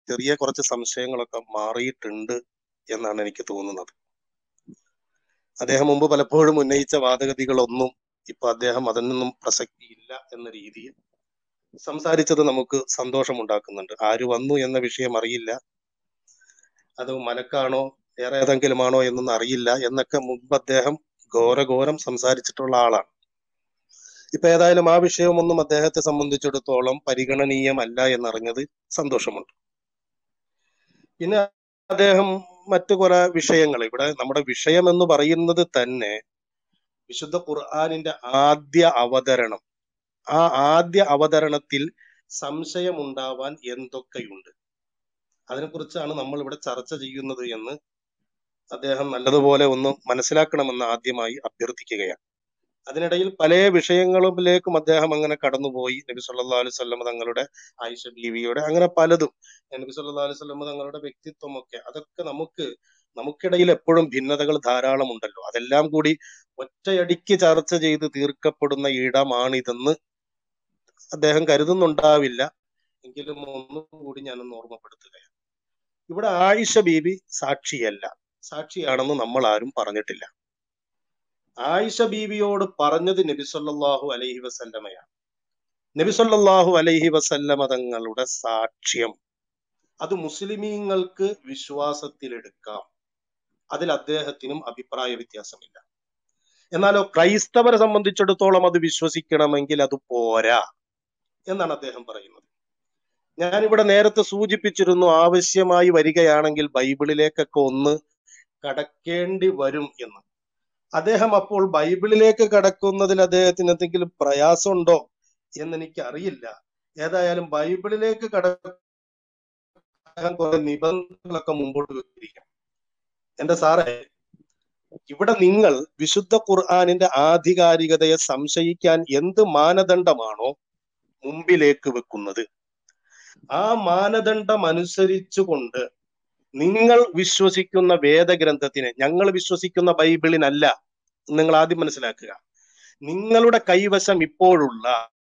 ചെറിയ കുറച്ച് സംശയങ്ങളൊക്കെ മാറിയിട്ടുണ്ട് എന്നാണ് എനിക്ക് തോന്നുന്നത് അദ്ദേഹം മുമ്പ് പലപ്പോഴും ഉന്നയിച്ച വാദഗതികളൊന്നും ഇപ്പൊ അദ്ദേഹം അതിനൊന്നും പ്രസക്തിയില്ല എന്ന രീതിയിൽ സംസാരിച്ചത് നമുക്ക് സന്തോഷമുണ്ടാക്കുന്നുണ്ട് ആര് വന്നു എന്ന വിഷയം അറിയില്ല അത് മലക്കാണോ വേറെ ഏതെങ്കിലുമാണോ എന്നൊന്നും അറിയില്ല എന്നൊക്കെ മുമ്പ് അദ്ദേഹം ഘോരഘോരം സംസാരിച്ചിട്ടുള്ള ആളാണ് ഇപ്പൊ ഏതായാലും ആ വിഷയമൊന്നും അദ്ദേഹത്തെ സംബന്ധിച്ചിടത്തോളം പരിഗണനീയമല്ല എന്നറിഞ്ഞത് സന്തോഷമുണ്ട് പിന്നെ അദ്ദേഹം മറ്റു കുറെ വിഷയങ്ങൾ ഇവിടെ നമ്മുടെ വിഷയം എന്ന് പറയുന്നത് തന്നെ വിശുദ്ധ ഖുർആാനിന്റെ ആദ്യ അവതരണം ആ ആദ്യ അവതരണത്തിൽ സംശയമുണ്ടാവാൻ എന്തൊക്കെയുണ്ട് അതിനെക്കുറിച്ചാണ് നമ്മൾ ഇവിടെ ചർച്ച ചെയ്യുന്നത് എന്ന് അദ്ദേഹം നല്ലതുപോലെ ഒന്ന് മനസ്സിലാക്കണമെന്ന് ആദ്യമായി അഭ്യർത്ഥിക്കുകയാണ് അതിനിടയിൽ പല വിഷയങ്ങളിലേക്കും അദ്ദേഹം അങ്ങനെ കടന്നുപോയി നബി സല്ലല്ലാഹു അലൈഹി വസല്ലം തങ്ങളുടെ ആയിഷ ബീവിയുടെ അങ്ങനെ പലതും നബി സല്ലല്ലാഹു അലൈഹി വസല്ലം തങ്ങളുടെ വ്യക്തിത്വമൊക്കെ അതൊക്കെ നമുക്ക് നമുക്കിടയിൽ എപ്പോഴും ഭിന്നതകൾ ധാരാളം ഉണ്ടല്ലോ അതെല്ലാം കൂടി ഒറ്റയടിക്ക് ചർച്ച ചെയ്ത് തീർക്കപ്പെടുന്ന ഇടമാണിതെന്ന് അദ്ദേഹം കരുതുന്നുണ്ടാവില്ല എങ്കിലും ഒന്നുകൂടി ഞാനൊന്ന് ഓർമ്മപ്പെടുത്തുകയാണ് ഇവിടെ ആയിഷ ബീബി സാക്ഷിയല്ല സാക്ഷിയാണെന്ന് നമ്മൾ ആരും പറഞ്ഞിട്ടില്ല ആയിഷ ബീവിയോട് പറഞ്ഞത് നബി സല്ലല്ലാഹു അലൈഹി വസല്ലമയാണ് നബി സല്ലല്ലാഹു അലൈഹി വസല്ലമ തങ്ങളുടെ സാക്ഷ്യം അത് മുസ്ലിമീങ്ങൾക്ക് വിശ്വാസത്തിലെടുക്കാം അതിൽ അദ്ദേഹത്തിനും അഭിപ്രായ വ്യത്യാസമില്ല എന്നാലോ ക്രൈസ്തവരെ സംബന്ധിച്ചിടത്തോളം അത് വിശ്വസിക്കണമെങ്കിൽ അത് പോരാ എന്നാണ് അദ്ദേഹം പറയുന്നത് ഞാനിവിടെ നേരത്തെ സൂചിപ്പിച്ചിരുന്നു ആവശ്യമായി വരികയാണെങ്കിൽ ബൈബിളിലേക്കൊക്കെ ഒന്ന് കടക്കേണ്ടി വരും എന്ന് അദ്ദേഹം അപ്പോൾ ബൈബിളിലേക്ക് കടക്കുന്നതിൽ അദ്ദേഹത്തിന് എന്തെങ്കിലും പ്രയാസമുണ്ടോ എന്ന് എനിക്ക് അറിയില്ല ഏതായാലും ബൈബിളിലേക്ക് കടക്കാൻ കുറെ നിബന്ധനകളൊക്കെ മുമ്പോട്ട് വെച്ചിരിക്കാം എന്റെ സാറേ ഇവിടെ നിങ്ങൾ വിശുദ്ധ ഖുർആാനിന്റെ ആധികാരികതയെ സംശയിക്കാൻ എന്ത് മാനദണ്ഡമാണോ മുമ്പിലേക്ക് വെക്കുന്നത് ആ മാനദണ്ഡം അനുസരിച്ചുകൊണ്ട് നിങ്ങൾ വിശ്വസിക്കുന്ന വേദഗ്രന്ഥത്തിന് ഞങ്ങൾ വിശ്വസിക്കുന്ന ബൈബിളിനല്ല നിങ്ങൾ ആദ്യം മനസ്സിലാക്കുക നിങ്ങളുടെ കൈവശം ഇപ്പോഴുള്ള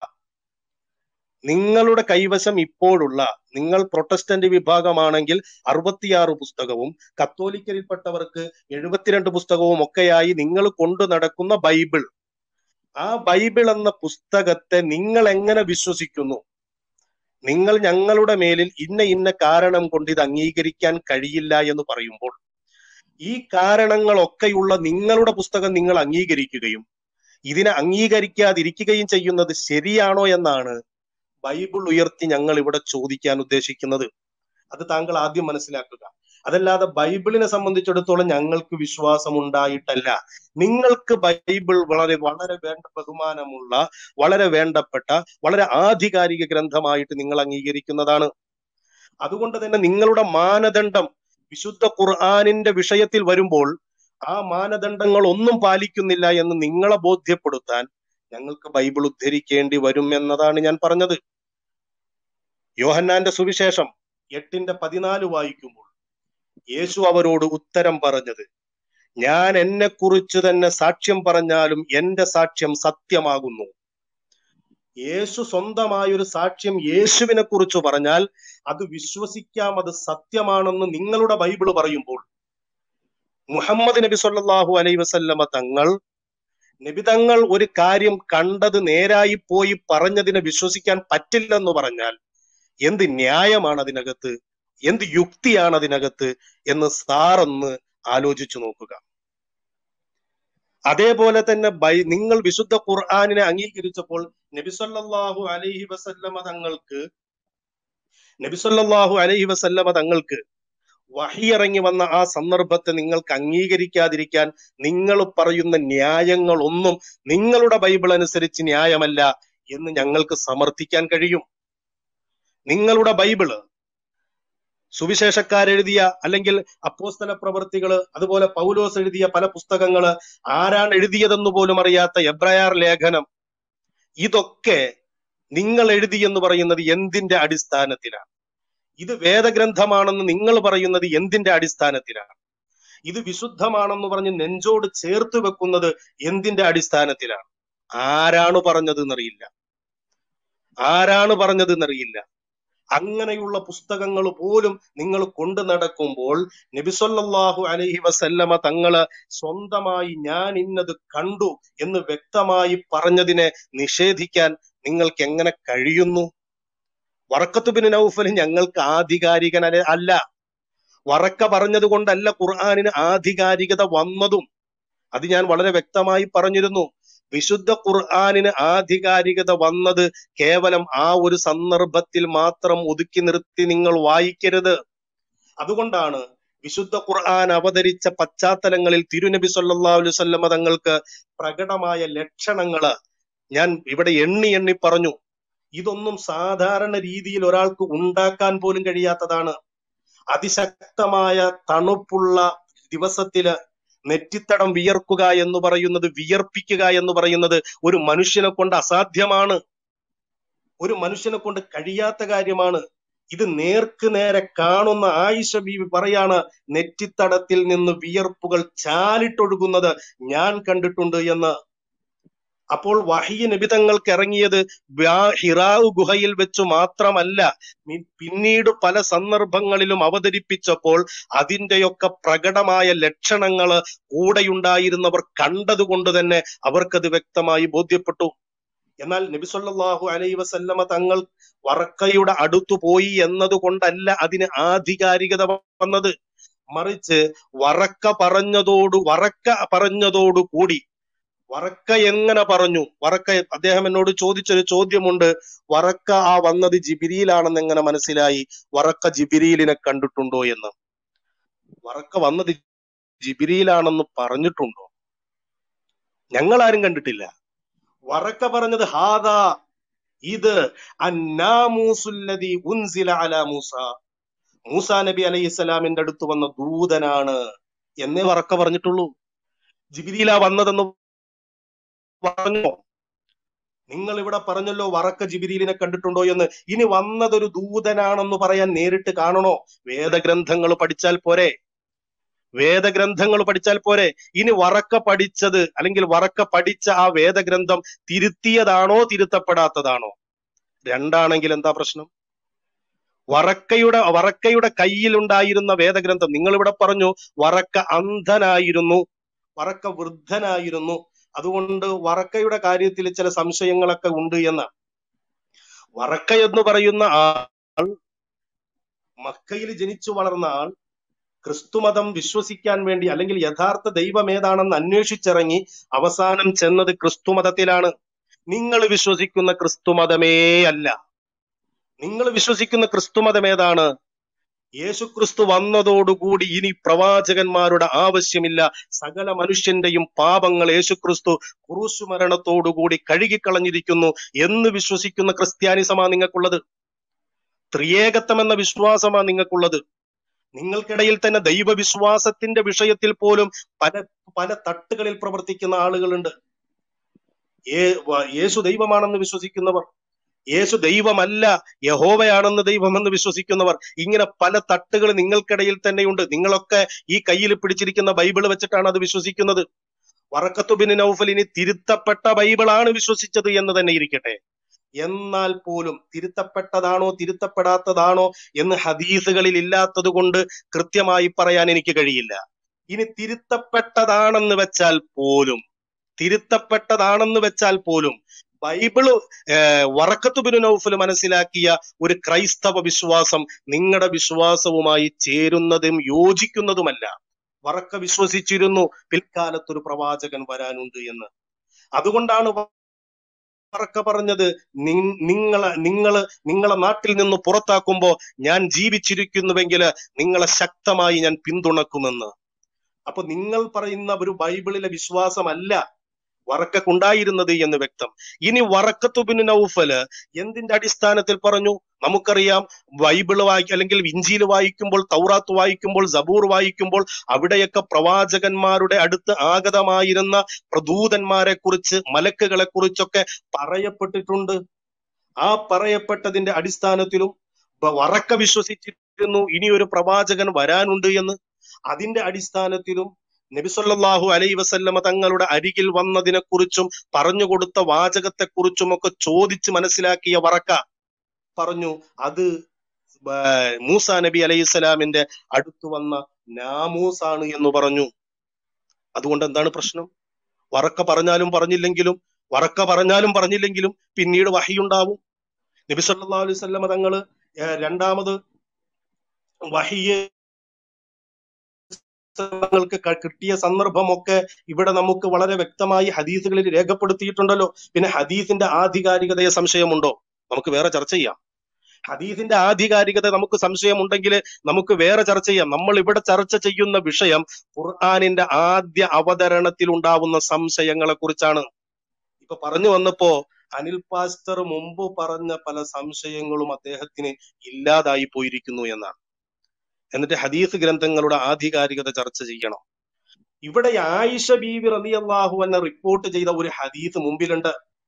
നിങ്ങളുടെ കൈവശം ഇപ്പോഴുള്ള നിങ്ങൾ പ്രൊട്ടസ്റ്റന്റ് വിഭാഗമാണെങ്കിൽ അറുപത്തിയാറ് പുസ്തകവും കത്തോലിക്കരിൽപ്പെട്ടവർക്ക് എഴുപത്തിരണ്ട് പുസ്തകവും ഒക്കെയായി നിങ്ങൾ കൊണ്ടു നടക്കുന്ന ബൈബിൾ ആ ബൈബിൾ എന്ന പുസ്തകത്തെ നിങ്ങൾ എങ്ങനെ വിശ്വസിക്കുന്നു നിങ്ങൾ ഞങ്ങളുടെ മേലിൽ ഇന്ന ഇന്ന കാരണം കൊണ്ട് ഇത് അംഗീകരിക്കാൻ കഴിയില്ല എന്ന് പറയുമ്പോൾ ഈ കാരണങ്ങളൊക്കെയുള്ള നിങ്ങളുടെ പുസ്തകം നിങ്ങൾ അംഗീകരിക്കുകയും ഇതിനെ അംഗീകരിക്കാതിരിക്കുകയും ചെയ്യുന്നത് ശരിയാണോ എന്നാണ് ബൈബിൾ ഉയർത്തി ഞങ്ങൾ ഇവിടെ ചോദിക്കാൻ ഉദ്ദേശിക്കുന്നത് അത് താങ്കൾ ആദ്യം മനസ്സിലാക്കുക അതല്ലാതെ ബൈബിളിനെ സംബന്ധിച്ചിടത്തോളം ഞങ്ങൾക്ക് വിശ്വാസം ഉണ്ടായിട്ടല്ല നിങ്ങൾക്ക് ബൈബിൾ വളരെ വളരെ വേണ്ട ബഹുമാനമുള്ള വളരെ വേണ്ടപ്പെട്ട വളരെ ആധികാരിക ഗ്രന്ഥമായിട്ട് നിങ്ങൾ അംഗീകരിക്കുന്നതാണ് അതുകൊണ്ട് തന്നെ നിങ്ങളുടെ മാനദണ്ഡം വിശുദ്ധ ഖുർആാനിന്റെ വിഷയത്തിൽ വരുമ്പോൾ ആ മാനദണ്ഡങ്ങൾ ഒന്നും പാലിക്കുന്നില്ല എന്ന് നിങ്ങളെ ബോധ്യപ്പെടുത്താൻ ഞങ്ങൾക്ക് ബൈബിൾ ഉദ്ധരിക്കേണ്ടി വരും എന്നതാണ് ഞാൻ പറഞ്ഞത് യോഹന്നാന്റെ സുവിശേഷം എട്ടിന്റെ പതിനാല് വായിക്കുമ്പോൾ യേശു അവരോട് ഉത്തരം പറഞ്ഞത് ഞാൻ എന്നെ കുറിച്ച് തന്നെ സാക്ഷ്യം പറഞ്ഞാലും എന്റെ സാക്ഷ്യം സത്യമാകുന്നു യേശു സ്വന്തമായൊരു സാക്ഷ്യം യേശുവിനെ കുറിച്ച് പറഞ്ഞാൽ അത് വിശ്വസിക്കാം അത് സത്യമാണെന്ന് നിങ്ങളുടെ ബൈബിൾ പറയുമ്പോൾ മുഹമ്മദ് നബി സല്ലല്ലാഹു അലൈഹി വസല്ലമ തങ്ങൾ നബി തങ്ങൾ ഒരു കാര്യം കണ്ടത് നേരായി പോയി പറഞ്ഞതിനെ വിശ്വസിക്കാൻ പറ്റില്ലെന്ന് പറഞ്ഞാൽ എന്ത് ന്യായമാണ് അതിനകത്ത് എന്ത് യുക്തിയാണ് അതിനകത്ത് എന്ന് സാറൊന്ന് ആലോചിച്ചു നോക്കുക അതേപോലെ തന്നെ ബൈ നിങ്ങൾ വിശുദ്ധ ഖുർആാനിനെ അംഗീകരിച്ചപ്പോൾ നബിസല്ലാഹു അലൈഹി വസല്ലമ തങ്ങൾക്ക് നബിസല്ലാഹു അലൈഹി വസല്ലമ തങ്ങൾക്ക് വഹിയിറങ്ങി വന്ന ആ സന്ദർഭത്തെ നിങ്ങൾക്ക് അംഗീകരിക്കാതിരിക്കാൻ നിങ്ങൾ പറയുന്ന ന്യായങ്ങളൊന്നും നിങ്ങളുടെ ബൈബിൾ അനുസരിച്ച് ന്യായമല്ല എന്ന് ഞങ്ങൾക്ക് സമർത്ഥിക്കാൻ കഴിയും നിങ്ങളുടെ ബൈബിള് സുവിശേഷക്കാരെഴുതിയ അല്ലെങ്കിൽ അപ്പോസ്തല പ്രവൃത്തികള് അതുപോലെ പൗലോസ് എഴുതിയ പല പുസ്തകങ്ങള് ആരാണ് എഴുതിയതെന്ന് പോലും അറിയാത്ത എബ്രയാർ ലേഖനം ഇതൊക്കെ നിങ്ങൾ എഴുതി എന്ന് പറയുന്നത് എന്തിന്റെ അടിസ്ഥാനത്തിലാണ് ഇത് വേദഗ്രന്ഥമാണെന്ന് നിങ്ങൾ പറയുന്നത് എന്തിന്റെ അടിസ്ഥാനത്തിലാണ് ഇത് വിശുദ്ധമാണെന്ന് പറഞ്ഞ് നെഞ്ചോട് ചേർത്ത് വെക്കുന്നത് എന്തിന്റെ അടിസ്ഥാനത്തിലാണ് ആരാണ് പറഞ്ഞത് എന്നറിയില്ല ആരാണ് പറഞ്ഞത് എന്നറിയില്ല അങ്ങനെയുള്ള പുസ്തകങ്ങൾ പോലും നിങ്ങൾ കൊണ്ടു നടക്കുമ്പോൾ നബിസൊല്ലാഹു അലൈഹി വസല്ലമ തങ്ങള് സ്വന്തമായി ഞാൻ ഇന്നത് കണ്ടു എന്ന് വ്യക്തമായി പറഞ്ഞതിനെ നിഷേധിക്കാൻ നിങ്ങൾക്ക് എങ്ങനെ കഴിയുന്നു വറക്കത്തുബിൻ നൗഫൽ ഞങ്ങൾക്ക് ആധികാരികൻ അല്ല വറക്ക പറഞ്ഞത് കൊണ്ടല്ല ഖുർആാനിന് ആധികാരികത വന്നതും അത് ഞാൻ വളരെ വ്യക്തമായി പറഞ്ഞിരുന്നു വിശുദ്ധ ഖുർആാനിന് ആധികാരികത വന്നത് കേവലം ആ ഒരു സന്ദർഭത്തിൽ മാത്രം ഒതുക്കി നിർത്തി നിങ്ങൾ വായിക്കരുത് അതുകൊണ്ടാണ് വിശുദ്ധ ഖുർആൻ അവതരിച്ച പശ്ചാത്തലങ്ങളിൽ തിരുനബി സല്ലല്ലാഹു അലൈഹി വസല്ലമ തങ്ങൾക്ക് പ്രകടമായ ലക്ഷണങ്ങള് ഞാൻ ഇവിടെ എണ്ണി എണ്ണി പറഞ്ഞു ഇതൊന്നും സാധാരണ രീതിയിൽ ഒരാൾക്ക് ഉണ്ടാക്കാൻ പോലും കഴിയാത്തതാണ് അതിശക്തമായ തണുപ്പുള്ള ദിവസത്തില് നെറ്റിത്തടം വിയർക്കുക എന്ന് പറയുന്നത് വിയർപ്പിക്കുക എന്ന് പറയുന്നത് ഒരു മനുഷ്യനെ കൊണ്ട് അസാധ്യമാണ് ഒരു മനുഷ്യനെ കൊണ്ട് കഴിയാത്ത കാര്യമാണ് ഇത് നേർക്ക് നേരെ കാണുന്ന ആയിഷ ബീവി പറയാണ് നെറ്റിത്തടത്തിൽ നിന്ന് വിയർപ്പുകൾ ചാലിട്ടൊഴുകുന്നത് ഞാൻ കണ്ടിട്ടുണ്ട് എന്ന് അപ്പോൾ വഹിയ നിബിതങ്ങൾക്ക് ഇറങ്ങിയത് ഹിറാവ് ഗുഹയിൽ വെച്ച് മാത്രമല്ല പിന്നീട് പല സന്ദർഭങ്ങളിലും അവതരിപ്പിച്ചപ്പോൾ അതിന്റെയൊക്കെ പ്രകടമായ ലക്ഷണങ്ങള് കൂടെയുണ്ടായിരുന്നവർ കണ്ടതുകൊണ്ട് തന്നെ അവർക്കത് വ്യക്തമായി ബോധ്യപ്പെട്ടു എന്നാൽ നബിസൊല്ലാഹു അലൈ വസല്ലമ തങ്ങൾ വറക്കയുടെ അടുത്തു പോയി എന്നതുകൊണ്ടല്ല അതിന് ആധികാരികത വന്നത് മറിച്ച് വറക്ക പറഞ്ഞതോടു വറക്ക പറഞ്ഞതോടു കൂടി വറക്ക എങ്ങനെ പറഞ്ഞു വറക്ക അദ്ദേഹം എന്നോട് ചോദിച്ചൊരു ചോദ്യമുണ്ട് വറക്ക ആ വന്നത് ജിബിരിയിലാണെന്ന് എങ്ങനെ മനസ്സിലായി വറക്ക ജിബിരിയിലിനെ കണ്ടിട്ടുണ്ടോ എന്ന് വറക്ക വന്നത് ജിബിരിയിലാണെന്ന് പറഞ്ഞിട്ടുണ്ടോ ഞങ്ങൾ ആരും കണ്ടിട്ടില്ല വറക്ക പറഞ്ഞത് ഹാദാ ഇത് അന്നാമൂസുല്ലതി ഉൻസില അല മൂസ മൂസ നബി അലൈഹി സ്വലാമിന്റെ അടുത്ത് വന്ന ദൂതനാണ് എന്നേ വറക്ക പറഞ്ഞിട്ടുള്ളൂ ജിബിരിയിലാ വന്നതെന്ന് പറഞ്ഞോ നിങ്ങൾ ഇവിടെ പറഞ്ഞല്ലോ വറക്ക ജിബിരിലിനെ കണ്ടിട്ടുണ്ടോ എന്ന് ഇനി വന്നതൊരു ദൂതനാണെന്ന് പറയാൻ നേരിട്ട് കാണണോ വേദഗ്രന്ഥങ്ങൾ പഠിച്ചാൽ പോരെ വേദഗ്രന്ഥങ്ങൾ പഠിച്ചാൽ പോരെ ഇനി വറക്ക പഠിച്ചത് അല്ലെങ്കിൽ വറക്ക പഠിച്ച ആ വേദഗ്രന്ഥം തിരുത്തിയതാണോ തിരുത്തപ്പെടാത്തതാണോ രണ്ടാണെങ്കിൽ എന്താ പ്രശ്നം വറക്കയുടെ വറക്കയുടെ കയ്യിലുണ്ടായിരുന്ന വേദഗ്രന്ഥം നിങ്ങൾ ഇവിടെ പറഞ്ഞു വറക്ക അന്ധനായിരുന്നു വറക്ക വൃദ്ധനായിരുന്നു അതുകൊണ്ട് വറക്കയുടെ കാര്യത്തിൽ ചില സംശയങ്ങളൊക്കെ ഉണ്ട് എന്ന് വറക്ക എന്ന് പറയുന്ന ആൾ മക്കയിൽ ജനിച്ചു വളർന്ന ആൾ ക്രിസ്തുമതം വിശ്വസിക്കാൻ വേണ്ടി അല്ലെങ്കിൽ യഥാർത്ഥ ദൈവം ഏതാണെന്ന് അന്വേഷിച്ചിറങ്ങി അവസാനം ചെന്നത് ക്രിസ്തുമതത്തിലാണ് നിങ്ങൾ വിശ്വസിക്കുന്ന ക്രിസ്തുമതമേ അല്ല നിങ്ങൾ വിശ്വസിക്കുന്ന ക്രിസ്തുമതം ഏതാണ് യേശുക്രിസ്തു വന്നതോടുകൂടി ഇനി പ്രവാചകന്മാരുടെ ആവശ്യമില്ല സകല മനുഷ്യന്റെയും പാപങ്ങൾ യേശുക്രിസ്തു കുറുശു മരണത്തോടുകൂടി കഴുകിക്കളഞ്ഞിരിക്കുന്നു എന്ന് വിശ്വസിക്കുന്ന ക്രിസ്ത്യാനിസമാ നിങ്ങൾക്കുള്ളത് ത്രിയേകത്വം എന്ന വിശ്വാസമാ നിങ്ങൾക്കുള്ളത് നിങ്ങൾക്കിടയിൽ തന്നെ ദൈവവിശ്വാസത്തിന്റെ വിഷയത്തിൽ പോലും പല പല തട്ടുകളിൽ പ്രവർത്തിക്കുന്ന ആളുകളുണ്ട് യേശു ദൈവമാണെന്ന് വിശ്വസിക്കുന്നവർ യേശു ദൈവമല്ല യഹോവയാണെന്ന് ദൈവമെന്ന് വിശ്വസിക്കുന്നവർ ഇങ്ങനെ പല തട്ടുകൾ നിങ്ങൾക്കിടയിൽ തന്നെയുണ്ട് നിങ്ങളൊക്കെ ഈ കയ്യിൽ പിടിച്ചിരിക്കുന്ന ബൈബിൾ വെച്ചിട്ടാണ് അത് വിശ്വസിക്കുന്നത് വറക്കത്തുബിൻ നൗഫലിന് തിരുത്തപ്പെട്ട ബൈബിളാണ് വിശ്വസിച്ചത് എന്ന് തന്നെ ഇരിക്കട്ടെ എന്നാൽ പോലും തിരുത്തപ്പെട്ടതാണോ തിരുത്തപ്പെടാത്തതാണോ എന്ന് ഹദീസുകളിൽ ഇല്ലാത്തത് കൊണ്ട് കൃത്യമായി പറയാൻ എനിക്ക് കഴിയില്ല ഇനി തിരുത്തപ്പെട്ടതാണെന്ന് വെച്ചാൽ പോലും തിരുത്തപ്പെട്ടതാണെന്ന് വെച്ചാൽ പോലും ബൈബിള് വറക്കത്തുബിന് നൗഫൽ മനസ്സിലാക്കിയ ഒരു ക്രൈസ്തവ വിശ്വാസം നിങ്ങളുടെ വിശ്വാസവുമായി ചേരുന്നതും യോജിക്കുന്നതുമല്ല വറക്ക വിശ്വസിച്ചിരുന്നു പിൽക്കാലത്തൊരു പ്രവാചകൻ വരാനുണ്ട് എന്ന് അതുകൊണ്ടാണ് വറക്ക പറഞ്ഞത് നിങ്ങളെ നിങ്ങള് നിങ്ങളെ നാട്ടിൽ നിന്ന് പുറത്താക്കുമ്പോ ഞാൻ ജീവിച്ചിരിക്കുന്നുവെങ്കിൽ നിങ്ങളെ ശക്തമായി ഞാൻ പിന്തുണക്കുമെന്ന് അപ്പൊ നിങ്ങൾ പറയുന്ന ഒരു ബൈബിളിലെ വിശ്വാസമല്ല വറക്കുണ്ടായിരുന്നത് എന്ന് വ്യക്തം ഇനി വറക്കത്തുബിന് നൗഫല് എന്തിന്റെ അടിസ്ഥാനത്തിൽ പറഞ്ഞു നമുക്കറിയാം ബൈബിള് വായി അല്ലെങ്കിൽ ഇഞ്ചിയിൽ വായിക്കുമ്പോൾ തൗറാത്ത് വായിക്കുമ്പോൾ സബൂർ വായിക്കുമ്പോൾ അവിടെയൊക്കെ പ്രവാചകന്മാരുടെ അടുത്ത് ആഗതമായിരുന്ന പ്രദൂതന്മാരെ കുറിച്ച് മലക്കുകളെ കുറിച്ചൊക്കെ പറയപ്പെട്ടിട്ടുണ്ട് ആ പറയപ്പെട്ടതിന്റെ അടിസ്ഥാനത്തിലും വറക്ക വിശ്വസിച്ചിരുന്നു ഇനി ഒരു പ്രവാചകൻ വരാനുണ്ട് എന്ന് അതിന്റെ അടിസ്ഥാനത്തിലും നബിസൊല്ലാഹു അലൈ വസല്ലമ തങ്ങളുടെ അരികിൽ വന്നതിനെ കുറിച്ചും പറഞ്ഞു കൊടുത്ത വാചകത്തെ കുറിച്ചും ഒക്കെ ചോദിച്ച് മനസ്സിലാക്കിയ വറക്ക പറഞ്ഞു അത് ബ- മൂസ നബി അലൈഹി സ്വലാമിന്റെ അടുത്ത് വന്ന നാമൂസ് ആണ് എന്ന് പറഞ്ഞു അതുകൊണ്ട് എന്താണ് പ്രശ്നം വറക്ക പറഞ്ഞാലും പറഞ്ഞില്ലെങ്കിലും വറക്ക പറഞ്ഞാലും പറഞ്ഞില്ലെങ്കിലും പിന്നീട് വഹിയുണ്ടാവും നബി സല്ലല്ലാഹു അലൈഹി വസല്ലമ തങ്ങള് ഏഹ് രണ്ടാമത് വഹിയെ തങ്ങൾക്ക് ക- കിട്ടിയ സന്ദർഭമൊക്കെ ഇവിടെ നമുക്ക് വളരെ വ്യക്തമായി ഹദീസുകളിൽ രേഖപ്പെടുത്തിയിട്ടുണ്ടല്ലോ പിന്നെ ഹദീസിന്റെ ആധികാരികതയെ സംശയമുണ്ടോ നമുക്ക് വേറെ ചർച്ച ചെയ്യാം ഹദീസിന്റെ ആധികാരികത നമുക്ക് സംശയമുണ്ടെങ്കിൽ നമുക്ക് വേറെ ചർച്ച ചെയ്യാം നമ്മൾ ഇവിടെ ചർച്ച ചെയ്യുന്ന വിഷയം ഖുർആാനിന്റെ ആദ്യ അവതരണത്തിൽ ഉണ്ടാവുന്ന സംശയങ്ങളെ കുറിച്ചാണ് ഇപ്പൊ പറഞ്ഞു വന്നപ്പോ അനിൽ പാസ്റ്റർ മുമ്പ് പറഞ്ഞ പല സംശയങ്ങളും അദ്ദേഹത്തിന് ഇല്ലാതായി പോയിരിക്കുന്നു എന്നാണ് എന്നിട്ട് ഹദീസ് ഗ്രന്ഥങ്ങളുടെ ആധികാരികത ചർച്ച ചെയ്യണം ഇവിടെ ആയിഷ ബീവി റളിയല്ലാഹു അൻഹ റിപ്പോർട്ട് ചെയ്ത ഒരു ഹദീസ് മുമ്പിലുണ്ട്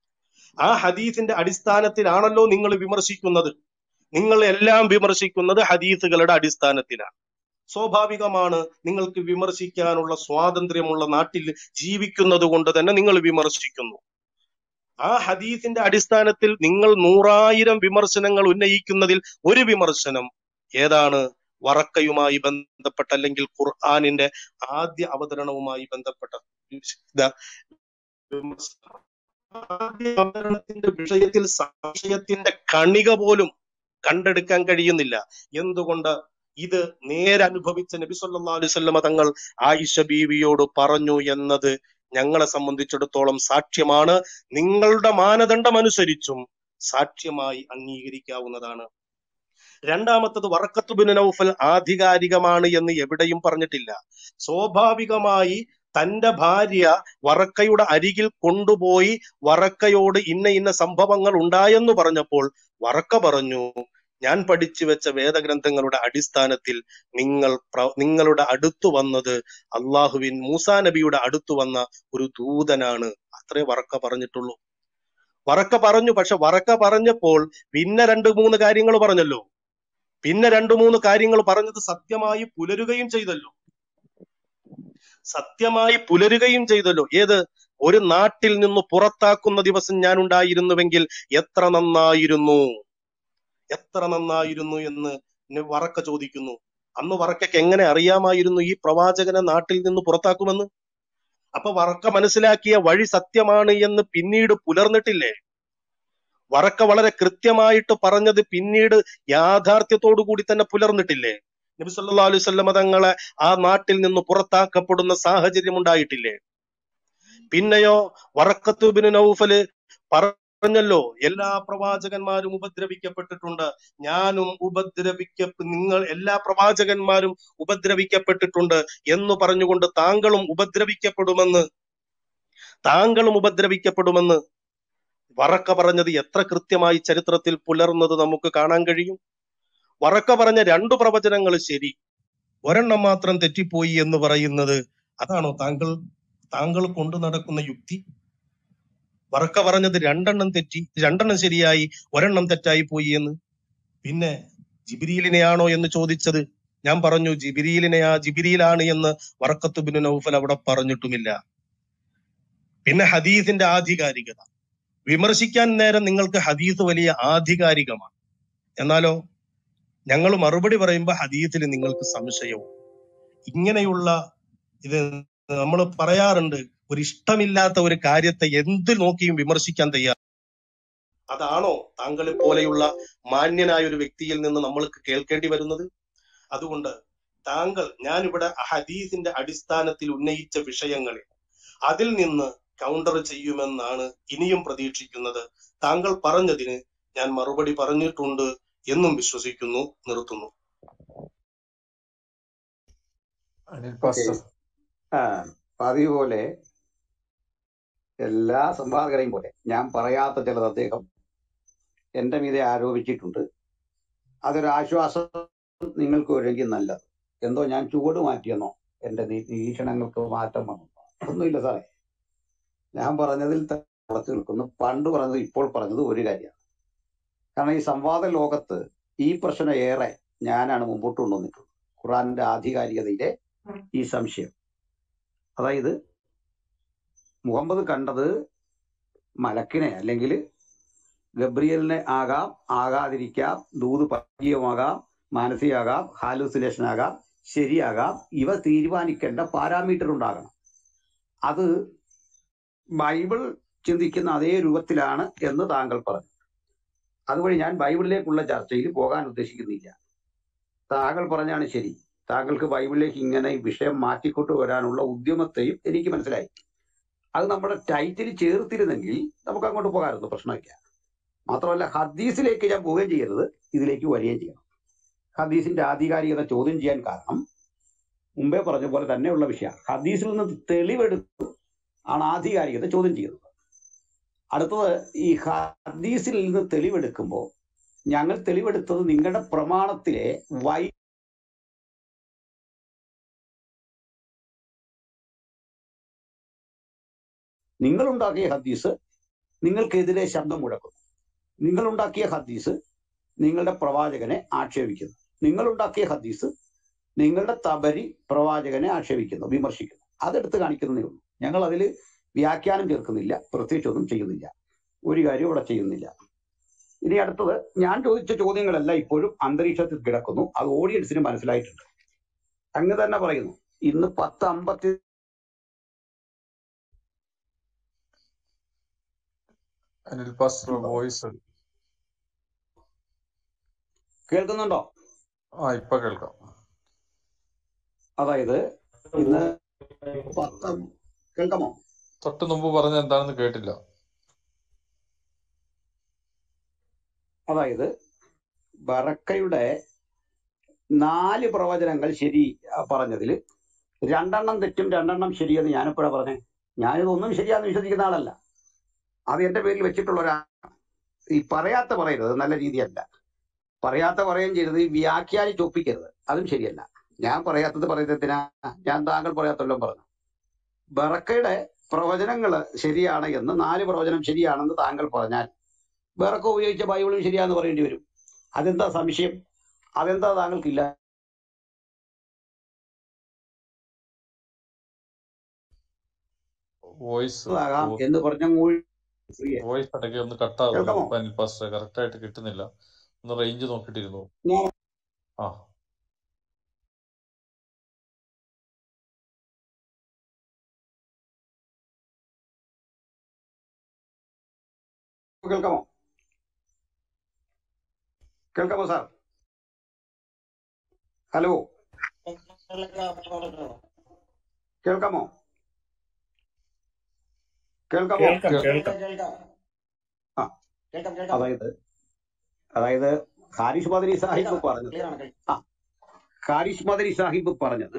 ആ ഹദീസിന്റെ അടിസ്ഥാനത്തിലാണല്ലോ നിങ്ങൾ വിമർശിക്കുന്നത് നിങ്ങൾ എല്ലാം വിമർശിക്കുന്നത് ഹദീസുകളുടെ അടിസ്ഥാനത്തിലാണ് സ്വാഭാവികമാണ് നിങ്ങൾക്ക് വിമർശിക്കാനുള്ള സ്വാതന്ത്ര്യമുള്ള നാട്ടിൽ ജീവിക്കുന്നത് കൊണ്ട് തന്നെ നിങ്ങൾ വിമർശിക്കുന്നു ആ ഹദീസിന്റെ അടിസ്ഥാനത്തിൽ നിങ്ങൾ നൂറായിരം വിമർശനങ്ങൾ ഉന്നയിക്കുന്നതിൽ ഒരു വിമർശനം ഏതാണ് വറക്കയുമായി ബന്ധപ്പെട്ട അല്ലെങ്കിൽ ഖുർആാനിന്റെ ആദ്യ അവതരണവുമായി ബന്ധപ്പെട്ട ഇതാ, വിമർശനം. ആദ്യ അവതരണത്തിന്റെ വിഷയത്തിൽ സംശയത്തിന്റെ കണിക പോലും കണ്ടെടുക്കാൻ കഴിയുന്നില്ല എന്തുകൊണ്ട് ഇത് നേരനുഭവിച്ച നബി സല്ലല്ലാഹു അലൈഹി വസല്ലമ തങ്ങൾ ആയിഷ ബീവിയോട് പറഞ്ഞു എന്നത് ഞങ്ങളെ സംബന്ധിച്ചിടത്തോളം സാക്ഷ്യമാണ് നിങ്ങളുടെ മാനദണ്ഡം അനുസരിച്ചും സാക്ഷ്യമായി അംഗീകരിക്കാവുന്നതാണ് രണ്ടാമത്തത് വറക്കത്തുബിൻ നൗഫൽ ആധികാരികമാണ് എന്ന് എവിടെയും പറഞ്ഞിട്ടില്ല സ്വാഭാവികമായി തന്റെ ഭാര്യ വറക്കയുടെ അരികിൽ കൊണ്ടുപോയി വറക്കയോട് ഇന്ന ഇന്ന സംഭവങ്ങൾ ഉണ്ടായെന്ന് പറഞ്ഞപ്പോൾ വറക്ക പറഞ്ഞു ഞാൻ പഠിച്ചു വെച്ച വേദഗ്രന്ഥങ്ങളുടെ അടിസ്ഥാനത്തിൽ നിങ്ങൾ പ്ര- നിങ്ങളുടെ അടുത്തു വന്നത് അള്ളാഹുവിൻ മൂസാ നബിയുടെ അടുത്തു വന്ന ഒരു ദൂതനാണ് അത്രേ വറക്ക പറഞ്ഞിട്ടുള്ളൂ വറക്ക പറഞ്ഞു പക്ഷെ വറക്ക പറഞ്ഞപ്പോൾ പിന്നെ രണ്ട് മൂന്ന് കാര്യങ്ങൾ പറഞ്ഞല്ലോ പിന്നെ രണ്ടു മൂന്ന് കാര്യങ്ങൾ പറഞ്ഞത് സത്യമായി പുലരുകയും ചെയ്തല്ലോ സത്യമായി പുലരുകയും ചെയ്തല്ലോ ഏത് ഒരു നാട്ടിൽ നിന്ന് പുറത്താക്കുന്ന ദിവസം ഞാൻ ഉണ്ടായിരുന്നുവെങ്കിൽ എത്ര നന്നായിരുന്നു എത്ര നന്നായിരുന്നു എന്ന് ന- വറക്ക ചോദിക്കുന്നു അന്ന് വറക്കയ്ക്ക് എങ്ങനെ അറിയാമായിരുന്നു ഈ പ്രവാചകനെ നാട്ടിൽ നിന്ന് പുറത്താക്കുമെന്ന് അപ്പൊ വറക്ക മനസ്സിലാക്കിയ വഴി സത്യമാണ് എന്ന് പിന്നീട് പുലർന്നിട്ടില്ലേ വറക്ക വളരെ കൃത്യമായിട്ട് പറഞ്ഞത് പിന്നീട് യാഥാർത്ഥ്യത്തോടു കൂടി തന്നെ പുലർന്നിട്ടില്ലേ നബി സല്ലല്ലാഹു അലൈഹി വസല്ലമ തങ്ങളെ ആ നാട്ടിൽ നിന്ന് പുറത്താക്കപ്പെടുന്ന സാഹചര്യം ഉണ്ടായിട്ടില്ലേ പിന്നെയോ വറക്കത്തുബിന് നൗഫല് പറഞ്ഞല്ലോ എല്ലാ പ്രവാചകന്മാരും ഉപദ്രവിക്കപ്പെട്ടിട്ടുണ്ട് ഞാനും ഉപദ്രവിക്ക നിങ്ങൾ എല്ലാ പ്രവാചകന്മാരും ഉപദ്രവിക്കപ്പെട്ടിട്ടുണ്ട് എന്ന് പറഞ്ഞുകൊണ്ട് താങ്കളും ഉപദ്രവിക്കപ്പെടുമെന്ന് താങ്കളും ഉപദ്രവിക്കപ്പെടുമെന്ന് വറക്ക പറഞ്ഞത് എത്ര കൃത്യമായി ചരിത്രത്തിൽ പുലർന്നത് നമുക്ക് കാണാൻ കഴിയും വറക്ക പറഞ്ഞ രണ്ടു പ്രവചനങ്ങൾ ശരി ഒരെണ്ണം മാത്രം തെറ്റിപ്പോയി എന്ന് പറയുന്നത് അതാണോ താങ്കൾ താങ്കൾ കൊണ്ടു നടക്കുന്ന യുക്തി വറക്ക പറഞ്ഞത് രണ്ടെണ്ണം തെറ്റി രണ്ടെണ്ണം ശരിയായി ഒരെണ്ണം തെറ്റായി പോയി എന്ന് പിന്നെ ജിബിരിയിലിനെയാണോ എന്ന് ചോദിച്ചത് ഞാൻ പറഞ്ഞു ജിബിരിയിലിനെയാ ജിബിരിയിലാണ് എന്ന് വറക്കത്ത് ബിൻ നൗഫൽ അവിടെ പറഞ്ഞിട്ടുമില്ല പിന്നെ ഹദീസിന്റെ ആധികാരികത വിമർശിക്കാൻ നേരം നിങ്ങൾക്ക് ഹദീസ് വലിയ ആധികാരികമാണ് എന്നാലോ ഞങ്ങൾ മറുപടി പറയുമ്പോൾ ഹദീസിൽ നിങ്ങൾക്ക് സംശയവും ഇങ്ങനെയുള്ള ഇത് നമ്മൾ പറയാറുണ്ട് ഒരു ഇഷ്ടമില്ലാത്ത ഒരു കാര്യത്തെ എന്ത് നോക്കിയും വിമർശിക്കാൻ തയ്യാർ അതാണോ താങ്കളെ പോലെയുള്ള മാന്യനായ ഒരു വ്യക്തിയിൽ നിന്ന് നമ്മൾക്ക് കേൾക്കേണ്ടി വരുന്നത് അതുകൊണ്ട് താങ്കൾ ഞാനിവിടെ ഹദീസിന്റെ അടിസ്ഥാനത്തിൽ ഉന്നയിച്ച വിഷയങ്ങളിൽ അതിൽ നിന്ന് കൗണ്ടർ ചെയ്യുമെന്നാണ് ഇനിയും പ്രതീക്ഷിക്കുന്നത് താങ്കൾ പറഞ്ഞതിന് ഞാൻ മറുപടി പറഞ്ഞിട്ടുണ്ട് എന്നും വിശ്വസിക്കുന്നു നിർത്തുന്നു അനിൽ ഓക്കെ പാസ്റ്റർ ആ പതിവ് പോലെ എല്ലാ സംവാദകരെയും പോലെ ഞാൻ പറയാത്ത ചിലത് അദ്ദേഹം എന്റെ മീതെ ആരോപിച്ചിട്ടുണ്ട് അതൊരു ആശ്വാസം നിങ്ങൾക്ക് വരുമെങ്കിൽ നല്ലത് എന്തോ ഞാൻ ചുവട് മാറ്റിയെന്നോ എന്റെ നി- നിരീക്ഷണങ്ങൾക്ക് മാറ്റം വന്നു ഒന്നുമില്ല സാറേ ഞാൻ പറഞ്ഞതിൽ തന്നെ ഉറച്ചു നിൽക്കുന്നു പണ്ട് പറഞ്ഞത് ഇപ്പോൾ പറഞ്ഞത് ഒരു കാര്യമാണ് കാരണം ഈ സംവാദ ലോകത്ത് ഈ പ്രശ്നം ഏറെ ഞാനാണ് മുമ്പോട്ട് കൊണ്ടുവന്നിട്ടുള്ളത് ഖുറാന്റെ ആധികാരികതയിലെ ഈ സംശയം അതായത് മുഹമ്മദ് കണ്ടത് മലക്കിനെ അല്ലെങ്കിൽ ഗബ്രിയലിനെ ആകാം ആകാതിരിക്കാം ദൂത് പര്യായമാകാം മാനസികമാകാം ഹാലൂസിലേഷൻ ആകാം ശരിയാകാം ഇവ തീരുമാനിക്കേണ്ട പാരാമീറ്റർ ഉണ്ടാകണം അത് ബൈബിൾ ചിന്തിക്കുന്ന അതേ രൂപത്തിലാണ് എന്ന് താങ്കൾ പറഞ്ഞു അതുവഴി ഞാൻ ബൈബിളിലേക്കുള്ള ചർച്ചയിൽ പോകാൻ ഉദ്ദേശിക്കുന്നില്ല താങ്കൾ പറഞ്ഞാണ് ശരി താങ്കൾക്ക് ബൈബിളിലേക്ക് ഇങ്ങനെ ഈ വിഷയം മാറ്റിക്കൊണ്ടു വരാനുള്ള ഉദ്യമത്തെയും എനിക്ക് മനസ്സിലായി അത് നമ്മുടെ ടൈറ്റിൽ ചേർത്തിരുന്നെങ്കിൽ നമുക്ക് അങ്ങോട്ട് പോകാമായിരുന്നു പ്രശ്നമില്ല മാത്രമല്ല ഹദീസിലേക്ക് ഞാൻ പോവുകയും ചെയ്യരുത് ഇതിലേക്ക് വരികയും ചെയ്യണം ഹദീസിന്റെ ആധികാരികത ചോദ്യം ചെയ്യാൻ കാരണം മുമ്പേ പറഞ്ഞ പോലെ തന്നെയുള്ള വിഷയമാണ് ഹദീസിൽ നിന്ന് തെളിവെടുത്തു ആണ് ആധികാരികത ചോദ്യം ചെയ്യുന്നത് അടുത്തത് ഈ ഹദീസിൽ നിന്ന് തെളിവെടുക്കുമ്പോൾ ഞങ്ങൾ തെളിവെടുത്തത് നിങ്ങളുടെ പ്രമാണത്തിലെ വൈ നിങ്ങളുണ്ടാക്കിയ ഹദീസ് നിങ്ങൾക്കെതിരെ ശബ്ദം മുഴക്കുന്നു നിങ്ങളുണ്ടാക്കിയ ഹദീസ് നിങ്ങളുടെ പ്രവാചകനെ ആക്ഷേപിക്കുന്നു നിങ്ങളുണ്ടാക്കിയ ഹദീസ് നിങ്ങളുടെ തബരി പ്രവാചകനെ ആക്ഷേപിക്കുന്നു വിമർശിക്കുന്നു അതെടുത്ത് കാണിക്കുന്നതേ ഉള്ളൂ ഞങ്ങൾ അതിൽ വ്യാഖ്യാനം ചേർക്കുന്നില്ല പ്രത്യേകിച്ചൊന്നും ചെയ്യുന്നില്ല ഒരു കാര്യം ഇവിടെ ചെയ്യുന്നില്ല ഇനി അടുത്തത് ഞാൻ ചോദിച്ച ചോദ്യങ്ങളെല്ലാം ഇപ്പോഴും അന്തരീക്ഷത്തിൽ കിടക്കുന്നു അത് ഓഡിയൻസിന് മനസ്സിലായിട്ടുണ്ട് അങ്ങ് തന്നെ പറയുന്നു ഇന്ന് പത്ത് അമ്പത്തി അനിൽ പാസ്റ്റർ വോയിസ് കേൾക്കുന്നുണ്ടോ ആ ഇപ്പൊ കേൾക്കാം അതായത് ഇന്ന് പത്ത് കേൾക്കാമോ തൊട്ട് മുമ്പ് പറഞ്ഞ എന്താണെന്ന് കേട്ടില്ല അതായത് ബറക്കയുടെ നാല് പ്രവചനങ്ങൾ ശരി ആ, പറഞ്ഞതില് രണ്ടെണ്ണം തെറ്റും രണ്ടെണ്ണം ശരിയെന്ന് ഞാനെപ്പോഴാ പറഞ്ഞേ ഞാനിതൊന്നും ശരിയാന്ന് വിശ്വസിക്കുന്ന ആളല്ല അത് എന്റെ പേരിൽ വെച്ചിട്ടുള്ള ഒരാ ഈ പറയാത്ത പറയരുത് അത് നല്ല രീതിയല്ല പറയാത്ത പറയുകയും ചെയ്യരുത് ഈ വ്യാഖ്യാനിച്ച് ഒപ്പിക്കരുത് അതും ശരിയല്ല ഞാൻ പറയാത്തത് പറയുന്നതിനാ ഞാൻ താങ്കൾ പറയാത്തല്ലോ പറഞ്ഞു ബറക്കയുടെ പ്രവചനങ്ങൾ ശരിയാണ് എന്ന് നാല് പ്രവചനം ശരിയാണെന്ന് താങ്കൾ പറഞ്ഞാൽ ബറക്ക ഉപയോഗിച്ച ബൈബിളും ശരിയാന്ന് പറയേണ്ടി വരും അതെന്താ സംശയം അതെന്താ താങ്കൾക്കില്ല വോയിസ് ആകാം എന്ന് പറഞ്ഞ മൂഴി വോയിസ് ഇടയ്ക്ക് ഒന്ന് കട്ടാകുന്നു കേൾക്കാമോ ഇപ്പൊ അനിൽ പാസ്റ്റർ കറക്റ്റ് ആയിട്ട് കിട്ടുന്നില്ല ഒന്ന് റേഞ്ച് നോക്കിയിട്ടിരുന്നു ഞാൻ ആ കേൾക്കാമോ കേൾക്കാമോ സാർ ഹലോ കേൾക്കാമോ കേൾക്കാമോ കേൾക്കാം കേൾക്കാം കേൾക്കാം ആ കേൾക്കാം കേൾക്കാം അതായത് അതായത് ഹാരിഷ് മദനി സാഹിബ് പറഞ്ഞത് ക്ലിയർ ആണ് ആ ഹാരിഷ് മദനി സാഹിബ് പറഞ്ഞത്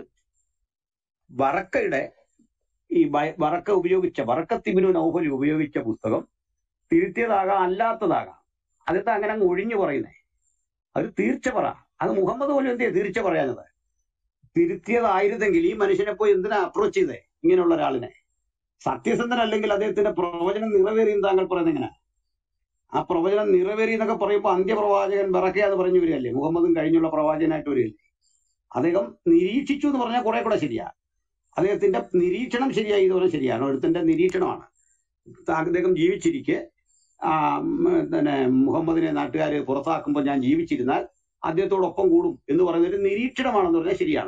വറക്കയുടെ ഈ ബയ- വറക്ക ഉപയോഗിച്ച വറക്കത്തിബിനു നൗഫൽ ഉപയോഗിച്ച പുസ്തകം തിരുത്തിയതാകാം അല്ലാത്തതാകാം അതെന്താ അങ്ങനെ അങ്ങ് ഒഴിഞ്ഞു പറയുന്നേ അത് തീർച്ച പറ അത് മുഹമ്മദ് പോലും എന്തേ തീർച്ച പറയാഞ്ഞത് തിരുത്തിയതായിരുന്നെങ്കിൽ ഈ മനുഷ്യനെ പോയി എന്തിനാ അപ്രോച്ച് ചെയ്തേ ഇങ്ങനെയുള്ള ഒരാളിനെ സത്യസന്ധനല്ലെങ്കിൽ അദ്ദേഹത്തിന്റെ പ്രവചനം നിറവേറിയെന്ന് താങ്കൾ പറയുന്നത് എങ്ങനെ ആ പ്രവചനം നിറവേറി എന്നൊക്കെ പറയുമ്പോൾ അന്ത്യപ്രവാചകൻ ബറക്കയാന്ന് പറഞ്ഞു വരികയല്ലേ മുഹമ്മദും കഴിഞ്ഞുള്ള പ്രവാചകനായിട്ട് വരികയല്ലേ അദ്ദേഹം നിരീക്ഷിച്ചു എന്ന് പറഞ്ഞാൽ കുറെ കൂടെ ശരിയാ അദ്ദേഹത്തിന്റെ നിരീക്ഷണം ശരിയായി എന്ന് പറഞ്ഞാൽ ശരിയാണ് ഒരുത്തിന്റെ നിരീക്ഷണമാണ് അദ്ദേഹം ജീവിച്ചിരിക്കെ ആ, ഉം, പിന്നെ മുഹമ്മദിനെ നാട്ടുകാർ പുറത്താക്കുമ്പോൾ ഞാൻ ജീവിച്ചിരുന്നാൽ അദ്ദേഹത്തോടൊപ്പം കൂടും എന്ന് പറയുന്ന ഒരു നിരീക്ഷണമാണെന്ന് പറഞ്ഞാൽ ശരിയാണ്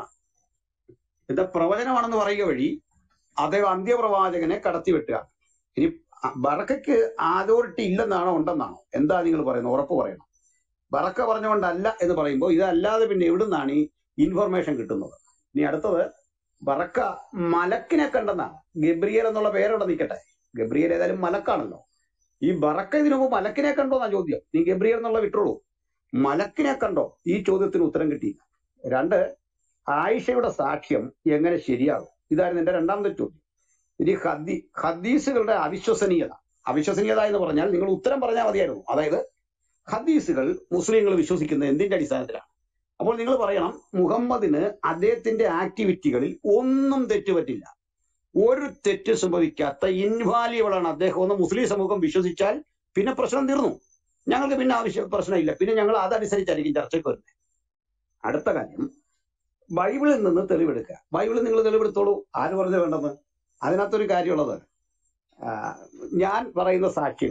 എന്താ പ്രവചനമാണെന്ന് പറയുക വഴി അദ്ദേഹം അന്ത്യപ്രവാചകനെ കടത്തിവെട്ടുക ഇനി ബറക്കയ്ക്ക് അതോറിറ്റി ഇല്ലെന്നാണോ ഉണ്ടെന്നാണോ എന്താ നിങ്ങൾ പറയുന്നത് ഉറപ്പ് പറയണം ബറക്ക പറഞ്ഞുകൊണ്ടല്ല എന്ന് പറയുമ്പോൾ ഇതല്ലാതെ പിന്നെ എവിടുന്നാണ് ഈ ഇൻഫർമേഷൻ കിട്ടുന്നത് ഇനി അടുത്തത് ബറക്ക മലക്കിനെ കണ്ടെന്നാണ് ഗബ്രിയൽ എന്നുള്ള പേരവിടെ നിൽക്കട്ടെ ഗബ്രിയൽ ഏതായാലും മലക്കാണല്ലോ ഈ ബറക്ക ഇതിനു മുമ്പ് മലക്കിനെ കണ്ടോ എന്നാ ചോദ്യം നീ ഗബ്രിയൽ എന്നുള്ള വിട്ടുള്ളൂ മലക്കിനെ കണ്ടോ ഈ ചോദ്യത്തിന് ഉത്തരം കിട്ടിയില്ല രണ്ട് ആയിഷയുടെ സാക്ഷ്യം എങ്ങനെ ശരിയാകും ഇതായിരുന്നു എന്റെ രണ്ടാമത്തെ ചോദ്യം ഇനി ഹദി ഹദീസുകളുടെ അവിശ്വസനീയത അവിശ്വസനീയത എന്ന് പറഞ്ഞാൽ നിങ്ങൾ ഉത്തരം പറഞ്ഞാൽ മതിയായിരുന്നു അതായത് ഹദീസുകൾ മുസ്ലിങ്ങൾ വിശ്വസിക്കുന്നത് എന്തിന്റെ അടിസ്ഥാനത്തിലാണ് അപ്പോൾ നിങ്ങൾ പറയണം മുഹമ്മദിന് അദ്ദേഹത്തിന്റെ ആക്ടിവിറ്റികളിൽ ഒന്നും തെറ്റുപറ്റില്ല ഒരു തെറ്റ് സംഭവിക്കാത്ത ഇൻവാലിയബിൾ ആണ് അദ്ദേഹം എന്ന് മുസ്ലിം സമൂഹം വിശ്വസിച്ചാൽ പിന്നെ പ്രശ്നം തീർന്നു ഞങ്ങൾക്ക് പിന്നെ ആവശ്യം പ്രശ്നമില്ല പിന്നെ ഞങ്ങൾ അതനുസരിച്ചായിരിക്കും ചർച്ചയ്ക്ക് വരുന്നത് അടുത്ത കാര്യം ബൈബിളിൽ നിന്ന് തെളിവെടുക്കുക ബൈബിളിൽ നിങ്ങൾ തെളിവെടുത്തോളൂ ആര് പറഞ്ഞു വേണ്ടെന്ന് അതിനകത്തൊരു കാര്യമുള്ളത് ആ, ഞാൻ പറയുന്ന സാക്ഷ്യങ്ങൾ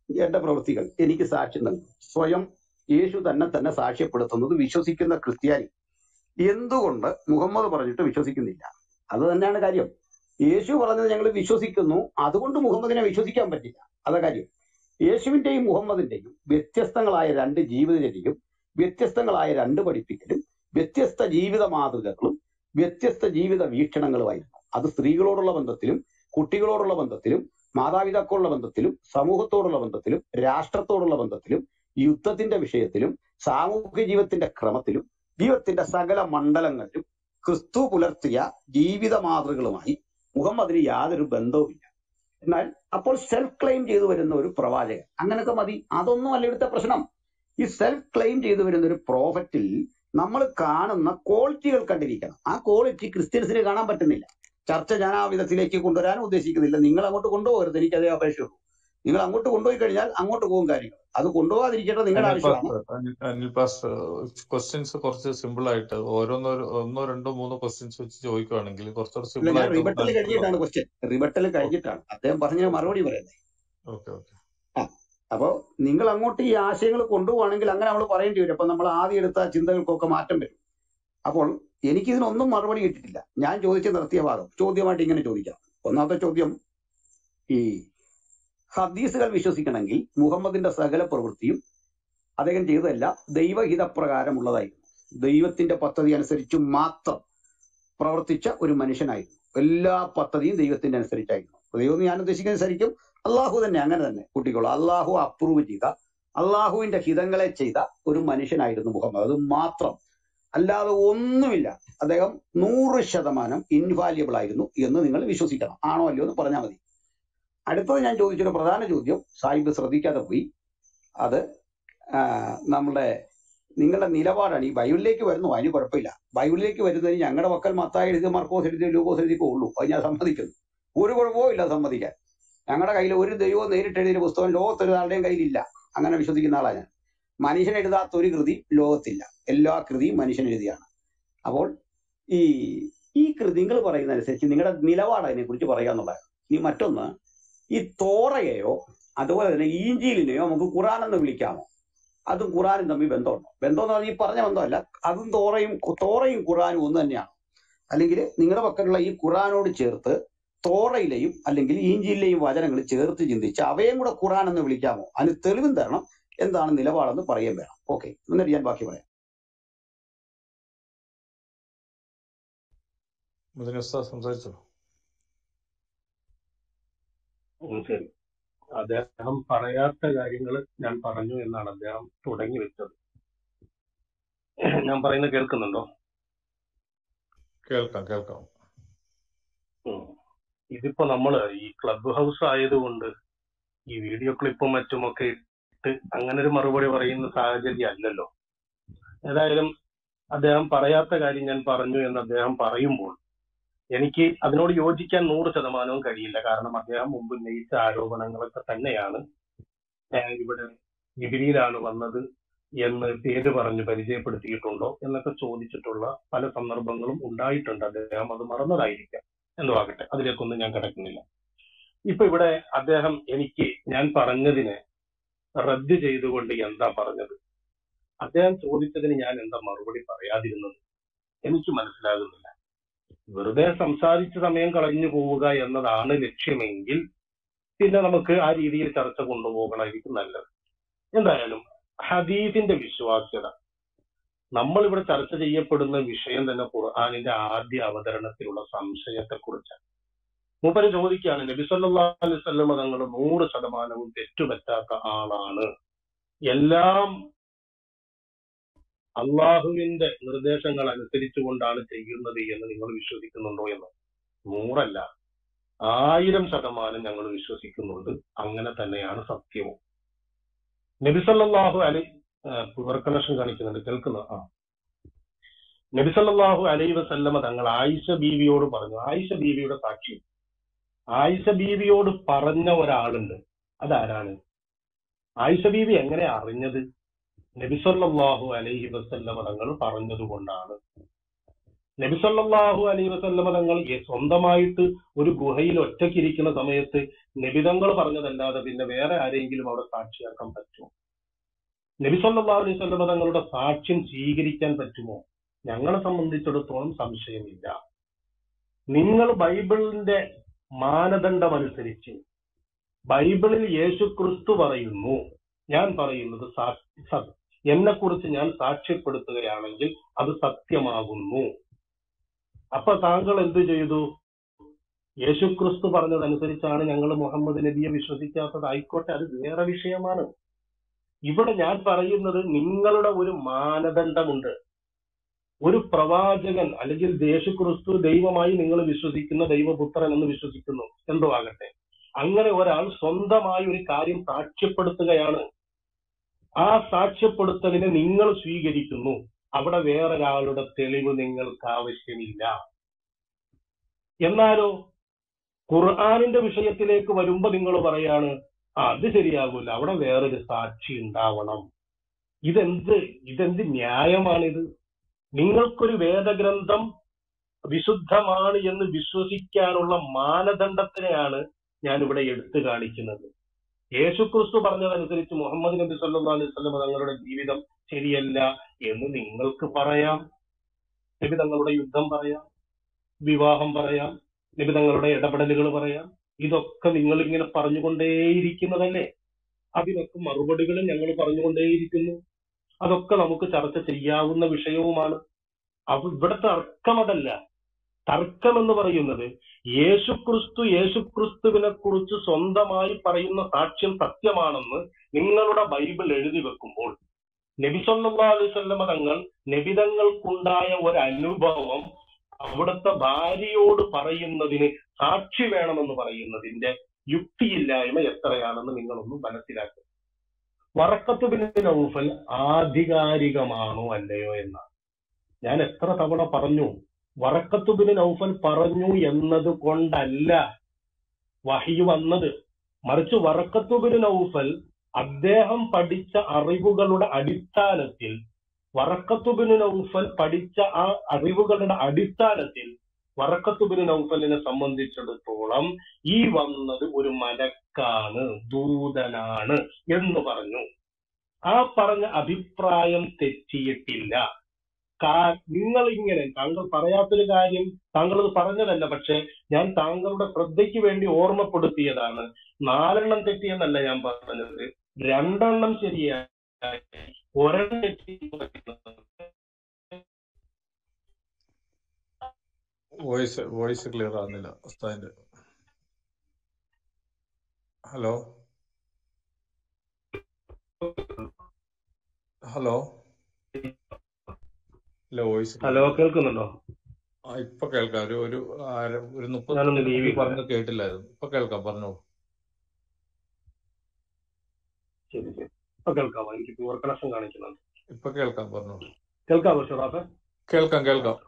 എന്റെ പ്രവൃത്തികൾ എനിക്ക് സാക്ഷ്യം നൽകും സ്വയം യേശു തന്നെ തന്നെ സാക്ഷ്യപ്പെടുത്തുന്നത് വിശ്വസിക്കുന്ന ക്രിസ്ത്യാനി എന്തുകൊണ്ട് മുഹമ്മദ് പറഞ്ഞിട്ട് വിശ്വസിക്കുന്നില്ല അത് തന്നെയാണ് കാര്യം യേശു പറഞ്ഞത് ഞങ്ങൾ വിശ്വസിക്കുന്നു അതുകൊണ്ട് മുഹമ്മദിനെ വിശ്വസിക്കാൻ പറ്റില്ല അതാ കാര്യം യേശുവിന്റെയും മുഹമ്മദിന്റെയും വ്യത്യസ്തങ്ങളായ രണ്ട് ജീവിതചര്യയും വ്യത്യസ്തങ്ങളായ രണ്ട് പഠിപ്പിക്കലും വ്യത്യസ്ത ജീവിത മാതൃകകളും വ്യത്യസ്ത ജീവിത വീക്ഷണങ്ങളുമായിരുന്നു അത് സ്ത്രീകളോടുള്ള ബന്ധത്തിലും കുട്ടികളോടുള്ള ബന്ധത്തിലും മാതാപിതാക്കളുടെ ബന്ധത്തിലും സമൂഹത്തോടുള്ള ബന്ധത്തിലും രാഷ്ട്രത്തോടുള്ള ബന്ധത്തിലും യുദ്ധത്തിന്റെ വിഷയത്തിലും സാമൂഹിക ജീവിതത്തിന്റെ ക്രമത്തിലും ജീവിതത്തിന്റെ സകല മണ്ഡലങ്ങളിലും ക്രിസ്തു പുലർത്തിയ ജീവിത മാതൃകളുമായി മുഹമ്മദിന് യാതൊരു ബന്ധവുമില്ല എന്നാൽ അപ്പോൾ സെൽഫ് ക്ലെയിം ചെയ്തു വരുന്ന ഒരു പ്രവാചകൻ അങ്ങനൊക്കെ മതി അതൊന്നും അല്ല ഇവിടുത്തെ പ്രശ്നം ഈ സെൽഫ് ക്ലെയിം ചെയ്തു വരുന്ന ഒരു പ്രോഫറ്റിൽ നമ്മൾ കാണുന്ന ക്വാളിറ്റികൾ കണ്ടിരിക്കണം ആ ക്വാളിറ്റി ക്രിസ്ത്യൻസിന് കാണാൻ പറ്റുന്നില്ല ചർച്ച ഞാൻ ആ വിധത്തിലേക്ക് കൊണ്ടുവരാനും ഉദ്ദേശിക്കുന്നില്ല നിങ്ങൾ അങ്ങോട്ട് കൊണ്ടുപോകരുത് എനിക്ക് അതേ അപേക്ഷയുള്ളൂ നിങ്ങൾ അങ്ങോട്ട് കൊണ്ടുപോയി കഴിഞ്ഞാൽ അങ്ങോട്ട് പോകും കാര്യങ്ങൾ അത് കൊണ്ടുപോകാതിരിക്കേണ്ടത് നിങ്ങളുടെ അനിൽ ആവശ്യമാണ് pastor Anil Anil pastor questions കുറച്ച് സിമ്പിൾ ആയിട്ട് ഓരോന്നോ ഒന്നോ രണ്ടോ മൂന്നോ ക്വസ്റ്റ്യൻസ് വെച്ച് ചോദിക്കുകയാണെങ്കിൽ കുറച്ചുകൂടെ ഇല്ല സിമ്പിൾ ഞാൻ ആയിട്ട് റിബട്ടൽ നമുക്ക് കഴിഞ്ഞിട്ടാണ് ആൻസർ ക്വസ്റ്റ്യൻ റിബട്ടൽ കഴിഞ്ഞിട്ടാണ് അദ്ദേഹം പറഞ്ഞ മറുപടി പറയുന്നത് ഓക്കെ ഓക്കെ ആ അപ്പോ നിങ്ങൾ അങ്ങോട്ട് ഈ ആശയങ്ങൾ കൊണ്ടുപോവാണെങ്കിൽ അങ്ങനെ നമ്മൾ പറയേണ്ടി വരും അപ്പൊ നമ്മൾ ആദ്യം എടുത്ത ചിന്തകൾക്കൊക്കെ മാറ്റം വരും അപ്പോൾ എനിക്ക് ഇതിനൊന്നും മറുപടി കിട്ടിയിട്ടില്ല ഞാൻ ചോദിച്ച നിർത്തിയ ഭാഗം ചോദ്യമായിട്ട് ഇങ്ങനെ ചോദിക്കാം ഒന്നാമത്തെ ചോദ്യം ഈ ഹദീസുകൾ വിശ്വസിക്കണമെങ്കിൽ മുഹമ്മദിന്റെ സകല പ്രവൃത്തിയും അദ്ദേഹം ചെയ്തതല്ല ദൈവഹിതപ്രകാരമുള്ളതായിരുന്നു ദൈവത്തിന്റെ പദ്ധതി അനുസരിച്ച് മാത്രം പ്രവർത്തിച്ച ഒരു മനുഷ്യനായിരുന്നു എല്ലാ പദ്ധതിയും ദൈവത്തിന്റെ അനുസരിച്ചായിരുന്നു ദൈവം എന്ന് ഞാൻ ഉദ്ദേശിക്കുന്നത് ശരിക്കും അള്ളാഹു തന്നെ അങ്ങനെ തന്നെ കുട്ടികളോ അള്ളാഹു അപ്രൂവ് ചെയ്ത അള്ളാഹുവിന്റെ ഹിതങ്ങളെ ചെയ്ത ഒരു മനുഷ്യനായിരുന്നു മുഹമ്മദ് അത് മാത്രം അല്ലാതെ ഒന്നുമില്ല അദ്ദേഹം നൂറ് ശതമാനം ഇൻവാല്യബിൾ ആയിരുന്നു എന്ന് നിങ്ങൾ വിശ്വസിക്കണം ആണോ അല്ലയോ എന്ന് പറഞ്ഞാൽ മതി അടുത്തത് ഞാൻ ചോദിച്ചൊരു പ്രധാന ചോദ്യം സാഹിബ് ശ്രദ്ധിക്കാതെ പോയി അത് ആ, നമ്മുടെ നിങ്ങളുടെ നിലപാടാണ് ഈ ബൈബിളിലേക്ക് വരുന്നു അതിന് കുഴപ്പമില്ല ബൈബിളിലേക്ക് വരുന്നതിന് ഞങ്ങളുടെ മക്കൾ മത്തായി എഴുതിയ മർക്കോസ് എഴുതിയ ലൂക്കോസ് എഴുതിയൊക്കെ ഉള്ളൂ അത് ഞാൻ സമ്മതിക്കുന്നു ഒരു കുഴപ്പവും ഇല്ല സമ്മതിക്കാൻ ഞങ്ങളുടെ കയ്യിൽ ഒരു ദൈവവും നേരിട്ട് എഴുതിയ പുസ്തകം ലോകത്തൊരാളുടെയും കയ്യിലില്ല അങ്ങനെ വിശ്വസിക്കുന്ന ആളാണ് ഞാൻ മനുഷ്യൻ എഴുതാത്ത ഒരു കൃതി ലോകത്തില്ല എല്ലാ കൃതിയും മനുഷ്യൻ എഴുതിയാണ് അപ്പോൾ ഈ ഈ കൃതി നിങ്ങൾ പറയുന്നതനുസരിച്ച് നിങ്ങളുടെ നിലപാട് അതിനെക്കുറിച്ച് പറയുക എന്നുള്ളതാണ് ഇനി മറ്റൊന്ന് ഈ തോറയെയോ അതുപോലെ തന്നെ ഈഞ്ചീലിനെയോ നമുക്ക് ഖുറാൻ എന്ന് വിളിക്കാമോ അതും ഖുറാനും തമ്മിൽ ബന്ധമുണ്ടോ ബന്ധം എന്ന് പറഞ്ഞാൽ ഈ പറഞ്ഞ ബന്ധമല്ല അതും തോറയും തോറയും ഖുറാനും ഒന്ന് തന്നെയാണ് അല്ലെങ്കിൽ നിങ്ങളുടെ പക്കലുള്ള ഈ ഖുറാനോട് ചേർത്ത് തോറയിലെയും അല്ലെങ്കിൽ ഈഞ്ചിയിലെയും വചനങ്ങൾ ചേർത്ത് ചിന്തിച്ച് അവയും കൂടെ ഖുറാൻ എന്ന് വിളിക്കാമോ അതിന് തെളിവും തരണം എന്താണ് നിലപാടെന്ന് പറയാൻ വേണം ഓക്കെ എന്നിട്ട് ഞാൻ ബാക്കി പറയാം മുതിന് ഉസ്താദ് സംസാരിച്ചോ ഉം, ശരി അദ്ദേഹം പറയാത്ത കാര്യങ്ങൾ ഞാൻ പറഞ്ഞു എന്നാണ് അദ്ദേഹം തുടങ്ങി വെച്ചത് ഞാൻ പറയുന്നത് കേൾക്കുന്നുണ്ടോ കേൾക്കാം കേൾക്കാം ഉം. ഇതിപ്പോ നമ്മള് ഈ ക്ലബ് ഹൗസ് ആയതുകൊണ്ട് ഈ വീഡിയോ ക്ലിപ്പും മറ്റുമൊക്കെ ഇട്ട് അങ്ങനെ ഒരു മറുപടി പറയുന്ന സാഹചര്യം അല്ലല്ലോ ഏതായാലും അദ്ദേഹം പറയാത്ത കാര്യം ഞാൻ പറഞ്ഞു എന്ന് അദ്ദേഹം പറയുമ്പോൾ എനിക്ക് അതിനോട് യോജിക്കാൻ നൂറ് ശതമാനവും കഴിയില്ല കാരണം അദ്ദേഹം മുമ്പ് ഉന്നയിച്ച ആരോപണങ്ങളൊക്കെ തന്നെയാണ് ഞാൻ ഇവിടെ ജിബിരിയിലാണ് വന്നത് എന്ന് പേര് പറഞ്ഞ് പരിചയപ്പെടുത്തിയിട്ടുണ്ടോ എന്നൊക്കെ ചോദിച്ചിട്ടുള്ള പല സന്ദർഭങ്ങളും ഉണ്ടായിട്ടുണ്ട് അദ്ദേഹം അത് മറന്നതായിരിക്കാം എന്തോ ആകട്ടെ അതിലേക്കൊന്നും ഞാൻ കിടക്കുന്നില്ല ഇപ്പൊ ഇവിടെ അദ്ദേഹം എനിക്ക് ഞാൻ പറഞ്ഞതിനെ റദ്ദ് ചെയ്തുകൊണ്ട് എന്താ പറഞ്ഞത് അദ്ദേഹം ചോദിച്ചതിന് ഞാൻ എന്താ മറുപടി പറയാതിരുന്നത് എനിക്ക് മനസ്സിലാകുന്നില്ല വെറുതെ സംസാരിച്ച് സമയം കളഞ്ഞു പോവുക എന്നതാണ് ലക്ഷ്യമെങ്കിൽ പിന്നെ നമുക്ക് ആ രീതിയിൽ ചർച്ച കൊണ്ടുപോകണമായിരിക്കും നല്ലത് എന്തായാലും ഹദീസിന്റെ വിശ്വാസ്യത നമ്മൾ ഇവിടെ ചർച്ച ചെയ്യപ്പെടുന്ന വിഷയം തന്നെ ഖുർആാനിന്റെ ആദ്യ അവതരണത്തിലുള്ള സംശയത്തെക്കുറിച്ചാണ് മൂപ്പര് ചോദിക്കുകയാണ് നബി സല്ലല്ലാഹു അലൈഹി വസല്ലമ തങ്ങൾ നൂറ് ശതമാനവും തെറ്റുപറ്റാത്ത ആളാണ് എല്ലാം അള്ളാഹുവിന്റെ നിർദ്ദേശങ്ങൾ അനുസരിച്ചുകൊണ്ടാണ് ചെയ്യുന്നത് എന്ന് നിങ്ങൾ വിശ്വസിക്കുന്നുണ്ടോ എന്ന് നൂറല്ല ആയിരം ശതമാനം ഞങ്ങൾ വിശ്വസിക്കുന്നുണ്ട് അങ്ങനെ തന്നെയാണ് സത്യവും നബി സല്ലല്ലാഹു അലൈ പുവർ കണക്ഷൻ കാണിക്കുന്നുണ്ട് കേൾക്കുന്നു ആ നബി സല്ലല്ലാഹു അലൈഹി വസല്ലമ തങ്ങൾ ആയിഷ ബീവിയോട് പറഞ്ഞു ആയിഷ ബീവിയുടെ സാക്ഷി ആയിഷ ബീവിയോട് പറഞ്ഞ ഒരാളുണ്ട് അതാരാണ് ആയിഷ ബീവി എങ്ങനെ അറിഞ്ഞത് നബി സല്ലല്ലാഹു അലൈഹി വസല്ലമ തങ്ങൾ പറഞ്ഞതുകൊണ്ടാണ് നബിസല്ലാഹു അലൈ വസല്ലമ തങ്ങൾ ഈ സ്വന്തമായിട്ട് ഒരു ഗുഹയിൽ ഒറ്റയ്ക്കിരിക്കുന്ന സമയത്ത് നബിതങ്ങൾ പറഞ്ഞതല്ലാതെ പിന്നെ വേറെ ആരെങ്കിലും അവിടെ സാക്ഷിയാക്കാൻ പറ്റുമോ നബിസല്ലാഹു അലൈഹി വസല്ലമ തങ്ങളുടെ സാക്ഷ്യം സ്വീകരിക്കാൻ പറ്റുമോ ഞങ്ങളെ സംബന്ധിച്ചിടത്തോളം സംശയമില്ല നിങ്ങൾ ബൈബിളിന്റെ മാനദണ്ഡം അനുസരിച്ച് ബൈബിളിൽ യേശു ക്രിസ്തു പറയുന്നു ഞാൻ പറയുന്നത് എന്നെ കുറിച്ച് ഞാൻ സാക്ഷ്യപ്പെടുത്തുകയാണെങ്കിൽ അത് സത്യമാകുന്നു അപ്പൊ താങ്കൾ എന്ത് ചെയ്തു യേശുക്രിസ്തു പറഞ്ഞതനുസരിച്ചാണ് ഞങ്ങൾ മുഹമ്മദ് നബിയെ വിശ്വസിക്കാത്തത് ആയിക്കോട്ടെ അത് വേറെ വിഷയമാണ് ഇവിടെ ഞാൻ പറയുന്നത് നിങ്ങളുടെ ഒരു മാനദണ്ഡമുണ്ട് ഒരു പ്രവാചകൻ അല്ലെങ്കിൽ യേശുക്രിസ്തു ദൈവമായി നിങ്ങൾ വിശ്വസിക്കുന്ന ദൈവപുത്രൻ എന്ന് വിശ്വസിക്കുന്നു എന്തോ ആകട്ടെ അങ്ങനെ ഒരാൾ സ്വന്തമായി ഒരു കാര്യം സാക്ഷ്യപ്പെടുത്തുകയാണ് ആ സാക്ഷ്യപ്പെടുത്തലിനെ നിങ്ങൾ സ്വീകരിക്കുന്നു അവിടെ വേറൊരാളുടെ തെളിവ് നിങ്ങൾക്ക് ആവശ്യമില്ല എന്നാലോ ഖുർആാനിന്റെ വിഷയത്തിലേക്ക് വരുമ്പോ നിങ്ങൾ പറയാണ് ആ അത് ശരിയാകൂല അവിടെ വേറൊരു സാക്ഷി ഉണ്ടാവണം ഇതെന്ത് ഇതെന്ത് ന്യായമാണിത് നിങ്ങൾക്കൊരു വേദഗ്രന്ഥം വിശുദ്ധമാണ് എന്ന് വിശ്വസിക്കാനുള്ള മാനദണ്ഡത്തിനെയാണ് ഞാൻ ഇവിടെ എടുത്തു കാണിക്കുന്നത് യേശുക്രിസ്തു പറഞ്ഞതനുസരിച്ച് മുഹമ്മദ് നബി സല്ലല്ലാഹു അലൈഹി വസല്ലം തങ്ങളുടെ ജീവിതം ശരിയല്ല എന്ന് നിങ്ങൾക്ക് പറയാം നബി തങ്ങളുടെ യുദ്ധം പറയാം വിവാഹം പറയാം നബി തങ്ങളുടെ ഇടപെടലുകൾ പറയാം ഇതൊക്കെ നിങ്ങൾ ഇങ്ങനെ പറഞ്ഞുകൊണ്ടേയിരിക്കുന്നതല്ലേ അതിനൊക്കെ മറുപടികൾ ഞങ്ങൾ പറഞ്ഞുകൊണ്ടേയിരിക്കുന്നു അതൊക്കെ നമുക്ക് ചർച്ച ചെയ്യാവുന്ന വിഷയവുമാണ് അപ്പൊ ഇവിടെ തർക്കം അതല്ല തർക്കം എന്ന് പറയുന്നത് യേശുക്രിസ്തു യേശുക്രിസ്തുവിനെ കുറിച്ച് സ്വന്തമായി പറയുന്ന സാക്ഷ്യം സത്യമാണെന്ന് നിങ്ങളുടെ ബൈബിൾ എഴുതി വെക്കുമ്പോൾ നബി സല്ലല്ലാഹു അലൈഹി വസല്ലമ തങ്ങൾ നബിതങ്ങൾക്കുണ്ടായ ഒരു അനുഭവം അവിടുത്തെ ഭാര്യയോട് പറയുന്നതിന് സാക്ഷി വേണമെന്ന് പറയുന്നതിന്റെ യുക്തിയില്ലായ്മ എത്രയാണെന്ന് നിങ്ങളൊന്ന് മനസ്സിലാക്കുക വറക്കത്ത് ബിൻ നൗഫൽ ആധികാരികമാണോ അല്ലയോ എന്നാണ് ഞാൻ എത്ര തവണ പറഞ്ഞു വറക്കത്ത് ബിൻ നൗഫൽ പറഞ്ഞു എന്നത് കൊണ്ടല്ല വഹി വന്നത് മറിച്ച് വറക്കത്ത് ബിൻ നൗഫൽ അദ്ദേഹം പഠിച്ച അറിവുകളുടെ അടിസ്ഥാനത്തിൽ വറക്കത്തുബിന് നൗഫൽ പഠിച്ച ആ അറിവുകളുടെ അടിസ്ഥാനത്തിൽ വറക്കത്തുബിന് നൗഫലിനെ സംബന്ധിച്ചിടത്തോളം ഈ വന്നത് ഒരു മലക്കാണ് ദൂതനാണ് എന്ന് പറഞ്ഞു ആ പറഞ്ഞ അഭിപ്രായം തെറ്റിയിട്ടില്ല നിങ്ങൾ ഇങ്ങനെ താങ്കൾ പറയാത്തൊരു കാര്യം താങ്കൾ അത് പറഞ്ഞതല്ല പക്ഷെ ഞാൻ താങ്കളുടെ ശ്രദ്ധയ്ക്ക് വേണ്ടി ഓർമ്മപ്പെടുത്തിയതാണ് നാലെണ്ണം തെറ്റിയെന്നല്ല ഞാൻ പറഞ്ഞത് രണ്ടെണ്ണം ശരിയായി ഒരെണ്ണം തെറ്റി വോയിസ് വോയിസ് ക്ലിയർ ആകുന്നില്ല ഉസ്താദിന്റെ ഹലോ ഹലോ ഇല്ല വോയിസ് ഹലോ കേൾക്കുന്നുണ്ടോ ആ ഇപ്പൊ കേൾക്കാം ഒരു ഒരു അര- ഒരു മുപ്പത് ഞാനൊന്ന് leave ചെയ്തു. പറഞ്ഞു കേട്ടില്ലായിരുന്നു ഇപ്പൊ കേൾക്കാം പറഞ്ഞോളൂ ശരി ശരി ഇപ്പൊ കേൾക്കാമോ എനിക്ക് പ്യൂർ കണക്ഷൻ കാണിക്കുന്നുണ്ട് ഇപ്പൊ കേൾക്കാം പറഞ്ഞോളൂ കേൾക്കാമോ ഷുറാഫെ കേൾക്കാം കേൾക്കാം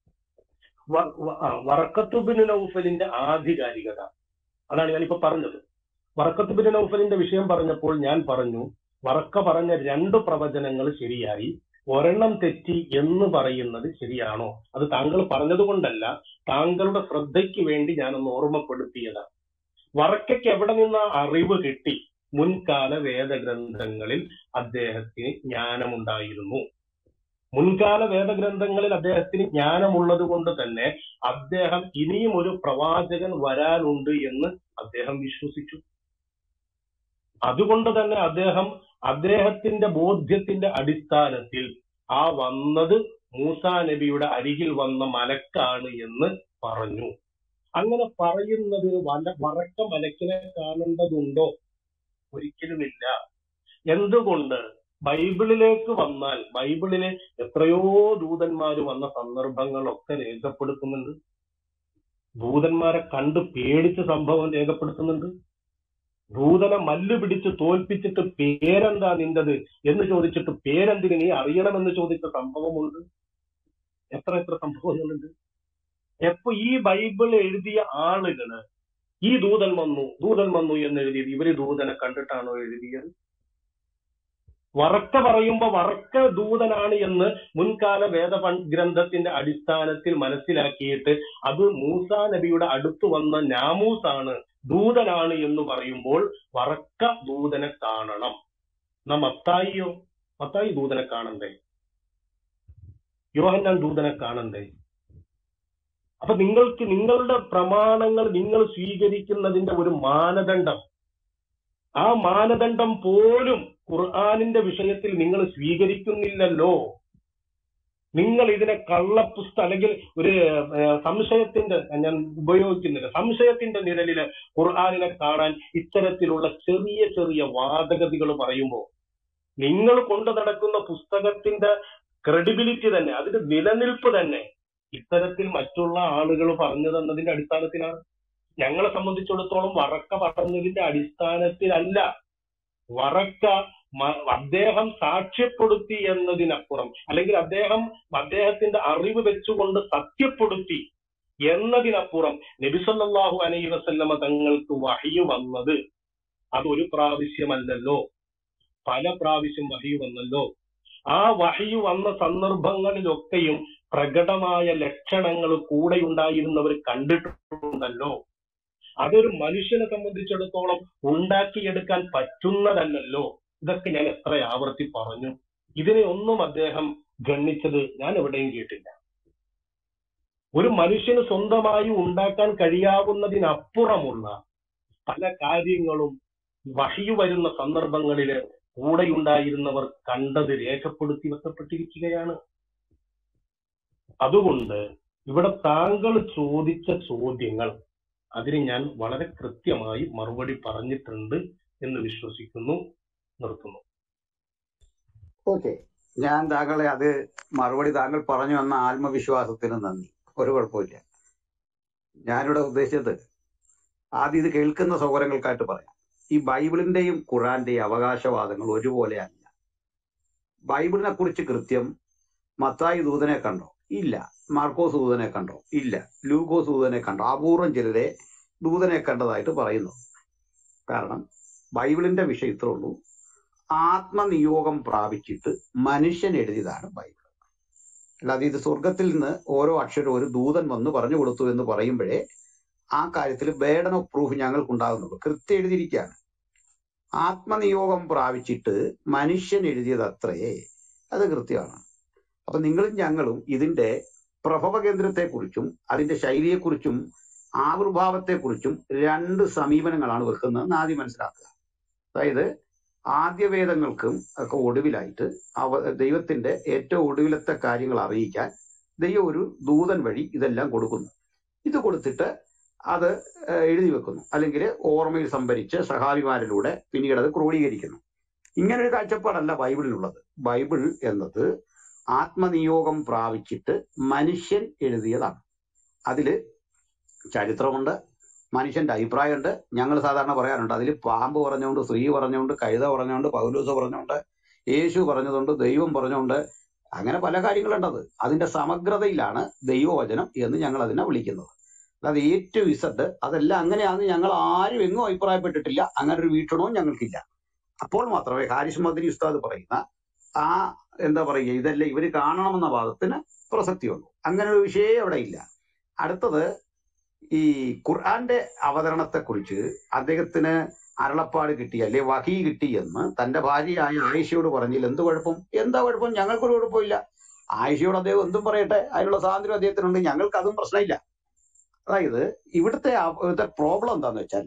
വറക്കത്തുബിന് നൗഫലിന്റെ ആധികാരികത അതാണ് ഞാനിപ്പോ പറഞ്ഞത് വറക്കത്തുബിന് നൗഫലിന്റെ വിഷയം പറഞ്ഞപ്പോൾ ഞാൻ പറഞ്ഞു വറക്ക പറഞ്ഞ രണ്ട് പ്രവചനങ്ങൾ ശരിയായി ഒരെണ്ണം തെറ്റി എന്ന് പറയുന്നത് ശരിയാണോ അത് താങ്കൾ പറഞ്ഞത് കൊണ്ടല്ല താങ്കളുടെ ശ്രദ്ധയ്ക്ക് വേണ്ടി ഞാനൊന്ന് ഓർമ്മപ്പെടുത്തിയതാണ് വറക്കയ്ക്ക് എവിടെ നിന്ന് ആ അറിവ് കിട്ടി മുൻകാല വേദഗ്രന്ഥങ്ങളിൽ അദ്ദേഹത്തിന് ജ്ഞാനമുണ്ടായിരുന്നു മുൻകാല വേദഗ്രന്ഥങ്ങളിൽ അദ്ദേഹത്തിന് ജ്ഞാനമുള്ളത് കൊണ്ട് തന്നെ അദ്ദേഹം ഇനിയും ഒരു പ്രവാചകൻ വരാനുണ്ട് എന്ന് അദ്ദേഹം വിശ്വസിച്ചു അതുകൊണ്ട് തന്നെ അദ്ദേഹം അദ്ദേഹത്തിന്റെ ബോധ്യത്തിന്റെ അടിസ്ഥാനത്തിൽ ആ വന്നത് മൂസാ നബിയുടെ അരികിൽ വന്ന മലക്കാണ് എന്ന് പറഞ്ഞു അങ്ങനെ പറയുന്നത് വല വറക്ക മലക്കിനെ കാണേണ്ടതുണ്ടോ ഒരിക്കലുമില്ല എന്തുകൊണ്ട് ബൈബിളിലേക്ക് വന്നാൽ ബൈബിളിലെ എത്രയോ ദൂതന്മാര് വന്ന സന്ദർഭങ്ങളൊക്കെ രേഖപ്പെടുത്തുന്നുണ്ട് ദൂതന്മാരെ കണ്ട് പേടിച്ച സംഭവം രേഖപ്പെടുത്തുന്നുണ്ട് ദൂതനെ മല്ല് പിടിച്ച് തോൽപ്പിച്ചിട്ട് പേരെന്താ നിന്റത് എന്ന് ചോദിച്ചിട്ട് പേരെന്തിന് നീ അറിയണമെന്ന് ചോദിച്ച സംഭവമുണ്ട് എത്ര എത്ര സംഭവങ്ങളുണ്ട് എപ്പോ ഈ ബൈബിൾ എഴുതിയ ആളുകള് ഈ ദൂതൻ വന്നു ദൂതൻ വന്നു എന്ന് എഴുതിയത് ഇവര് ദൂതനെ കണ്ടിട്ടാണോ എഴുതിയത് വറക്ക പറയുമ്പോ വറക്ക ദൂതനാണ് എന്ന് മുൻകാല വേദ പൺ- ഗ്രന്ഥത്തിന്റെ അടിസ്ഥാനത്തിൽ മനസ്സിലാക്കിയിട്ട് അത് മൂസ നബിയുടെ അടുത്ത് വന്ന നാമൂസാണ് ദൂതനാണ് എന്ന് പറയുമ്പോൾ വറക്ക ദൂതനെ കാണണം നാ മത്തായിയോ മത്തായി ദൂതനെ കാണണ്ടേ യോഹന്നാൻ ദൂതനെ കാണണ്ടേ അപ്പൊ നിങ്ങൾക്ക് നിങ്ങളുടെ പ്രമാണങ്ങൾ നിങ്ങൾ സ്വീകരിക്കുന്നതിന്റെ ഒരു മാനദണ്ഡം ആ മാനദണ്ഡം പോലും ഖുർആാനിന്റെ വിഷയത്തിൽ നിങ്ങൾ സ്വീകരിക്കുന്നില്ലല്ലോ നിങ്ങൾ ഇതിനെ കള്ളപ്പുസ്ത അല്ലെങ്കിൽ ഒരു ഏഹ്, സംശയത്തിന്റെ ഞാൻ ഉപയോഗിക്കുന്നില്ല സംശയത്തിന്റെ നിഴലില് ഖുർആാനിനെ കാണാൻ ഇത്തരത്തിലുള്ള ചെറിയ ചെറിയ വാദഗതികൾ പറയുമ്പോൾ നിങ്ങൾ കൊണ്ടു നടക്കുന്ന പുസ്തകത്തിന്റെ ക്രെഡിബിലിറ്റി തന്നെ അതിന്റെ നിലനിൽപ്പ് തന്നെ ഇത്തരത്തിൽ മറ്റുള്ള ആളുകൾ പറഞ്ഞു തന്നതിന്റെ അടിസ്ഥാനത്തിലാണ് ഞങ്ങളെ സംബന്ധിച്ചിടത്തോളം വറക്ക പറഞ്ഞതിന്റെ അടിസ്ഥാനത്തിലല്ല വറക്ക മ- അദ്ദേഹം സാക്ഷ്യപ്പെടുത്തി എന്നതിനപ്പുറം അല്ലെങ്കിൽ അദ്ദേഹം അദ്ദേഹത്തിന്റെ അറിവ് വെച്ചുകൊണ്ട് സത്യപ്പെടുത്തി എന്നതിനപ്പുറം നബിസല്ലാഹു അലൈഹി വസല്ലമ തങ്ങൾക്ക് വഹയു വന്നത് അത് ഒരു പ്രാവശ്യമല്ലല്ലോ പല പ്രാവശ്യം വഹയു വന്നല്ലോ ആ വഹയു വന്ന സന്ദർഭങ്ങളിലൊക്കെയും പ്രകടമായ ലക്ഷണങ്ങൾ കൂടെ ഉണ്ടായിരുന്നവർ കണ്ടിട്ടുണ്ടല്ലോ അതൊരു മനുഷ്യനെ സംബന്ധിച്ചിടത്തോളം ഉണ്ടാക്കിയെടുക്കാൻ പറ്റുന്നതല്ലല്ലോ ഇതൊക്കെ ഞാൻ എത്ര ആവർത്തി പറഞ്ഞു ഇതിനെ ഒന്നും അദ്ദേഹം ഗണ്ണിച്ചത് ഞാൻ എവിടെയും കേട്ടില്ല ഒരു മനുഷ്യന് സ്വന്തമായി ഉണ്ടാക്കാൻ കഴിയാവുന്നതിനപ്പുറമുള്ള പല കാര്യങ്ങളും വഹിയു വരുന്ന സന്ദർഭങ്ങളില് കൂടെയുണ്ടായിരുന്നവർ കണ്ടത് രേഖപ്പെടുത്തി വെക്കപ്പെട്ടിരിക്കുകയാണ് അതുകൊണ്ട് ഇവിടെ താങ്കൾ ചോദിച്ച ചോദ്യങ്ങൾ അതിന് ഞാൻ വളരെ കൃത്യമായി മറുപടി പറഞ്ഞിട്ടുണ്ട് എന്ന് വിശ്വസിക്കുന്നു നിർത്തുന്നു ഓക്കെ ഞാൻ താങ്കളെ അത് മറുപടി താങ്കൾ പറഞ്ഞു വന്ന ആത്മവിശ്വാസത്തിന് നന്ദി ഒരു കുഴപ്പമില്ല ഞാനിവിടെ ഉദ്ദേശിച്ചത് ആദ്യം ഇത് കേൾക്കുന്ന സൗകര്യങ്ങൾക്കായിട്ട് പറയാം ഈ ബൈബിളിന്റെയും ഖുറാന്റെയും അവകാശവാദങ്ങൾ ഒരുപോലെയല്ല ബൈബിളിനെ കുറിച്ച് കൃത്യം മത്തായി ദൂതനെ കണ്ടോ ഇല്ല മാർക്കോസ് ദൂതനെ കണ്ടോ ഇല്ല ലൂക്കോസ് ദൂതനെ കണ്ടോ അപൂർവം ചിലരെ ദൂതനെ കണ്ടതായിട്ട് പറയുന്നു കാരണം ബൈബിളിന്റെ വിഷയം ഇത്രേ ഉള്ളൂ ആത്മനിയോഗം പ്രാപിച്ചിട്ട് മനുഷ്യൻ എഴുതിയതാണ് ബൈബിൾ അല്ലാതെ ഇത് സ്വർഗത്തിൽ നിന്ന് ഓരോ അക്ഷരവും ഒരു ദൂതൻ വന്ന് പറഞ്ഞു കൊടുത്തു എന്ന് പറയുമ്പോഴേ ആ കാര്യത്തിൽ ബേഡൻ ഓഫ് പ്രൂഫ് ഞങ്ങൾക്ക് ഉണ്ടാകുന്നുള്ളൂ കൃത്യം എഴുതിയിരിക്കുകയാണ് ആത്മനിയോഗം പ്രാപിച്ചിട്ട് മനുഷ്യൻ എഴുതിയത് അത്രേ അത് കൃത്യമാണ് അപ്പൊ നിങ്ങളും ഞങ്ങളും ഇതിന്റെ പ്രഭവ കേന്ദ്രത്തെക്കുറിച്ചും അതിന്റെ ശൈലിയെക്കുറിച്ചും ആവിർഭാവത്തെക്കുറിച്ചും രണ്ട് സമീപനങ്ങളാണ് വെക്കുന്നതെന്ന് ആദ്യം മനസ്സിലാക്കുക അതായത് ആദ്യവേദങ്ങൾക്കും ഒക്കെ ഒടുവിലായിട്ട് അവ ദൈവത്തിന്റെ ഏറ്റവും ഒടുവിലത്തെ കാര്യങ്ങൾ അറിയിക്കാൻ ദൈവം ഒരു ദൂതൻ വഴി ഇതെല്ലാം കൊടുക്കുന്നു ഇത് കൊടുത്തിട്ട് അത് ഏഹ്, എഴുതി വെക്കുന്നു അല്ലെങ്കിൽ ഓർമ്മയിൽ സംഭരിച്ച് സഹാബിമാരിലൂടെ പിന്നീട് അത് ക്രോഡീകരിക്കുന്നു ഇങ്ങനെ ഒരു കാഴ്ചപ്പാടല്ല ബൈബിളിനുള്ളത് ബൈബിൾ എന്നത് ആത്മനിയോഗം പ്രാപിച്ചിട്ട് മനുഷ്യൻ എഴുതിയതാണ് അതില് ചരിത്രമുണ്ട് മനുഷ്യന്റെ അഭിപ്രായമുണ്ട് ഞങ്ങൾ സാധാരണ പറയാറുണ്ട് അതിൽ പാമ്പ് പറഞ്ഞുകൊണ്ട് സ്ത്രീ പറഞ്ഞുകൊണ്ട് കഴുത പറഞ്ഞുകൊണ്ട് പൗലൂസ് പറഞ്ഞുകൊണ്ട് യേശു പറഞ്ഞതുകൊണ്ട് ദൈവം പറഞ്ഞുകൊണ്ട് അങ്ങനെ പല കാര്യങ്ങളുണ്ടത് അതിന്റെ സമഗ്രതയിലാണ് ദൈവവചനം എന്ന് ഞങ്ങൾ അതിനെ വിളിക്കുന്നത് അല്ലാതെ എ ടു ഇസഡ് അതെല്ലാം അങ്ങനെയാണെന്ന് ഞങ്ങൾ ആരും എങ്ങും അഭിപ്രായപ്പെട്ടിട്ടില്ല അങ്ങനെ ഒരു വീക്ഷണവും ഞങ്ങൾക്കില്ല അപ്പോൾ മാത്രമേ ഹാരിസ് മദനി ഉസ്താദ് പറയുന്ന ആ എന്താ പറയുക ഇതെല്ലാം ഇവര് കാണണമെന്ന വാദത്തിന് പ്രസക്തിയുള്ളൂ അങ്ങനെ ഒരു വിഷയമേ അവിടെ ഇല്ല അടുത്തത് ഈ ഖുർആന്റെ അവതരണത്തെ കുറിച്ച് അദ്ദേഹത്തിന് അരുളപ്പാട് കിട്ടി അല്ലെ വഹി കിട്ടി എന്ന് തന്റെ ഭാര്യയായ ആയിഷയോട് പറഞ്ഞില്ല എന്ത് കുഴപ്പം എന്താ കുഴപ്പം ഞങ്ങൾക്കൊരു കുഴപ്പമില്ല ആയിഷയോട് അദ്ദേഹം എന്തും പറയട്ടെ അതിനുള്ള സ്വാതന്ത്ര്യം അദ്ദേഹത്തിനുണ്ട് ഞങ്ങൾക്ക് അതും പ്രശ്നമില്ല അതായത് ഇവിടുത്തെ ആ- ഇവിടുത്തെ പ്രോബ്ലം എന്താന്ന് വെച്ചാൽ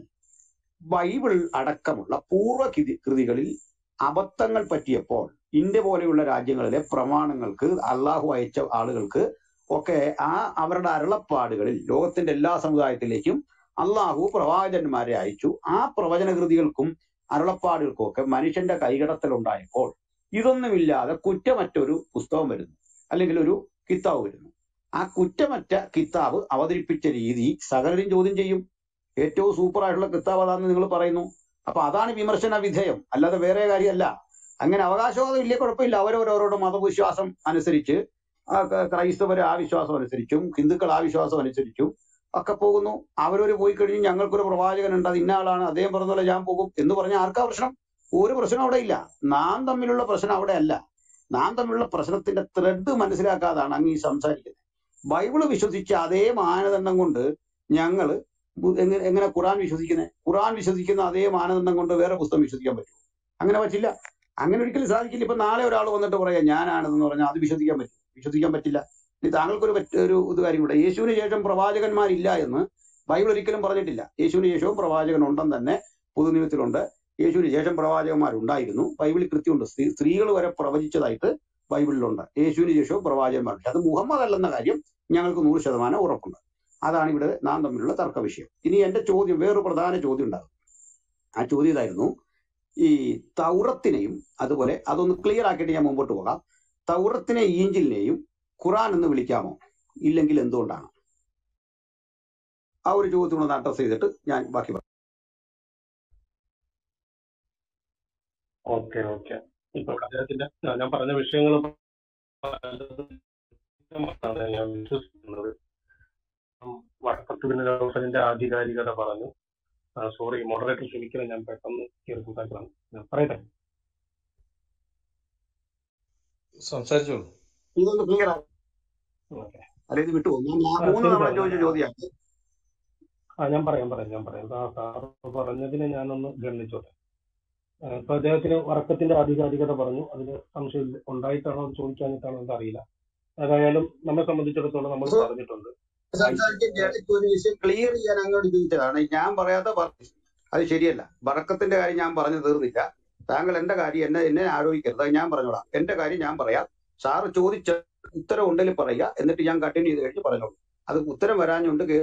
ബൈബിൾ അടക്കമുള്ള പൂർവ്വ കൃതി- കൃതികളിൽ അബദ്ധങ്ങൾ പറ്റിയപ്പോൾ ഇന്ത്യ പോലെയുള്ള രാജ്യങ്ങളിലെ പ്രമാണങ്ങൾക്ക് അള്ളാഹു അയച്ച ആളുകൾക്ക് ഒക്കെ ആ അവരുടെ അരുളപ്പാടുകളിൽ ലോകത്തിന്റെ എല്ലാ സമുദായത്തിലേക്കും അള്ളാഹു പ്രവാചകന്മാരെ അയച്ചു ആ പ്രവചന കൃതികൾക്കും അരുളപ്പാടുകൾക്കും ഒക്കെ മനുഷ്യന്റെ കൈകടത്തൽ ഉണ്ടായപ്പോൾ ഇതൊന്നുമില്ലാതെ കുറ്റമറ്റൊരു പുസ്തകം വരുന്നു അല്ലെങ്കിൽ ഒരു കിതാബ് വരുന്നു ആ കുറ്റമറ്റ കിതാബ് അവതരിപ്പിച്ച രീതി സകലരും ചോദ്യം ചെയ്യും ഏറ്റവും സൂപ്പർ ആയിട്ടുള്ള കിതാബ് അതാന്ന് നിങ്ങൾ പറയുന്നു അപ്പൊ അതാണ് വിമർശന വിധേയം അല്ലാതെ വേറെ കാര്യമല്ല അങ്ങനെ അവകാശവാദം ഇല്ലേ കുഴപ്പമില്ല അവരവരവരുടെ മതവിശ്വാസം അനുസരിച്ച് ആ ക- ക്രൈസ്തവര് ആ വിശ്വാസം അനുസരിച്ചും ഹിന്ദുക്കൾ ആ വിശ്വാസം അനുസരിച്ചും ഒക്കെ പോകുന്നു അവരൊരു പോയി കഴിഞ്ഞ് ഞങ്ങൾക്കൊരു പ്രവാചകൻ ഉണ്ട് അത് ഇന്ന ആളാണ് അദ്ദേഹം പറഞ്ഞ പോലെ ഞാൻ പോകും എന്ന് പറഞ്ഞാൽ ആർക്കാ പ്രശ്നം ഒരു പ്രശ്നം അവിടെ ഇല്ല നാം തമ്മിലുള്ള പ്രശ്നം അവിടെ അല്ല നാം തമ്മിലുള്ള പ്രശ്നത്തിന്റെ ത്രെഡ് മനസ്സിലാക്കാതാണ് അങ്ങ് ഈ സംസാരിക്കുന്നത് ബൈബിള് വിശ്വസിച്ച അതേ മാനദണ്ഡം കൊണ്ട് ഞങ്ങൾ എങ്ങനെ എങ്ങനെ ഖുറാൻ വിശ്വസിക്കുന്നത് ഖുറാൻ വിശ്വസിക്കുന്ന അതേ മാനദണ്ഡം കൊണ്ട് വേറെ പുസ്തകം വിശ്വസിക്കാൻ പറ്റും അങ്ങനെ പറ്റില്ല അങ്ങനെ ഒരിക്കലും സാധിക്കില്ല ഇപ്പൊ നാളെ ഒരാൾ വന്നിട്ട് പറയാം ഞാനാണെന്ന് പറഞ്ഞാൽ അത് വിശ്വസിക്കാൻ പറ്റും വിശ്വസിക്കാൻ പറ്റില്ല ഇനി താങ്കൾക്കൊരു പറ്റ ഒരു ഇത് കാര്യം കൂടെ യേശുവിന് ശേഷം പ്രവാചകന്മാരില്ല എന്ന് ബൈബിൾ ഒരിക്കലും പറഞ്ഞിട്ടില്ല യേശുവിന് ശേഷവും പ്രവാചകൻ ഉണ്ടെന്ന് തന്നെ പുതുനിയമത്തിലുണ്ട് യേശുവിന് ശേഷം പ്രവാചകന്മാരുണ്ടായിരുന്നു ബൈബിളിൽ കൃത്യമുണ്ട് സ്ത്രീ സ്ത്രീകൾ വരെ പ്രവചിച്ചതായിട്ട് ബൈബിളിലുണ്ട് യേശുവിന് ശേഷവും പ്രവാചകന്മാർ പക്ഷെ അത് മുഹമ്മദ് അല്ലെന്ന കാര്യം ഞങ്ങൾക്ക് നൂറ് ശതമാനം ഉറപ്പുണ്ട് അതാണ് ഇവിടെ നാം തമ്മിലുള്ള തർക്ക വിഷയം ഇനി എന്റെ ചോദ്യം വേറൊരു പ്രധാന ചോദ്യം ഉണ്ടാകും ആ ചോദ്യം ഇതായിരുന്നു ഈ തൗറത്തിനെയും അതുപോലെ അതൊന്ന് ക്ലിയർ ആക്കിയിട്ട് ഞാൻ മുമ്പോട്ട് പോകാം തൗറത്തിനെ ഈഞ്ചിലിനെയും ഖുറാൻ എന്ന് വിളിക്കാമോ ഇല്ലെങ്കിൽ എന്തുകൊണ്ടാണ് ആ ഒരു ചോദ്യത്തിനൊന്ന് അഡ്രസ് ചെയ്തിട്ട് ഞാൻ ബാക്കി പറയാം ഓക്കെ ഓക്കെ ഇപ്പൊ അദ്ദേഹത്തിന്റെ ആ, ഞാൻ പറഞ്ഞ വിഷയങ്ങൾ ഞാൻ വിശ്വസിക്കുന്നത് ഉം, വടക്കത്ത് ബിൻ ആധികാരികത പറഞ്ഞു സോറി മോഡറേറ്റർ ക്ഷമിക്കണം ഞാൻ പെട്ടെന്ന് കേൾക്കുന്നതാണ് ഞാൻ പറയട്ടെ സംസാരിച്ചോളൂ ഇതൊന്ന് ക്ലിയർ ആകും ഓക്കെ അല്ല ഇത് വിട്ടുപോകും ഞാൻ നാ- ആ, മൂന്ന് ശരി തവണ സാർ ചോദിച്ച ഞാൻ ചോദ്യമാണ് ആ ഞാൻ പറയാം പറയാം ഞാൻ പറയാം ആ സാറ് പറഞ്ഞതിനെ ഞാനൊന്ന് ഗണ്ണിച്ചോട്ടെ ആ, ഇപ്പൊ അദ്ദേഹത്തിന് വറക്കത്തിന്റെ ആധികാരികത പറഞ്ഞു അതിന് സംശയം ഉണ്ടായിട്ടാണോ അത് ചോദിക്കാനിട്ടാണോ എന്ന് അറിയില്ല ഏതായാലും നമ്മെ സംബന്ധിച്ചിടത്തോളം നമ്മൾ സോ, പറഞ്ഞിട്ടുണ്ട് സംസാരിച്ചിട്ട് ഇടയ്ക്ക് ഒരു വിഷയം ക്ലിയർ ചെയ്യാൻ അങ്ങോട്ട് ചോദിച്ചതാണ് ഞാൻ പറയാത്ത പറഞ്ഞു അത് ശരിയല്ല ബറക്കത്തിന്റെ കാര്യം ഞാൻ പറഞ്ഞു തീർന്നില്ല താങ്കൾ എന്റെ കാര്യം എന്നെ എന്നെ ആരോപിക്കരുത് അത് ഞാൻ പറഞ്ഞോളാം എന്റെ കാര്യം ഞാൻ പറയാം സാറ് ചോദിച്ച ഉത്തരം ഉണ്ടെങ്കിൽ പറയുക എന്നിട്ട് ഞാൻ കണ്ടിന്യൂ ചെയ്ത് കഴിഞ്ഞ് പറഞ്ഞോളൂ അത് ഉത്തരം വരാഞ്ഞുണ്ട് കേ-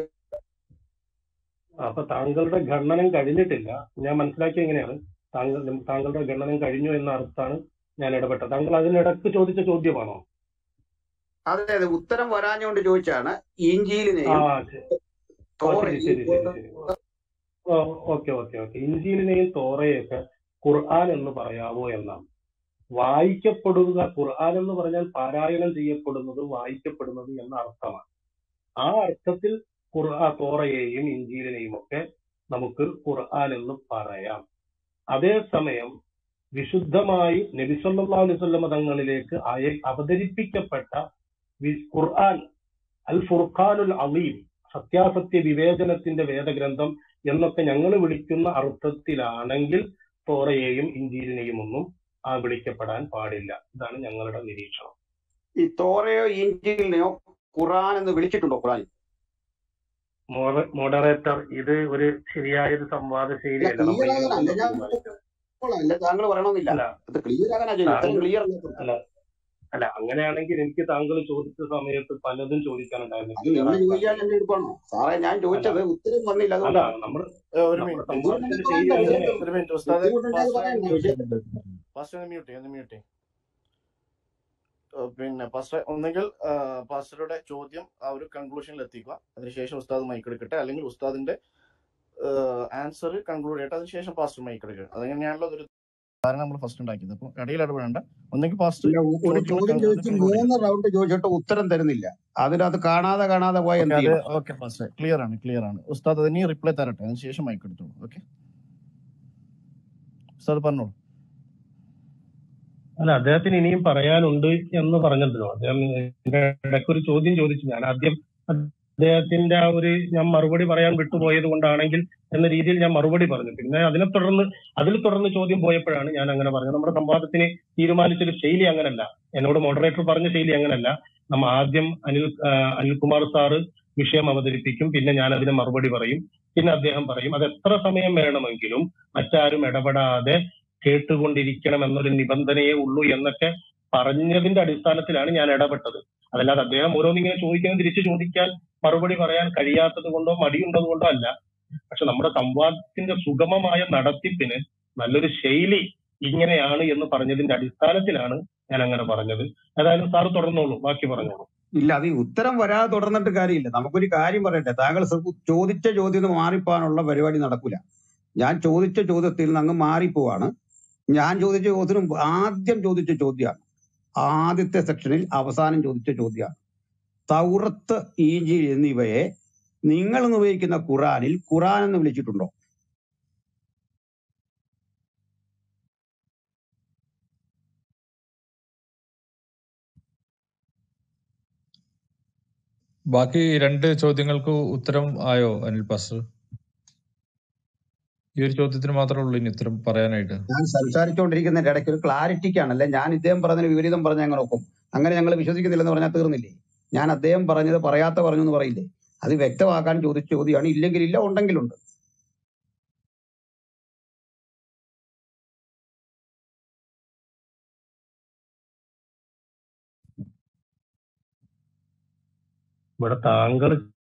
അപ്പൊ താങ്കളുടെ ഖണ്ഡനം കഴിഞ്ഞിട്ടില്ല ഞാൻ മനസ്സിലാക്കിയ എങ്ങനെയാണ് താങ്കൾ താങ്കളുടെ ഖണ്ഡനം കഴിഞ്ഞു എന്ന അർത്ഥമാണ് ഞാൻ ഇടപെട്ടത് താങ്കൾ അതിനിടക്ക് ചോദിച്ച ചോദ്യമാണോ അതെ അതെ ഉത്തരം വരാഞ്ഞുകൊണ്ട് ചോദിച്ചാണ് ആ ഇഞ്ചിയിലിനെയും ശരി. ഓ ശരി ശരി ശരി ശരി ഓ ഓക്കെ ഓക്കെ ഓക്കെ ഇഞ്ചിയിലിനെയും തോറയൊക്കെ ഖുർആൻ എന്ന് പറയാമോ എന്നാണ് വായിക്കപ്പെടുക ഖുർആൻ എന്ന് പറഞ്ഞാൽ പാരായണം ചെയ്യപ്പെടുന്നത് വായിക്കപ്പെടുന്നത് എന്ന അർത്ഥമാണ് ആ അർത്ഥത്തിൽ ഖുർആ തോറയെയും ഇഞ്ചീലിനെയും ഒക്കെ നമുക്ക് ഖുർആൻ എന്ന് പറയാം അതേസമയം വിശുദ്ധമായി നബിസല്ലാ അലൈവല്ല തങ്ങളിലേക്ക് അയ അവതരിപ്പിക്കപ്പെട്ട വി- ഖുർആൻ അൽ ഫുർഖാനുൽ അലീം സത്യാസത്യ വിവേചനത്തിന്റെ വേദഗ്രന്ഥം എന്നൊക്കെ ഞങ്ങൾ വിളിക്കുന്ന അർത്ഥത്തിലാണെങ്കിൽ തോറയെയും ഇഞ്ചീലിനെയും ഒന്നും ആ വിളിക്കപ്പെടാൻ പാടില്ല ഇതാണ് ഞങ്ങളുടെ നിരീക്ഷണം ഈ തോറയോ ഇഞ്ചിയിലിനെയോ ഖുറാൻ എന്ന് വിളിച്ചിട്ടുണ്ടോ ഖുറാൻ മോഡ- മോഡറേറ്റർ ഇത് ഒരു ശരിയായ ഒരു സംവാദ അല്ല ശൈലിയല്ല നമ്മൾ ക്ലിയർ ഈ ആകാനല്ല ഞാൻ തീരുമാനിക്കുന്നത് അല്ല താങ്കൾ പറയണമെന്നില്ല അല്ല അത് ക്ലിയർ ആകാനാ ചെയ്യുന്നത് ഉത്തരം താങ്കൾ ക്ലിയർ അല്ലാത്തത് അല്ല അല്ല അങ്ങനെയാണെങ്കിൽ എനിക്ക് താങ്കൾ ചോദിച്ച സമയത്ത് പലതും ചോദിക്കാനുണ്ടായിരുന്നു അത് ക്ലിയർ നിങ്ങൾ ആക്കാൻ ചോദിക്കാൻ എന്റെ എടുക്കണോ സാറേ ഞാൻ അല്ല ചോദിച്ചത് ഉത്തരം വന്നില്ല അല്ല അതുകൊണ്ടാണ് നമ്മൾ ഏ, ഒരു നമ്മുടെ മിനിറ്റ് സംവാദത്തിന്റെ ബുദ്ധിമുട്ടുണ്ടെങ്കിൽ ശൈലി പറയണ്ട അങ്ങനെയാണ് ഒരു മിനിറ്റ് ഉസ്താദെ ബുദ്ധിമുട്ടുണ്ടെങ്കിൽ പാസ്റ്ററെ പറയണ്ട വിഷയം പാസ്റ്റർ ഒന്ന് മ്യൂട്ട് ചെയ്യ് ഒന്ന് മ്യൂട്ട് ചെയ്യ്. ഏ, പിന്നെ പാസ്റ്റർ ഒന്നെങ്കിൽ ആ, പാസ്റ്ററുടെ ചോദ്യം ആ ഒരു കൺക്ലൂഷനിൽ എത്തിക്കുക അതിനുശേഷം ഉസ്താദ് മൈക്ക് എടുക്കട്ടെ അല്ലെങ്കിൽ ഉസ്താദിന്റെ ആൻസർ കൺക്ലൂഡ് ചെയ്യട്ടെ അതിനുശേഷം പാസ്റ്റർ മൈക്ക് എടുക്കുക അതങ്ങനെയാണല്ലോ ഒരു ധാരണ നമ്മൾ ഫസ്റ്റ് ഉണ്ടാക്കിയത് അപ്പോൾ ഇടയിൽ ഇടപെടേണ്ട ഒന്നെങ്കിൽ പാസ്റ്റർ ഇല്ല, ഒരു ചോദ്യം ചോദ്യം ചോദിച്ച് കൺക്ലൂഡ് ചെയ്യുക മൂന്ന് റൗണ്ട് ചോദിച്ചിട്ട് ഉത്തരം തരുന്നില്ല അതിനകത്ത് കാണാതെ കാണാതെ പോയ ഓക്കെ എന്ത് അത് ചെയ്യണം ഓക്കെ പാസ്റ്റർ ക്ലിയർ ആണ് ക്ലിയർ ആണ് ഉസ്താദ് അതിന് റിപ്ലൈ തരട്ടെ അതിനുശേഷം മൈക്ക് എടുത്തോളൂ ഓക്കെ ഉസ്താദ് പറഞ്ഞോളൂ അല്ല അദ്ദേഹത്തിന് ഇനിയും പറയാനുണ്ട് എന്ന് പറഞ്ഞല്ലോ അദ്ദേഹം ഇതിന്റെ ഇടയ്ക്ക് ഒരു ചോദ്യം ചോദിച്ചു ഞാൻ ആദ്യം അദ്ദേഹത്തിന്റെ ആ ഒരു ഞാൻ മറുപടി പറയാൻ വിട്ടുപോയത് കൊണ്ടാണെങ്കിൽ എന്ന രീതിയിൽ ഞാൻ മറുപടി പറഞ്ഞു പിന്നെ അതിനെ തുടർന്ന് അതിൽ തുടർന്ന് ചോദ്യം പോയപ്പോഴാണ് ഞാൻ അങ്ങനെ പറഞ്ഞത് നമ്മുടെ സംവാദത്തിന് തീരുമാനിച്ചൊരു ശൈലി അങ്ങനല്ല എന്നോട് മോഡറേറ്റർ പറഞ്ഞ ശൈലി അങ്ങനല്ല നമ്മ ആദ്യം അനിൽ ആ, അനിൽകുമാർ സാറ് വിഷയം അവതരിപ്പിക്കും പിന്നെ ഞാൻ അതിന് മറുപടി പറയും പിന്നെ അദ്ദേഹം പറയും അത് എത്ര സമയം വേണമെങ്കിലും മറ്റാരും ഇടപെടാതെ കേട്ടുകൊണ്ടിരിക്കണം എന്നൊരു നിബന്ധനയേ ഉള്ളൂ എന്നൊക്കെ പറഞ്ഞതിന്റെ അടിസ്ഥാനത്തിലാണ് ഞാൻ ഇടപെട്ടത് അതല്ലാതെ അദ്ദേഹം ഓരോന്നിങ്ങനെ ചോദിക്കുന്നത് തിരിച്ചു ചോദിക്കാൻ മറുപടി പറയാൻ കഴിയാത്തത് കൊണ്ടോ മടിയുള്ളത് കൊണ്ടോ അല്ല പക്ഷെ നമ്മുടെ സംവാദത്തിന്റെ സുഗമമായ നടത്തിപ്പിന് നല്ലൊരു ശൈലി ഇങ്ങനെയാണ് എന്ന് പറഞ്ഞതിന്റെ അടിസ്ഥാനത്തിലാണ് ഞാൻ അങ്ങനെ പറഞ്ഞത് ഏതായാലും സാറ് തുടർന്നോളൂ ബാക്കി പറഞ്ഞോളൂ ഇല്ല അത് ഈ ഉത്തരം വരാതെ തുടർന്നിട്ട് കാര്യമില്ല നമുക്കൊരു കാര്യം പറയട്ടെ താങ്കൾ ശ്ര- ചോദിച്ച ചോദ്യം മാറിപ്പോകാനുള്ള പരിപാടി നടക്കൂല ഞാൻ ചോദിച്ച ചോദ്യത്തിൽ നിന്ന് അങ്ങ് മാറിപ്പോവാണ് ഞാൻ ചോദിച്ച ചോദ്യത്തിനും ആദ്യം ചോദിച്ച ചോദ്യമാണ് ആദ്യത്തെ സെക്ഷനിൽ അവസാനം ചോദിച്ച ചോദ്യമാണ് തൗറത്ത് ഈഞ്ചി എന്നിവയെ നിങ്ങൾ എന്ന് ഉപയോഗിക്കുന്ന ഖുറാനിൽ ഖുറാൻ എന്ന് വിളിച്ചിട്ടുണ്ടോ ബാക്കി രണ്ട് ചോദ്യങ്ങൾക്ക് ഉത്തരം ആയോ അനിൽ പാസ്റ്റർ ഈ ഒരു ചോദ്യത്തിന് മാത്രമേ ഉള്ളൂ ഇനി ഉത്തരം പറയാനായിട്ട് ഞാൻ സംസാരിച്ചുകൊണ്ടിരിക്കുന്നതിന്റെ ഇടയ്ക്ക് ഒരു ക്ലാരിറ്റിക്കാണല്ലേ ഞാൻ ഇദ്ദേഹം പറഞ്ഞതിന് വിപരീതം പറഞ്ഞ അങ്ങനെ ഒക്കും അങ്ങനെ ഞങ്ങൾ വിശ്വസിക്കുന്നില്ലെന്ന് പറഞ്ഞാൽ തീർന്നില്ലേ ഞാൻ അദ്ദേഹം പറഞ്ഞത് പറയാത്ത പറഞ്ഞു എന്ന് പറയില്ലേ അത് വ്യക്തമാക്കാൻ ചോദിച്ച ചോദ്യമാണ് ഇല്ലെങ്കിൽ ഇല്ല ഉണ്ടെങ്കിലുണ്ട് ഇവിടെ താങ്കൾ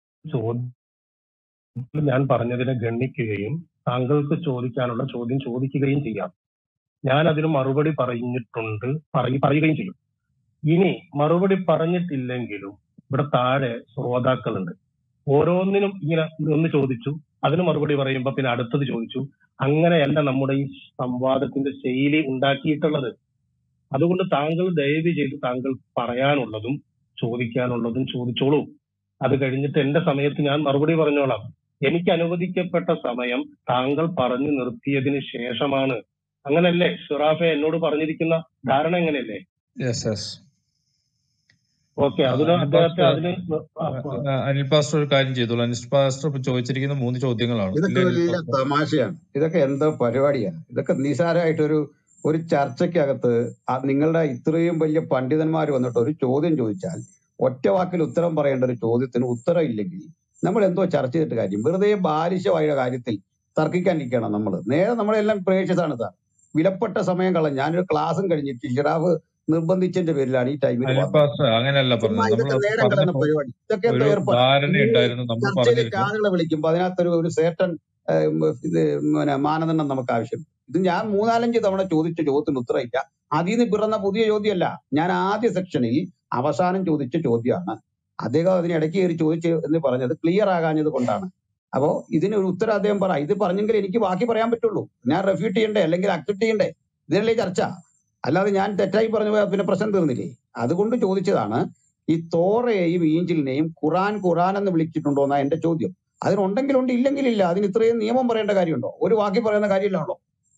ചോദ്യം ഞാൻ പറഞ്ഞതിനെ ഗണ്ണിക്കുകയും താങ്കൾക്ക് ചോദിക്കാനുള്ള ചോദ്യം ചോദിക്കുകയും ചെയ്യാം ഞാൻ അതിന് മറുപടി പറഞ്ഞിട്ടുണ്ട് പറയ- പറയുകയും ചെയ്യും ഇനി മറുപടി പറഞ്ഞിട്ടില്ലെങ്കിലും ഇവിടെ താഴെ ശ്രോതാക്കളുണ്ട് ഓരോന്നിനും ഇങ്ങനെ ഒന്ന് ചോദിച്ചു അതിന് മറുപടി പറയുമ്പോ പിന്നെ അടുത്തത് ചോദിച്ചു അങ്ങനെയല്ല നമ്മുടെ ഈ സംവാദത്തിന്റെ ശൈലി ഉണ്ടാക്കിയിട്ടുള്ളത് അതുകൊണ്ട് താങ്കൾ ദയവ് ചെയ്ത് താങ്കൾ പറയാനുള്ളതും ചോദിക്കാനുള്ളതും ചോദിച്ചോളൂ അത് കഴിഞ്ഞിട്ട് എന്റെ സമയത്ത് ഞാൻ മറുപടി പറഞ്ഞോളാം എനിക്ക് അനുവദിക്കപ്പെട്ട സമയം താങ്കൾ പറഞ്ഞു നിർത്തിയതിന് ശേഷമാണ് അങ്ങനല്ലേ ഷിറാഫെ എന്നോട് പറഞ്ഞിരിക്കുന്ന ധാരണ എങ്ങനെയല്ലേ യെസ് യെസ് ഓക്കെ അതിന് അനിൽ അദ്ദേഹത്തെ പാസ്റ്റർ അതിന് ആ, ആ, അനിൽ പാസ്റ്റർ ഒരു കാര്യം ചെയ്തോളൂ അനിൽ പാസ്റ്റർ ഇപ്പൊ ചോദിച്ചിരിക്കുന്ന മൂന്ന് ചോദ്യങ്ങളാണ് ഇതൊക്കെ ഇല്ലേ അനിൽ വലിയ പാസ്റ്റർ തമാശയാണ് ഇതൊക്കെ എന്തോ പരിപാടിയാണ് ഇതൊക്കെ നിസാരമായിട്ടൊരു ഒരു ചർച്ചയ്ക്കകത്ത് ആ നിങ്ങളുടെ ഇത്രയും വലിയ പണ്ഡിതന്മാർ വന്നിട്ട് ഒരു ചോദ്യം ചോദിച്ചാൽ ഒറ്റ വാക്കിൽ ഉത്തരം പറയേണ്ട ഒരു ചോദ്യത്തിന് ഉത്തരം ഇല്ലെങ്കിൽ നമ്മൾ എന്തോ ചർച്ച ചെയ്തിട്ട് കാര്യം വെറുതെ ബാലിശമായ കാര്യത്തിൽ തർക്കിക്കാനിരിക്കണം നമ്മൾ നേരെ നമ്മളെല്ലാം പ്രേഷ്യസാണ് സാർ വിലപ്പെട്ട സമയം കളഞ്ഞ് ഞാനൊരു ക്ലാസ്സും കഴിഞ്ഞിട്ട് ഷിറാഫ് നിർബന്ധിച്ചതിന്റെ പേരിലാണ് ഈ ടൈമിൽ അനിൽ വന്നത് പാസ്റ്റർ അങ്ങനെയല്ല ചുമ്മാ പറഞ്ഞത് ഇതൊക്കെ നമ്മൾ നേരം കിടന്ന പറഞ്ഞപ്പോ പരിപാടി ഇതൊക്കെ ഒരു എന്തോ ഏർപ്പാട് ധാരണ നിങ്ങൾ ഉണ്ടായിരുന്നു നമ്മൾ ചർച്ചയിലേക്ക് പറഞ്ഞിരുന്നു ആളുകളെ വിളിക്കുമ്പോൾ അതിനകത്തൊരു ഒരു സേട്ടൻ ഇത് പിന്നെ മാനദണ്ഡം നമുക്ക് ആവശ്യം ഇത് ഞാൻ മൂന്നാലഞ്ച് തവണ ചോദിച്ച ചോദ്യത്തിന് ഉത്തരമില്ല അതിൽ നിന്ന് പിറന്ന പുതിയ ചോദ്യമല്ല ഞാൻ ആദ്യ സെക്ഷനിൽ അവസാനം ചോദിച്ച ചോദ്യമാണ് അദ്ദേഹം അതിന് ഇടയ്ക്ക് കയറി ചോദിച്ചു എന്ന് പറഞ്ഞത് ക്ലിയർ ആകാഞ്ഞത് കൊണ്ടാണ് അപ്പോ ഇതിന് ഒരു ഉത്തരം അദ്ദേഹം പറ ഇത് പറഞ്ഞെങ്കിൽ എനിക്ക് ബാക്കി പറയാൻ പറ്റുള്ളൂ ഞാൻ റെഫ്യൂട്ട് ചെയ്യണ്ടേ അല്ലെങ്കിൽ അക്സെപ്റ്റ് ചെയ്യണ്ടേ ഇതിനല്ലേ ചർച്ച അല്ലാതെ ഞാൻ തെറ്റായി പറഞ്ഞു പോയാൽ പിന്നെ പ്രശ്നം തീർന്നില്ലേ അതുകൊണ്ട് ചോദിച്ചതാണ് ഈ തോറയെയും ഈഞ്ചിലിനെയും ഖുറാൻ ഖുറാൻ എന്ന് വിളിച്ചിട്ടുണ്ടോ എന്നാ എന്റെ ചോദ്യം അതിനുണ്ടെങ്കിലുണ്ട് ഇല്ലെങ്കിലില്ല അതിന് ഇത്രയും നിയമം പറയേണ്ട കാര്യമുണ്ടോ ഒരു വാക്കി പറയുന്ന കാര്യമില്ലാണല്ലോ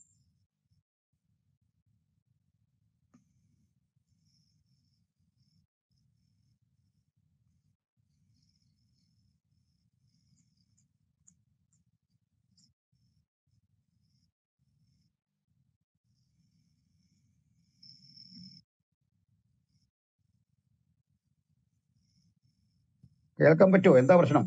കേൾക്കാൻ പറ്റുമോ എന്താ പ്രശ്നം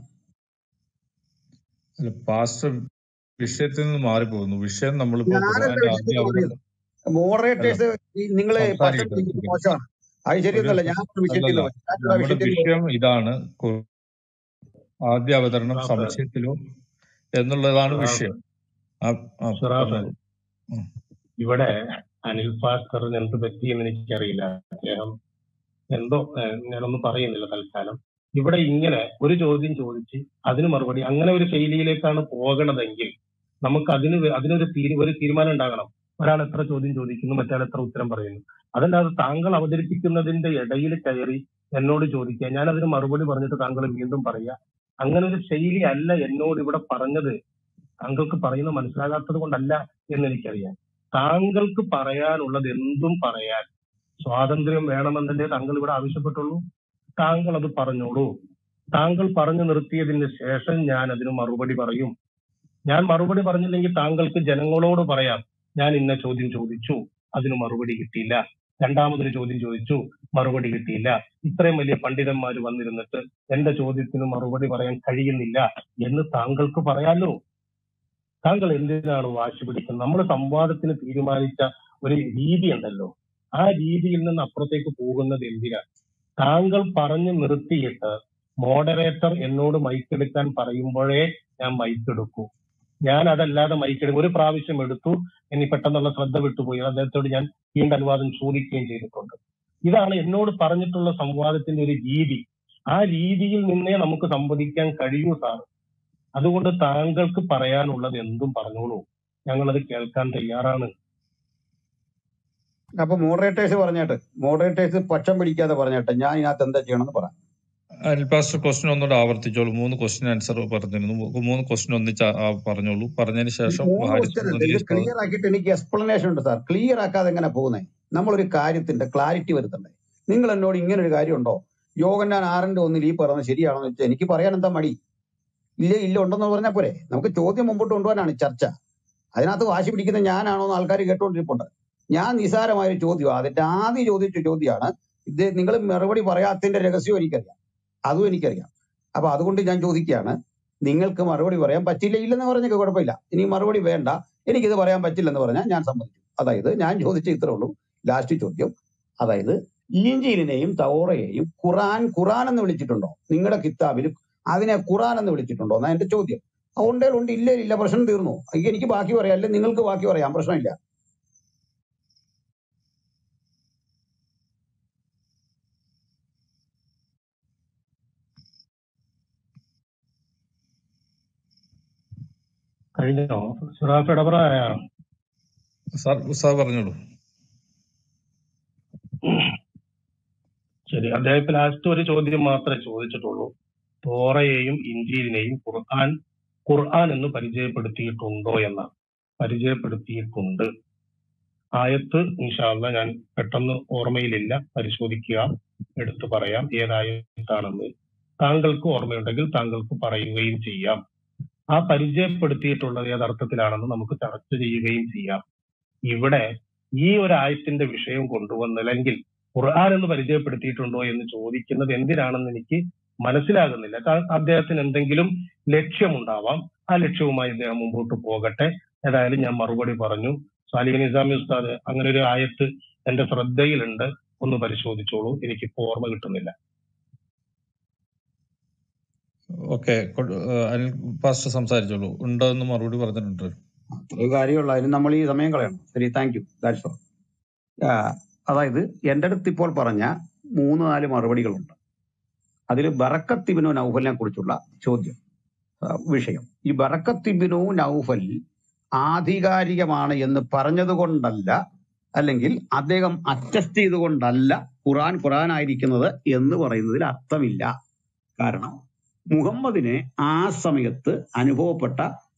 അല്ല പാസ്റ്റർ വിഷയത്തിൽ നിന്ന് മാറിപ്പോകുന്നു വിഷയം നമ്മളിപ്പോ ഞാനല്ല ഖുർആന്റെ വിഷയത്തിൽ ആദ്യ പറയുന്നത് അവതരണം മോഡറേറ്റേഴ്സ് നിങ്ങൾ പക്ഷം സംസാരിക്കട്ടെ പിടിക്കുന്നത് സംസാരിക്കട്ടെ. മോശമാണ് അത് ഒരു ശരിയൊന്നുമല്ല ഞാൻ വിഷയത്തിൽ അല്ലല്ല ഞാനിവിടെ നമ്മുടെ വിഷയത്തിൽ വിഷയം ഇതാണ് ഖു- ആദ്യ അവതരണം ഷിറാഫെ സംശയത്തിലോ എന്നുള്ളതാണ് ഷിറാഫെ വിഷയം ആ ആ ഷിറാഫെ പറഞ്ഞോളൂ ഉം. ഇവിടെ അനിൽ ഭാസ്കറിന് എന്ത് പറ്റിയെന്ന് എനിക്കറിയില്ല അദ്ദേഹം എന്തോ ഏഹ്, ഞാനൊന്നും പറയുന്നില്ല തൽക്കാലം ഇവിടെ ഇങ്ങനെ ഒരു ചോദ്യം ചോദിച്ച് അതിന് മറുപടി അങ്ങനെ ഒരു ശൈലിയിലേക്കാണ് പോകണതെങ്കിൽ നമുക്ക് അതിന് വേ- അതിനൊരു തീരു ഒരു തീരുമാനം ഉണ്ടാകണം ഒരാൾ എത്ര ചോദ്യം ചോദിക്കുന്നു മറ്റേ എത്ര ഉത്തരം പറയുന്നു അതല്ലാതെ താങ്കൾ അവതരിപ്പിക്കുന്നതിന്റെ ഇടയിൽ കയറി എന്നോട് ചോദിക്കുക ഞാൻ അതിന് മറുപടി പറഞ്ഞിട്ട് താങ്കൾ വീണ്ടും പറയുക അങ്ങനെ ഒരു ശൈലി അല്ല എന്നോട് ഇവിടെ പറഞ്ഞത് താങ്കൾക്ക് പറയുന്നത് മനസ്സിലാകാത്തത് കൊണ്ടല്ല എന്ന് എനിക്കറിയാം താങ്കൾക്ക് പറയാനുള്ളത് എന്തും പറയാൻ സ്വാതന്ത്ര്യം വേണമെന്നല്ലേ താങ്കൾ ഇവിടെ ആവശ്യപ്പെട്ടുള്ളൂ താങ്കൾ അത് പറഞ്ഞോളൂ താങ്കൾ പറഞ്ഞു നിർത്തിയതിന് ശേഷം ഞാൻ അതിന് മറുപടി പറയും ഞാൻ മറുപടി പറഞ്ഞില്ലെങ്കിൽ താങ്കൾക്ക് ജനങ്ങളോട് പറയാം ഞാൻ ഇന്ന ചോദ്യം ചോദിച്ചു അതിന് മറുപടി കിട്ടിയില്ല രണ്ടാമതൊരു ചോദ്യം ചോദിച്ചു മറുപടി കിട്ടിയില്ല ഇത്രയും വലിയ പണ്ഡിതന്മാർ വന്നിരുന്നിട്ട് എന്റെ ചോദ്യത്തിന് മറുപടി പറയാൻ കഴിയുന്നില്ല എന്ന് താങ്കൾക്ക് പറയാലോ താങ്കൾ എന്തിനാണ് വാശി പിടിക്കുന്നത് നമ്മൾ സംവാദത്തിന് തീരുമാനിച്ച ഒരു രീതി ഉണ്ടല്ലോ ആ രീതിയിൽ നിന്ന് അപ്പുറത്തേക്ക് പോകുന്നത് എന്തിനാ താങ്കൾ പറഞ്ഞു നിർത്തിയിട്ട് മോഡറേറ്റർ എന്നോട് മൈക്കെടുക്കാൻ പറയുമ്പോഴേ ഞാൻ മൈക്കെടുക്കൂ ഞാൻ അതല്ലാതെ മൈക്കെടുക്കും ഒരു പ്രാവശ്യം എടുത്തു ഇനി പെട്ടെന്നുള്ള ശ്രദ്ധ വിട്ടുപോയി അദ്ദേഹത്തോട് ഞാൻ വീണ്ടും അനുവാദം ചോദിക്കുകയും ചെയ്തിട്ടുണ്ട് ഇതാണ് എന്നോട് പറഞ്ഞിട്ടുള്ള സംവാദത്തിന്റെ ഒരു രീതി ആ രീതിയിൽ നിന്നേ നമുക്ക് സംവദിക്കാൻ കഴിയൂ സാർ അതുകൊണ്ട് താങ്കൾക്ക് പറയാനുള്ളത് എന്തും പറഞ്ഞോളൂ ഞങ്ങളത് കേൾക്കാൻ തയ്യാറാണ് അപ്പൊ മോഡറേറ്റേഴ്സ് പറഞ്ഞിട്ട് മോഡറേറ്റേഴ്സ് പക്ഷം പിടിക്കാതെ പറഞ്ഞിട്ട് ഞാൻ ഇതിനകത്ത് എന്താ ചെയ്യണമെന്ന് പറ അനിൽ പാസ്റ്റർ ക്വസ്റ്റ്യൻ ഒന്നുകൂടെ ആവർത്തിച്ചോളൂ മൂന്ന് ക്വസ്റ്റ്യൻ ആൻസർ പറഞ്ഞിരുന്നു മൂ- മൂന്ന് ക്വസ്റ്റ്യൻ ഒന്നിച്ച് ആ- ആ പറഞ്ഞോളൂ പറഞ്ഞതിന് ഈ ശേഷം മൂന്ന് ഹാരിസ് ക്വസ്റ്റ്യൻ ഉണ്ട് അലി ഇത് ഉസ്താദ് ക്ലിയർ ആക്കിയിട്ട് എനിക്ക് എക്സ്പ്ലനേഷൻ ഉണ്ട് സാർ ക്ലിയർ ആക്കാതെ എങ്ങനെ പോകുന്നേ നമ്മളൊരു കാര്യത്തിന്റെ ക്ലാരിറ്റി വരുത്തണ്ടേ നിങ്ങൾ എന്നോട് ഇങ്ങനെ ഒരു കാര്യമുണ്ടോ യോഗന്നാൻ ആറിന്റെ ഒന്നിൽ ഈ പറഞ്ഞത് ശരിയാണെന്ന് വെച്ചാൽ എനിക്ക് പറയാൻ എന്താ മടി ഇല്ല ഇല്ല ഉണ്ടെന്ന് പറഞ്ഞാൽ പോരെ നമുക്ക് ചോദ്യം മുമ്പോട്ട് കൊണ്ടുപോകാനാണ് ചർച്ച അതിനകത്ത് വാശി പിടിക്കുന്ന ഞാനാണോ എന്ന് ആൾക്കാർ കേട്ടോണ്ടിരിപ്പുണ്ട് ഞാൻ നിസാരമായ ഒരു ചോദ്യം അതിന്റെ ആദ്യം ചോദിച്ച ചോദ്യമാണ് ഇത് നിങ്ങൾ മറുപടി പറയാത്തതിന്റെ രഹസ്യം എനിക്കറിയാം അതും എനിക്കറിയാം അപ്പൊ അതുകൊണ്ട് ഞാൻ ചോദിക്കുകയാണ് നിങ്ങൾക്ക് മറുപടി പറയാൻ പറ്റില്ല ഇല്ലെന്ന് പറഞ്ഞൊക്കെ കുഴപ്പമില്ല ഇനി മറുപടി വേണ്ട എനിക്കിത് പറയാൻ പറ്റില്ലെന്ന് പറഞ്ഞാൽ ഞാൻ സമ്മതിച്ചു അതായത് ഞാൻ ചോദിച്ച ഇത്രേ ഉള്ളൂ ലാസ്റ്റ് ചോദ്യം അതായത് ഈഞ്ചീലിനെയും തൗറയെയും ഖുറാൻ ഖുറാൻ എന്ന് വിളിച്ചിട്ടുണ്ടോ നിങ്ങളുടെ കിതാബിൽ അതിനെ ഖുറാൻ എന്ന് വിളിച്ചിട്ടുണ്ടോ എന്നാ എന്റെ ചോദ്യം അതുകൊണ്ടേ ഉണ്ട് ഇല്ല ഇല്ല പ്രശ്നം തീർന്നു എങ്കിൽ എനിക്ക് ബാക്കി പറയാം അല്ലെ നിങ്ങൾക്ക് ബാക്കി പറയാം പ്രശ്നമില്ല കഴിഞ്ഞോ സുറാഫ് ഇടപെടായ സാർ സാർ പറഞ്ഞോളൂ ശരി അദ്ദേഹം ലാസ്റ്റ് ഒരു ചോദ്യം മാത്രമേ ചോദിച്ചിട്ടുള്ളൂ തോറയെയും ഇഞ്ചീലിനെയും ഖുർആൻ ഖുർആൻ എന്ന് പരിചയപ്പെടുത്തിയിട്ടുണ്ടോ എന്നാണ് പരിചയപ്പെടുത്തിയിട്ടുണ്ട് ആയത്ത് ഇൻഷാല്ല ഞാൻ പെട്ടെന്ന് ഓർമ്മയിലില്ല പരിശോധിക്കുക എടുത്തു പറയാം ഏതായത്താണെന്ന് താങ്കൾക്ക് ഓർമ്മയുണ്ടെങ്കിൽ താങ്കൾക്ക് പറയുകയും ചെയ്യാം ആ പരിചയപ്പെടുത്തിയിട്ടുള്ളത് ഏതർത്ഥത്തിലാണെന്ന് നമുക്ക് ചർച്ച ചെയ്യുകയും ചെയ്യാം ഇവിടെ ഈ ഒരു ആയത്തിന്റെ വിഷയം കൊണ്ടുവന്നില്ലെങ്കിൽ ഖുർആൻ എന്ന് പരിചയപ്പെടുത്തിയിട്ടുണ്ടോ എന്ന് ചോദിക്കുന്നത് എന്തിനാണെന്ന് എനിക്ക് മനസ്സിലാകുന്നില്ല കാരണം അദ്ദേഹത്തിന് എന്തെങ്കിലും ലക്ഷ്യമുണ്ടാവാം ആ ലക്ഷ്യവുമായി അദ്ദേഹം മുമ്പോട്ട് പോകട്ടെ ഏതായാലും ഞാൻ മറുപടി പറഞ്ഞു സാലിഹ് നിസാമി ഉസ്താദ് അങ്ങനെ ഒരു ആയത്ത് എന്റെ ശ്രദ്ധയിലുണ്ട് ഒന്ന് പരിശോധിച്ചോളൂ എനിക്കിപ്പോ ഓർമ്മ കിട്ടുന്നില്ല ഓക്കെ അനിൽ പാസ്റ്റർ സംസാരിച്ചോളൂ ഉണ്ടോ എന്ന് മറുപടി പറഞ്ഞിട്ടുണ്ട് അത്രയും കാര്യമുള്ള അതിന് നമ്മൾ ഈ സമയം കളയണം ശരി താങ്ക് യു ദാറ്റ്സ് ഓൾ അതായത് എൻ്റെ അടുത്ത് ഇപ്പോൾ പറഞ്ഞ മൂന്ന് നാല് മറുപടികളുണ്ട് അതിൽ ബറക്കത്തിബിനു നൗഫലിനെ കുറിച്ചുള്ള ചോദ്യം ആ, വിഷയം ഈ ബറക്കത്തിബിനു നൗഫൽ ആധികാരികമാണ് എന്ന് പറഞ്ഞതുകൊണ്ടല്ല അല്ലെങ്കിൽ അദ്ദേഹം അറ്റസ്റ്റ് ചെയ്തുകൊണ്ടല്ല ഖുറാൻ ഖുറാൻ ആയിരിക്കുന്നത് എന്ന് പറയുന്നതിൽ അർത്ഥമില്ല കാരണം മുഹമ്മദിന് ആ സമയത്ത് അനുഭവപ്പെട്ട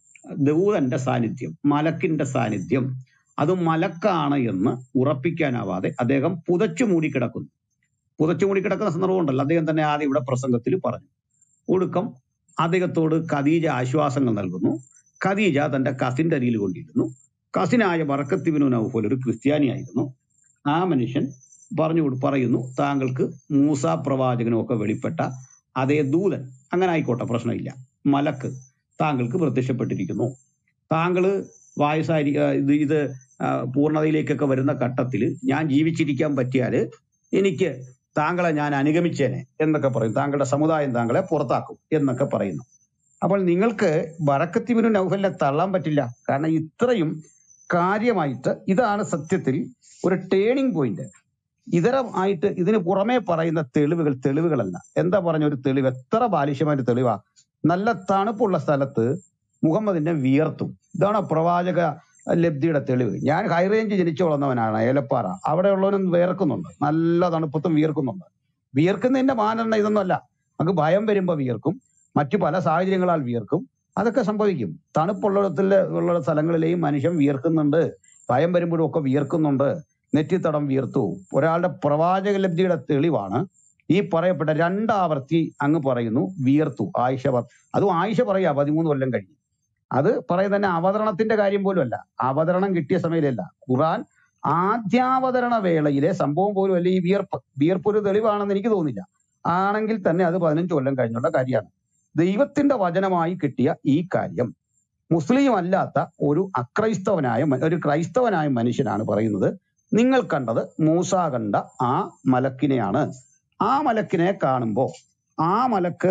ദൂതന്റെ സാന്നിധ്യം മലക്കിന്റെ സാന്നിധ്യം അത് മലക്കാണ് എന്ന് ഉറപ്പിക്കാനാവാതെ അദ്ദേഹം പുതച്ചു മൂടിക്കിടക്കുന്നു പുതച്ചു മൂടിക്കിടക്കുന്ന സന്ദർഭം ഉണ്ടല്ലോ അദ്ദേഹം തന്നെ ആദ്യം ഇവിടെ പ്രസംഗത്തിൽ പറഞ്ഞു ഒടുക്കം അദ്ദേഹത്തോട് ഖദീജ ആശ്വാസങ്ങൾ നൽകുന്നു ഖദീജ തന്റെ കസിന്റെ അരിയിൽ കൊണ്ടിരുന്നു കസിനായ ബറക്കത്തിബിനു നൗഫൽ ഒരു ക്രിസ്ത്യാനിയായിരുന്നു ആ മനുഷ്യൻ പറഞ്ഞു കൊടു- പറയുന്നു താങ്കൾക്ക് മൂസ പ്രവാചകനും ഒക്കെ വെളിപ്പെട്ട അതേ ദൂതൻ അങ്ങനെ ആയിക്കോട്ടെ പ്രശ്നമില്ല മലക്ക് താങ്കൾക്ക് പ്രത്യക്ഷപ്പെട്ടിരിക്കുന്നു താങ്കള് വായസാരി ആ, ഇത് ഇത് ആ, പൂർണ്ണതയിലേക്കൊക്കെ വരുന്ന ഘട്ടത്തിൽ ഞാൻ ജീവിച്ചിരിക്കാൻ പറ്റിയാല് എനിക്ക് താങ്കളെ ഞാൻ അനുഗമിച്ചേനെ എന്നൊക്കെ പറയും താങ്കളുടെ സമുദായം താങ്കളെ പുറത്താക്കും എന്നൊക്കെ പറയുന്നു അപ്പോൾ നിങ്ങൾക്ക് ബറക്കത്തിബിനു നൗഫലിനെ തള്ളാൻ പറ്റില്ല കാരണം ഇത്രയും കാര്യമായിട്ട് ഇതാണ് സത്യത്തിൽ ഒരു ടേണിംഗ് പോയിന്റ് ഇതരമായിട്ട് ഇതിന് പുറമേ പറയുന്ന തെളിവുകൾ തെളിവുകളല്ല എന്താ പറഞ്ഞ ഒരു തെളിവ് എത്ര ബാലിഷ്യമായ ഒരു തെളിവാ നല്ല തണുപ്പുള്ള സ്ഥലത്ത് മുഹമ്മദിനെ വിയർത്തും ഇതാണ് പ്രവാചക ലബ്ധിയുടെ തെളിവ് ഞാൻ ഹൈ റേഞ്ച് ജനിച്ചു വളർന്നവനാണ് ഏലപ്പാറ അവിടെ ഉള്ളവരും വിയർക്കുന്നുണ്ട് നല്ല തണുപ്പത്തും വിയർക്കുന്നുണ്ട് വിയർക്കുന്നതിന്റെ മാനദണ്ഡം ഇതൊന്നുമല്ല നമുക്ക് ഭയം വരുമ്പോ വിയർക്കും മറ്റു പല സാഹചര്യങ്ങളാൽ വിയർക്കും അതൊക്കെ സംഭവിക്കും തണുപ്പുള്ളിടത്തിലെ ഉള്ള സ്ഥലങ്ങളിലെയും മനുഷ്യൻ വിയർക്കുന്നുണ്ട് ഭയം വരുമ്പോഴും ഒക്കെ വിയർക്കുന്നുണ്ട് നെറ്റിത്തടം വിയർത്തു ഒരാളുടെ പ്രവാചക ലബ്ധിയുടെ തെളിവാണ് ഈ പറയപ്പെട്ട രണ്ടാവർത്തി അങ്ങ് പറയുന്നു വിയർത്തു ആയിഷ പ- അതും ആയിഷ പറയാ പതിമൂന്ന് കൊല്ലം കഴിഞ്ഞ് അത് പറയുന്ന തന്നെ അവതരണത്തിന്റെ കാര്യം പോലും അല്ല അവതരണം കിട്ടിയ സമയത്തല്ല ഖുറാൻ ആദ്യാവതരണ വേളയിലെ സംഭവം പോലും അല്ല ഈ വിയർപ്പ് വിയർപ്പ് ഒരു തെളിവാണെന്ന് എനിക്ക് തോന്നില്ല ആണെങ്കിൽ തന്നെ അത് പതിനഞ്ച് കൊല്ലം കഴിഞ്ഞുള്ള കാര്യമാണ് ദൈവത്തിന്റെ വചനമായി കിട്ടിയ ഈ കാര്യം മുസ്ലിം അല്ലാത്ത ഒരു അക്രൈസ്തവനായ മ- ഒരു ക്രൈസ്തവനായ മനുഷ്യനാണ് പറയുന്നത് നിങ്ങൾ കണ്ടത് മൂസ കണ്ട ആ മലക്കിനെയാണ് ആ മലക്കിനെ കാണുമ്പോ ആ മലക്ക്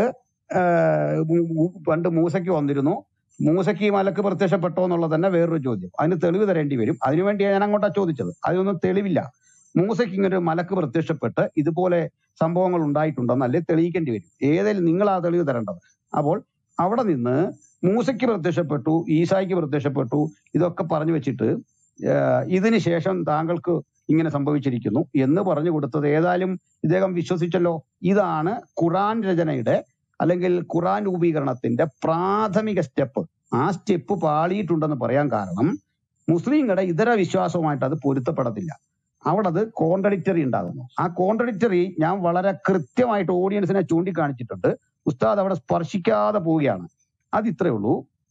ആഹ് മു- മു- പണ്ട് മൂസയ്ക്ക് വന്നിരുന്നു മൂസയ്ക്ക് ഈ മലക്ക് പ്രത്യക്ഷപ്പെട്ടോ എന്നുള്ളത് തന്നെ വേറൊരു ചോദ്യം അതിന് തെളിവ് തരേണ്ടി വരും അതിനുവേണ്ടിയാണ് ഞാൻ അങ്ങോട്ടാ ചോദിച്ചത് അതിനൊന്നും തെളിവില്ല മൂസയ്ക്ക് ഇങ്ങനെ ഒരു മലക്ക് പ്രത്യക്ഷപ്പെട്ട് ഇതുപോലെ സംഭവങ്ങൾ ഉണ്ടായിട്ടുണ്ടെന്നല്ലേ തെളിയിക്കേണ്ടി വരും ഏതായാലും നിങ്ങൾ ആ തെളിവ് തരേണ്ടത് അപ്പോൾ അവിടെ നിന്ന് മൂസയ്ക്ക് പ്രത്യക്ഷപ്പെട്ടു ഈസായ്ക്ക് പ്രത്യക്ഷപ്പെട്ടു ഇതൊക്കെ പറഞ്ഞു വെച്ചിട്ട് ആഹ് ഇതിന് ശേഷം താങ്കൾക്ക് ഇങ്ങനെ സംഭവിച്ചിരിക്കുന്നു എന്ന് പറഞ്ഞു കൊടുത്തത് ഏതായാലും ഇദ്ദേഹം വിശ്വസിച്ചല്ലോ ഇതാണ് ഖുറാൻ രചനയുടെ അല്ലെങ്കിൽ ഖുറാൻ രൂപീകരണത്തിന്റെ പ്രാഥമിക സ്റ്റെപ്പ് ആ സ്റ്റെപ്പ് പാളിയിട്ടുണ്ടെന്ന് പറയാൻ കാരണം മുസ്ലിങ്ങളുടെ ഇതര വിശ്വാസവുമായിട്ട് അത് പൊരുത്തപ്പെടത്തില്ല അവിടെ അത് കോൺട്രഡിക്ടറി ഉണ്ടാകുന്നു ആ കോൺട്രഡിക്ടറി ഞാൻ വളരെ കൃത്യമായിട്ട് ഓഡിയൻസിനെ ചൂണ്ടിക്കാണിച്ചിട്ടുണ്ട് ഉസ്താദ് അവിടെ സ്പർശിക്കാതെ പോവുകയാണ് അത് ഇത്രയേ ഉള്ളൂ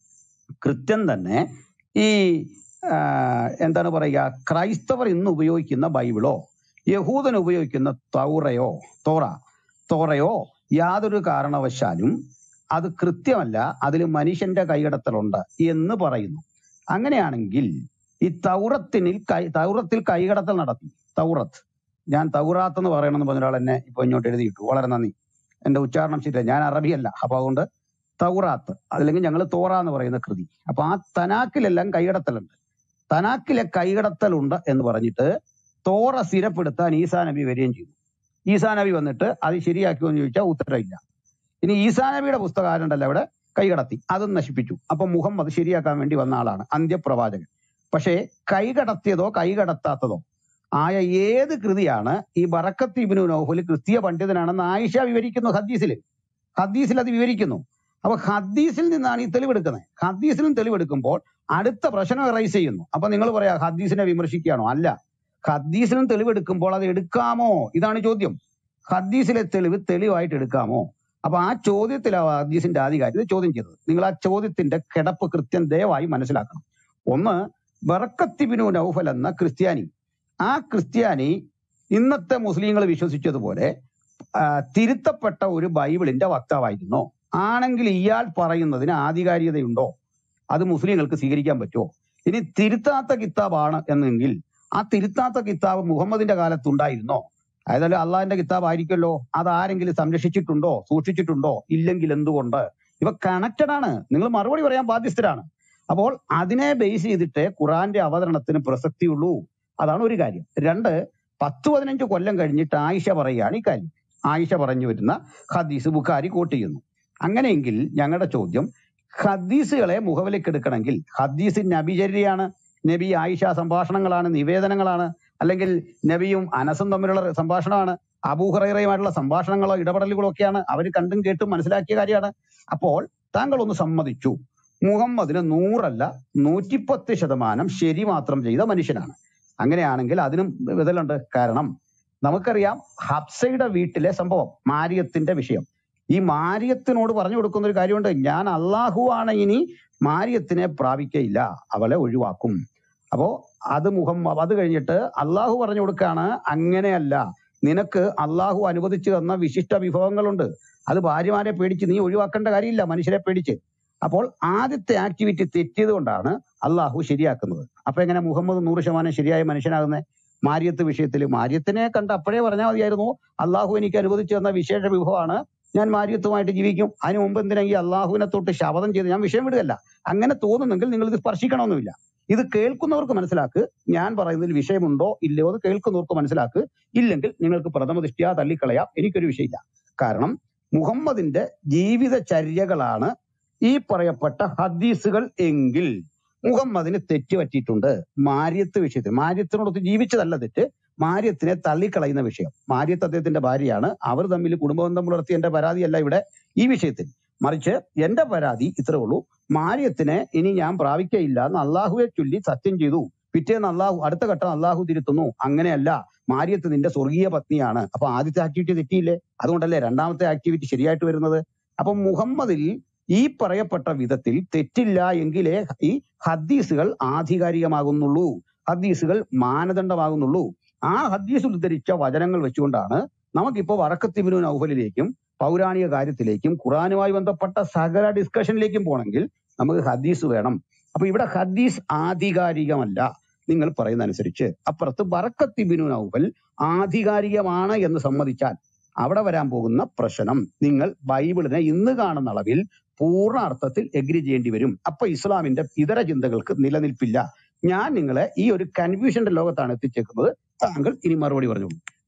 കൃത്യം തന്നെ ഈ ആ, എന്താണ് പറയുക ക്രൈസ്തവർ ഇന്ന് ഉപയോഗിക്കുന്ന ബൈബിളോ യഹൂദൻ ഉപയോഗിക്കുന്ന തൗറയോ തോറ തോറയോ യാതൊരു കാരണവശാലും അത് കൃത്യമല്ല അതിൽ മനുഷ്യന്റെ കൈകടത്തലുണ്ട് എന്ന് പറയുന്നു അങ്ങനെയാണെങ്കിൽ ഈ തൗറത്തിനിൽ കൈ തൗറത്തിൽ കൈകടത്തൽ നടത്തി തൗറത്ത് ഞാൻ തൗറാത്ത് എന്ന് പറയണമെന്ന് പറഞ്ഞ ഒരാൾ എന്നെ ഇപ്പൊ ഇങ്ങോട്ട് എഴുതിയിട്ടു വളരെ നന്ദി എന്റെ ഉച്ചാരണം ശരിയല്ല ഞാൻ അറബിയല്ല അപ്പൊ അതുകൊണ്ട് തൗറാത്ത് അല്ലെങ്കിൽ ഞങ്ങൾ തോറ എന്ന് പറയുന്ന കൃതി അപ്പൊ ആ തനാക്കിലെല്ലാം കൈകടത്തലുണ്ട് തനാക്കിലെ കൈകടത്തലുണ്ട് എന്ന് പറഞ്ഞിട്ട് തോറ സ്ഥിരപ്പെടുത്താൻ ഈസാ നബി വരികയും ചെയ്തു ഈസാ നബി വന്നിട്ട് അത് ശരിയാക്കിയോ എന്ന് ചോദിച്ചാൽ ഉത്തരവില്ല ഇനി ഈസാ നബിയുടെ പുസ്തകം ആരുണ്ടല്ലോ അവിടെ കൈകടത്തി അതും നശിപ്പിച്ചു അപ്പൊ മുഹമ്മദ് ശരിയാക്കാൻ വേണ്ടി വന്ന ആളാണ് അന്ത്യപ്രവാചകൻ പക്ഷേ കൈകടത്തിയതോ കൈകടത്താത്തതോ ആയ ഏത് കൃതിയാണ് ഈ ബറക്കത്ത് ഇബ്നു നൗഫൽ ക്രിസ്തീയ പണ്ഡിതനാണെന്ന് ആയിഷ വിവരിക്കുന്നു ഹദീസിൽ ഹദീസിൽ അത് വിവരിക്കുന്നു അപ്പൊ ഹദീസിൽ നിന്നാണ് ഈ തെളിവെടുക്കുന്നത് ഹദീസിലും തെളിവെടുക്കുമ്പോൾ അടുത്ത പ്രശ്നം റൈസ് ചെയ്യുന്നു അപ്പൊ നിങ്ങൾ പറയാ ഹദീസിനെ വിമർശിക്കുകയാണോ അല്ല ഹദീസിനും തെളിവെടുക്കുമ്പോൾ അത് എടുക്കാമോ ഇതാണ് ചോദ്യം ഹദീസിലെ തെളിവ് തെളിവായിട്ട് എടുക്കാമോ അപ്പൊ ആ ചോദ്യത്തിലാണ് ഹദീസിന്റെ ആധികാരികത ചോദ്യം ചെയ്തത് നിങ്ങൾ ആ ചോദ്യത്തിന്റെ കിടപ്പ് കൃത്യം ദയവായി മനസ്സിലാക്കണം ഒന്ന് ബറക്കത്തിബിനു നൗഫൽ എന്ന ക്രിസ്ത്യാനി ആ ക്രിസ്ത്യാനി ഇന്നത്തെ മുസ്ലിങ്ങൾ വിശ്വസിച്ചതുപോലെ ആ, തിരുത്തപ്പെട്ട ഒരു ബൈബിളിന്റെ വക്താവായിരുന്നു ആണെങ്കിൽ ഇയാൾ പറയുന്നതിന് ആധികാരികതയുണ്ടോ അത് മുസ്ലിങ്ങൾക്ക് സ്വീകരിക്കാൻ പറ്റുമോ ഇനി തിരുത്താത്ത കിതാബാണ് എന്നെങ്കിൽ ആ തിരുത്താത്ത കിതാബ് മുഹമ്മദിന്റെ കാലത്തുണ്ടായിരുന്നോ അതായത് അള്ളാഹിന്റെ കിതാബ് ആയിരിക്കുമല്ലോ അത് ആരെങ്കിലും സംരക്ഷിച്ചിട്ടുണ്ടോ സൂക്ഷിച്ചിട്ടുണ്ടോ ഇല്ലെങ്കിൽ എന്തുകൊണ്ട് ഇവ കണക്റ്റഡ് ആണ് നിങ്ങൾ മറുപടി പറയാൻ ബാധ്യസ്ഥരാണ് അപ്പോൾ അതിനെ ബേസ് ചെയ്തിട്ട് ഖുറാന്റെ അവതരണത്തിന് പ്രസക്തിയുള്ളൂ അതാണ് ഒരു കാര്യം രണ്ട് പത്ത് പതിനഞ്ച് കൊല്ലം കഴിഞ്ഞിട്ട് ആയിഷ പറയുകയാണ് ഈ കാര്യം ആയിഷ പറഞ്ഞു വരുന്ന ഹദീസ് ബുഖാരി കോട്ട് ചെയ്യുന്നു അങ്ങനെയെങ്കിൽ ഞങ്ങളുടെ ചോദ്യം ഹദീസുകളെ മുഖവിലേക്ക് എടുക്കണമെങ്കിൽ ഹദീസ് നബിചര്യയാണ് നബി ആയിഷ സംഭാഷണങ്ങളാണ് നിവേദനങ്ങളാണ് അല്ലെങ്കിൽ നബിയും അനസും തമ്മിലുള്ള സംഭാഷണമാണ് അബൂഹറയുമായിട്ടുള്ള സംഭാഷണങ്ങളോ ഇടപെടലുകളോ ഒക്കെയാണ് അവർ കണ്ടും കേട്ടും മനസ്സിലാക്കിയ കാര്യമാണ് അപ്പോൾ താങ്കൾ ഒന്ന് സമ്മതിച്ചു മുഹമ്മദിന് നൂറല്ല നൂറ്റിപ്പത്ത് ശതമാനം ശരി മാത്രം ചെയ്ത മനുഷ്യനാണ് അങ്ങനെയാണെങ്കിൽ അതിനും ബദലുണ്ട് കാരണം നമുക്കറിയാം ഹബ്സയുടെ വീട്ടിലെ സംഭവം മാരിയത്തിന്റെ വിഷയം ഈ മാരിയത്തിനോട് പറഞ്ഞു കൊടുക്കുന്ന ഒരു കാര്യമുണ്ട് ഞാൻ അള്ളാഹു ആണ് ഇനി മാരിയത്തിനെ പ്രാപിക്കയില്ല അവളെ ഒഴിവാക്കും അപ്പോ അത് മുഖം അത് കഴിഞ്ഞിട്ട് അള്ളാഹു പറഞ്ഞു കൊടുക്കാണ് അങ്ങനെയല്ല നിനക്ക് അള്ളാഹു അനുവദിച്ചു തന്ന വിശിഷ്ട വിഭവങ്ങളുണ്ട് അത് ഭാര്യമാരെ പേടിച്ച് നീ ഒഴിവാക്കേണ്ട കാര്യമില്ല മനുഷ്യരെ പേടിച്ച് അപ്പോൾ ആദ്യത്തെ ആക്ടിവിറ്റി തെറ്റിയത് കൊണ്ടാണ് അള്ളാഹു ശരിയാക്കുന്നത് അപ്പൊ എങ്ങനെ മുഹമ്മദ് നൂറ് ശതമാനം ശരിയായ മനുഷ്യനാകുന്നത് മാര്യത്ത് വിഷയത്തിൽ മാര്യത്തിനെ കണ്ട് അപ്പോഴേ പറഞ്ഞാൽ മതിയായിരുന്നു അള്ളാഹു എനിക്ക് അനുവദിച്ചു തന്ന വിശേഷ വിഭവമാണ് ഞാൻ മാര്യത്തുമായിട്ട് ജീവിക്കും അതിനു മുമ്പ് എന്തിനാ ഈ അള്ളാഹുവിനെ തൊട്ട് ശപഥം ചെയ്ത് ഞാൻ വിഷയം വിടുകയല്ല അങ്ങനെ തോന്നുന്നെങ്കിൽ നിങ്ങൾ ഇത് സ്പർശിക്കണമെന്നില്ല ഇത് കേൾക്കുന്നവർക്ക് മനസ്സിലാക്ക് ഞാൻ പറയുന്നതിൽ വിഷയമുണ്ടോ ഇല്ലയോ എന്ന് കേൾക്കുന്നവർക്ക് മനസ്സിലാക്ക് ഇല്ലെങ്കിൽ നിങ്ങൾക്ക് പ്രഥമ ദൃഷ്ടിയാ തള്ളിക്കളയാം എനിക്കൊരു വിഷയമില്ല കാരണം മുഹമ്മദിന്റെ ജീവിതചര്യകളാണ് ഈ പറയപ്പെട്ട ഹദീസുകൾ എങ്കിൽ മുഹമ്മദിന് തെറ്റ് പറ്റിയിട്ടുണ്ട് മാര്യത്ത് വിഷയത്തിൽ മാര്യത്തിനോടൊത്ത് ജീവിച്ചതല്ല തെറ്റ് മാര്യത്തിനെ തള്ളിക്കളയുന്ന വിഷയം മാര്യത്ത് അദ്ദേഹത്തിന്റെ ഭാര്യയാണ് അവർ തമ്മിൽ കുടുംബബന്ധം പുലർത്തിയ എന്റെ പരാതിയല്ല ഇവിടെ ഈ വിഷയത്തിൽ മറിച്ച് എന്റെ പരാതി ഇത്രേ ഉള്ളൂ മാര്യത്തിനെ ഇനി ഞാൻ പ്രാപിക്കയില്ല എന്ന് അള്ളാഹുവെ ചൊല്ലി സത്യം ചെയ്തു പിറ്റേന്ന് അള്ളാഹു അടുത്ത ഘട്ടം അള്ളാഹു തിരുത്തുന്നു അങ്ങനെയല്ല മാര്യത്ത് നിന്റെ സ്വർഗീയ പത്നിയാണ് അപ്പൊ ആദ്യത്തെ ആക്ടിവിറ്റി തെറ്റിയില്ലേ അതുകൊണ്ടല്ലേ രണ്ടാമത്തെ ആക്ടിവിറ്റി ശരിയായിട്ട് വരുന്നത് അപ്പൊ മുഹമ്മദിൽ ഈ പറയപ്പെട്ട വിധത്തിൽ തെറ്റില്ല എങ്കിലേ ഈ ഹദീസുകൾ ആധികാരികമാകുന്നുള്ളൂ ഹദീസുകൾ മാനദണ്ഡമാകുന്നുള്ളൂ ആ ഹദീസ് ഉദ്ധരിച്ച വചനങ്ങൾ വെച്ചുകൊണ്ടാണ് നമുക്കിപ്പോ വറക്കത്തിബിനു നൗഫലിലേക്കും പൗരാണിക കാര്യത്തിലേക്കും ഖുറാനുമായി ബന്ധപ്പെട്ട സകല ഡിസ്കഷനിലേക്കും പോകണമെങ്കിൽ നമുക്ക് ഹദീസ് വേണം അപ്പൊ ഇവിടെ ഹദീസ് ആധികാരികമല്ല നിങ്ങൾ പറയുന്ന അനുസരിച്ച് അപ്പുറത്ത് ബറക്കത്തിബിനു നൗഫൽ ആധികാരികമാണ് എന്ന് സമ്മതിച്ചാൽ അവിടെ വരാൻ പോകുന്ന പ്രശ്നം നിങ്ങൾ ബൈബിളിനെ ഇന്ന് കാണുന്ന അളവിൽ പൂർണ്ണ അർത്ഥത്തിൽ എഗ്രി ചെയ്യേണ്ടി വരും അപ്പൊ ഇസ്ലാമിന്റെ ഇതര ചിന്തകൾക്ക് നിലനിൽപ്പില്ല ഞാൻ നിങ്ങളെ ഈ ഒരു കൺഫ്യൂഷന്റെ ലോകത്താണ് എത്തിച്ചേക്കുന്നത് താങ്കൾ ഇനി മറുപടി പറഞ്ഞു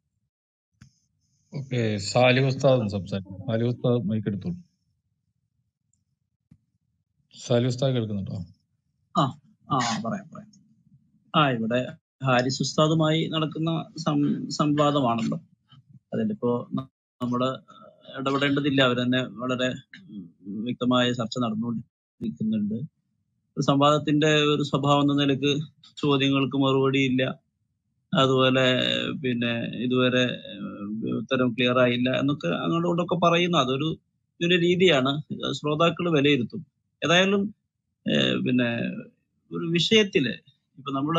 ഓക്കെ സാലിഹ് ഉസ്താദ് സംസാരിക്കും സാലിഹ് ഉസ്താദ് മൈക്ക് എടുത്തോളൂ സാലിഹ് ഉസ്താദ് കേൾക്കുന്നുണ്ടോ ആ ആ പറയാം പറയാം ആ ഇവിടെ ഹാരിസ് ഉസ്താദുമായി നടക്കുന്ന സം- സംവാദമാണല്ലോ അതിലിപ്പോ ന- നമ്മുടെ ഇടപെടേണ്ടതില്ല അവർ തന്നെ വളരെ ഉം, വ്യക്തമായ ചർച്ച നടന്നുകൊണ്ടിരിക്കുന്നുണ്ട് ഒരു സംവാദത്തിന്റെ ഒരു സ്വഭാവം എന്ന നിലക്ക് ചോദ്യങ്ങൾക്ക് മറുപടി ഇല്ല അതുപോലെ പിന്നെ ഇതുവരെ ഏഹ് ഉത്തരം ക്ലിയർ ആയില്ല എന്നൊക്കെ അങ്ങോട്ടും ഇങ്ങോട്ടൊക്കെ പറയുന്നു അതൊരു ഒരു രീതിയാണ് ശ്രോതാക്കൾ വിലയിരുത്തും ഏതായാലും ഏഹ് പിന്നെ ഒരു വിഷയത്തില് ഇപ്പൊ നമ്മള്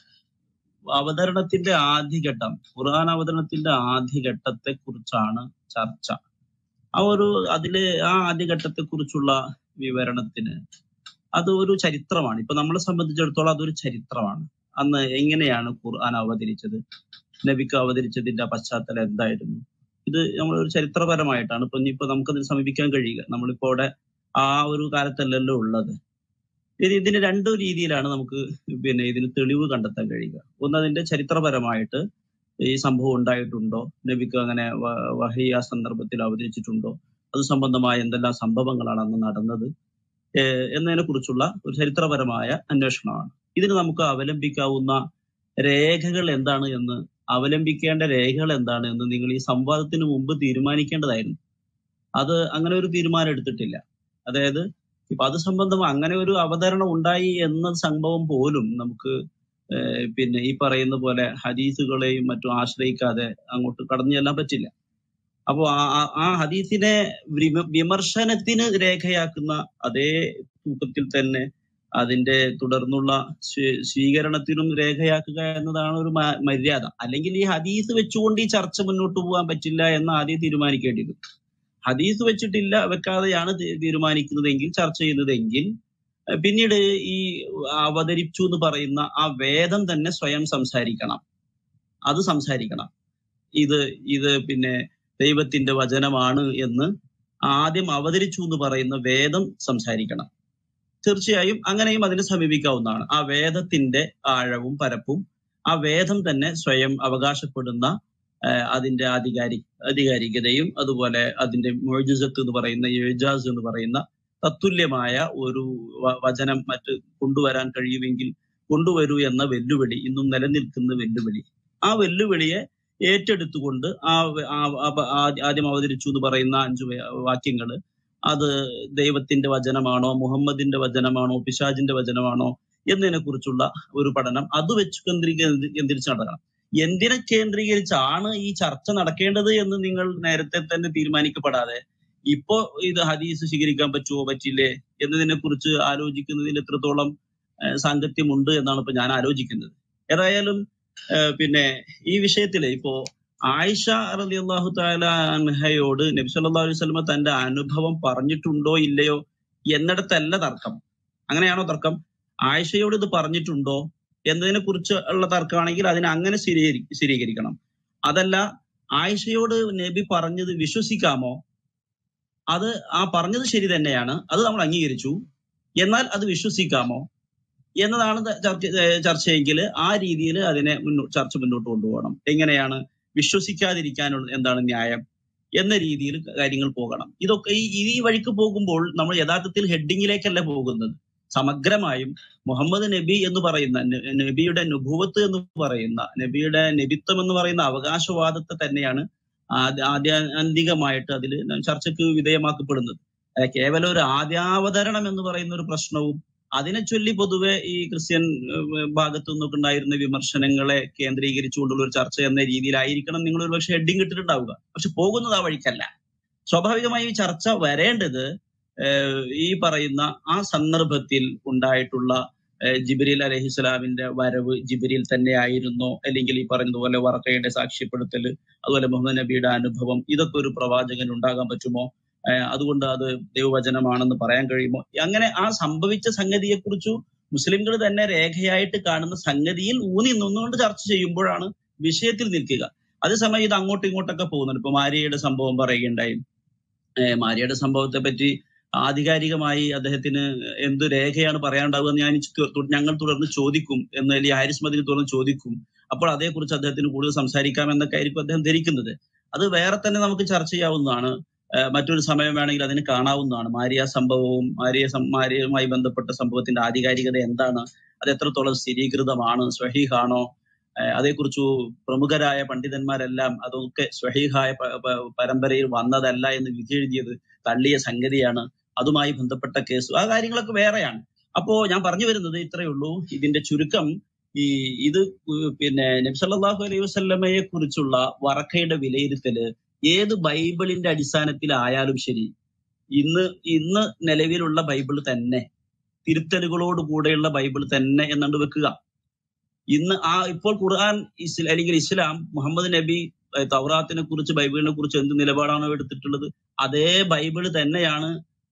അവതരണത്തിന്റെ ആദ്യഘട്ടം ഖുർആൻ അവതരണത്തിന്റെ ആദ്യഘട്ടത്തെ കുറിച്ചാണ് ചർച്ച ആ ഒരു അതില് ആ ആദ്യഘട്ടത്തെ കുറിച്ചുള്ള വിവരണത്തിന് അത് ഒരു ചരിത്രമാണ് ഇപ്പൊ നമ്മളെ സംബന്ധിച്ചിടത്തോളം അതൊരു ചരിത്രമാണ് അന്ന് എങ്ങനെയാണ് ഖുർആൻ അവതരിച്ചത് നബിക്ക് അവതരിച്ചതിന്റെ പശ്ചാത്തലം എന്തായിരുന്നു ഇത് നമ്മൾ ഒരു ചരിത്രപരമായിട്ടാണ് ഇപ്പൊ ഇനിയിപ്പോ നമുക്കതിന് സമീപിക്കാൻ കഴിയുക നമ്മളിപ്പോ അവിടെ ആ ഒരു കാലത്തല്ലല്ലോ ഉള്ളത് ഇത് ഇതിന് രണ്ടു രീതിയിലാണ് നമുക്ക് പിന്നെ ഇതിന് തെളിവ് കണ്ടെത്താൻ കഴിയുക ഒന്ന് അതിന്റെ ചരിത്രപരമായിട്ട് ഈ സംഭവം ഉണ്ടായിട്ടുണ്ടോ നബിക്ക് അങ്ങനെ വ- വഹി ആ സന്ദർഭത്തിൽ അവതരിച്ചിട്ടുണ്ടോ അത് സംബന്ധമായ എന്തെല്ലാം സംഭവങ്ങളാണ് അന്ന് നടന്നത് ഏഹ് എന്നതിനെ കുറിച്ചുള്ള ഒരു ചരിത്രപരമായ അന്വേഷണമാണ് ഇതിന് നമുക്ക് അവലംബിക്കാവുന്ന രേഖകൾ എന്താണ് എന്ന് അവലംബിക്കേണ്ട രേഖകൾ എന്താണ് എന്ന് നിങ്ങൾ ഈ സംവാദത്തിന് മുമ്പ് തീരുമാനിക്കേണ്ടതായിരുന്നു അത് അങ്ങനെ ഒരു തീരുമാനം എടുത്തിട്ടില്ല അതായത് ഇപ്പൊ അത് സംബന്ധം അങ്ങനെ ഒരു അവതരണം ഉണ്ടായി എന്ന സംഭവം പോലും നമുക്ക് ഏഹ് പിന്നെ ഈ പറയുന്ന പോലെ ഹദീസുകളെയും മറ്റും ആശ്രയിക്കാതെ അങ്ങോട്ട് കടന്നു ചെല്ലാൻ പറ്റില്ല അപ്പോ ആ ആ- ആ ഹദീസിനെ വിമ- വിമർശനത്തിന് രേഖയാക്കുന്ന അതേ തൂക്കത്തിൽ തന്നെ അതിന്റെ തുടർന്നുള്ള സ്വീ- സ്വീകരണത്തിനും രേഖയാക്കുക എന്നതാണ് ഒരു മ- മര്യാദ അല്ലെങ്കിൽ ഈ ഹദീസ് വെച്ചുകൊണ്ട് ഈ ചർച്ച മുന്നോട്ട് പോകാൻ പറ്റില്ല എന്ന് ആദ്യം തീരുമാനിക്കേണ്ടിയിരുന്നു ഹദീസ് വെച്ചിട്ടില്ല വെക്കാതെയാണ് തീ- തീരുമാനിക്കുന്നതെങ്കിൽ ചർച്ച ചെയ്യുന്നതെങ്കിൽ ഏഹ് പിന്നീട് ഈ അവതരിച്ചു എന്ന് പറയുന്ന ആ വേദം തന്നെ സ്വയം സംസാരിക്കണം അത് സംസാരിക്കണം ഇത് ഇത് പിന്നെ ദൈവത്തിന്റെ വചനമാണ് എന്ന് ആദ്യം അവതരിച്ചു എന്ന് പറയുന്ന വേദം സംസാരിക്കണം തീർച്ചയായും അങ്ങനെയും അതിനെ സമീപിക്കാവുന്നതാണ് ആ വേദത്തിന്റെ ആഴവും പരപ്പും ആ വേദം തന്നെ സ്വയം അവകാശപ്പെടുന്ന ആഹ് അതിന്റെ ആധികാരി ആധികാരികതയും അതുപോലെ അതിന്റെ മോജിസത്ത് എന്ന് പറയുന്ന ഏജാസ് എന്ന് പറയുന്ന തത്തുല്യമായ ഒരു വ- വചനം മറ്റ് കൊണ്ടുവരാൻ കഴിയുമെങ്കിൽ കൊണ്ടുവരൂ എന്ന വെല്ലുവിളി ഇന്നും നിലനിൽക്കുന്ന വെല്ലുവിളി ആ വെല്ലുവിളിയെ ഏറ്റെടുത്തുകൊണ്ട് ആ വ- ആ- ആ- ആ- ആദ്യം അവതരിച്ചു എന്ന് പറയുന്ന അഞ്ചു വാക്യങ്ങള് അത് ദൈവത്തിന്റെ വചനമാണോ മുഹമ്മദിന്റെ വചനമാണോ പിശാജിന്റെ വചനമാണോ എന്നതിനെ കുറിച്ചുള്ള ഒരു പഠനം അത് വെച്ച് കേന്ദ്രീകരി കേന്ദ്രീകരിച്ച് നടക്കണം എന്തിനെ കേന്ദ്രീകരിച്ചാണ് ഈ ചർച്ച നടക്കേണ്ടത് എന്ന് നിങ്ങൾ നേരത്തെ തന്നെ തീരുമാനിക്കപ്പെടാതെ ഇപ്പോ ഇത് ഹദീസ് സ്വീകരിക്കാൻ പറ്റുമോ പറ്റില്ലേ എന്നതിനെ കുറിച്ച് ആലോചിക്കുന്നതിൽ എത്രത്തോളം ഏഹ്, സാങ്കത്യമുണ്ട് എന്നാണ് ഇപ്പൊ ഞാൻ ആലോചിക്കുന്നത് ഏതായാലും ഏഹ്, പിന്നെ ഈ വിഷയത്തില് ഇപ്പോ ആയിഷ റലി അള്ളാഹു താല അൻഹയോട് നബി സല്ലല്ലാഹു അലൈഹി വസല്ലമ തന്റെ അനുഭവം പറഞ്ഞിട്ടുണ്ടോ ഇല്ലയോ എന്നിടത്തല്ല തർക്കം അങ്ങനെയാണോ തർക്കം ആയിഷയോട് ഇത് പറഞ്ഞിട്ടുണ്ടോ എന്നതിനെ കുറിച്ച് ഉള്ള തർക്കമാണെങ്കിൽ അതിനെ അങ്ങനെ സ്ഥിരീകരി സ്ഥിരീകരിക്കണം അതല്ല ആയിഷയോട് നബി പറഞ്ഞത് വിശ്വസിക്കാമോ അത് ആ പറഞ്ഞത് ശരി തന്നെയാണ് അത് നമ്മൾ അംഗീകരിച്ചു എന്നാൽ അത് വിശ്വസിക്കാമോ എന്നതാണ് ത- ചർച്ച ഏഹ് ചർച്ചയെങ്കിൽ ആ രീതിയിൽ അതിനെ മുന്നോ ചർച്ച മുന്നോട്ട് കൊണ്ടുപോകണം എങ്ങനെയാണ് വിശ്വസിക്കാതിരിക്കാനുള്ള എന്താണ് ന്യായം എന്ന രീതിയിൽ കാര്യങ്ങൾ പോകണം ഇതൊക്കെ ഈ ഈ വഴിക്ക് പോകുമ്പോൾ നമ്മൾ യഥാർത്ഥത്തിൽ ഹെഡിങ്ങിലേക്കല്ല പോകുന്നത് സമഗ്രമായും മുഹമ്മദ് നബി എന്ന് പറയുന്ന ന- നബിയുടെ നുഭുവത്ത് എന്ന് പറയുന്ന നബിയുടെ നബിത്വം എന്ന് പറയുന്ന അവകാശവാദത്തെ തന്നെയാണ് ആദ്യ ആദ്യാന്തികമായിട്ട് അതിൽ ചർച്ചയ്ക്ക് വിധേയമാക്കപ്പെടുന്നത് അഹ് കേവലം ഒരു ആദ്യാവതരണം എന്ന് പറയുന്ന ഒരു പ്രശ്നവും അതിനെ ചൊല്ലി പൊതുവെ ഈ ക്രിസ്ത്യൻ ഏഹ്, ഭാഗത്തു നിന്നൊക്കെ ഉണ്ടായിരുന്ന വിമർശനങ്ങളെ കേന്ദ്രീകരിച്ചുകൊണ്ടുള്ള ഒരു ചർച്ച എന്ന രീതിയിലായിരിക്കണം നിങ്ങൾ ഒരു പക്ഷേ ഹെഡിങ് ഇട്ടിട്ടുണ്ടാവുക പക്ഷെ പോകുന്നത് ആ വഴിക്കല്ല സ്വാഭാവികമായി ഈ ചർച്ച വരേണ്ടത് ഏഹ്, ഈ പറയുന്ന ആ സന്ദർഭത്തിൽ ഉണ്ടായിട്ടുള്ള ഏഹ്, ജിബ്രീൽ അലഹിസ്ലാമിന്റെ വരവ് ജിബ്രീൽ തന്നെ ആയിരുന്നോ അല്ലെങ്കിൽ ഈ പറയുന്നതുപോലെ വർക്കയുടെ സാക്ഷ്യപ്പെടുത്തൽ അതുപോലെ മുഹമ്മദ് നബിയുടെ അനുഭവം ഇതൊക്കെ ഒരു പ്രവാചകൻ ഉണ്ടാകാൻ പറ്റുമോ ഏഹ് അതുകൊണ്ട് അത് ദൈവവചനമാണെന്ന് പറയാൻ കഴിയുമോ അങ്ങനെ ആ സംഭവിച്ച സംഗതിയെക്കുറിച്ച് മുസ്ലിംകൾ തന്നെ രേഖയായിട്ട് കാണുന്ന സംഗതിയിൽ ഊന്നി നിന്നുകൊണ്ട് ചർച്ച ചെയ്യുമ്പോഴാണ് വിഷയത്തിൽ നിൽക്കുക അതേസമയം ഇത് അങ്ങോട്ടും ഇങ്ങോട്ടൊക്കെ പോകുന്നുണ്ട് ഇപ്പൊ മാരിയയുടെ സംഭവം പറയുകയുണ്ടായി ഏഹ് മാരിയയുടെ സംഭവത്തെ പറ്റി ആധികാരികമായി അദ്ദേഹത്തിന് എന്ത് രേഖയാണ് പറയാനുണ്ടാവുക എന്ന് ഞാൻ ചു- തു- ഞങ്ങൾ തുടർന്ന് ചോദിക്കും എന്ന് അല്ലെങ്കിൽ ഹാരിസ് മദിനി തുടർന്ന് ചോദിക്കും അപ്പോൾ അതേക്കുറിച്ച് അദ്ദേഹത്തിന് കൂടുതൽ സംസാരിക്കാം എന്നൊക്കെ ആയിരിക്കും അദ്ദേഹം ധരിക്കുന്നത് അത് വേറെ തന്നെ നമുക്ക് ചർച്ച ചെയ്യാവുന്നതാണ് ഏഹ് മറ്റൊരു സമയം വേണമെങ്കിൽ അതിന് കാണാവുന്നതാണ് മാരിയ സംഭവവും മാരിയ സം- മാരിയയുമായി ബന്ധപ്പെട്ട സംഭവത്തിന്റെ ആധികാരികത എന്താണ് അത് എത്രത്തോളം സ്ഥിരീകൃതമാണ് സ്വഹീഹാണോ ഏഹ് അതേക്കുറിച്ച് പ്രമുഖരായ പണ്ഡിതന്മാരെല്ലാം അതൊക്കെ സ്വഹീഹായ പ- പ- പരമ്പരയിൽ വന്നതല്ല എന്ന് വിധി എഴുതിയത് തള്ളിയ സംഗതിയാണ് അതുമായി ബന്ധപ്പെട്ട കേസ് ആ കാര്യങ്ങളൊക്കെ വേറെയാണ് അപ്പോ ഞാൻ പറഞ്ഞു വരുന്നത് ഇത്രയേ ഉള്ളൂ ഇതിന്റെ ചുരുക്കം ഈ ഇത് പിന്നെ നബ്സല്ലാഹു അലൈഹി വസല്ലമയെ കുറിച്ചുള്ള വറക്കയുടെ വിലയിരുത്തല് ഏത് ബൈബിളിന്റെ അടിസ്ഥാനത്തിലായാലും ശരി ഇന്ന് ഇന്ന് നിലവിലുള്ള ബൈബിൾ തന്നെ തിരുത്തലുകളോട് കൂടെയുള്ള ബൈബിൾ തന്നെ എന്നുകൊണ്ട് വെക്കുക ഇന്ന് ആ ഇപ്പോൾ ഖുർആൻ ഇസ്ല അല്ലെങ്കിൽ ഇസ്ലാം മുഹമ്മദ് നബി ഏഹ് തൗറാത്തിനെ കുറിച്ച് ബൈബിളിനെ കുറിച്ച് എന്ത് നിലപാടാണോ എടുത്തിട്ടുള്ളത് അതേ ബൈബിള് തന്നെയാണ്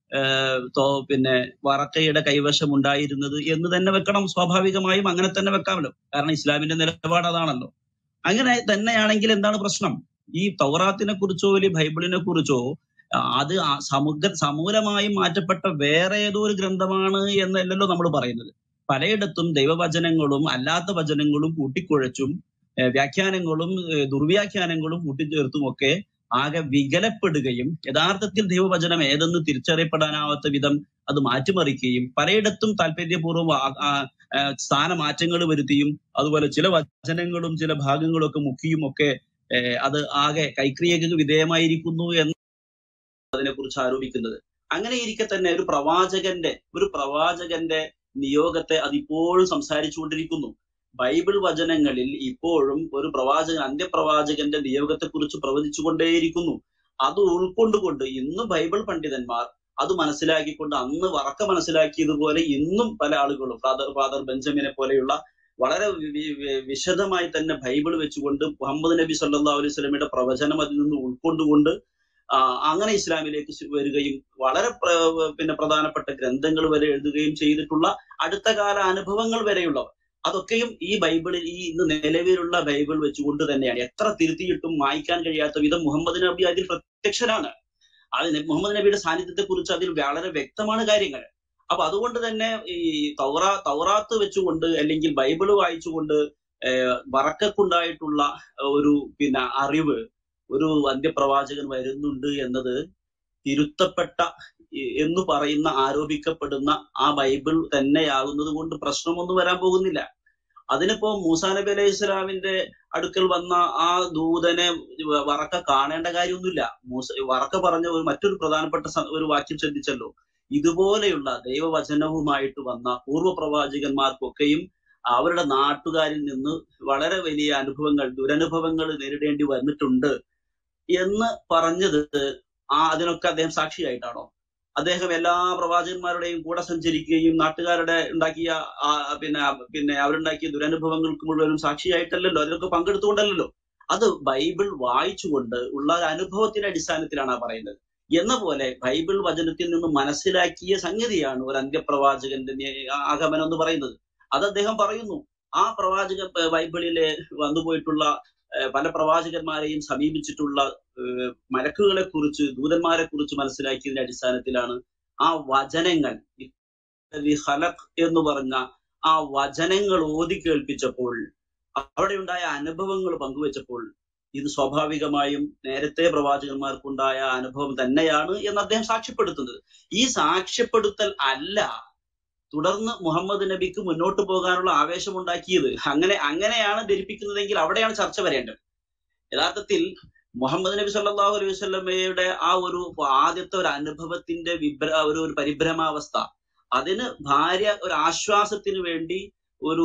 ഏഹ് തോ- പിന്നെ വറക്കയുടെ കൈവശം ഉണ്ടായിരുന്നത് എന്ന് തന്നെ വെക്കണം സ്വാഭാവികമായും അങ്ങനെ തന്നെ വെക്കാമല്ലോ കാരണം ഇസ്ലാമിന്റെ നിലപാട് അതാണല്ലോ അങ്ങനെ തന്നെയാണെങ്കിൽ എന്താണ് പ്രശ്നം ഈ തൗറാത്തിനെ കുറിച്ചോ അല്ലെങ്കിൽ ബൈബിളിനെ കുറിച്ചോ ആ, അത് ആ സമുദ്ര സമൂലമായും മാറ്റപ്പെട്ട വേറെ ഏതോ ഒരു ഗ്രന്ഥമാണ് എന്നല്ലല്ലോ നമ്മൾ പറയുന്നത് പലയിടത്തും ദൈവവചനങ്ങളും അല്ലാത്ത വചനങ്ങളും കൂട്ടിക്കുഴച്ചും ഏഹ് വ്യാഖ്യാനങ്ങളും ഏഹ് ദുർവ്യാഖ്യാനങ്ങളും കൂട്ടിച്ചേർത്തും ഒക്കെ ആകെ വികലപ്പെടുകയും യഥാർത്ഥത്തിൽ ദൈവവചനം ഏതെന്ന് തിരിച്ചറിയപ്പെടാനാവാത്ത വിധം അത് മാറ്റിമറിക്കുകയും പലയിടത്തും താല്പര്യപൂർവ്വം ആ- ആ- ആ സ്ഥാനമാറ്റങ്ങൾ വരുത്തിയും അതുപോലെ ചില വചനങ്ങളും ചില ഭാഗങ്ങളും ഒക്കെ മുക്കിയും ഒക്കെ ഏഹ് അത് ആകെ കൈക്രിയക്ക് വിധേയമായിരിക്കുന്നു എന്ന് അതിനെക്കുറിച്ച് ആരോപിക്കുന്നത് അങ്ങനെ ഇരിക്കെ തന്നെ ഒരു പ്രവാചകന്റെ ഒരു പ്രവാചകന്റെ നിയോഗത്തെ അതിപ്പോഴും സംസാരിച്ചുകൊണ്ടിരിക്കുന്നു ബൈബിൾ വചനങ്ങളിൽ ഇപ്പോഴും ഒരു പ്രവാചകൻ അന്ത്യപ്രവാചകന്റെ നിയോഗത്തെക്കുറിച്ച് പ്രവചിച്ചുകൊണ്ടേയിരിക്കുന്നു അത് ഉൾക്കൊണ്ടുകൊണ്ട് ഇന്നും ബൈബിൾ പണ്ഡിതന്മാർ അത് മനസ്സിലാക്കിക്കൊണ്ട് അന്ന് വറക്ക മനസ്സിലാക്കിയതുപോലെ ഇന്നും പല ആളുകളും ഫാദർ ഫാദർ ബെഞ്ചമിനെ പോലെയുള്ള വളരെ വി- വി- വി- വിശദമായി തന്നെ ബൈബിൾ വെച്ചുകൊണ്ട് മുഹമ്മദ് നബി സല്ലല്ലാഹു അലൈഹി സ്വലമിയുടെ പ്രവചനം അതിൽ നിന്ന് ഉൾക്കൊണ്ടുകൊണ്ട് ആ, അങ്ങനെ ഇസ്ലാമിലേക്ക് സു- വരികയും വളരെ പ്ര- പിന്നെ പ്രധാനപ്പെട്ട ഗ്രന്ഥങ്ങൾ വരെ എഴുതുകയും ചെയ്തിട്ടുള്ള അടുത്ത കാല അനുഭവങ്ങൾ വരെയുള്ളവർ അതൊക്കെയും ഈ ബൈബിളിൽ ഈ ഇന്ന് നിലവിലുള്ള ബൈബിൾ വെച്ചുകൊണ്ട് തന്നെയാണ് എത്ര തിരുത്തിയിട്ടും മായ്ക്കാൻ കഴിയാത്ത വിധം മുഹമ്മദ് നബി അതിൽ പ്രത്യക്ഷനാണ് അത് മുഹമ്മദ് നബിയുടെ സാന്നിധ്യത്തെ കുറിച്ച് അതിൽ വളരെ വ്യക്തമാണ് കാര്യങ്ങൾ അപ്പൊ അതുകൊണ്ട് തന്നെ ഈ തൗറാ തൗറാത്ത് വെച്ചുകൊണ്ട് അല്ലെങ്കിൽ ബൈബിള് വായിച്ചുകൊണ്ട് ഏഹ് വറക്കക്കുണ്ടായിട്ടുള്ള ഒരു പിന്നെ അറിവ് ഒരു അന്ത്യപ്രവാചകൻ വരുന്നുണ്ട് എന്നത് തിരുത്തപ്പെട്ട ഈ- എന്ന് പറയുന്ന ആരോപിക്കപ്പെടുന്ന ആ ബൈബിൾ തന്നെയാകുന്നത് കൊണ്ട് പ്രശ്നമൊന്നും വരാൻ പോകുന്നില്ല അതിനിപ്പോ മൂസാ നബി അലൈഹി ഇസ്ലാമിന്റെ അടുക്കൽ വന്ന ആ ദൂതനെ വ- വറക്ക കാണേണ്ട കാര്യമൊന്നുമില്ല മൂസ വറക്ക പറഞ്ഞ ഒരു മറ്റൊരു പ്രധാനപ്പെട്ട സ- ഒരു വാക്യം ശ്രദ്ധിച്ചല്ലോ ഇതുപോലെയുള്ള ദൈവവചനവുമായിട്ട് വന്ന പൂർവ്വ പ്രവാചകന്മാർക്കൊക്കെയും അവരുടെ നാട്ടുകാരിൽ നിന്ന് വളരെ വലിയ അനുഭവങ്ങൾ ദുരനുഭവങ്ങൾ നേരിടേണ്ടി വന്നിട്ടുണ്ട് എന്ന് പറഞ്ഞത് ആ അതിനൊക്കെ അദ്ദേഹം സാക്ഷിയായിട്ടാണോ അദ്ദേഹം എല്ലാ പ്രവാചകന്മാരുടെയും കൂടെ സഞ്ചരിക്കുകയും നാട്ടുകാരുടെ ഉണ്ടാക്കിയ ആ, പിന്നെ പിന്നെ അവരുണ്ടാക്കിയ ദുരനുഭവങ്ങൾക്ക് മുഴുവനും സാക്ഷിയായിട്ടല്ലല്ലോ അതിലൊക്കെ പങ്കെടുത്തുകൊണ്ടല്ലോ അത് ബൈബിൾ വായിച്ചുകൊണ്ട് ഉള്ള ഒരു അനുഭവത്തിന്റെ അടിസ്ഥാനത്തിലാണ് ആ പറയുന്നത് എന്ന പോലെ ബൈബിൾ വചനത്തിൽ നിന്ന് മനസ്സിലാക്കിയ സംഗതിയാണ് ഒരു അന്ത്യപ്രവാചകന്റെ നി- ആഗമനം എന്ന് പറയുന്നത് അത് അദ്ദേഹം പറയുന്നു ആ പ്രവാചക ബൈബിളിലെ വന്നുപോയിട്ടുള്ള ഏഹ് പല പ്രവാചകന്മാരെയും സമീപിച്ചിട്ടുള്ള ഏഹ് മലക്കുകളെ കുറിച്ച് ദൂതന്മാരെ കുറിച്ച് മനസ്സിലാക്കിയതിന്റെ അടിസ്ഥാനത്തിലാണ് ആ വചനങ്ങൾ ഇത്തവി ഖലഖ് എന്ന് പറഞ്ഞ ആ വചനങ്ങൾ ഓതി കേൾപ്പിച്ചപ്പോൾ അവിടെ ഉണ്ടായ അനുഭവങ്ങൾ പങ്കുവെച്ചപ്പോൾ ഇത് സ്വാഭാവികമായും നേരത്തെ പ്രവാചകന്മാർക്കുണ്ടായ അനുഭവം തന്നെയാണ് എന്ന് അദ്ദേഹം സാക്ഷ്യപ്പെടുത്തുന്നത് ഈ സാക്ഷ്യപ്പെടുത്തൽ അല്ല തുടർന്ന് മുഹമ്മദ് നബിക്ക് മുന്നോട്ട് പോകാനുള്ള ആവേശം ഉണ്ടാക്കിയത് അങ്ങനെ അങ്ങനെയാണ് ധരിപ്പിക്കുന്നതെങ്കിൽ അവിടെയാണ് ചർച്ച വരേണ്ടത് യഥാർത്ഥത്തിൽ മുഹമ്മദ് നബി സല്ലല്ലാഹു അലൈഹി വസല്ലമയുടെ ആ ഒരു ആദ്യത്തെ ഒരു അനുഭവത്തിന്റെ വിഭ്ര ഒരു ഒരു പരിഭ്രമാവസ്ഥ അതിന് ഭാര്യ ഒരു ആശ്വാസത്തിന് വേണ്ടി ഒരു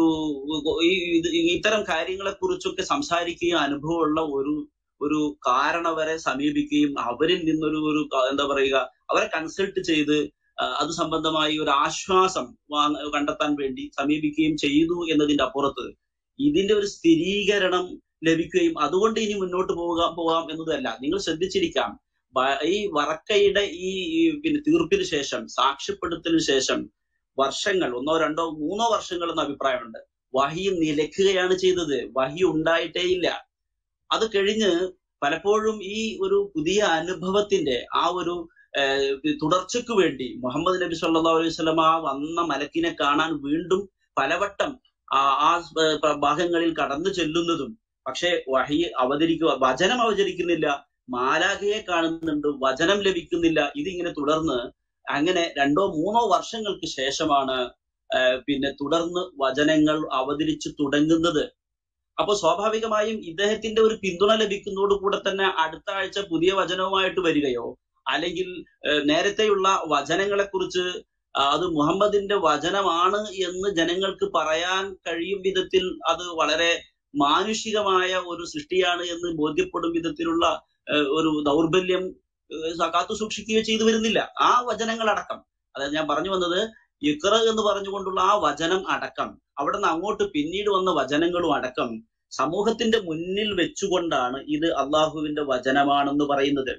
ഈ ഇത് ഇത്തരം കാര്യങ്ങളെ കുറിച്ചൊക്കെ സംസാരിക്കുകയും അനുഭവമുള്ള ഒരു ഒരു കാരണവരെ സമീപിക്കുകയും അവരിൽ നിന്നൊരു ഒരു ക- എന്താ പറയുക അവരെ കൺസൾട്ട് ചെയ്ത് ആ, അത് സംബന്ധമായി ഒരു ആശ്വാസം വാങ്ങ- കണ്ടെത്താൻ വേണ്ടി സമീപിക്കുകയും ചെയ്തു എന്നതിന്റെ അപ്പുറത്ത് ഇതിന്റെ ഒരു സ്ഥിരീകരണം ലഭിക്കുകയും അതുകൊണ്ട് ഇനി മുന്നോട്ട് പോകാം പോകാം എന്നതല്ല നിങ്ങൾ ശ്രദ്ധിച്ചിരിക്കാം ബ- ഈ വറക്കയുടെ ഈ ഈ പിന്നെ തീർപ്പിന് ശേഷം സാക്ഷ്യപ്പെടുത്തലിന് ശേഷം വർഷങ്ങൾ ഒന്നോ രണ്ടോ മൂന്നോ വർഷങ്ങൾ എന്ന അഭിപ്രായമുണ്ട് വഹി നിലയ്ക്കുകയാണ് ചെയ്തത് വഹി ഉണ്ടായിട്ടേ ഇല്ല അത് കഴിഞ്ഞ് പലപ്പോഴും ഈ ഒരു പുതിയ അനുഭവത്തിന്റെ ആ ഒരു ഏഹ്, തുടർച്ചയ്ക്ക് വേണ്ടി മുഹമ്മദ് നബി സല്ലല്ലാഹു അലൈഹി വസല്ലമ വന്ന മലക്കിനെ കാണാൻ വീണ്ടും പലവട്ടം ആ ആ ഏഹ്, പ്ര- ഭാഗങ്ങളിൽ കടന്നു ചെല്ലുന്നതും പക്ഷേ വഹി അവതരിക്കുക വചനം അവതരിക്കുന്നില്ല മാലാഖയെ കാണുന്നുണ്ട് വചനം ലഭിക്കുന്നില്ല ഇതിങ്ങനെ തുടർന്ന് അങ്ങനെ രണ്ടോ മൂന്നോ വർഷങ്ങൾക്ക് ശേഷമാണ് ഏഹ്, പിന്നെ തുടർന്ന് വചനങ്ങൾ അവതരിച്ചു തുടങ്ങുന്നത് അപ്പൊ സ്വാഭാവികമായും ഇദ്ദേഹത്തിന്റെ ഒരു പിന്തുണ ലഭിക്കുന്നതോടുകൂടെ തന്നെ അടുത്ത ആഴ്ച പുതിയ വചനവുമായിട്ട് വരികയോ അല്ലെങ്കിൽ ഏഹ്, നേരത്തെയുള്ള വചനങ്ങളെ കുറിച്ച് ആ, അത് മുഹമ്മദിന്റെ വചനമാണ് എന്ന് ജനങ്ങൾക്ക് പറയാൻ കഴിയും വിധത്തിൽ അത് വളരെ മാനുഷികമായ ഒരു സൃഷ്ടിയാണ് എന്ന് ബോധ്യപ്പെടും വിധത്തിലുള്ള ഏഹ്, ഒരു ദൗർബല്യം ഏഹ്, കാത്തു സൂക്ഷിക്കുകയോ ചെയ്തു വരുന്നില്ല ആ വചനങ്ങൾ അടക്കം അതായത് ഞാൻ പറഞ്ഞു വന്നത് ഇക്ര എന്ന് പറഞ്ഞുകൊണ്ടുള്ള ആ വചനം അടക്കം അവിടെ നിന്ന് അങ്ങോട്ട് പിന്നീട് വന്ന വചനങ്ങളും അടക്കം സമൂഹത്തിന്റെ മുന്നിൽ വെച്ചുകൊണ്ടാണ് ഇത് അള്ളാഹുവിന്റെ വചനമാണെന്ന് പറയുന്നത്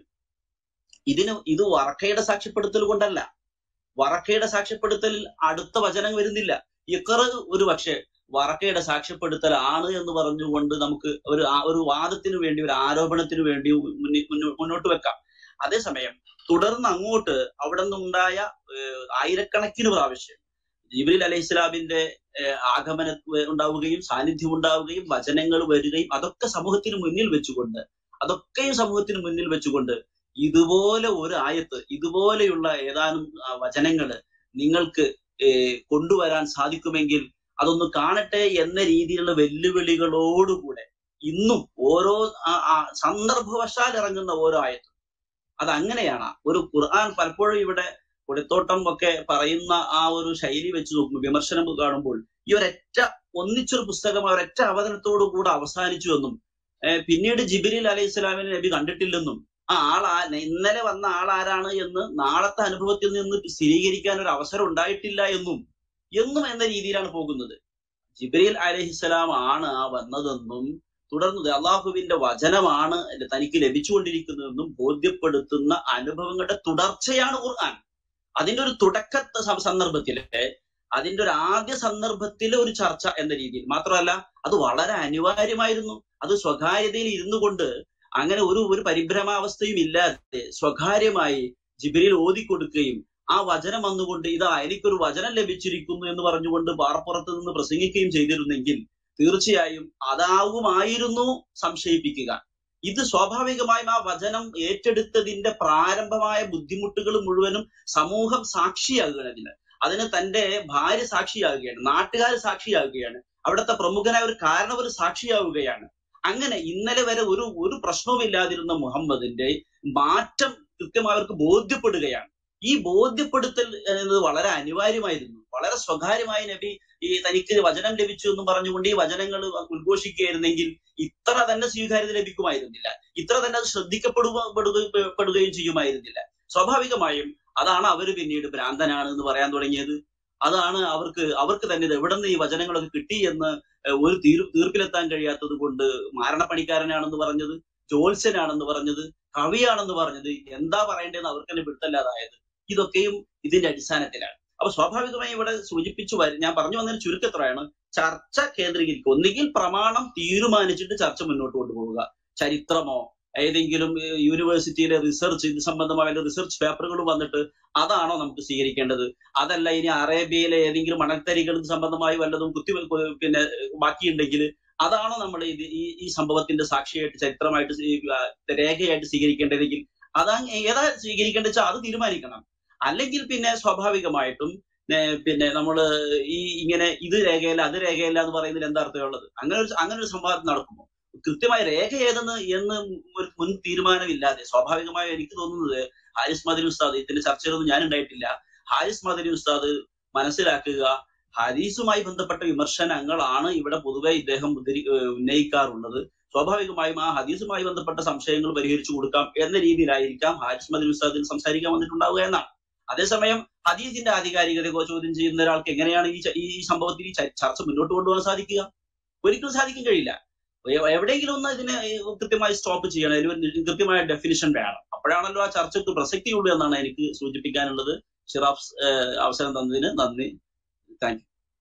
ഇതിന് ഇത് വറക്കയുടെ സാക്ഷ്യപ്പെടുത്തൽ കൊണ്ടല്ല വറക്കയുടെ സാക്ഷ്യപ്പെടുത്തലിൽ അടുത്ത വചനം വരുന്നില്ല ഇക്കർ ഒരു പക്ഷേ വറക്കയുടെ സാക്ഷ്യപ്പെടുത്തൽ ആണ് എന്ന് പറഞ്ഞുകൊണ്ട് നമുക്ക് ഒരു ആ- ഒരു വാദത്തിന് വേണ്ടി ഒരു ആരോപണത്തിന് വേണ്ടി മുന്നി- മുന്നോ- മുന്നോട്ട് വെക്കാം അതേസമയം തുടർന്ന് അങ്ങോട്ട് അവിടെ നിന്നുണ്ടായ ഏഹ്, ആയിരക്കണക്കിന് പ്രാവശ്യം ജിബ്രീൽ അലൈഹി ഇസ്ലാമിന്റെ ആഗമന ഉണ്ടാവുകയും സാന്നിധ്യം ഉണ്ടാവുകയും വചനങ്ങൾ വരികയും അതൊക്കെ സമൂഹത്തിന് മുന്നിൽ വെച്ചുകൊണ്ട് അതൊക്കെയും സമൂഹത്തിന് മുന്നിൽ വെച്ചുകൊണ്ട് ഇതുപോലെ ഒരു ആയത്ത് ഇതുപോലെയുള്ള ഏതാനും ആ, വചനങ്ങള് നിങ്ങൾക്ക് ഏഹ്, കൊണ്ടുവരാൻ സാധിക്കുമെങ്കിൽ അതൊന്ന് കാണട്ടെ എന്ന രീതിയിലുള്ള വെല്ലുവിളികളോടുകൂടെ ഇന്നും ഓരോ ആ- ആ സന്ദർഭവശാൽ ഇറങ്ങുന്ന ഓരോ ആയത്തും അത് അങ്ങനെയാണ് ഒരു ഖുർആൻ പലപ്പോഴും ഇവിടെ കൊടിത്തോട്ടം ഒക്കെ പറയുന്ന ആ ഒരു ശൈലി വെച്ച് നോക്കുമ്പോൾ വിമർശനം കാണുമ്പോൾ ഈ ഒരൊറ്റ ഒന്നിച്ചൊരു പുസ്തകം ആ ഒരൊറ്റ അവതരണത്തോടു കൂടെ അവസാനിച്ചു എന്നും ഏഹ് പിന്നീട് ജിബിരിൽ അലൈഹി സ്വലാമിനെ നബി കണ്ടിട്ടില്ലെന്നും ആ ആൾ ആ- ഇന്നലെ വന്ന ആൾ ആരാണ് എന്ന് നാളത്തെ അനുഭവത്തിൽ നിന്ന് സ്ഥിരീകരിക്കാൻ ഒരു അവസരം ഉണ്ടായിട്ടില്ല എന്നും എന്നും എന്ന രീതിയിലാണ് പോകുന്നത് ജിബ്രീൽ അലഹിസ്സലാം ആണ് ആ വന്നതെന്നും തുടർന്ന് അള്ളാഹുവിന്റെ വചനമാണ് തനിക്ക് ലഭിച്ചുകൊണ്ടിരിക്കുന്നതെന്നും ബോധ്യപ്പെടുത്തുന്ന അനുഭവങ്ങളുടെ തുടർച്ചയാണ് ഖുർആൻ അതിന്റെ ഒരു തുടക്ക സ- സന്ദർഭത്തില് അതിന്റെ ഒരു ആദ്യ സന്ദർഭത്തിലെ ഒരു ചർച്ച എന്ന രീതിയിൽ മാത്രമല്ല അത് വളരെ അനിവാര്യമായിരുന്നു അത് സ്വകാര്യതയിൽ ഇരുന്നു കൊണ്ട് അങ്ങനെ ഒരു ഒരു പരിഭ്രമാവസ്ഥയും ഇല്ലാതെ സ്വകാര്യമായി ജിബ്രീൽ ഓതിക്കൊടുക്കുകയും ആ വചനം വന്നുകൊണ്ട് ഇതാ എനിക്കൊരു വചനം ലഭിച്ചിരിക്കുന്നു എന്ന് പറഞ്ഞുകൊണ്ട് പാറപ്പുറത്ത് നിന്ന് പ്രസംഗിക്കുകയും ചെയ്തിരുന്നെങ്കിൽ തീർച്ചയായും അതാവുമായിരുന്നു സംശയിപ്പിക്കുക ഇത് സ്വാഭാവികമായും ആ വചനം ഏറ്റെടുത്തതിന്റെ പ്രാരംഭമായ ബുദ്ധിമുട്ടുകൾ മുഴുവനും സമൂഹം സാക്ഷിയാകുകയാണ് അതിന് അതിന് തന്റെ ഭാര്യ സാക്ഷിയാകുകയാണ് നാട്ടുകാർ സാക്ഷിയാകുകയാണ് അവിടുത്തെ പ്രമുഖനായ ഒരു കാരണവർ സാക്ഷിയാവുകയാണ് അങ്ങനെ ഇന്നലെ വരെ ഒരു ഒരു പ്രശ്നവുമില്ലാതിരുന്ന മുഹമ്മദിന്റെ മാറ്റം കൃത്യമായി അവർക്ക് ബോധ്യപ്പെടുകയാണ് ഈ ബോധ്യപ്പെടുത്തൽ എന്നത് വളരെ അനിവാര്യമായിരുന്നു വളരെ സ്വകാര്യമായി നബി ഈ തനിക്ക് വചനം ലഭിച്ചു എന്ന് പറഞ്ഞുകൊണ്ട് ഈ വചനങ്ങൾ ഉദ്ഘോഷിക്കുകയായിരുന്നെങ്കിൽ ഇത്ര തന്നെ സ്വീകാര്യത ലഭിക്കുമായിരുന്നില്ല ഇത്ര തന്നെ അത് ശ്രദ്ധിക്കപ്പെടുക പെടുക- പെടുകയും ചെയ്യുമായിരുന്നില്ല സ്വാഭാവികമായും അതാണ് അവർ പിന്നീട് ഭ്രാന്തനാണ് എന്ന് പറയാൻ തുടങ്ങിയത് അതാണ് അവർക്ക് അവർക്ക് തന്നെ ഇത് എവിടെ നിന്ന് ഈ വചനങ്ങളൊക്കെ കിട്ടി എന്ന് ഏഹ് ഒരു തീർ തീർപ്പിലെത്താൻ കഴിയാത്തത് കൊണ്ട് മാരണപ്പണിക്കാരനാണെന്ന് പറഞ്ഞത് ജ്യോത്സ്യനാണെന്ന് പറഞ്ഞത് കവിയാണെന്ന് പറഞ്ഞത് എന്താ പറയേണ്ടതെന്ന് അവർക്ക് തന്നെ പിടുത്തല്ലാതായത് ഇതൊക്കെയും ഇതിന്റെ അടിസ്ഥാനത്തിലാണ് അപ്പൊ സ്വാഭാവികമായി ഇവിടെ സൂചിപ്പിച്ചു വരും ഞാൻ പറഞ്ഞു വന്നതിന് ചുരുക്കത്രയാണ് ചർച്ച കേന്ദ്രീകരിക്കുക ഒന്നുകിൽ പ്രമാണം തീരുമാനിച്ചിട്ട് ചർച്ച മുന്നോട്ട് കൊണ്ടുപോവുക ചരിത്രമോ ഏതെങ്കിലും ഏഹ്, യൂണിവേഴ്സിറ്റിയിലെ റിസർച്ച് ഇത് സംബന്ധമായ റിസർച്ച് പേപ്പറുകൾ വന്നിട്ട് അതാണോ നമുക്ക് സ്വീകരിക്കേണ്ടത് അതല്ല ഇനി അറേബ്യയിലെ ഏതെങ്കിലും മണൽത്തരികൾ സംബന്ധമായി വല്ലതും കുത്തി പിന്നെ ബാക്കിയുണ്ടെങ്കിൽ അതാണോ നമ്മൾ ഇത് ഈ ഈ സംഭവത്തിന്റെ സാക്ഷിയായിട്ട് ചരിത്രമായിട്ട് സ്വീ- ആ, രേഖയായിട്ട് സ്വീകരിക്കേണ്ടതെങ്കിൽ അതാ ഏതാ സ്വീകരിക്കേണ്ടത് വെച്ചാൽ അത് തീരുമാനിക്കണം അല്ലെങ്കിൽ പിന്നെ സ്വാഭാവികമായിട്ടും ഏ, പിന്നെ നമ്മൾ ഈ ഇങ്ങനെ ഇത് രേഖയല്ല അത് രേഖയല്ല എന്ന് പറയുന്നതിൽ എന്താ അർത്ഥമുള്ളത് അങ്ങനെ ഒരു അങ്ങനെ ഒരു സംവാദം നടക്കുമോ കൃത്യമായ രേഖ ഏതെന്ന് എന്ന് ഒരു മുൻ തീരുമാനമില്ലാതെ സ്വാഭാവികമായും എനിക്ക് തോന്നുന്നത് ഹാരിസ് മദനി ഉസ്താദ് ഇതിന്റെ ചർച്ചയിലൊന്നും ഞാൻ ഉണ്ടായിട്ടില്ല ഹാരിസ് മദനി ഉസ്താദ് മനസ്സിലാക്കുക ഹദീസുമായി ബന്ധപ്പെട്ട വിമർശനങ്ങളാണ് ഇവിടെ പൊതുവെ ഇദ്ദേഹം ഉദ്ധരി- ഏഹ് ഉന്നയിക്കാറുള്ളത് സ്വാഭാവികമായും ആ ഹദീസുമായി ബന്ധപ്പെട്ട സംശയങ്ങൾ പരിഹരിച്ചു കൊടുക്കാം എന്ന രീതിയിലായിരിക്കാം ഹാരിസ് മദനി ഉസ്താദിന് സംസാരിക്കാൻ വന്നിട്ടുണ്ടാവുക എന്നാണ് അതേസമയം ഹദീസിന്റെ ആധികാരികത ചോദ്യം ചെയ്യുന്ന ഒരാൾക്ക് എങ്ങനെയാണ് ഈ ച- ഈ സംഭവത്തിൽ ഈ ച- ചർച്ച മുന്നോട്ട് കൊണ്ടുപോകാൻ സാധിക്കുക ഒരിക്കലും സാധിക്കാൻ കഴിയില്ല എ- എവിടെയെങ്കിലും ഒന്ന് ഇതിനെ കൃത്യമായി സ്റ്റോപ്പ് ചെയ്യണം അതിന് ഒരു കൃത്യമായ ഡെഫിനിഷൻ വേണം അപ്പോഴാണല്ലോ ആ ചർച്ചയ്ക്ക് പ്രസക്തിയുള്ളൂ എന്നാണ് എനിക്ക് സൂചിപ്പിക്കാനുള്ളത് ഷിറാഫ് ഏഹ് അവസരം തന്നതിന് നന്ദി താങ്ക്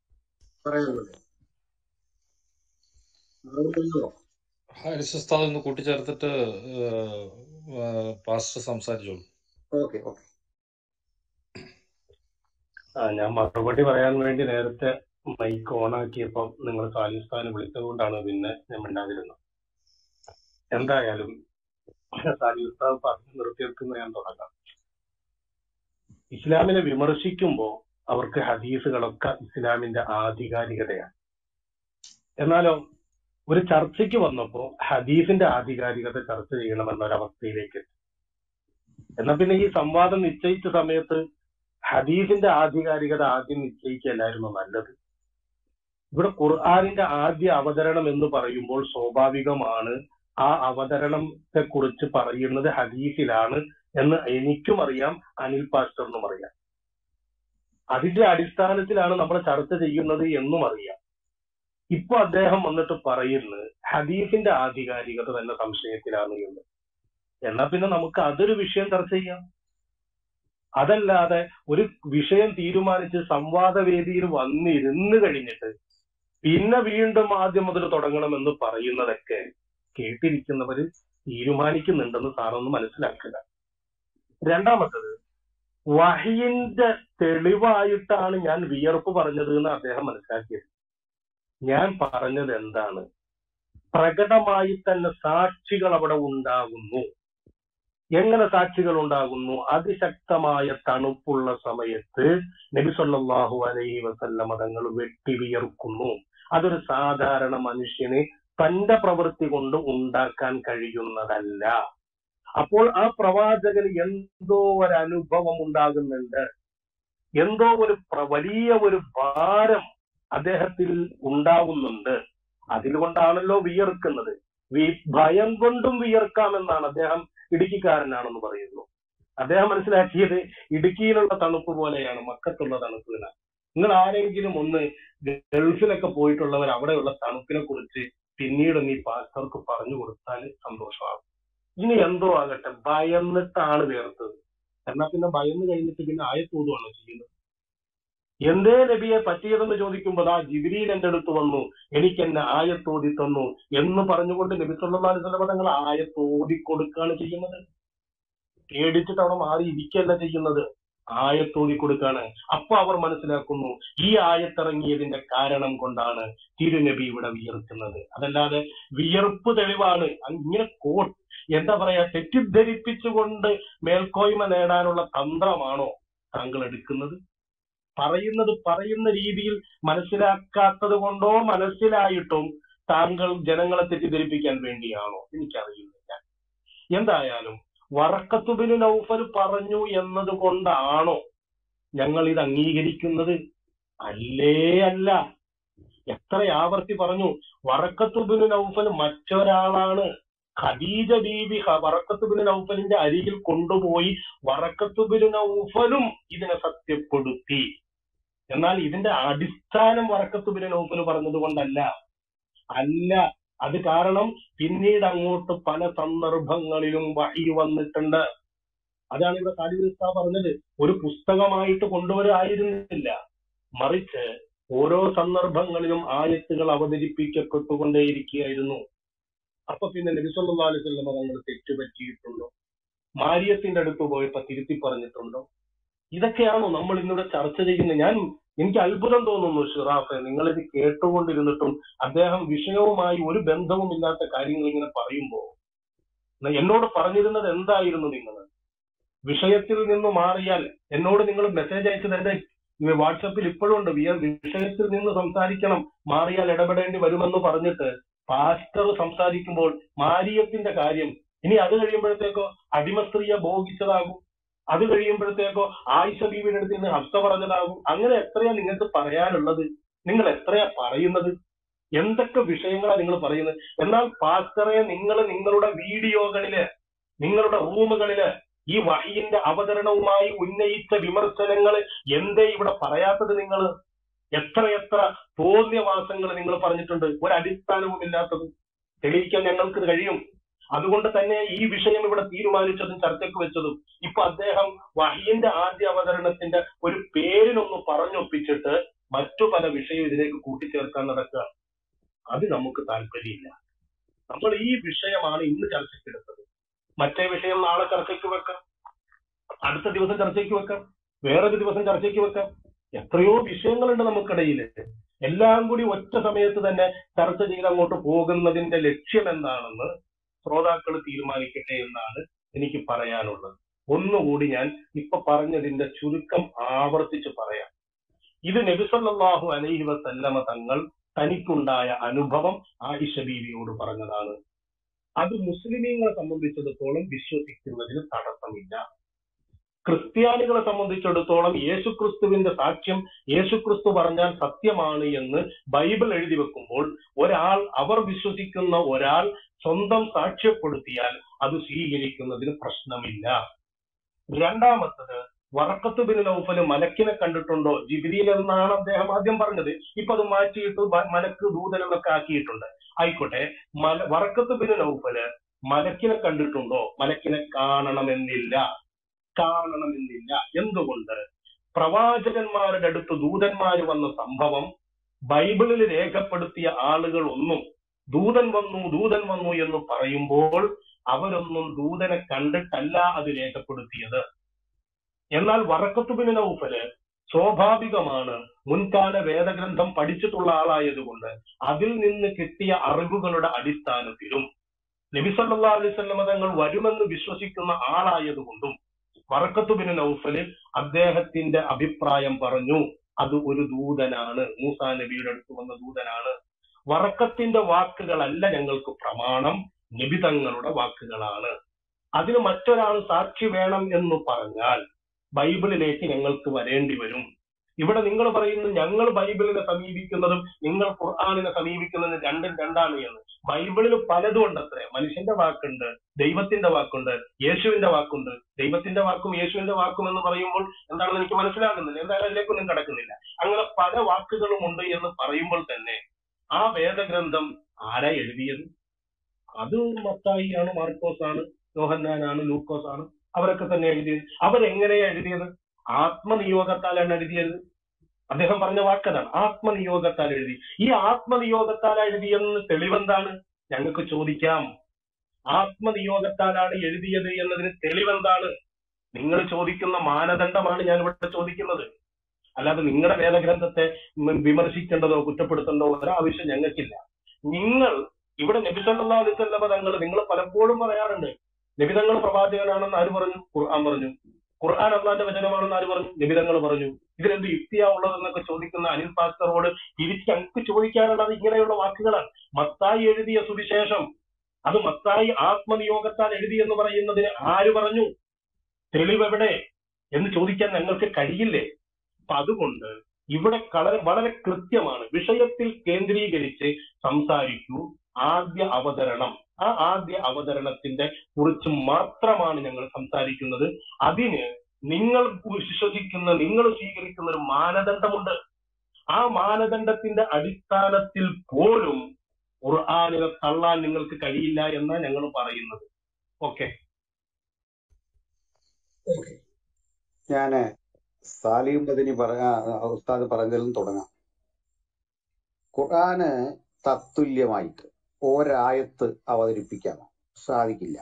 പറയുന്നത് മറുപടിയോ ഹാരിസ് ഉസ്താദ് ഒന്ന് കൂട്ടിച്ചേർത്തിട്ട് പാസ്റ്റർ സംസാരിച്ചോളൂ ഓക്കെ ഓക്കെ ആ ഞാൻ മറുപടി പറയാൻ വേണ്ടി നേരത്തെ മൈക്ക് ഓൺ ആക്കിയപ്പോൾ നിങ്ങൾ സാലിസ്ഥാനെ വിളിച്ചത് കൊണ്ടാണ് പിന്നെ ഞാൻ മിണ്ടാതിരുന്നത് എന്തായാലും സാലിസ്ഥാൻ പറഞ്ഞു നിർത്തിയെടുക്കുന്ന ഞാൻ തുടങ്ങാം ഇസ്ലാമിനെ വിമർശിക്കുമ്പോൾ അവർക്ക് ഹദീസുകളൊക്കെ ഇസ്ലാമിന്റെ ആധികാരികതയാണ് എന്നാലോ ഒരു ചർച്ചയ്ക്ക് വന്നപ്പോ ഹദീസിന്റെ ആധികാരികത ചർച്ച ചെയ്യണമെന്ന ഒരവസ്ഥയിലേക്ക് എത്തി. എന്നാ പിന്നെ ഈ സംവാദം നിശ്ചയിച്ച സമയത്ത് ഹദീസിന്റെ ആധികാരികത ആദ്യം നിശ്ചയിക്കല്ലായിരുന്നു നല്ലത് ഇവിടെ ഖുർആാനിന്റെ ആദ്യ അവതരണം എന്ന് പറയുമ്പോൾ സ്വാഭാവികമാണ് ആ അവതരണത്തെ കുറിച്ച് പറയുന്നത് ഹദീസിലാണ് എന്ന് എനിക്കും അറിയാം അനിൽ പാസ്റ്ററിനും അറിയാം അതിന്റെ അടിസ്ഥാനത്തിലാണ് നമ്മൾ ചർച്ച ചെയ്യുന്നത് എന്നും അറിയാം ഇപ്പൊ അദ്ദേഹം വന്നിട്ട് പറയുന്നത് ഹദീസിന്റെ ആധികാരികത തന്നെ സംശയത്തിലാണ് എന്ന് എന്നാ പിന്നെ നമുക്ക് അതൊരു വിഷയം ചർച്ച ചെയ്യാം അതല്ലാതെ ഒരു വിഷയം തീരുമാനിച്ച് സംവാദവേദിയിൽ വന്നിരുന്ന് കഴിഞ്ഞിട്ട് പിന്നെ വീണ്ടും ആദ്യം മുതൽ തുടങ്ങണമെന്ന് പറയുന്നതൊക്കെ കേട്ടിരിക്കുന്നവര് തീരുമാനിക്കുന്നുണ്ടെന്ന് സാറൊന്ന് മനസ്സിലാക്കുക രണ്ടാമത്തത് വഹിയിന്റെ തെളിവായിട്ടാണ് ഞാൻ വിയർപ്പ് പറഞ്ഞത് എന്ന് അദ്ദേഹം മനസ്സിലാക്കിയത് ഞാൻ പറഞ്ഞത് എന്താണ് പ്രകടമായി തന്നെ സാക്ഷികൾ അവിടെ ഉണ്ടാകുന്നു എങ്ങനെ സാക്ഷികൾ ഉണ്ടാകുന്നു അതിശക്തമായ തണുപ്പുള്ള സമയത്ത് നബി സല്ലല്ലാഹു അലൈഹി വസല്ലമ തങ്ങൾ വെട്ടി വിയർക്കുന്നു അതൊരു സാധാരണ മനുഷ്യന് തന്റെ പ്രവൃത്തി കൊണ്ട് ഉണ്ടാക്കാൻ കഴിയുന്നതല്ല അപ്പോൾ ആ പ്രവാചകന് എന്തോ ഒരു അനുഭവം ഉണ്ടാകുന്നുണ്ട് എന്തോ ഒരു പ്ര- വലിയ ഒരു ഭാരം അദ്ദേഹത്തിൽ ഉണ്ടാകുന്നുണ്ട് അതിലുകൊണ്ടാണല്ലോ വിയർക്കുന്നത് വി- ഭയം കൊണ്ടും വിയർക്കാമെന്നാണ് അദ്ദേഹം ഇടുക്കിക്കാരനാണെന്ന് പറയുന്നു അദ്ദേഹം മനസ്സിലാക്കിയത് ഇടുക്കിയിലുള്ള തണുപ്പ് പോലെയാണ് മക്കത്തുള്ള തണുപ്പ് എന്ന്. നിങ്ങൾ ആരെങ്കിലും ഒന്ന് ഗൾഫിലൊക്കെ പോയിട്ടുള്ളവർ അവിടെയുള്ള തണുപ്പിനെ കുറിച്ച് പിന്നീട് നീ പാസ്റ്റർക്ക് പറഞ്ഞു കൊടുത്താൽ സന്തോഷമാകും ഇനി എന്തോ ആകട്ടെ ഭയന്നിട്ടാണ് വേർത്തത് എന്നാ പിന്നെ ഭയന്ന് കഴിഞ്ഞിട്ട് പിന്നെ ആയത്തോതുവാണോ ചെയ്യുന്നത് എന്തേ നബിയെ പറ്റിയതെന്ന് ചോദിക്കുമ്പോൾ ആ ജിബിരിയിൽ എന്റെ അടുത്ത് വന്നു എനിക്ക് എന്നെ ആയത്തോതി തന്നു എന്ന് പറഞ്ഞുകൊണ്ട് നബി സല്ലല്ലാഹു അലൈഹി വസല്ലം തങ്ങൾ ആയത്തോതി കൊടുക്കുകയാണ് ചെയ്യുന്നത് പേടിച്ചിട്ട് അവിടെ മാറി ഇരിക്കല്ല ചെയ്യുന്നത് ആയത്തോതി കൊടുക്കാണ് അപ്പൊ അവർ മനസ്സിലാക്കുന്നു ഈ ആയത്തിറങ്ങിയതിന്റെ കാരണം കൊണ്ടാണ് തിരുനബി ഇവിടെ വിയർക്കുന്നത് അതല്ലാതെ വിയർപ്പ് തെളിവാണ് അങ് ഇങ്ങനെ കോ എന്താ പറയാ തെറ്റിദ്ധരിപ്പിച്ചുകൊണ്ട് മേൽക്കോയ്മ നേടാനുള്ള തന്ത്രമാണോ താങ്കൾ എടുക്കുന്നത് പറയുന്നത് പറയുന്ന രീതിയിൽ മനസ്സിലാക്കാത്തത് കൊണ്ടോ മനസ്സിലായിട്ടും താങ്കൾ ജനങ്ങളെ തെറ്റിദ്ധരിപ്പിക്കാൻ വേണ്ടിയാണോ എനിക്കറിയുന്നില്ല എന്തായാലും വറക്കത്തുബിന് നൗഫൽ പറഞ്ഞു എന്നത് കൊണ്ടാണോ ഞങ്ങൾ ഇത് അംഗീകരിക്കുന്നത് അല്ലേ അല്ല എത്ര ആവർത്തി പറഞ്ഞു വറക്കത്തുബിന് നൗഫൽ മറ്റൊരാളാണ് ഖദീജ ബീബി ഹ- വറക്കത്തുബിന് നൗഫലിന്റെ അരികിൽ കൊണ്ടുപോയി വറക്കത്തുബിന് നൗഫലും ഇതിനെ സത്യപ്പെടുത്തി എന്നാൽ ഇതിന്റെ അടിസ്ഥാനം വറക്കത്തുബിന് നൗഫൽ പറഞ്ഞത് കൊണ്ടല്ല അല്ല അത് കാരണം പിന്നീട് അങ്ങോട്ട് പല സന്ദർഭങ്ങളിലും വഹി വന്നിട്ടുണ്ട് അതാണ് ഇവിടെ കാലിദിസ്ത പറഞ്ഞത് ഒരു പുസ്തകമായിട്ട് കൊണ്ടുവരായിരുന്നില്ല മറിച്ച് ഓരോ സന്ദർഭങ്ങളിലും ആയത്തുകൾ അവതരിപ്പിക്കപ്പെട്ടുകൊണ്ടേയിരിക്കുകയായിരുന്നു അപ്പൊ പിന്നെ നബി സല്ലല്ലാഹു അലൈഹി വസല്ലം തങ്ങൾ തെറ്റുപറ്റിയിട്ടുണ്ടോ മാരിയത്തിന്റെ അടുത്ത് പോയപ്പോ തിരുത്തി പറഞ്ഞിട്ടുണ്ടോ ഇതൊക്കെയാണോ നമ്മൾ ഇന്നിവിടെ ചർച്ച ചെയ്യുന്നത് ഞാൻ എനിക്ക് അത്ഭുതം തോന്നുന്നു ഷിറാഫെ നിങ്ങൾ ഇത് കേട്ടുകൊണ്ടിരുന്നിട്ടും അദ്ദേഹം വിഷയവുമായി ഒരു ബന്ധവുമില്ലാത്ത കാര്യങ്ങൾ ഇങ്ങനെ പറയുമ്പോ ന- എന്നോട് പറഞ്ഞിരുന്നത് എന്തായിരുന്നു നിങ്ങൾ വിഷയത്തിൽ നിന്ന് മാറിയാൽ എന്നോട് നിങ്ങൾ മെസ്സേജ് അയച്ചത് എന്റെ വാട്സപ്പിൽ ഇപ്പോഴും ഉണ്ട് വിയ- വിഷയത്തിൽ നിന്ന് സംസാരിക്കണം മാറിയാൽ ഇടപെടേണ്ടി വരുമെന്ന് പറഞ്ഞിട്ട് പാസ്റ്റർ സംസാരിക്കുമ്പോൾ മാരിയത്തിന്റെ കാര്യം ഇനി അത് കഴിയുമ്പോഴത്തേക്കോ അടിമ സ്ത്രീയെ ഭോഗിച്ചതാകും അത് കഴിയുമ്പോഴത്തേക്കോ ആയിഷ ബീവിയുടെ അടുത്ത് നിന്ന് ഹസ്ത പറഞ്ഞതാകും അങ്ങനെ എത്രയാ നിങ്ങൾക്ക് പറയാനുള്ളത് നിങ്ങൾ എത്രയാ പറയുന്നത് എന്തൊക്കെ വിഷയങ്ങളാണ് നിങ്ങൾ പറയുന്നത് എന്നാൽ പാസ്റ്ററെ നിങ്ങൾ നിങ്ങളുടെ വീഡിയോകളില് നിങ്ങളുടെ റൂമുകളില് ഈ വഹിയിന്റെ അവതരണവുമായി ഉന്നയിച്ച വിമർശനങ്ങൾ എന്തേ ഇവിടെ പറയാത്തത് നിങ്ങൾ എത്രയെത്ര തോന്നിയവാസങ്ങൾ നിങ്ങൾ പറഞ്ഞിട്ടുണ്ട് ഒരടിസ്ഥാനവുമില്ലാത്തത് തെളിയിക്കാൻ ഞങ്ങൾക്ക് കഴിയും അതുകൊണ്ട് തന്നെ ഈ വിഷയം ഇവിടെ തീരുമാനിച്ചതും ചർച്ചയ്ക്ക് വെച്ചതും ഇപ്പൊ അദ്ദേഹം വഹിയിന്റെ ആദ്യ അവതരണത്തിന്റെ ഒരു പേരിനൊന്ന് പറഞ്ഞൊപ്പിച്ചിട്ട് മറ്റു പല വിഷയം ഇതിലേക്ക് കൂട്ടിച്ചേർക്കാൻ നടക്കുക അത് നമുക്ക് താല്പര്യമില്ല നമ്മൾ ഈ വിഷയമാണ് ഇന്ന് ചർച്ചയ്ക്കെടുത്തത് മറ്റേ വിഷയം നാളെ ചർച്ചയ്ക്ക് വെക്കാം അടുത്ത ദിവസം ചർച്ചയ്ക്ക് വെക്കാം വേറൊരു ദിവസം ചർച്ചയ്ക്ക് വെക്കാം എത്രയോ വിഷയങ്ങളുണ്ട് നമുക്കിടയിൽ എല്ലാം കൂടി ഒറ്റ സമയത്ത് തന്നെ ചർച്ച ചെയ്ത് അങ്ങോട്ട് പോകുന്നതിന്റെ ലക്ഷ്യം എന്താണെന്ന് ശ്രോതാക്കൾ തീരുമാനിക്കട്ടെ എന്നാണ് എനിക്ക് പറയാനുള്ളത് ഒന്നുകൂടി ഞാൻ ഇപ്പൊ പറഞ്ഞതിന്റെ ചുരുക്കം ആവർത്തിച്ച് പറയാം ഇത് നബിസല്ലാഹു അലൈഹി വസല്ലമ തങ്ങൾ തനിക്കുണ്ടായ അനുഭവം ആയിഷ ബീവിയോട് പറഞ്ഞതാണ് അത് മുസ്ലിമീങ്ങളെ സംബന്ധിച്ചിടത്തോളം വിശ്വസിക്കുന്നതിന് തടസ്സമില്ല ക്രിസ്ത്യാനികളെ സംബന്ധിച്ചിടത്തോളം യേശുക്രിസ്തുവിന്റെ സാക്ഷ്യം യേശുക്രിസ്തു പറഞ്ഞാൽ സത്യമാണ് എന്ന് ബൈബിൾ എഴുതി വെക്കുമ്പോൾ ഒരാൾ അവർ വിശ്വസിക്കുന്ന ഒരാൾ സ്വന്തം സാക്ഷ്യപ്പെടുത്തിയാൽ അത് സ്വീകരിക്കുന്നതിന് പ്രശ്നമില്ല രണ്ടാമത്തത് വറക്കത്ത് ബിൻ നൗഫല് മലക്കിനെ കണ്ടിട്ടുണ്ടോ ജിബിരിയിൽ എന്നാണ് അദ്ദേഹം ആദ്യം പറഞ്ഞത് ഇപ്പൊ അത് മാറ്റിയിട്ട് ബ- മലക്ക് ദൂതൻ എന്നൊക്കെ ആക്കിയിട്ടുണ്ട് ആയിക്കോട്ടെ മല വറക്കത്ത് ബിൻ നൗഫല് മലക്കിനെ കണ്ടിട്ടുണ്ടോ മലക്കിനെ കാണണമെന്നില്ല കാണണമെന്നില്ല എന്തുകൊണ്ട് പ്രവാചകന്മാരുടെ അടുത്ത് ദൂതന്മാർ വന്ന സംഭവം ബൈബിളിൽ രേഖപ്പെടുത്തിയ ആളുകൾ ഒന്നും ദൂതൻ വന്നു ദൂതൻ വന്നു എന്ന് പറയുമ്പോൾ അവരൊന്നും ദൂതനെ കണ്ടിട്ടല്ല അത് രേഖപ്പെടുത്തിയത് എന്നാൽ വറക്കത്തുബിന് നൗഫല് സ്വാഭാവികമാണ് മുൻകാല വേദഗ്രന്ഥം പഠിച്ചിട്ടുള്ള ആളായതുകൊണ്ട് അതിൽ നിന്ന് കിട്ടിയ അറിവുകളുടെ അടിസ്ഥാനത്തിലും നബിസല്ലാ അലൈവല്ലമ തങ്ങൾ വരുമെന്ന് വിശ്വസിക്കുന്ന ആളായതുകൊണ്ടും വറക്കത്തുബിന് നൗഫല് അദ്ദേഹത്തിന്റെ അഭിപ്രായം പറഞ്ഞു അത് ഒരു ദൂതനാണ് മൂസാ നബിയുടെ അടുത്ത് വന്ന ദൂതനാണ് വറക്കത്തിന്റെ വാക്കുകളല്ല ഞങ്ങൾക്ക് പ്രമാണം നബി തങ്ങളുടെ വാക്കുകളാണ് അതിന് മറ്റൊരാൾ സാക്ഷി വേണം എന്ന് പറഞ്ഞാൽ ബൈബിളിലേക്ക് ഞങ്ങൾക്ക് വരേണ്ടി വരും ഇവിടെ നിങ്ങൾ പറയുന്നു ഞങ്ങൾ ബൈബിളിനെ സമീപിക്കുന്നതും നിങ്ങൾ ഖുർആാനിനെ സമീപിക്കുന്നതും രണ്ടും രണ്ടാണ് എന്ന് ബൈബിളിൽ പലതും ഉണ്ടത്രേ മനുഷ്യന്റെ വാക്കുണ്ട് ദൈവത്തിന്റെ വാക്കുണ്ട് യേശുവിന്റെ വാക്കുണ്ട് ദൈവത്തിന്റെ വാക്കും യേശുവിന്റെ വാക്കും എന്ന് പറയുമ്പോൾ എന്താണെന്ന് എനിക്ക് മനസ്സിലാകുന്നില്ല എന്തായാലും അതിലേക്കൊന്നും കിടക്കുന്നില്ല അങ്ങനെ പല വാക്കുകളും ഉണ്ട് എന്ന് പറയുമ്പോൾ തന്നെ ആ വേദഗ്രന്ഥം ആരാ എഴുതിയത് അത് മത്തായി ആണ് മാർക്കോസ് ആണ് യോഹന്നാനാണ് ലൂക്കോസ് ആണ് അവരൊക്കെ തന്നെ എഴുതിയത് അവരെങ്ങനെയാ എഴുതിയത് ആത്മനിയോഗത്താലാണ് എഴുതിയത് അദ്ദേഹം പറഞ്ഞ വാക്കതാണ് ആത്മനിയോഗത്താൽ എഴുതി ഈ ആത്മനിയോഗത്താൽ എഴുതിയെന്ന് തെളിവെന്താണ് ഞങ്ങൾക്ക് ചോദിക്കാം ആത്മനിയോഗത്താലാണ് എഴുതിയത് എന്നതിന് തെളിവെന്താണ് നിങ്ങൾ ചോദിക്കുന്ന മാനദണ്ഡമാണ് ഞാൻ ഇവിടെ ചോദിക്കുന്നത് അല്ലാതെ നിങ്ങളുടെ വേദഗ്രന്ഥത്തെ ഉം വിമർശിക്കേണ്ടതോ കുറ്റപ്പെടുത്തേണ്ടതോ ഒരാവശ്യം ഞങ്ങൾക്കില്ല നിങ്ങൾ ഇവിടെ നബിസല്ലാ അലിസ്വല്ലമ തങ്ങൾ നിങ്ങൾ പലപ്പോഴും പറയാറുണ്ട് നബിതങ്ങൾ പ്രവാചകനാണെന്ന് ആര് പറഞ്ഞു ഖുർആൻ പറഞ്ഞു ഖുർആൻ അള്ളാന്റെ വചനമാണെന്ന് ആര് പറഞ്ഞു നബിതങ്ങൾ പറഞ്ഞു ഇതിലെന്ത് യുക്തിയാ ഉള്ളതെന്നൊക്കെ ചോദിക്കുന്ന അനിൽ പാസ്റ്ററോട് തിരിച്ച് ഞങ്ങൾക്ക് ചോദിക്കാനുള്ളത് ഇങ്ങനെയുള്ള വാക്കുകളാണ് മത്തായി എഴുതിയ സുവിശേഷം അത് മത്തായി ആത്മനിയോഗത്താൽ എഴുതി എന്ന് പറയുന്നതിന് ആര് പറഞ്ഞു തെളിവെവിടെ എന്ന് ചോദിക്കാൻ ഞങ്ങൾക്ക് കഴിയില്ലേ അപ്പൊ അതുകൊണ്ട് ഇവിടെ വളരെ വളരെ കൃത്യമാണ് വിഷയത്തിൽ കേന്ദ്രീകരിച്ച് സംസാരിക്കൂ ആദ്യ അവതരണം ആ ആദ്യ അവതരണത്തിന്റെ കുറിച്ച് മാത്രമാണ് ഞങ്ങൾ സംസാരിക്കുന്നത് അതിന് നിങ്ങൾ വിശ്വസിക്കുന്ന നിങ്ങൾ സ്വീകരിക്കുന്ന ഒരു മാനദണ്ഡമുണ്ട് ആ മാനദണ്ഡത്തിന്റെ അടിസ്ഥാനത്തിൽ പോലും ഖുർആാനിനെ തള്ളാൻ നിങ്ങൾക്ക് കഴിയില്ല എന്നാണ് ഞങ്ങൾ പറയുന്നത് ഓക്കെ ഓക്കെ ഞാന് സാലിം ബദിനി പറയാ ഉസ്താദ് പറഞ്ഞതിൽ നിന്ന് തുടങ്ങാം ഖുർആന് തത്തുല്യമായിട്ട് ഒരായത്ത് അവതരിപ്പിക്കാമോ സാധിക്കില്ല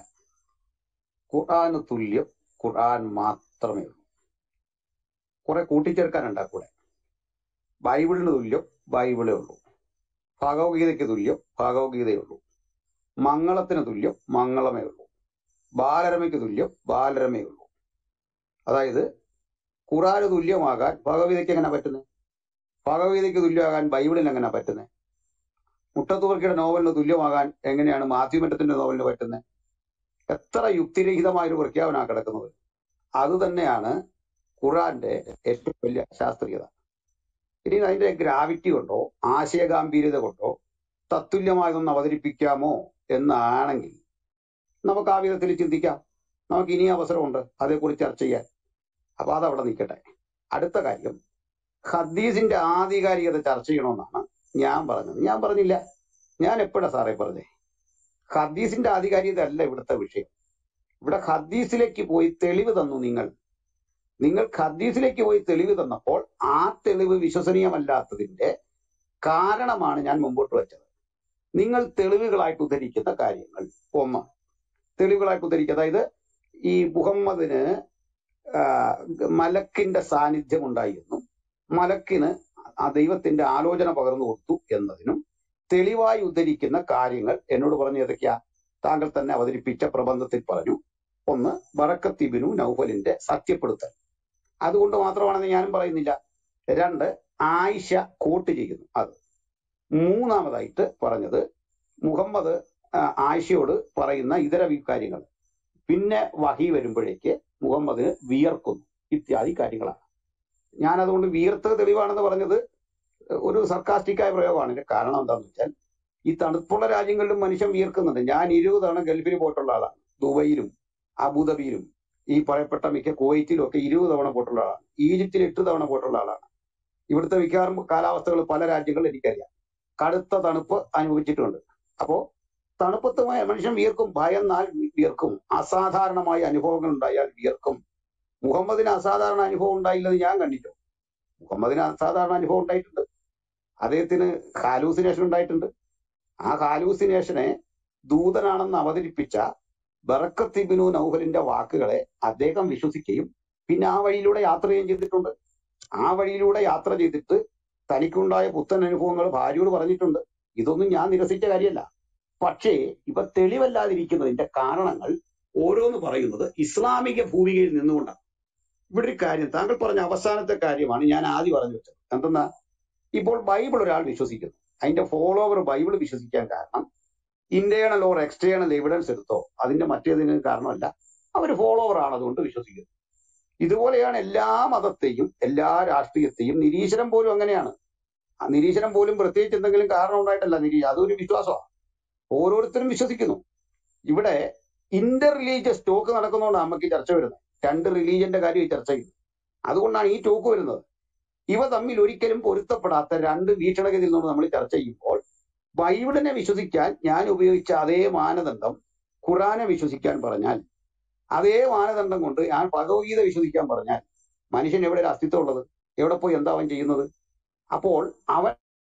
ഖുർആന് തുല്യം ഖുർആൻ മാത്രമേ ഉള്ളൂ കുറെ കൂട്ടിച്ചേർക്കാനുണ്ടാ കൂടെ ബൈബിളിന് തുല്യം ബൈബിളേ ഉള്ളൂ ഭഗവത്ഗീതയ്ക്ക് തുല്യം ഭഗവത്ഗീതയേ ഉള്ളൂ മംഗളത്തിന് തുല്യം മംഗളമേ ഉള്ളൂ ബാലരമയ്ക്ക് തുല്യം ബാലരമേ ഉള്ളൂ അതായത് ഖുറാന് തുല്യമാകാൻ ഭഗവത്ഗീതയ്ക്ക് എങ്ങനെ പറ്റുന്നത് ഭഗവത്ഗീതയ്ക്ക് തുല്യമാകാൻ ബൈബിളിന് എങ്ങനെ പറ്റുന്നത് മുട്ടത്തുവർക്കിയുടെ നോവലിന് തുല്യമാകാൻ എങ്ങനെയാണ് മാത്യു മെറ്റത്തിന്റെ നോവലിന് പറ്റുന്നത് എത്ര യുക്തിരഹിതമായ ഒരു പ്രഖ്യാപനമാണ് കിടക്കുന്നത് അത് തന്നെയാണ് ഖുറാന്റെ ഏറ്റവും വലിയ ശാസ്ത്രീയത ഇനി അതിന്റെ ഗ്രാവിറ്റി കൊണ്ടോ ആശയഗാംഭീര്യത കൊണ്ടോ തത്തുല്യമായതൊന്ന് അവതരിപ്പിക്കാമോ എന്നാണെങ്കിൽ നമുക്ക് ആ വിധത്തിൽ ചിന്തിക്കാം നമുക്ക് ഇനി അവസരമുണ്ട് അതേക്കുറിച്ച് ചർച്ച ചെയ്യാൻ അപ്പൊ അതവിടെ നിൽക്കട്ടെ അടുത്ത കാര്യം ഹദീസിന്റെ ആധികാരികത ചർച്ച ചെയ്യണമെന്നാണ് ഞാൻ പറഞ്ഞത് ഞാൻ പറഞ്ഞില്ല ഞാൻ എപ്പോഴാ സാറേ പറഞ്ഞേ ഹദീസിന്റെ ആധികാരികത അല്ല ഇവിടുത്തെ വിഷയം ഇവിടെ ഹദീസിലേക്ക് പോയി തെളിവ് തന്നു നിങ്ങൾ നിങ്ങൾ ഹദീസിലേക്ക് പോയി തെളിവ് തന്നപ്പോൾ ആ തെളിവ് വിശ്വസനീയമല്ലാത്തതിന്റെ കാരണമാണ് ഞാൻ മുമ്പോട്ട് വെച്ചത് നിങ്ങൾ തെളിവുകളായിട്ട് ഉദ്ധരിക്കുന്ന കാര്യങ്ങൾ ഒന്ന് തെളിവുകളായിട്ട് ഉദ്ധരിക്കുക അതായത് ഈ മുഹമ്മദിന് ആ, മലക്കിന്റെ സാന്നിധ്യം ഉണ്ടായിരുന്നു മലക്കിന് ആ ദൈവത്തിന്റെ ആലോചന പകർന്നു കൊടുത്തു എന്നതിനും തെളിവായി ഉദ്ധരിക്കുന്ന കാര്യങ്ങൾ എന്നോട് പറഞ്ഞു ഏതൊക്കെയാ താങ്കൾ തന്നെ അവതരിപ്പിച്ച പ്രബന്ധത്തിൽ പറഞ്ഞു ഒന്ന് ബറക്കത്തിബിനു നൗഫലിന്റെ സത്യപ്പെടുത്തൽ അതുകൊണ്ട് മാത്രമാണെന്ന് ഞാനും പറയുന്നില്ല രണ്ട് ആയിഷ കോട്ട് ചെയ്യുന്നു അത് മൂന്നാമതായിട്ട് പറഞ്ഞത് മുഹമ്മദ് ആ, ആയിഷയോട് പറയുന്ന ഇതര വി- കാര്യങ്ങൾ പിന്നെ വഹി വരുമ്പോഴേക്ക് മുഹമ്മദിന് വിയർക്കുന്നു ഇത്യാദി കാര്യങ്ങളാണ് ഞാൻ അതുകൊണ്ട് വിയർത്ത് തെളിവാണെന്ന് പറഞ്ഞത് ഒരു സർക്കാസ്റ്റിക്കായ പ്രയോഗമാണ് ഇതിന്റെ കാരണം എന്താണെന്ന് വെച്ചാൽ ഈ തണുപ്പുള്ള രാജ്യങ്ങളിലും മനുഷ്യൻ വിയർക്കുന്നുണ്ട് ഞാൻ ഇരുപത് തവണ ഗൾഫിൽ പോയിട്ടുള്ള ആളാണ് ദുബൈയിലും അബുദാബിയിലും ഈ പറയപ്പെട്ട മിക്ക കുവൈറ്റിലും ഒക്കെ ഇരുപത് തവണ പോയിട്ടുള്ള ആളാണ് ഈജിപ്തിൽ എട്ട് തവണ പോയിട്ടുള്ള ആളാണ് ഇവിടുത്തെ മിക്കവാറും കാലാവസ്ഥകൾ പല രാജ്യങ്ങളും എനിക്കറിയാം കടുത്ത തണുപ്പ് അനുഭവിച്ചിട്ടുണ്ട് അപ്പോ തണുപ്പത്ത് മ- മനുഷ്യൻ വിയർക്കും ഭയന്നാൽ വി- വിയർക്കും അസാധാരണമായ അനുഭവങ്ങൾ ഉണ്ടായാൽ വിയർക്കും മുഹമ്മദിന് അസാധാരണ അനുഭവം ഉണ്ടായില്ലെന്ന് ഞാൻ കണ്ടിട്ടു മുഹമ്മദിന് അസാധാരണ അനുഭവം ഉണ്ടായിട്ടുണ്ട് അദ്ദേഹത്തിന് ഹാലൂസിനേഷൻ ഉണ്ടായിട്ടുണ്ട് ആ ഹാലൂസിനേഷനെ ദൂതനാണെന്ന് അവതരിപ്പിച്ച ബറക്കത്തിബിനു നൗഫലിന്റെ വാക്കുകളെ അദ്ദേഹം വിശ്വസിക്കുകയും പിന്നെ ആ വഴിയിലൂടെ യാത്ര ചെയ്യുകയും ചെയ്തിട്ടുണ്ട് ആ വഴിയിലൂടെ യാത്ര ചെയ്തിട്ട് തനിക്കുണ്ടായ പുത്തൻ അനുഭവങ്ങൾ ഭാര്യയോട് പറഞ്ഞിട്ടുണ്ട് ഇതൊന്നും ഞാൻ നിരസിച്ച കാര്യമല്ല പക്ഷേ ഇവ തെളിവല്ലാതിരിക്കുന്നതിന്റെ കാരണങ്ങൾ ഓരോന്ന് പറയുന്നത് ഇസ്ലാമിക ഭൂമികയിൽ നിന്നുകൊണ്ടാണ് ഇവിടെ ഒരു കാര്യം താങ്കൾ പറഞ്ഞ അവസാനത്തെ കാര്യമാണ് ഞാൻ ആദ്യം പറഞ്ഞു വെച്ചത് എന്തെന്നാ ഇപ്പോൾ ബൈബിൾ ഒരാൾ വിശ്വസിക്കുന്നു അതിന്റെ ഫോളോവർ ബൈബിൾ വിശ്വസിക്കാൻ കാരണം ഇന്റേണൽ ഓർ എക്സ്റ്റേണൽ എവിഡൻസ് എടുത്തോ അതിന്റെ മറ്റേതിന് കാരണമല്ല അവർ ഫോളോവർ ആണ് അതുകൊണ്ട് വിശ്വസിക്കുന്നു ഇതുപോലെയാണ് എല്ലാ മതത്തെയും എല്ലാ രാഷ്ട്രീയത്തെയും നിരീശ്വരം പോലും അങ്ങനെയാണ് ആ നിരീശ്വരം പോലും പ്രത്യേകിച്ച് എന്തെങ്കിലും കാരണം ഉണ്ടായിട്ടല്ല നിരീ അതൊരു വിശ്വാസമാണ് ഓരോരുത്തരും വിശ്വസിക്കുന്നു ഇവിടെ ഇന്റർ റിലീജിയസ് ടോക്ക് നടക്കുന്നതുകൊണ്ടാണ് നമുക്ക് ഈ ചർച്ച വരുന്നത് രണ്ട് റിലീജിയന്റെ കാര്യം ഈ ചർച്ച ചെയ്യുന്നത് അതുകൊണ്ടാണ് ഈ ടോക്ക് വരുന്നത് ഇവ തമ്മിൽ ഒരിക്കലും പൊരുത്തപ്പെടാത്ത രണ്ട് വീക്ഷണഗതിയിൽ നിന്ന് നമ്മൾ ചർച്ച ചെയ്യുമ്പോൾ ബൈബിളിനെ വിശ്വസിക്കാൻ ഞാൻ ഉപയോഗിച്ച അതേ മാനദണ്ഡം ഖുറാനെ വിശ്വസിക്കാൻ പറഞ്ഞാൽ അതേ മാനദണ്ഡം കൊണ്ട് ഞാൻ ഭഗവത്ഗീത വിശ്വസിക്കാൻ പറഞ്ഞാൽ മനുഷ്യൻ എവിടെ ഒരു അസ്തിത്വം ഉള്ളത് എവിടെ പോയി എന്താ അവൻ ചെയ്യുന്നത് അപ്പോൾ അവൻ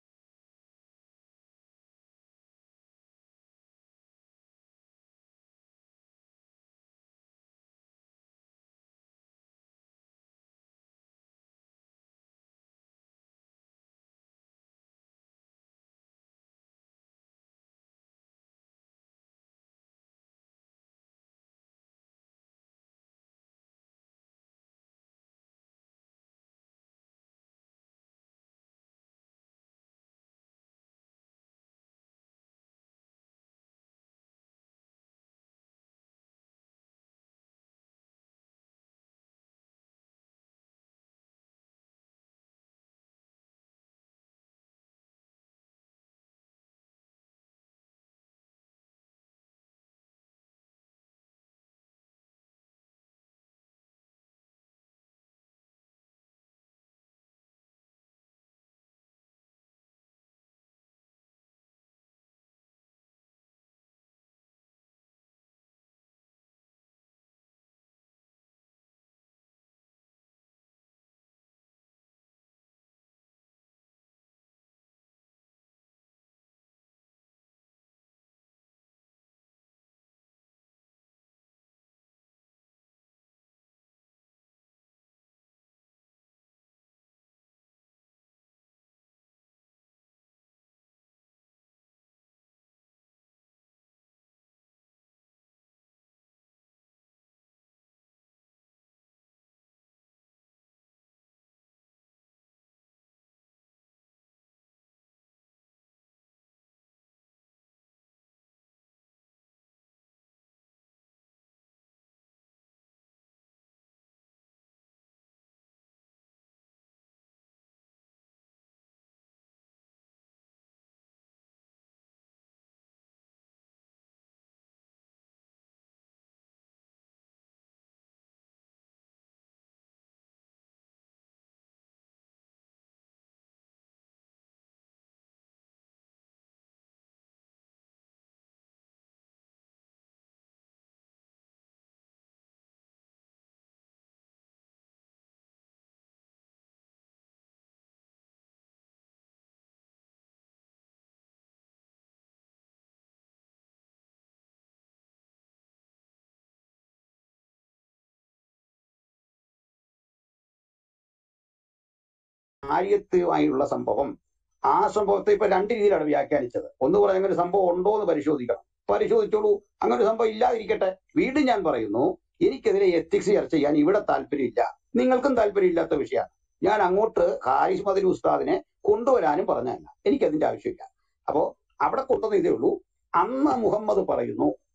കാര്യത്തുമായുള്ള സംഭവം ആ സംഭവത്തെ ഇപ്പൊ രണ്ട് രീതിയിലാണ് വ്യാഖ്യാനിച്ചത് ഒന്ന് പറഞ്ഞ അങ്ങനെ ഒരു സംഭവം ഉണ്ടോ എന്ന് പരിശോധിക്കണം പരിശോധിച്ചോളൂ അങ്ങനെ ഒരു സംഭവം ഇല്ലാതിരിക്കട്ടെ വീണ്ടും ഞാൻ പറയുന്നു എനിക്കെതിരെ എത്തിക്സ് ചർച്ച ചെയ്യാൻ ഇവിടെ താല്പര്യമില്ല നിങ്ങൾക്കും താല്പര്യമില്ലാത്ത വിഷയമാണ് ഞാൻ അങ്ങോട്ട് ഹാരിസ് മദനി ഉസ്താദിനെ കൊണ്ടുവരാനും പറഞ്ഞതല്ല എനിക്കതിന്റെ ആവശ്യമില്ല അപ്പോ അവിടെ കൊണ്ടുവന്ന ഇതേ ഉള്ളൂ അന്ന് മുഹമ്മദ് പറയുന്നു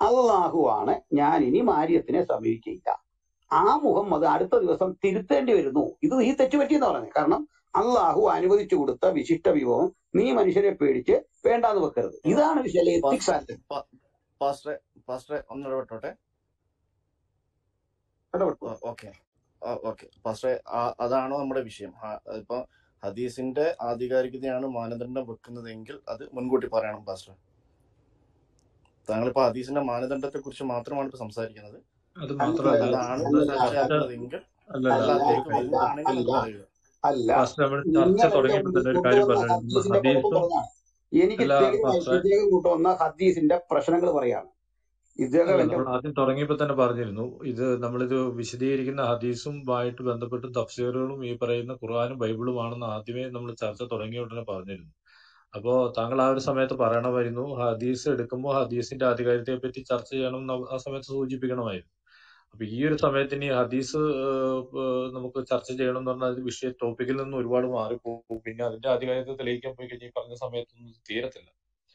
അള്ളാഹുവാണ് ഞാൻ ഇനി മാര്യത്തിനെ സമീപിക്കില്ല ആ മുഹമ്മദ് അടുത്ത ദിവസം തിരുത്തേണ്ടി വരുന്നു ഇത് ഈ തെറ്റ് പറ്റിയെന്ന് പറഞ്ഞത് കാരണം അള്ളാഹു അനുവദിച്ചു കൊടുത്ത വിശിഷ്ട വിഭവം നീ മനുഷ്യരെ പേടിച്ച് വേണ്ടാന്ന് വെക്കരുത് ഇതാണ് വിഷയം എത്തിക്സ് ആൻഡ് പാസ്റ്ററെ പാസ്റ്ററെ ഒന്ന് ഇടപെട്ടോട്ടെ ഇടപെട്ടു ഓക്കെ ഓക്കെ പാസ്റ്ററെ ആ- അതാണ് നമ്മുടെ വിഷയം ഹ- ഇപ്പൊ ഹദീസിന്റെ ആധികാരികതയാണ് മാനദണ്ഡം വെക്കുന്നതെങ്കിൽ അത് മുൻകൂട്ടി പറയണം പാസ്റ്റർ താങ്കളിപ്പോ ഹദീസിന്റെ മാനദണ്ഡത്തെ കുറിച്ച് മാത്രമാണ് ഇപ്പൊ സംസാരിക്കുന്നത് അത് അല്ല മാത്രമല്ല അതാണ് അല്ല നമ്മുടെ അല്ല ചർച്ച ചർച്ചയാക്കുന്നതെങ്കിൽ അല്ല അല്ല അല്ല അതിലേക്ക് ഒരു അല്ല വരുന്നതാണെങ്കിൽ അത് അല്ല പറയുക അല്ല ഫസ്റ്റ് നമ്മൾ ചർച്ച നിങ്ങൾ എന്റെ തുടങ്ങിയപ്പോൾ മുന്നിൽ തന്നെ ഒരു കാര്യം കൊണ്ടുവന്ന പറഞ്ഞു ഹദീസിന്റെ കുഴപ്പം ഹദീസും പറഞ്ഞാണ് എനിക്ക് അല്ല തെളിവായി ഫസ്റ്റ് ഇദ്ദേഹം കൊണ്ടുവന്ന ഹദീസിന്റെ പ്രശ്നങ്ങൾ പറയാണ് ഇദ്ദേഹം അല്ല എന്റെ നമ്മൾ ആദ്യം തുടങ്ങിയപ്പോൾ തന്നെ പറഞ്ഞിരുന്നു ഇത് നമ്മളിത് വിശദീകരിക്കുന്ന ഹദീസുമായിട്ട് ബന്ധപ്പെട്ട് തഫ്സീറുകളും ഈ പറയുന്ന ഖുർആനും ബൈബിളുമാണെന്ന് ആദ്യമേ നമ്മൾ ചർച്ച തുടങ്ങിയ ഉടനെ പറഞ്ഞിരുന്നു അപ്പോ താങ്കൾ ആ ഒരു സമയത്ത് പറയണമായിരുന്നു ഹദീസ് എടുക്കുമ്പോൾ ഹദീസിന്റെ ആധികാരികതയെ പറ്റി ചർച്ച ചെയ്യണം എന്ന് ആ സമയത്ത് സൂചിപ്പിക്കണമായിരുന്നു അപ്പൊ ഈ ഒരു സമയത്ത് ഇനി ഹദീസ് ഏഹ്, ഏഹ്, നമുക്ക് ചർച്ച ചെയ്യണം എന്ന് പറഞ്ഞാൽ അത് വിഷയ ടോപ്പിക്കിൽ നിന്ന് ഒരുപാട് മാറിപ്പോകും പിന്നെ അതിന്റെ ആധികാരികത തെളിയിക്കാൻ പോയി കഴിഞ്ഞാൽ ഈ പറഞ്ഞ സമയത്തൊന്നും തീരത്തില്ല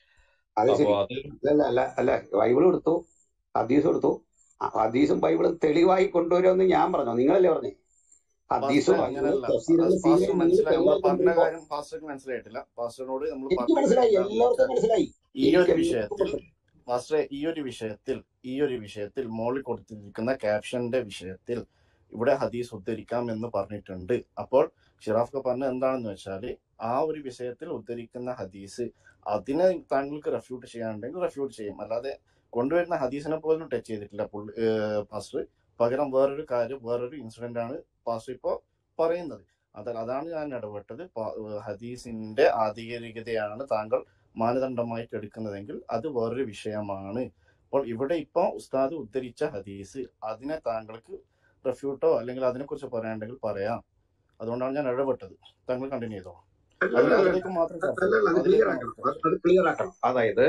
അത് അപ്പൊ ശരി അത് അല്ല അല്ല അല്ല ബൈബിൾ എടുത്തു ഹദീസ് എടുത്തു ആ ഹദീസും ബൈബിളും തെളിവായി കൊണ്ടുവരുമെന്ന് ഞാൻ പറഞ്ഞു നിങ്ങളല്ലേ പറഞ്ഞേ ഹദീസും പാസ്റ്റർ ബൈബിളും അങ്ങനല്ല തഫ്സീറുകളും പാസ്റ്റർ സീറയും നിങ്ങൾ മനസ്സിലായി നമ്മൾ തെളിവായി പറഞ്ഞ കൊണ്ടുവരുമ്പോ കാര്യം പാസ്റ്റർക്ക് മനസ്സിലായിട്ടില്ല പാസ്റ്ററിനോട് നമ്മൾ എനിക്ക് പറഞ്ഞത് മനസ്സിലായി എന്താണെന്ന് എല്ലാവർക്കും വെച്ചാൽ മനസ്സിലായി ഈ എനിക്ക് ഒരു എല്ലാവർക്കും വിഷയത്തിൽ മനസ്സിലായി മാസ്റ്ററെ ഈ ഒരു വിഷയത്തിൽ ഈ ഒരു വിഷയത്തിൽ മോളിൽ കൊടുത്തിരിക്കുന്ന ക്യാപ്ഷന്റെ വിഷയത്തിൽ ഇവിടെ ഹദീസ് ഉദ്ധരിക്കാം എന്ന് പറഞ്ഞിട്ടുണ്ട് അപ്പോൾ ഷിറാഫ് പറഞ്ഞ എന്താണെന്ന് വെച്ചാല് ആ ഒരു വിഷയത്തിൽ ഉദ്ധരിക്കുന്ന ഹദീസ് അതിനെ താങ്കൾക്ക് റെഫ്യൂട്ട് ചെയ്യാനുണ്ടെങ്കിൽ റെഫ്യൂട്ട് ചെയ്യും അല്ലാതെ കൊണ്ടുവരുന്ന ഹദീസിനെ പോലും ടച്ച് ചെയ്തിട്ടില്ല പുള്ളി ഏഹ് പാസ്റ്റർ പകരം വേറൊരു കാര്യം വേറൊരു ഇൻസിഡന്റ് ആണ് പാസ്റ്റർ ഇപ്പോ പറയുന്നത് അത് അതാണ് ഞാൻ ഇടപെട്ടത് പ- ഏഹ് ഹദീസിന്റെ ആധികാരികതയാണ് താങ്കൾ മാനദണ്ഡമായിട്ട് എടുക്കുന്നതെങ്കിൽ അത് വേറൊരു വിഷയമാണ് അപ്പോൾ ഇവിടെ ഇപ്പൊ ഉസ്താദ് ഉദ്ധരിച്ച ഹദീസ് അതിനെ താങ്കൾക്ക് റെഫ്യൂട്ടോ അല്ലെങ്കിൽ അതിനെക്കുറിച്ച് പറയാനുണ്ടെങ്കിൽ പറയാം അതുകൊണ്ടാണ് ഞാൻ ഇടപെട്ടത് താങ്കൾ കണ്ടിന്യൂ ചെയ്തോ അല്ല അതിൽ അല്ല അല്ല അതിലേക്ക് മാത്രം ചർച്ച അല്ലല്ല അത് അതിലേക്ക് ക്ലിയർ മാത്രം ആക്കണം ചർച്ച അത് അത് ക്ലിയർ ആക്കണം അതായത്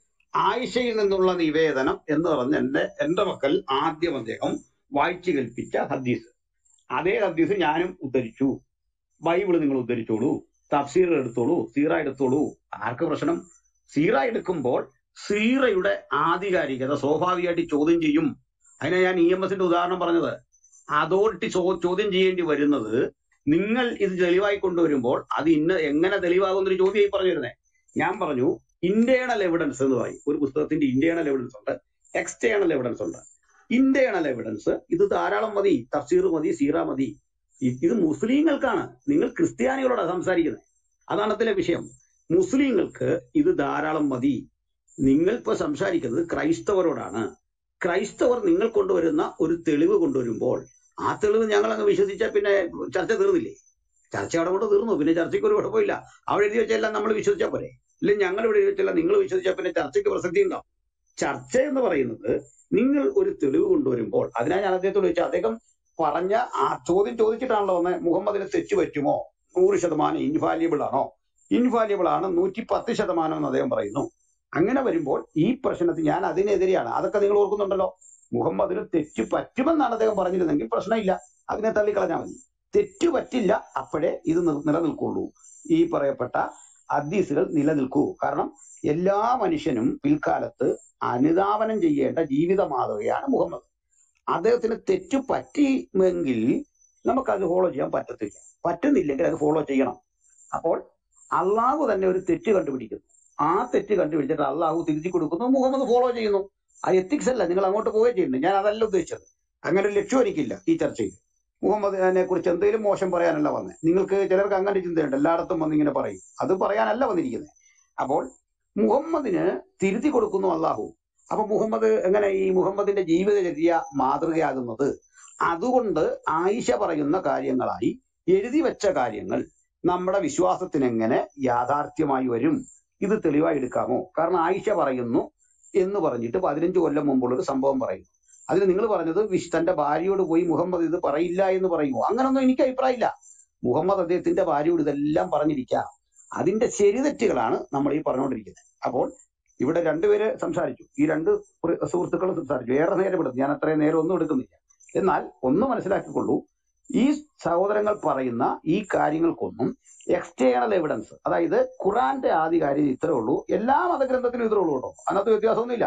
ആയിഷയിൽ നിന്നുള്ള നിവേദനം എന്ന് പറഞ്ഞ എന്റെ എന്റെ മക്കൾ ആദ്യം അദ്ദേഹം വായിച്ചു കേൾപ്പിച്ച ഹദീസ് അതേ ഹദീസ് ഞാനും ഉദ്ധരിച്ചു ബൈബിള് നിങ്ങൾ ഉദ്ധരിച്ചോളൂ തഫ്സീർ എടുത്തോളൂ സീറ എടുത്തോളൂ ആർക്ക് പ്രശ്നം സീറ എടുക്കുമ്പോൾ സീറയുടെ ആധികാരികത സ്വാഭാവികമായിട്ട് ചോദ്യം ചെയ്യും അതിനെ ഞാൻ ഇ എം എസിന്റെ ഉദാഹരണം പറഞ്ഞത് അതോറിറ്റി ചോ- ചോദ്യം ചെയ്യേണ്ടി വരുന്നത് നിങ്ങൾ ഇത് തെളിവായി കൊണ്ടുവരുമ്പോൾ അത് ഇന്ന എങ്ങനെ തെളിവാകുന്നൊരു ചോദ്യമായി പറഞ്ഞു വരുന്നത് ഞാൻ പറഞ്ഞു ഇന്റേണൽ എവിഡൻസ് എന്ന് പറയും ഒരു പുസ്തകത്തിന്റെ ഇന്റേണൽ എവിഡൻസ് ഉണ്ട് എക്സ്റ്റേണൽ എവിഡൻസ് ഉണ്ട് ഇന്റേണൽ എവിഡൻസ് ഇത് ധാരാളം മതി തഫ്സീർ മതി സീറ മതി ഇ- ഇത് മുസ്ലിങ്ങൾക്കാണ് നിങ്ങൾ ക്രിസ്ത്യാനികളോടാണ് സംസാരിക്കുന്നത് അതാണ് അതിലെ വിഷയം മുസ്ലിങ്ങൾക്ക് ഇത് ധാരാളം മതി നിങ്ങൾ ഇപ്പൊ സംസാരിക്കുന്നത് ക്രൈസ്തവരോടാണ് ക്രൈസ്തവർ നിങ്ങൾ കൊണ്ടുവരുന്ന ഒരു തെളിവ് കൊണ്ടുവരുമ്പോൾ ആ തെളിവ് ഞങ്ങൾ അങ്ങ് വിശ്വസിച്ചാൽ പിന്നെ ചർച്ച തീർന്നില്ലേ ചർച്ച അവിടെ കൊണ്ട് തീർന്നു പിന്നെ ചർച്ചയ്ക്ക് ഒരു കുഴപ്പമില്ല അവിടെ എഴുതി വെച്ചെല്ലാം നമ്മൾ വിശ്വസിച്ചാൽ പോരെ ഇല്ലെങ്കിൽ ഞങ്ങൾ ഇവിടെ എഴുതി വെച്ചല്ല നിങ്ങൾ വിശ്വസിച്ചാൽ പിന്നെ ചർച്ചയ്ക്ക് പ്രസക്തി ഉണ്ടാവും ചർച്ച എന്ന് പറയുന്നത് നിങ്ങൾ ഒരു തെളിവ് കൊണ്ടുവരുമ്പോൾ അതിനാ ഞാൻ അദ്ദേഹത്തോട് ചോദിച്ചാൽ അദ്ദേഹം പറഞ്ഞ ആ ചോദ്യം ചോദിച്ചിട്ടാണല്ലോ വന്നത് മുഹമ്മദിന് തെറ്റ് പറ്റുമോ നൂറ് ശതമാനം ഇൻവാല്യബിൾ ആണോ ഇൻവാല്യബിൾ ആണ് നൂറ്റി പത്ത് ശതമാനം എന്ന് അദ്ദേഹം പറയുന്നു അങ്ങനെ വരുമ്പോൾ ഈ പ്രശ്നത്തിൽ ഞാൻ അതിനെതിരെയാണ് അതൊക്കെ നിങ്ങൾ ഓർക്കുന്നുണ്ടല്ലോ മുഹമ്മദിന് തെറ്റ് പറ്റുമെന്നാണ് അദ്ദേഹം പറഞ്ഞിരുന്നെങ്കിൽ പ്രശ്നമില്ല അതിനെ തള്ളിക്കളഞ്ഞാൽ മതി തെറ്റ് പറ്റില്ല അപ്പോഴേ ഇത് നിർ- നിലനിൽക്കുള്ളൂ ഈ പറയപ്പെട്ട ഹദീസുകൾ നിലനിൽക്കൂ കാരണം എല്ലാ മനുഷ്യനും പിൽക്കാലത്ത് അനുധാവനം ചെയ്യേണ്ട ജീവിത മാതൃകയാണ് മുഹമ്മദ് അദ്ദേഹത്തിന് തെറ്റ് പറ്റിയെങ്കിൽ നമുക്കത് ഫോളോ ചെയ്യാൻ പറ്റത്തില്ല പറ്റുന്നില്ലെങ്കിൽ അത് ഫോളോ ചെയ്യണം അപ്പോൾ അള്ളാഹു തന്നെ ഒരു തെറ്റ് കണ്ടുപിടിക്കുന്നു ആ തെറ്റ് കണ്ടുപിടിച്ചിട്ട് അള്ളാഹു തിരുത്തി കൊടുക്കുന്നു മുഹമ്മദ് ഫോളോ ചെയ്യുന്നു ആ എത്തിക്സ് അല്ല നിങ്ങൾ അങ്ങോട്ട് പോവുകയും ചെയ്യുന്നുണ്ട് ഞാൻ അതല്ല ഉദ്ദേശിച്ചത് അങ്ങനെ ഒരു ലക്ഷ്യം എനിക്കില്ല ഈ ചർച്ചയിൽ മുഹമ്മദിനെ കുറിച്ച് എന്തെങ്കിലും മോശം പറയാനല്ല വന്നത് നിങ്ങൾക്ക് ചിലർക്ക് അങ്ങനെ ചിന്തയുണ്ട് എല്ലായിടത്തും വന്ന് ഇങ്ങനെ പറയും അത് പറയാനല്ല വന്നിരിക്കുന്നത് അപ്പോൾ മുഹമ്മദിന് തിരുത്തി കൊടുക്കുന്നു അള്ളാഹു അപ്പൊ മുഹമ്മദ് എങ്ങനെ ഈ മുഹമ്മദിന്റെ ജീവിതചര്യ മാതൃകയാകുന്നത് അതുകൊണ്ട് ആയിഷ പറയുന്ന കാര്യങ്ങളായി എഴുതി വെച്ച കാര്യങ്ങൾ നമ്മുടെ വിശ്വാസത്തിന് എങ്ങനെ യാഥാർത്ഥ്യമായി വരും ഇത് തെളിവായി എടുക്കാമോ കാരണം ആയിഷ പറയുന്നു എന്ന് പറഞ്ഞിട്ട് പതിനഞ്ച് കൊല്ലം മുമ്പുള്ള ഒരു സംഭവം പറയുന്നു അതിന് നിങ്ങൾ പറഞ്ഞത് വിശ് തന്റെ ഭാര്യയോട് പോയി മുഹമ്മദ് ഇത് പറയില്ല എന്ന് പറയുമോ അങ്ങനൊന്നും എനിക്ക് അഭിപ്രായമില്ല മുഹമ്മദ് അദ്ദേഹത്തിന്റെ ഭാര്യയോട് ഇതെല്ലാം പറഞ്ഞിരിക്കാം അതിന്റെ ശരിതെറ്റുകളാണ് നമ്മൾ ഈ പറഞ്ഞുകൊണ്ടിരിക്കുന്നത് അപ്പോൾ ഇവിടെ രണ്ടുപേര് സംസാരിച്ചു ഈ രണ്ട് പ്രി- സുഹൃത്തുക്കളും സംസാരിച്ചു ഏറെ നേരം എടുത്തു ഞാൻ അത്രയും നേരം ഒന്നും എടുക്കുന്നില്ല എന്നാൽ ഒന്ന് മനസ്സിലാക്കിക്കൊള്ളൂ ഈ സഹോദരങ്ങൾ പറയുന്ന ഈ കാര്യങ്ങൾക്കൊന്നും എക്സ്റ്റേണൽ എവിഡൻസ് അതായത് ഖുറാന്റെ ആധികാരികത ഇത്രേ ഉള്ളൂ എല്ലാ മതഗ്രന്ഥത്തിലും ഇത്രേ ഉള്ളൂ കേട്ടോ അതിനകത്ത് വ്യത്യാസമൊന്നുമില്ല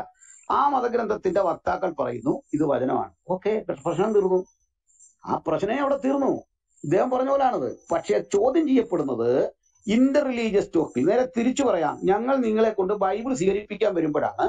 ആ മതഗ്രന്ഥത്തിന്റെ വക്താക്കൾ പറയുന്നു ഇത് വചനമാണ് ഓക്കെ പ്രശ്നം തീർന്നു ആ പ്രശ്നമേ അവിടെ തീർന്നു ഇദ്ദേഹം പറഞ്ഞ പോലാണത് പക്ഷെ ചോദ്യം ചെയ്യപ്പെടുന്നത് ഇന്റർ റിലീജിയസ് ടോക്കിൽ നേരെ തിരിച്ചു പറയാം ഞങ്ങൾ നിങ്ങളെ കൊണ്ട് ബൈബിൾ സ്വീകരിപ്പിക്കാൻ വരുമ്പോഴാണ്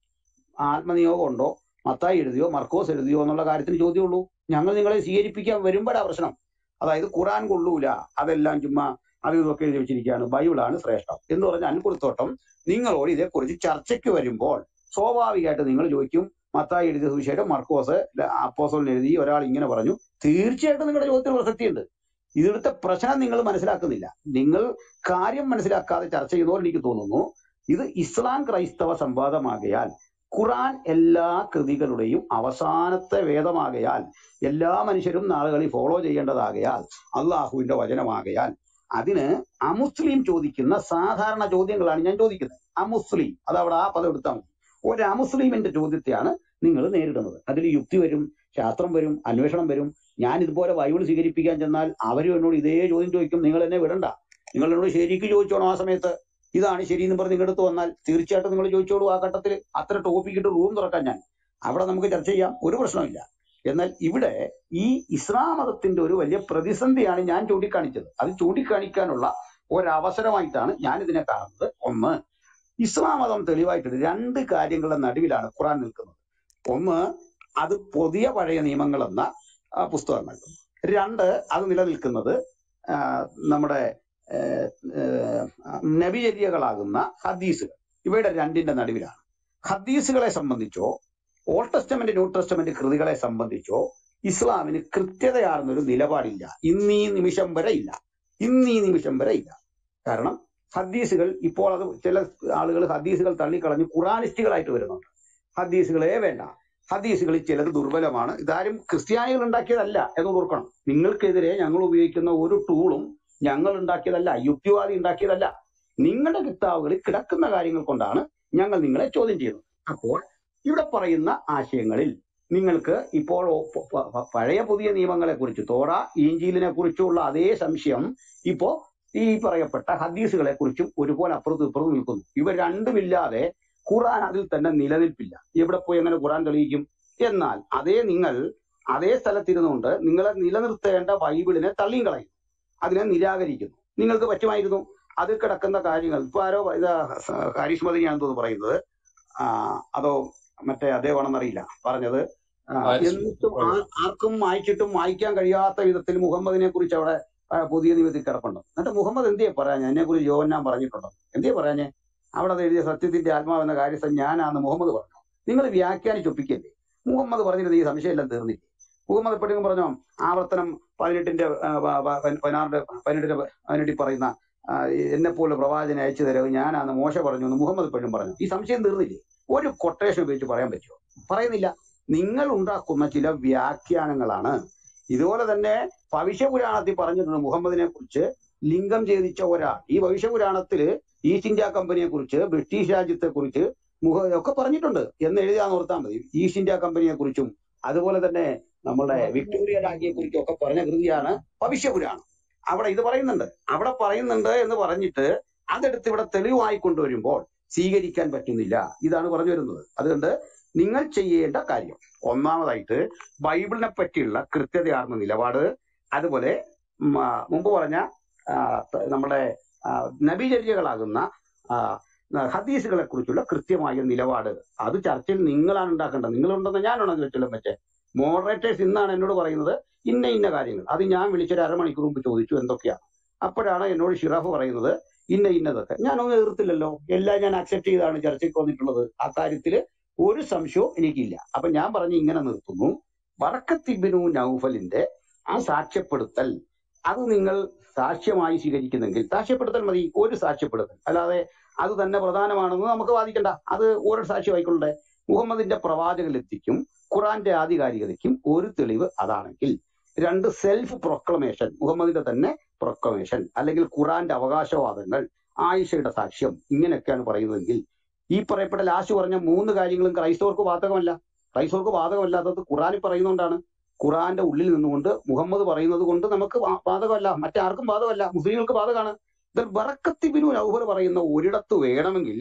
ആത്മനിയോഗം ഉണ്ടോ മത്തായി എഴുതിയോ മർക്കോസ് എഴുതിയോ എന്നുള്ള കാര്യത്തിന് ചോദ്യമുള്ളൂ ഞങ്ങൾ നിങ്ങളെ സ്വീകരിപ്പിക്കാൻ വരുമ്പോഴാ പ്രശ്നം അതായത് ഖുറാൻ കൊള്ളൂല അതെല്ലാം ചുമ്മാ അത് ഇതൊക്കെ എഴുതി വെച്ചിരിക്കുകയാണ് ബൈബിളാണ് ശ്രേഷ്ഠം എന്ന് പറഞ്ഞ അൻകുറിത്തോട്ടം നിങ്ങളോട് ഇതേക്കുറിച്ച് ചർച്ചയ്ക്ക് വരുമ്പോൾ സ്വാഭാവികമായിട്ട് നിങ്ങൾ ചോദിക്കും മത്തായി എഴുതിയ സുവിശേഷം മർക്കോസ് അപ്പോസോലിന് എഴുതി ഒരാൾ ഇങ്ങനെ പറഞ്ഞു തീർച്ചയായിട്ടും നിങ്ങളുടെ ചോദ്യത്തിന് പ്രസക്തിയുണ്ട് ഇതിലത്തെ പ്രശ്നം നിങ്ങൾ മനസ്സിലാക്കുന്നില്ല നിങ്ങൾ കാര്യം മനസ്സിലാക്കാതെ ചർച്ച ചെയ്യുന്നവർ എനിക്ക് തോന്നുന്നു ഇത് ഇസ്ലാം ക്രൈസ്തവ സംവാദമാകയാൽ ഖുറാൻ എല്ലാ കൃതികളുടെയും അവസാനത്തെ വേദമാകയാൽ എല്ലാ മനുഷ്യരും നാളുകളിൽ ഫോളോ ചെയ്യേണ്ടതാകയാൽ അള്ളാഹുവിന്റെ വചനമാകയാൽ അതിന് അമുസ്ലിം ചോദിക്കുന്ന സാധാരണ ചോദ്യങ്ങളാണ് ഞാൻ ചോദിക്കുന്നത് അമുസ്ലിം അത് അവിടെ ആ പദം എടുത്താൽ മതി ഒരു അമുസ്ലിമിന്റെ ചോദ്യത്തെയാണ് നിങ്ങൾ നേരിടുന്നത് അതിൽ യുക്തി വരും ശാസ്ത്രം വരും അന്വേഷണം വരും ഞാൻ ഇതുപോലെ ബൈബിൾ സ്വീകരിപ്പിക്കാൻ ചെന്നാൽ അവരും എന്നോട് ഇതേ ചോദ്യം ചോദിക്കും നിങ്ങൾ എന്നെ വിടണ്ട നിങ്ങൾ എന്നോട് ശരിക്കും ചോദിച്ചോണം ആ സമയത്ത് ഇതാണ് ശരി എന്ന് പറഞ്ഞ് നിങ്ങളുടെ അടുത്ത് വന്നാൽ തീർച്ചയായിട്ടും നിങ്ങൾ ചോദിച്ചോളൂ ആ ഘട്ടത്തിൽ അത്ര ടോപ്പിക് ഇട്ട് റൂം തുറക്കാൻ ഞാൻ അവിടെ നമുക്ക് ചർച്ച ചെയ്യാം ഒരു പ്രശ്നമില്ല എന്നാൽ ഇവിടെ ഈ ഇസ്ലാം മതത്തിന്റെ ഒരു വലിയ പ്രതിസന്ധിയാണ് ഞാൻ ചൂണ്ടിക്കാണിച്ചത് അത് ചൂണ്ടിക്കാണിക്കാനുള്ള ഒരവസരമായിട്ടാണ് ഞാൻ ഇതിനെ കാണുന്നത് ഒന്ന് ഇസ്ലാം മതം തെളിവായിട്ടുണ്ട് രണ്ട് കാര്യങ്ങളുടെ നടുവിലാണ് ഖുറാൻ നിൽക്കുന്നത് ഒന്ന് അത് പുതിയ പഴയ നിയമങ്ങൾ എന്ന ആ, പുസ്തകങ്ങൾ രണ്ട് അത് നിലനിൽക്കുന്നത് ആ, നമ്മുടെ ഏഹ്, ഏഹ്, നബിചര്യകളാകുന്ന ഹദീസുകൾ ഇവയുടെ രണ്ടിന്റെ നടുവിലാണ് ഹദീസുകളെ സംബന്ധിച്ചോ ഓൾഡ് ടെസ്റ്റമെന്റ് ന്യൂ ടെസ്റ്റമെന്റ് കൃതികളെ സംബന്ധിച്ചോ ഇസ്ലാമിന് കൃത്യതയാർന്നൊരു നിലപാടില്ല ഇന്നീ നിമിഷം വരെ ഇല്ല ഇന്നീ നിമിഷം വരെ ഇല്ല കാരണം ഹദീസുകൾ ഇപ്പോൾ അത് ചില ആളുകൾ ഹദീസുകൾ തള്ളിക്കളഞ്ഞ് ഖുറാനിസ്റ്റുകളായിട്ട് വരുന്നുണ്ട് ഹദീസുകളെ വേണ്ട ഹദീസുകളിൽ ചിലത് ദുർബലമാണ് ഇതാരും ക്രിസ്ത്യാനികൾ ഉണ്ടാക്കിയതല്ല എന്ന് ഓർക്കണം നിങ്ങൾക്കെതിരെ ഞങ്ങൾ ഉപയോഗിക്കുന്ന ഒരു ടൂളും ഞങ്ങൾ ഉണ്ടാക്കിയതല്ല യുക്തിവാദി ഉണ്ടാക്കിയതല്ല നിങ്ങളുടെ കിതാബുകളിൽ കിടക്കുന്ന കാര്യങ്ങൾ കൊണ്ടാണ് ഞങ്ങൾ നിങ്ങളെ ചോദ്യം ചെയ്യുന്നത് അപ്പോൾ ഇവിടെ പറയുന്ന ആശയങ്ങളിൽ നിങ്ങൾക്ക് ഇപ്പോൾ പ- പ- പ- പഴയ പുതിയ നിയമങ്ങളെ കുറിച്ച് തോറ ഈഞ്ചീലിനെ കുറിച്ചുള്ള അതേ സംശയം ഇപ്പോ ഈ പറയപ്പെട്ട ഹദീസുകളെ കുറിച്ചും ഒരുപോലെ അപ്പുറത്തും ഇപ്പുറത്തും നിൽക്കുന്നു ഇവ രണ്ടുമില്ലാതെ ഖുറാൻ അതിൽ തന്നെ നിലനിൽപ്പില്ല എവിടെ പോയി എങ്ങനെ ഖുറാൻ തെളിയിക്കും എന്നാൽ അതേ നിങ്ങൾ അതേ സ്ഥലത്തിരുന്നുകൊണ്ട് നിങ്ങളെ നിലനിർത്തേണ്ട ബൈബിളിനെ തള്ളിയും കളയും അതിനെ നിരാകരിക്കുന്നു നിങ്ങൾക്ക് പറ്റുമായിരുന്നു അതിൽ കിടക്കുന്ന കാര്യങ്ങൾ ഇപ്പൊ ആരോ ഇത് കരിഷ്മതിനെയാണെന്ന് തോന്നുന്നു പറയുന്നത് ആ, അതോ മറ്റേ അതേവാണെന്നറിയില്ല പറഞ്ഞത് ആ, ഹാരിസ് എന്നിട്ടും ആ- ആർക്കും വായിച്ചിട്ടും വായിക്കാൻ കഴിയാത്ത വിധത്തിൽ മുഹമ്മദിനെ കുറിച്ച് അവിടെ ആ, പുതിയ നിയമത്തിൽ കിടപ്പുണ്ട് എന്നിട്ട് മുഹമ്മദ് എന്തേ പറയാൻ എന്നെ കുറിച്ച് യോവന്നാൻ പറഞ്ഞിട്ടുണ്ടോ എന്തേ പറയാഞ്ഞേ അവിടെ അത് എഴുതിയ സത്യത്തിന്റെ ആത്മാവെന്ന കാര്യസ്ഥൻ ഞാനാന്ന് മുഹമ്മദ് പറഞ്ഞു നിങ്ങൾ വ്യാഖ്യാനിച്ചൊപ്പിക്കല്ലേ മുഹമ്മദ് പറഞ്ഞിരുന്ന ഈ സംശയമെല്ലാം തീർന്നില്ലേ മുഹമ്മദ് എപ്പോഴും പറഞ്ഞോ ആവർത്തനം പതിനെട്ടിന്റെ ആ, പ- പ- പ- പതിനാറിന്റെ പതിനെട്ടിന്റെ പതിനെട്ടിൽ പറയുന്ന എന്നെ പോലെ പ്രവാചകനെ അയച്ചു തരാം ഞാനാന്ന് മോശ പറഞ്ഞു എന്ന് മുഹമ്മദ് എപ്പോഴും പറഞ്ഞു ഈ സംശയം തീർന്നില്ലേ ഒരു കൊട്ടേഷൻ ഉപയോഗിച്ച് പറയാൻ പറ്റുമോ പറയുന്നില്ല നിങ്ങൾ ഉണ്ടാക്കുന്ന ചില വ്യാഖ്യാനങ്ങളാണ് ഇതുപോലെ തന്നെ ഭവിഷ്യപുരാണത്തിൽ പറഞ്ഞിട്ടുണ്ട് മുഹമ്മദിനെ കുറിച്ച് ലിംഗം ഛേദിച്ച ഒരാൾ ഈ ഭവിഷ്യപുരാണത്തില് ഈസ്റ്റ് ഇന്ത്യ കമ്പനിയെ കുറിച്ച് ബ്രിട്ടീഷ് രാജ്യത്തെ കുറിച്ച് മുഹ ഒക്കെ പറഞ്ഞിട്ടുണ്ട് എന്ന് എഴുതാന്ന് ഓർത്താൽ മതി ഈസ്റ്റ് ഇന്ത്യ കമ്പനിയെ കുറിച്ചും അതുപോലെ തന്നെ നമ്മുടെ വിക്ടോറിയ രാജ്ഞിയെ കുറിച്ചും ഒക്കെ പറഞ്ഞ കൃതിയാണ് ഭവിഷ്യപുരാണം അവിടെ ഇത് പറയുന്നുണ്ട് അവിടെ പറയുന്നുണ്ട് എന്ന് പറഞ്ഞിട്ട് അതെടുത്ത് ഇവിടെ തെളിവായി കൊണ്ടുവരുമ്പോൾ സ്വീകരിക്കാൻ പറ്റുന്നില്ല ഇതാണ് പറഞ്ഞു വരുന്നത് അതുകൊണ്ട് നിങ്ങൾ ചെയ്യേണ്ട കാര്യം ഒന്നാമതായിട്ട് ബൈബിളിനെ പറ്റിയുള്ള കൃത്യതയാർന്ന നിലപാട് അതുപോലെ ഉം, ആ, മുമ്പ് പറഞ്ഞ ആ, നമ്മുടെ ആ, നബിചര്യകളാകുന്ന ആ, ഹദീസുകളെ കുറിച്ചുള്ള കൃത്യമായ നിലപാട് അത് ചർച്ചയിൽ നിങ്ങളാണ് ഉണ്ടാക്കേണ്ടത് നിങ്ങളുണ്ടെന്ന് ഞാനാണ് ചോദിച്ചാലും പറ്റേ മോഡറേറ്റേഴ്സ് ഇന്നാണ് എന്നോട് പറയുന്നത് ഇന്ന ഇന്ന കാര്യങ്ങൾ അത് ഞാൻ വിളിച്ചൊരു അരമണിക്കൂർ മുമ്പ് ചോദിച്ചു എന്തൊക്കെയാണ് അപ്പോഴാണ് എന്നോട് ഷിറാഫ് പറയുന്നത് ഇന്ന ഇന്നതൊക്കെ ഞാനൊന്നും എതിർത്തില്ലല്ലോ എല്ലാം ഞാൻ അക്സെപ്റ്റ് ചെയ്താണ് ചർച്ചയ്ക്ക് വന്നിട്ടുള്ളത് ആ കാര്യത്തില് ഒരു സംശയവും എനിക്കില്ല അപ്പൊ ഞാൻ പറഞ്ഞ് ഇങ്ങനെ നിർത്തുന്നു വറക്കത്തിബിനു നൗഫലിന്റെ ആ സാക്ഷ്യപ്പെടുത്തൽ അത് നിങ്ങൾ സാക്ഷ്യമായി സ്വീകരിക്കുന്നെങ്കിൽ സാക്ഷ്യപ്പെടുത്തൽ മതി ഒരു സാക്ഷ്യപ്പെടുത്തൽ അല്ലാതെ അത് തന്നെ പ്രധാനമാണെന്ന് നമുക്ക് വാദിക്കണ്ട അത് ഓരോ സാക്ഷ്യമായിക്കൊള്ളട്ടെ മുഹമ്മദിന്റെ പ്രവാചകലെത്തിക്കും ഖുറാന്റെ ആധികാരികതയ്ക്കും ഒരു തെളിവ് അതാണെങ്കിൽ രണ്ട് സെൽഫ് പ്രൊക്ലമേഷൻ മുഹമ്മദിന്റെ തന്നെ പ്രൊക്ലമേഷൻ അല്ലെങ്കിൽ ഖുറാന്റെ അവകാശവാദങ്ങൾ ആയിഷയുടെ സാക്ഷ്യം ഇങ്ങനെയൊക്കെയാണ് പറയുന്നതെങ്കിൽ ഈ പറയപ്പെട്ട ലാസ്റ്റ് പറഞ്ഞ മൂന്ന് കാര്യങ്ങളും ക്രൈസ്തവർക്ക് ബാധകമല്ല ക്രൈസ്തവർക്ക് ബാധകമല്ലാത്തത് ഖുറാനിൽ പറയുന്നതുകൊണ്ടാണ് ഖുറാന്റെ ഉള്ളിൽ നിന്നുകൊണ്ട് മുഹമ്മദ് പറയുന്നത് കൊണ്ട് നമുക്ക് ബാ- ബാധകമല്ല മറ്റാർക്കും ബാധകമല്ല മുസ്ലിങ്ങൾക്ക് ബാധകമാണ് ഇതിൽ ബറക്കത്തിബിനു നൗഫർ പറയുന്ന ഒരിടത്ത് വേണമെങ്കിൽ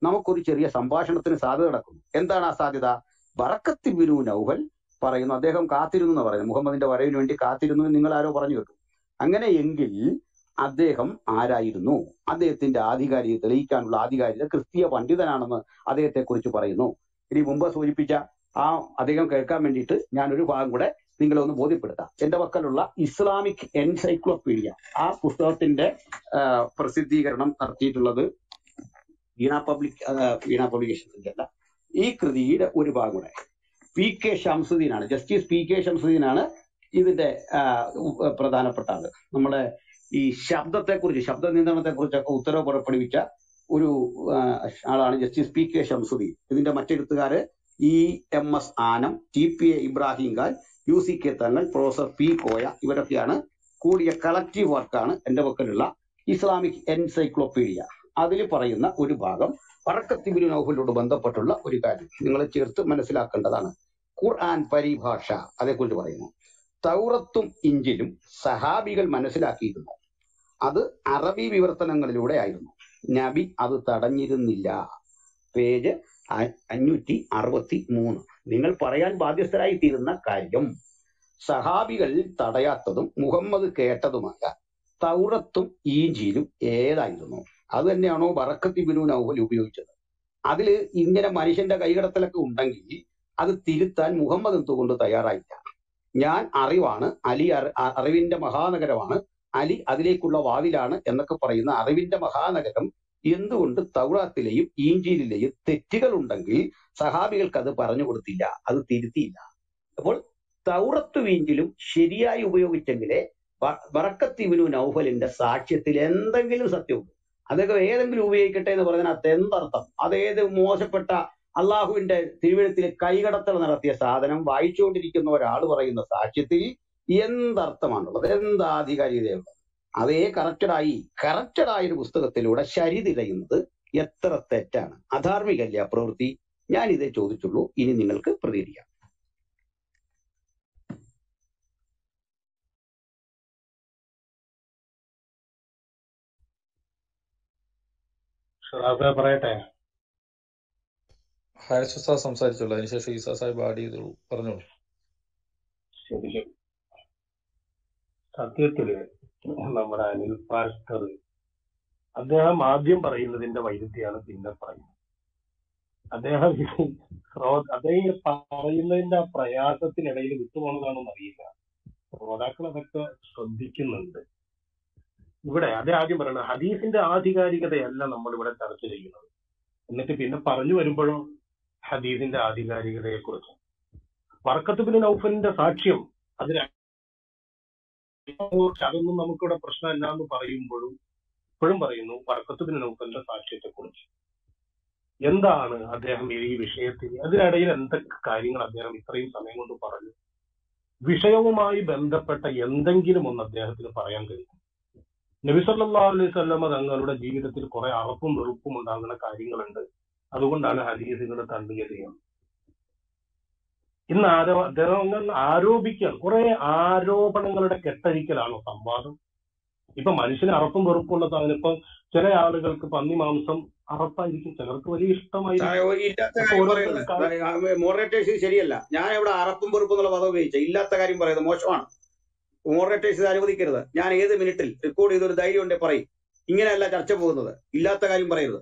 നമുക്കൊരു ചെറിയ സംഭാഷണത്തിന് സാധ്യത കിടക്കുന്നു എന്താണ് ആ സാധ്യത ബറക്കത്തി ബിനു നൗഫൽ പറയുന്നു അദ്ദേഹം കാത്തിരുന്നു എന്ന് പറയുന്നത് മുഹമ്മദിന്റെ വരവിന് വേണ്ടി കാത്തിരുന്നു എന്ന് നിങ്ങൾ ആരോ പറഞ്ഞു കേട്ടു അങ്ങനെയെങ്കിൽ അദ്ദേഹം ആരായിരുന്നു അദ്ദേഹത്തിന്റെ ആധികാരികത തെളിയിക്കാനുള്ള ആധികാരികത ക്രിസ്തീയ പണ്ഡിതനാണെന്ന് അദ്ദേഹത്തെ കുറിച്ച് പറയുന്നു ഇനി മുമ്പ് സൂചിപ്പിച്ച ആ അദ്ദേഹം കേൾക്കാൻ വേണ്ടിയിട്ട് ഞാൻ ഒരു ഭാഗം കൂടെ നിങ്ങളെ ഒന്ന് ബോധ്യപ്പെടുത്താം എന്റെ പക്കലുള്ള ഇസ്ലാമിക് എൻസൈക്ലോപീഡിയ ആ പുസ്തകത്തിന്റെ ആ, പ്രസിദ്ധീകരണം നടത്തിയിട്ടുള്ളത് വീണ പബ്ലിക് ആ, വീണ പബ്ലിക്കേഷൻസിന്റെ അല്ല ഈ കൃതിയുടെ ഒരു ഭാഗം കൂടെ പി കെ ഷംസുദ്ദീനാണ് ജസ്റ്റിസ് പി കെ ഷംസുദ്ദീനാണ് ഇതിന്റെ ആ, ഉ- പ്രധാനപ്പെട്ട ആള് നമ്മുടെ ഈ ശബ്ദത്തെക്കുറിച്ച് ശബ്ദ നിയന്ത്രണത്തെക്കുറിച്ചൊക്കെ ഉത്തരവ് പുറപ്പെടുവിച്ച ഒരു ആ, ആളാണ് ജസ്റ്റിസ് പി കെ ഷംസുദ്ദീൻ ഇതിന്റെ മറ്റെഴുത്തുകാര് ഇ എം എസ് ആനം T P A Ibrahim Khan U C K Thangal professor P Koya ഇവരൊക്കെയാണ് കൂടിയ കളക്റ്റീവ് വർക്കാണ് എന്റെ പക്കലുള്ള ഇസ്ലാമിക് എൻസൈക്ലോപീഡിയ അതിൽ പറയുന്ന ഒരു ഭാഗം വറക്കത്തിബിനു നൗഫലിനോട് ബന്ധപ്പെട്ടുള്ള ഒരു കാര്യം നിങ്ങൾ ചേർത്ത് മനസ്സിലാക്കേണ്ടതാണ് ഖുർആൻ പരിഭാഷ അതേക്കുറിച്ച് പറയുന്നു തൗറത്തും ഇഞ്ചിലും സഹാബികൾ മനസ്സിലാക്കിയിരുന്നു അത് അറബി വിവർത്തനങ്ങളിലൂടെ ആയിരുന്നു നബി അത് തടഞ്ഞിരുന്നില്ല പേജ് അ- അഞ്ഞൂറ്റി അറുപത്തി മൂന്ന് നിങ്ങൾ പറയാൻ ബാധ്യസ്ഥരായി തീരുന്ന കാര്യം സഹാബികൾ തടയാത്തതും മുഹമ്മദ് കേട്ടതുമായ തൗറത്തും ഈഞ്ചിയിലും ഏതായിരുന്നു അത് തന്നെയാണോ ബറക്കത്ത് ഇബ്നു നൗഫൽ ഉപയോഗിച്ചത് അതിൽ ഇങ്ങനെ മനുഷ്യന്റെ കൈകടത്തലൊക്കെ ഉണ്ടെങ്കിൽ അത് തിരുത്താൻ മുഹമ്മദ് എന്തുകൊണ്ട് തയ്യാറായില്ല ഞാൻ അറിവാണ് അലി അറി- അ- അറിവിന്റെ മഹാനഗരമാണ് അലി അതിലേക്കുള്ള വാതിലാണ് എന്നൊക്കെ പറയുന്ന അറിവിന്റെ മഹാനഗരം എന്തുകൊണ്ട് തൗറാത്തിലെയും ഈഞ്ചീലിലെയും തെറ്റുകൾ ഉണ്ടെങ്കിൽ സഹാബികൾക്ക് അത് പറഞ്ഞു കൊടുത്തില്ല അത് തിരുത്തിയില്ല അപ്പോൾ തൗറത്ത് വീഞ്ചിലും ശരിയായി ഉപയോഗിച്ചെങ്കിലേ ബറക്കത്തിബിനു നൗഫലിന്റെ സാക്ഷ്യത്തിൽ എന്തെങ്കിലും സത്യമുണ്ട് അതൊക്കെ ഏതെങ്കിലും ഉപയോഗിക്കട്ടെ എന്ന് പറഞ്ഞാൽ അത് എന്തർത്ഥം അതേത് മോശപ്പെട്ട അള്ളാഹുവിന്റെ തിരുവഴുത്തിൽ കൈകടത്തൽ നടത്തിയ സാധനം വായിച്ചുകൊണ്ടിരിക്കുന്ന ഒരാൾ പറയുന്ന സാക്ഷ്യത്തിൽ എന്തർത്ഥമാണുള്ളത് എന്ത് ആധികാരികതയുള്ളത് അതേ കറക്റ്റഡായി കറക്റ്റഡായ ഒരു പുസ്തകത്തിലൂടെ ശരി തിരയുന്നത് എത്ര തെറ്റാണ് അധാർമികല്ല ആ പ്രവൃത്തി ഞാൻ ഇതേ ചോദിച്ചുള്ളൂ ഇനി നിങ്ങൾക്ക് പ്രതികരിക്കാം ഷറാഫെ പറയട്ടെ ഹാരിസ് ഉസ്താദ് സംസാരിച്ചോളൂ അതിനുശേഷം ഈസാ സാഹിബ് ആഡ് ചെയ്തോളൂ പറഞ്ഞോളൂ ശരി ശരി സത്യത്തില് നമ്മുടെ അനിൽ പാസ്റ്റർ അദ്ദേഹം ആദ്യം പറയുന്നതിന്റെ വൈരുദ്ധ്യമാണ് പിന്നെ പറയുന്നത് അദ്ദേഹം ഇത് ശ്രോ- അദ്ദേഹം ഈ പറയുന്നതിന്റെ ആ പ്രയാസത്തിനിടയിൽ വിട്ടുപോകുന്നതാണെന്ന് അറിയില്ല ശ്രോതാക്കൾ അതൊക്കെ ശ്രദ്ധിക്കുന്നുണ്ട് ഇവിടെ അതേ ആദ്യം പറയുന്നത് ഹദീസിന്റെ ആധികാരികതയല്ല നമ്മൾ ഇവിടെ ചർച്ച ചെയ്യുന്നത് എന്നിട്ട് പിന്നെ പറഞ്ഞു വരുമ്പോഴും ഹദീസിന്റെ ആധികാരികതയെ കുറിച്ച് വർക്കത്ത് ബിൻ നൗഫലിന്റെ സാക്ഷ്യം അതിന് അതൊന്നും നമുക്കിവിടെ പ്രശ്നമല്ല എന്ന് പറയുമ്പോഴും ഇപ്പോഴും പറയുന്നു വർക്കത്ത് ബിൻ നൗഫലിന്റെ സാക്ഷ്യത്തെ കുറിച്ച് എന്താണ് അദ്ദേഹം ഈ വിഷയത്തിൽ അതിനിടയിൽ എന്തൊക്കെ കാര്യങ്ങൾ അദ്ദേഹം ഇത്രയും സമയം കൊണ്ട് പറഞ്ഞു വിഷയവുമായി ബന്ധപ്പെട്ട എന്തെങ്കിലും ഒന്ന് അദ്ദേഹത്തിന് പറയാൻ കഴിയും നബി സല്ലല്ലാഹു അലൈഹി വസല്ലമ തങ്ങളുടെ ജീവിതത്തിൽ കുറെ അറപ്പും വെറുപ്പും ഉണ്ടാകുന്ന കാര്യങ്ങളുണ്ട് അതുകൊണ്ടാണ് ഹദീസുകൾ തള്ളിയത് എന്ന്. ഇന്ന് ആരോ അദ്ദേഹങ്ങൾ ആരോപിക്കാൻ കുറെ ആരോപണങ്ങളുടെ കെട്ടഴിക്കലാണോ സംവാദം ഇപ്പൊ മനുഷ്യന് അറപ്പും വെറുപ്പുള്ള സാധനം ഇപ്പൊ ചില ആളുകൾക്ക് പന്നി മാംസം അറപ്പായിരിക്കും ചിലർക്ക് വലിയ ഇഷ്ടമായിരിക്കും ഇല്ലാത്ത അപ്പൊ കാര്യം ഓരോരുത്തരുടെ കാ- പറയുന്നത് മോഡറേറ്റേഴ്സ് ശരിയല്ല ഞാൻ ഇവിടെ അറപ്പും വെറുപ്പും എന്നുള്ള പദം ഉപയോഗിച്ച ഇല്ലാത്ത കാര്യം പറയുന്നത് മോശമാണ് മോഡറേറ്റേഴ്സ് അനുവദിക്കരുത് ഞാൻ ഏത് മിനിറ്റിൽ റെക്കോർഡ് ചെയ്തൊരു ധൈര്യം ഉണ്ടെ പറയും ഇങ്ങനെയല്ല ചർച്ച പോകുന്നത് ഇല്ലാത്ത കാര്യം പറയരുത്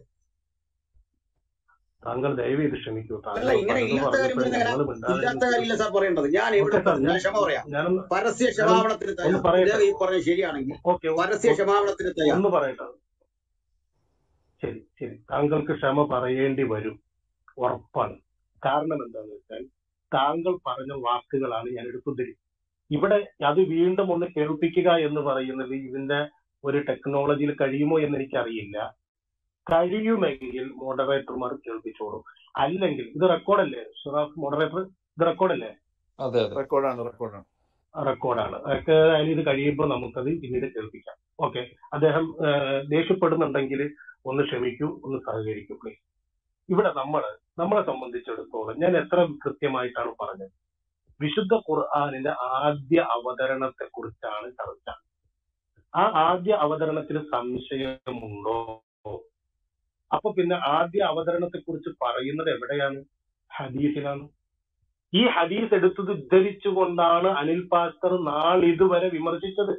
താങ്കൾ ദയവ് ചെയ്ത് ക്ഷമിക്കൂ അല്ല താങ്കൾ ഇങ്ങനെ പലതും ഇല്ലാത്ത കാര്യം പറഞ്ഞപ്പോൾ പറയുന്ന ഞങ്ങൾ ഇല്ലാത്ത കാര്യമില്ല മിണ്ടാതിരുന്നു സാർ പറയേണ്ടത് ഞാൻ ഓക്കെ എവിടെ സാർ ഞാൻ ഞാൻ ക്ഷമ പറയാം ഞാനൊന്ന് പരസ്യ ഞാനൊന്ന് ക്ഷമാപണത്തിന് ഒന്ന് തയ്യാർ പറയട്ടെ ഇദ്ദേഹം ഈ പറഞ്ഞ ശരിയാണെങ്കിൽ ഓക്കെ പരസ്യ ക്ഷമാപണത്തിന് തയ്യാർ ഒന്ന് പറയട്ടെ ശരി ശരി താങ്കൾക്ക് ക്ഷമ പറയേണ്ടി വരും ഉറപ്പാണ് കാരണം എന്താണെന്ന് വെച്ചാൽ താങ്കൾ പറഞ്ഞ വാക്കുകളാണ് ഞാൻ എടുത്തുദ്ധരി ഇവിടെ അത് വീണ്ടും ഒന്ന് കേൾപ്പിക്കുക എന്ന് പറയുന്നത് ഇതിന്റെ ഒരു ടെക്നോളജിയിൽ കഴിയുമോ എന്ന് എനിക്കറിയില്ല കഴിയുമെങ്കിൽ മോഡറേറ്റർമാർ കേൾപ്പിച്ചോളും അല്ലെങ്കിൽ ഇത് റെക്കോർഡല്ലേ ഷുറാഫ് മോഡറേറ്റർ ഇത് റെക്കോർഡല്ലേ അതെ അതെ റെക്കോർഡാണ് റെക്കോർഡാണ് റെക്കോർഡാണ് അതൊക്കെ അതിന് ഇത് കഴിയുമ്പോൾ നമുക്കത് പിന്നീട് കേൾപ്പിക്കാം ഓക്കെ അദ്ദേഹം ഏഹ്, ദേഷ്യപ്പെടുന്നുണ്ടെങ്കിൽ ഒന്ന് ക്ഷമിക്കൂ ഒന്ന് സഹകരിക്കൂ പ്ലീസ് ഇവിടെ നമ്മൾ നമ്മളെ സംബന്ധിച്ചിടത്തോളം ഞാൻ എത്ര കൃത്യമായിട്ടാണ് പറഞ്ഞത് വിശുദ്ധ ഖുർആാനിന്റെ ആദ്യ അവതരണത്തെ കുറിച്ചാണ് ചർച്ച ആ ആദ്യ അവതരണത്തിൽ സംശയമുണ്ടോ അപ്പൊ പിന്നെ ആദ്യ അവതരണത്തെ കുറിച്ച് പറയുന്നത് എവിടെയാണ് ഹദീസിലാണ് ഈ ഹദീസ് എടുത്തത് ഉദ്ധരിച്ചുകൊണ്ടാണ് അനിൽ പാസ്റ്റർ നാളിതുവരെ വിമർശിച്ചത്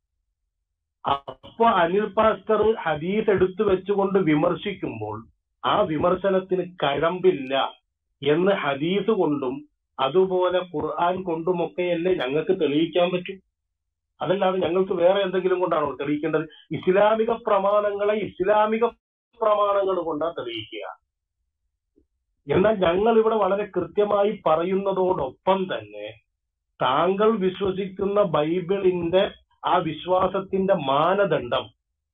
അപ്പൊ അനിൽ പാസ്റ്റർ ഹദീസ് എടുത്തു വെച്ചുകൊണ്ട് വിമർശിക്കുമ്പോൾ ആ വിമർശനത്തിന് കഴമ്പില്ല എന്ന് ഹദീസ് കൊണ്ടും അതുപോലെ ഖുർആൻ കൊണ്ടുമൊക്കെയല്ലേ ഞങ്ങൾക്ക് തെളിയിക്കാൻ പറ്റും അതല്ലാതെ ഞങ്ങൾക്ക് വേറെ എന്തെങ്കിലും കൊണ്ടാണോ തെളിയിക്കേണ്ടത് ഇസ്ലാമിക പ്രമാണങ്ങളെ ഇസ്ലാമിക പ്രമാണങ്ങൾ കൊണ്ടാണ് തെളിയിക്കുക എന്നാൽ ഞങ്ങൾ ഇവിടെ വളരെ കൃത്യമായി പറയുന്നതോടൊപ്പം തന്നെ താങ്കൾ വിശ്വസിക്കുന്ന ബൈബിളിന്റെ ആ വിശ്വാസത്തിന്റെ മാനദണ്ഡം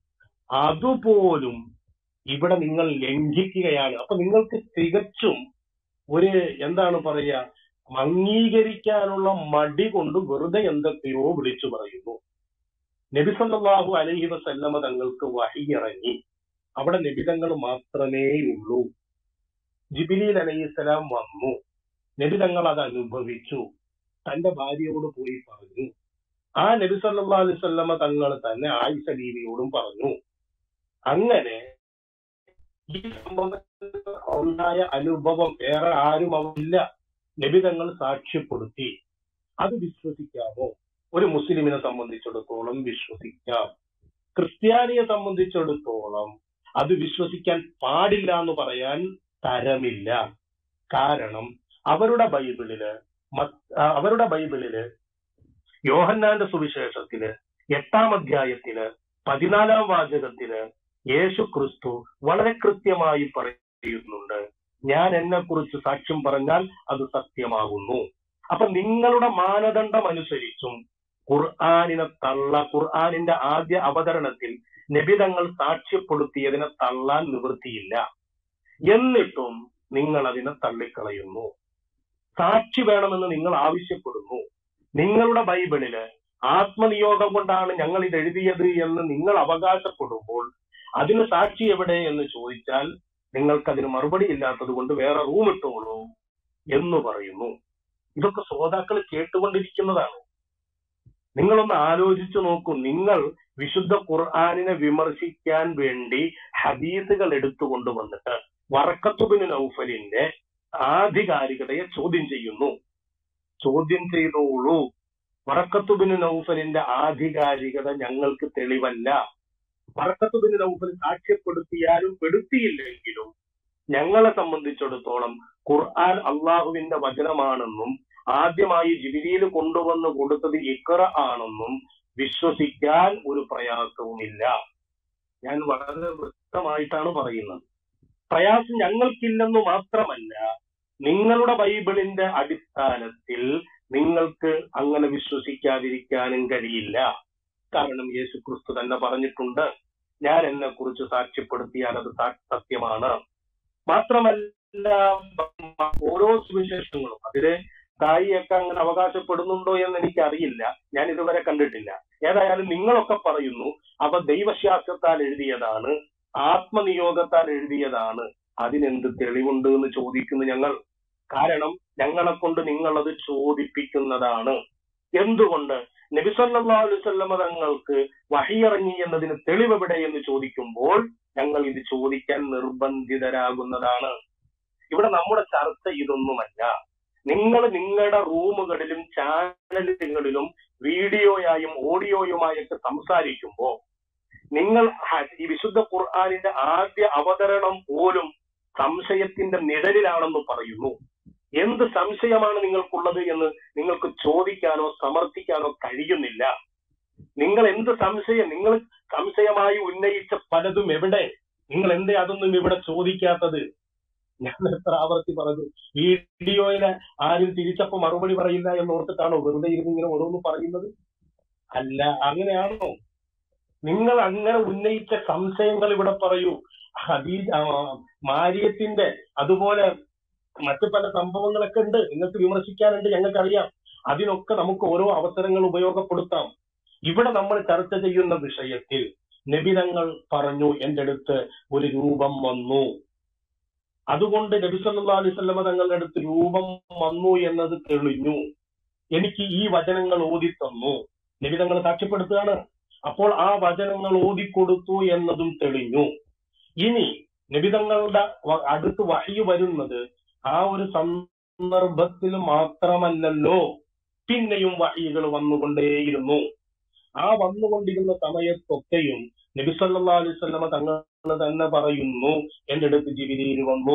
അതുപോലും ഇവിടെ നിങ്ങൾ ലംഘിക്കുകയാണ് അപ്പൊ നിങ്ങൾക്ക് തികച്ചും ഒരു എന്താണ് പറയുക അംഗീകരിക്കാനുള്ള മടി കൊണ്ട് വെറുതെ എന്തൊക്കെയോ വിളിച്ചു പറയുന്നു നബി സല്ലല്ലാഹു അലൈഹി വസല്ലമ തങ്ങൾക്ക് വഹി ഇറങ്ങി അവിടെ നബിതങ്ങൾ മാത്രമേ ഉള്ളൂ ജിബിലീൽ അലൈഹിസ്സലാം വന്നു നബിതങ്ങൾ അത് അനുഭവിച്ചു തന്റെ ഭാര്യയോട് പോയി പറഞ്ഞു ആ നബി സല്ലല്ലാഹു അലൈഹി വസല്ലമ തങ്ങൾ തന്നെ ആയിഷ ബീവിയോടും പറഞ്ഞു അങ്ങനെ ഈ സംഭവത്തിൽ ഉണ്ടായ അനുഭവം വേറെ ആരും അവില്ല നബിതങ്ങൾ സാക്ഷ്യപ്പെടുത്തി അത് വിശ്വസിക്കാമോ ഒരു മുസ്ലിമിനെ സംബന്ധിച്ചിടത്തോളം വിശ്വസിക്കാം ക്രിസ്ത്യാനിയെ സംബന്ധിച്ചിടത്തോളം അത് വിശ്വസിക്കാൻ പാടില്ല എന്ന് പറയാൻ തരമില്ല കാരണം അവരുടെ ബൈബിളില് മத்- ആ, അവരുടെ ബൈബിളില് യോഹന്നാന്റെ സുവിശേഷത്തില് എട്ടാം അധ്യായത്തില് പതിനാലാം വാചകത്തില് യേശു ക്രിസ്തു വളരെ കൃത്യമായി പറയുന്നുണ്ട് ഞാൻ എന്നെ കുറിച്ച് സാക്ഷ്യം പറഞ്ഞാൽ അത് സത്യമാകുന്നു അപ്പൊ നിങ്ങളുടെ മാനദണ്ഡം അനുസരിച്ചും ഖുർആാനിനെ തള്ള ഖുർആാനിന്റെ ആദ്യ അവതരണത്തിൽ നബിതങ്ങൾ സാക്ഷ്യപ്പെടുത്തിയതിനെ തള്ളാൻ നിവൃത്തിയില്ല എന്നിട്ടും നിങ്ങൾ അതിനെ തള്ളിക്കളയുന്നു സാക്ഷി വേണമെന്ന് നിങ്ങൾ ആവശ്യപ്പെടുന്നു നിങ്ങളുടെ ബൈബിളില് ആത്മനിയോഗം കൊണ്ടാണ് ഞങ്ങൾ ഇത് എഴുതിയത് എന്ന് നിങ്ങൾ അവകാശപ്പെടുമ്പോൾ അതിന് സാക്ഷി എവിടെ എന്ന് ചോദിച്ചാൽ നിങ്ങൾക്ക് അതിന് മറുപടി ഇല്ലാത്തത് കൊണ്ട് വേറെ റൂം ഇട്ടോളൂ എന്ന് പറയുന്നു ഇതൊക്കെ ശ്രോതാക്കൾ കേട്ടുകൊണ്ടിരിക്കുന്നതാണ് നിങ്ങളൊന്ന് ആലോചിച്ചു നോക്കൂ നിങ്ങൾ വിശുദ്ധ ഖുർആാനിനെ വിമർശിക്കാൻ വേണ്ടി ഹദീസുകൾ എടുത്തുകൊണ്ട് വന്നിട്ട് വറക്കത്തുബിന് നൗഫലിന്റെ ആധികാരികതയെ ചോദ്യം ചെയ്യുന്നു ചോദ്യം ചെയ്തോളൂ വറക്കത്തുബിന് നൗഫലിന്റെ ആധികാരികത ഞങ്ങൾക്ക് തെളിവല്ല വറക്കത്തുബിന് നൗഫൽ സാക്ഷ്യപ്പെടുത്തിയാലും പെടുത്തിയില്ലെങ്കിലും ഞങ്ങളെ സംബന്ധിച്ചിടത്തോളം ഖുർആൻ അള്ളാഹുവിന്റെ വചനമാണെന്നും ആദ്യമായി ജിബിരിയിൽ കൊണ്ടുവന്ന് കൊടുത്തത് ഇക്കറ ആണെന്നും വിശ്വസിക്കാൻ ഒരു പ്രയാസവുമില്ല ഞാൻ വളരെ വ്യക്തമായിട്ടാണ് പറയുന്നത് പ്രയാസം ഞങ്ങൾക്കില്ലെന്ന് മാത്രമല്ല നിങ്ങളുടെ ബൈബിളിന്റെ അടിസ്ഥാനത്തിൽ നിങ്ങൾക്ക് അങ്ങനെ വിശ്വസിക്കാതിരിക്കാനും കഴിയില്ല കാരണം യേശു ക്രിസ്തു തന്നെ പറഞ്ഞിട്ടുണ്ട് ഞാൻ എന്നെ കുറിച്ച് സാക്ഷ്യപ്പെടുത്തിയാൽ അത് സാ- സത്യമാണ് മാത്രമല്ല ഓരോ സുവിശേഷങ്ങളും അതില് തായിയൊക്കെ അങ്ങനെ അവകാശപ്പെടുന്നുണ്ടോ എന്ന് എനിക്ക് അറിയില്ല ഞാൻ ഇതുവരെ കണ്ടിട്ടില്ല ഏതായാലും നിങ്ങളൊക്കെ പറയുന്നു അവ ദൈവശാസ്ത്രത്താൽ എഴുതിയതാണ് ആത്മനിയോഗത്താൽ എഴുതിയതാണ് അതിനെന്ത് തെളിവുണ്ട് എന്ന് ചോദിക്കുന്നു ഞങ്ങൾ കാരണം ഞങ്ങളെ കൊണ്ട് നിങ്ങളത് ചോദിപ്പിക്കുന്നതാണ് എന്തുകൊണ്ട് നബിസല്ലാ അലുസല്ലമ തങ്ങൾക്ക് വഹിയിറങ്ങി എന്നതിന് തെളിവെവിടെ എന്ന് ചോദിക്കുമ്പോൾ ഞങ്ങൾ ഇത് ചോദിക്കാൻ നിർബന്ധിതരാകുന്നതാണ് ഇവിടെ നമ്മുടെ ചർച്ച ഇതൊന്നുമല്ല നിങ്ങൾ നിങ്ങളുടെ റൂമുകളിലും ചാനലുകളിലും വീഡിയോയായും ഓഡിയോയുമായൊക്കെ സംസാരിക്കുമ്പോൾ നിങ്ങൾ ഹ- ഈ വിശുദ്ധ ഖുർആാനിന്റെ ആദ്യ അവതരണം പോലും സംശയത്തിന്റെ നിഴലിലാണെന്ന് പറയുന്നു എന്ത് സംശയമാണ് നിങ്ങൾക്കുള്ളത് എന്ന് നിങ്ങൾക്ക് ചോദിക്കാനോ സമർത്ഥിക്കാനോ കഴിയുന്നില്ല നിങ്ങൾ എന്ത് സംശയം നിങ്ങൾ സംശയമായി ഉന്നയിച്ച പലതും എവിടെ നിങ്ങൾ എന്തേ അതൊന്നും ഇവിടെ ചോദിക്കാത്തത് ഞാൻ എത്ര ആവർത്തി പറഞ്ഞു വീഡിയോയില് ആരും തിരിച്ചപ്പോ മറുപടി പറയില്ല എന്ന് ഓർത്തിട്ടാണോ വെറുതെ ഇരുന്ന് ഇങ്ങനെ ഓരോന്ന് പറയുന്നത് അല്ല അങ്ങനെയാണോ നിങ്ങൾ അങ്ങനെ ഉന്നയിച്ച സംശയങ്ങൾ ഇവിടെ പറയൂ ഹദീ ആ, മാരിയത്തിന്റെ അതുപോലെ മറ്റു പല സംഭവങ്ങളൊക്കെ ഉണ്ട് നിങ്ങൾക്ക് വിമർശിക്കാനുണ്ട് ഞങ്ങൾക്കറിയാം അതിനൊക്കെ നമുക്ക് ഓരോ അവസരങ്ങൾ ഉപയോഗപ്പെടുത്താം ഇവിടെ നമ്മൾ ചർച്ച ചെയ്യുന്ന വിഷയത്തിൽ നബിതങ്ങൾ പറഞ്ഞു എന്റെ അടുത്ത് ഒരു രൂപം വന്നു അതുകൊണ്ട് നബി സല്ലല്ലാഹു അലൈഹി വസല്ലമ തങ്ങളുടെ അടുത്ത് രൂപം വന്നു എന്നത് തെളിഞ്ഞു എനിക്ക് ഈ വചനങ്ങൾ ഓതി തന്നു നബി തങ്ങൾ സാക്ഷ്യപ്പെടുത്തുകയാണ് അപ്പോൾ ആ വചനങ്ങൾ ഓതിക്കൊടുത്തു എന്നതും തെളിഞ്ഞു ഇനി നിബിതങ്ങളുടെ വ- അടുത്ത് വഴി വരുന്നത് ആ ഒരു സന്ദർഭത്തിൽ മാത്രമല്ലല്ലോ പിന്നെയും വഴികൾ വന്നുകൊണ്ടേയിരുന്നു ആ വന്നുകൊണ്ടിരുന്ന സമയത്തൊക്കെയും നബി സല്ലല്ലാഹു അലൈഹി വസല്ലമ തങ്ങൾ തന്നെ പറയുന്നു എന്റെ അടുത്ത് ജിബിരിയിൽ വന്നു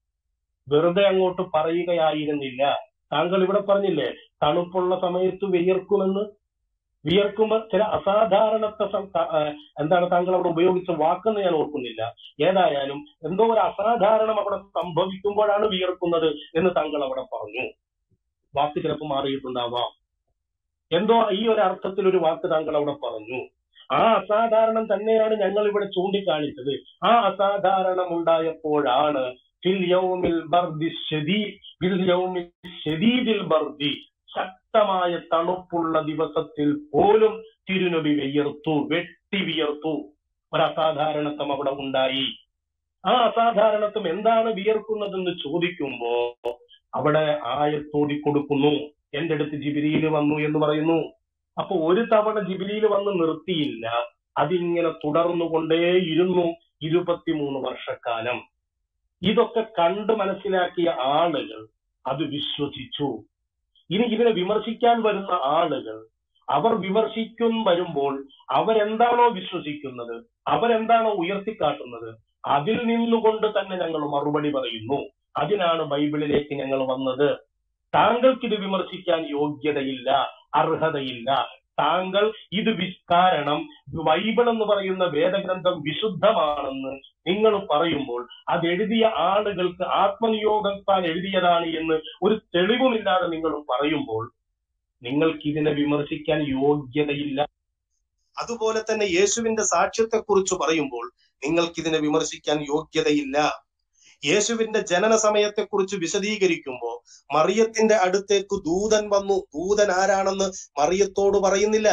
വെറുതെ അങ്ങോട്ട് പറയുകയായിരുന്നില്ല താങ്കൾ ഇവിടെ പറഞ്ഞില്ലേ തണുപ്പുള്ള സമയത്ത് വിയർക്കുമെന്ന് വിയർക്കുമ്പോ ചില അസാധാരണത്തെ സം- ത- ആ, എന്താണ് താങ്കൾ അവിടെ ഉപയോഗിച്ച വാക്കെന്ന് ഞാൻ ഓർക്കുന്നില്ല ഏതായാലും എന്തോ ഒരു അസാധാരണം അവിടെ സംഭവിക്കുമ്പോഴാണ് വിയർക്കുന്നത് എന്ന് താങ്കൾ അവിടെ പറഞ്ഞു വാക്ക് ചിലപ്പോൾ മാറിയിട്ടുണ്ടാവാം എന്തോ ഈ ഒരു അർത്ഥത്തിൽ ഒരു വാക്ക് താങ്കൾ അവിടെ പറഞ്ഞു ആ അസാധാരണം തന്നെയാണ് ഞങ്ങൾ ഇവിടെ ചൂണ്ടിക്കാണിച്ചത് ആ അസാധാരണം ഉണ്ടായപ്പോഴാണ് ഫിൽ യൗമിൽ ബർദി ശദീ- ഫിൽ യൗമിൽ ശദീദിൽ ബർദി ശക്തമായ തണുപ്പുള്ള ദിവസത്തിൽ പോലും തിരുനബി വിയർത്തു വെട്ടി വിയർത്തു ഒരു അസാധാരണത്വം അവിടെ ഉണ്ടായി ആ അസാധാരണത്വം എന്താണ് വിയർക്കുന്നതെന്ന് ചോദിക്കുമ്പോ അവിടെ ആയത്തോടി കൊടുക്കുന്നു എന്റെ അടുത്ത് ജിബിരിയിൽ വന്നു എന്ന് പറയുന്നു അപ്പൊ ഒരു തവണ ജിബിരിയിൽ വന്ന് നിർത്തിയില്ല അതിങ്ങനെ തുടർന്നുകൊണ്ടേയിരുന്നു ഇരുപത്തിമൂന്ന് വർഷക്കാലം ഇതൊക്കെ കണ്ട് മനസ്സിലാക്കിയ ആളുകൾ അത് വിശ്വസിച്ചു ഇനി ഇതിനെ വിമർശിക്കാൻ വരുന്ന ആളുകൾ അവർ വിമർശിക്കും വരുമ്പോൾ അവരെന്താണോ വിശ്വസിക്കുന്നത് അവരെന്താണോ ഉയർത്തിക്കാട്ടുന്നത് അതിൽ നിന്നുകൊണ്ട് തന്നെ ഞങ്ങൾ മറുപടി പറയുന്നു അതിനാണ് ബൈബിളിലേക്ക് ഞങ്ങൾ വന്നത് താങ്കൾക്ക് ഇത് വിമർശിക്കാൻ യോഗ്യതയില്ല അർഹതയില്ല താങ്കൾ ഇത് വിസ് കാരണം ബൈബിൾ എന്ന് പറയുന്ന വേദഗ്രന്ഥം വിശുദ്ധമാണെന്ന് നിങ്ങൾ പറയുമ്പോൾ അത് എഴുതിയ ആളുകൾക്ക് ആത്മനിയോഗത്താൽ എഴുതിയതാണ് എന്ന് ഒരു തെളിവുമില്ലാതെ നിങ്ങൾ പറയുമ്പോൾ നിങ്ങൾക്ക് ഇതിനെ വിമർശിക്കാൻ യോഗ്യതയില്ല അതുപോലെ തന്നെ യേശുവിന്റെ സാക്ഷ്യത്തെക്കുറിച്ച് പറയുമ്പോൾ നിങ്ങൾക്കിതിനെ വിമർശിക്കാൻ യോഗ്യതയില്ല യേശുവിന്റെ ജനന സമയത്തെക്കുറിച്ച് വിശദീകരിക്കുമ്പോൾ മറിയത്തിന്റെ അടുത്തേക്ക് ദൂതൻ വന്നു ദൂതൻ ആരാണെന്ന് മറിയത്തോട് പറയുന്നില്ല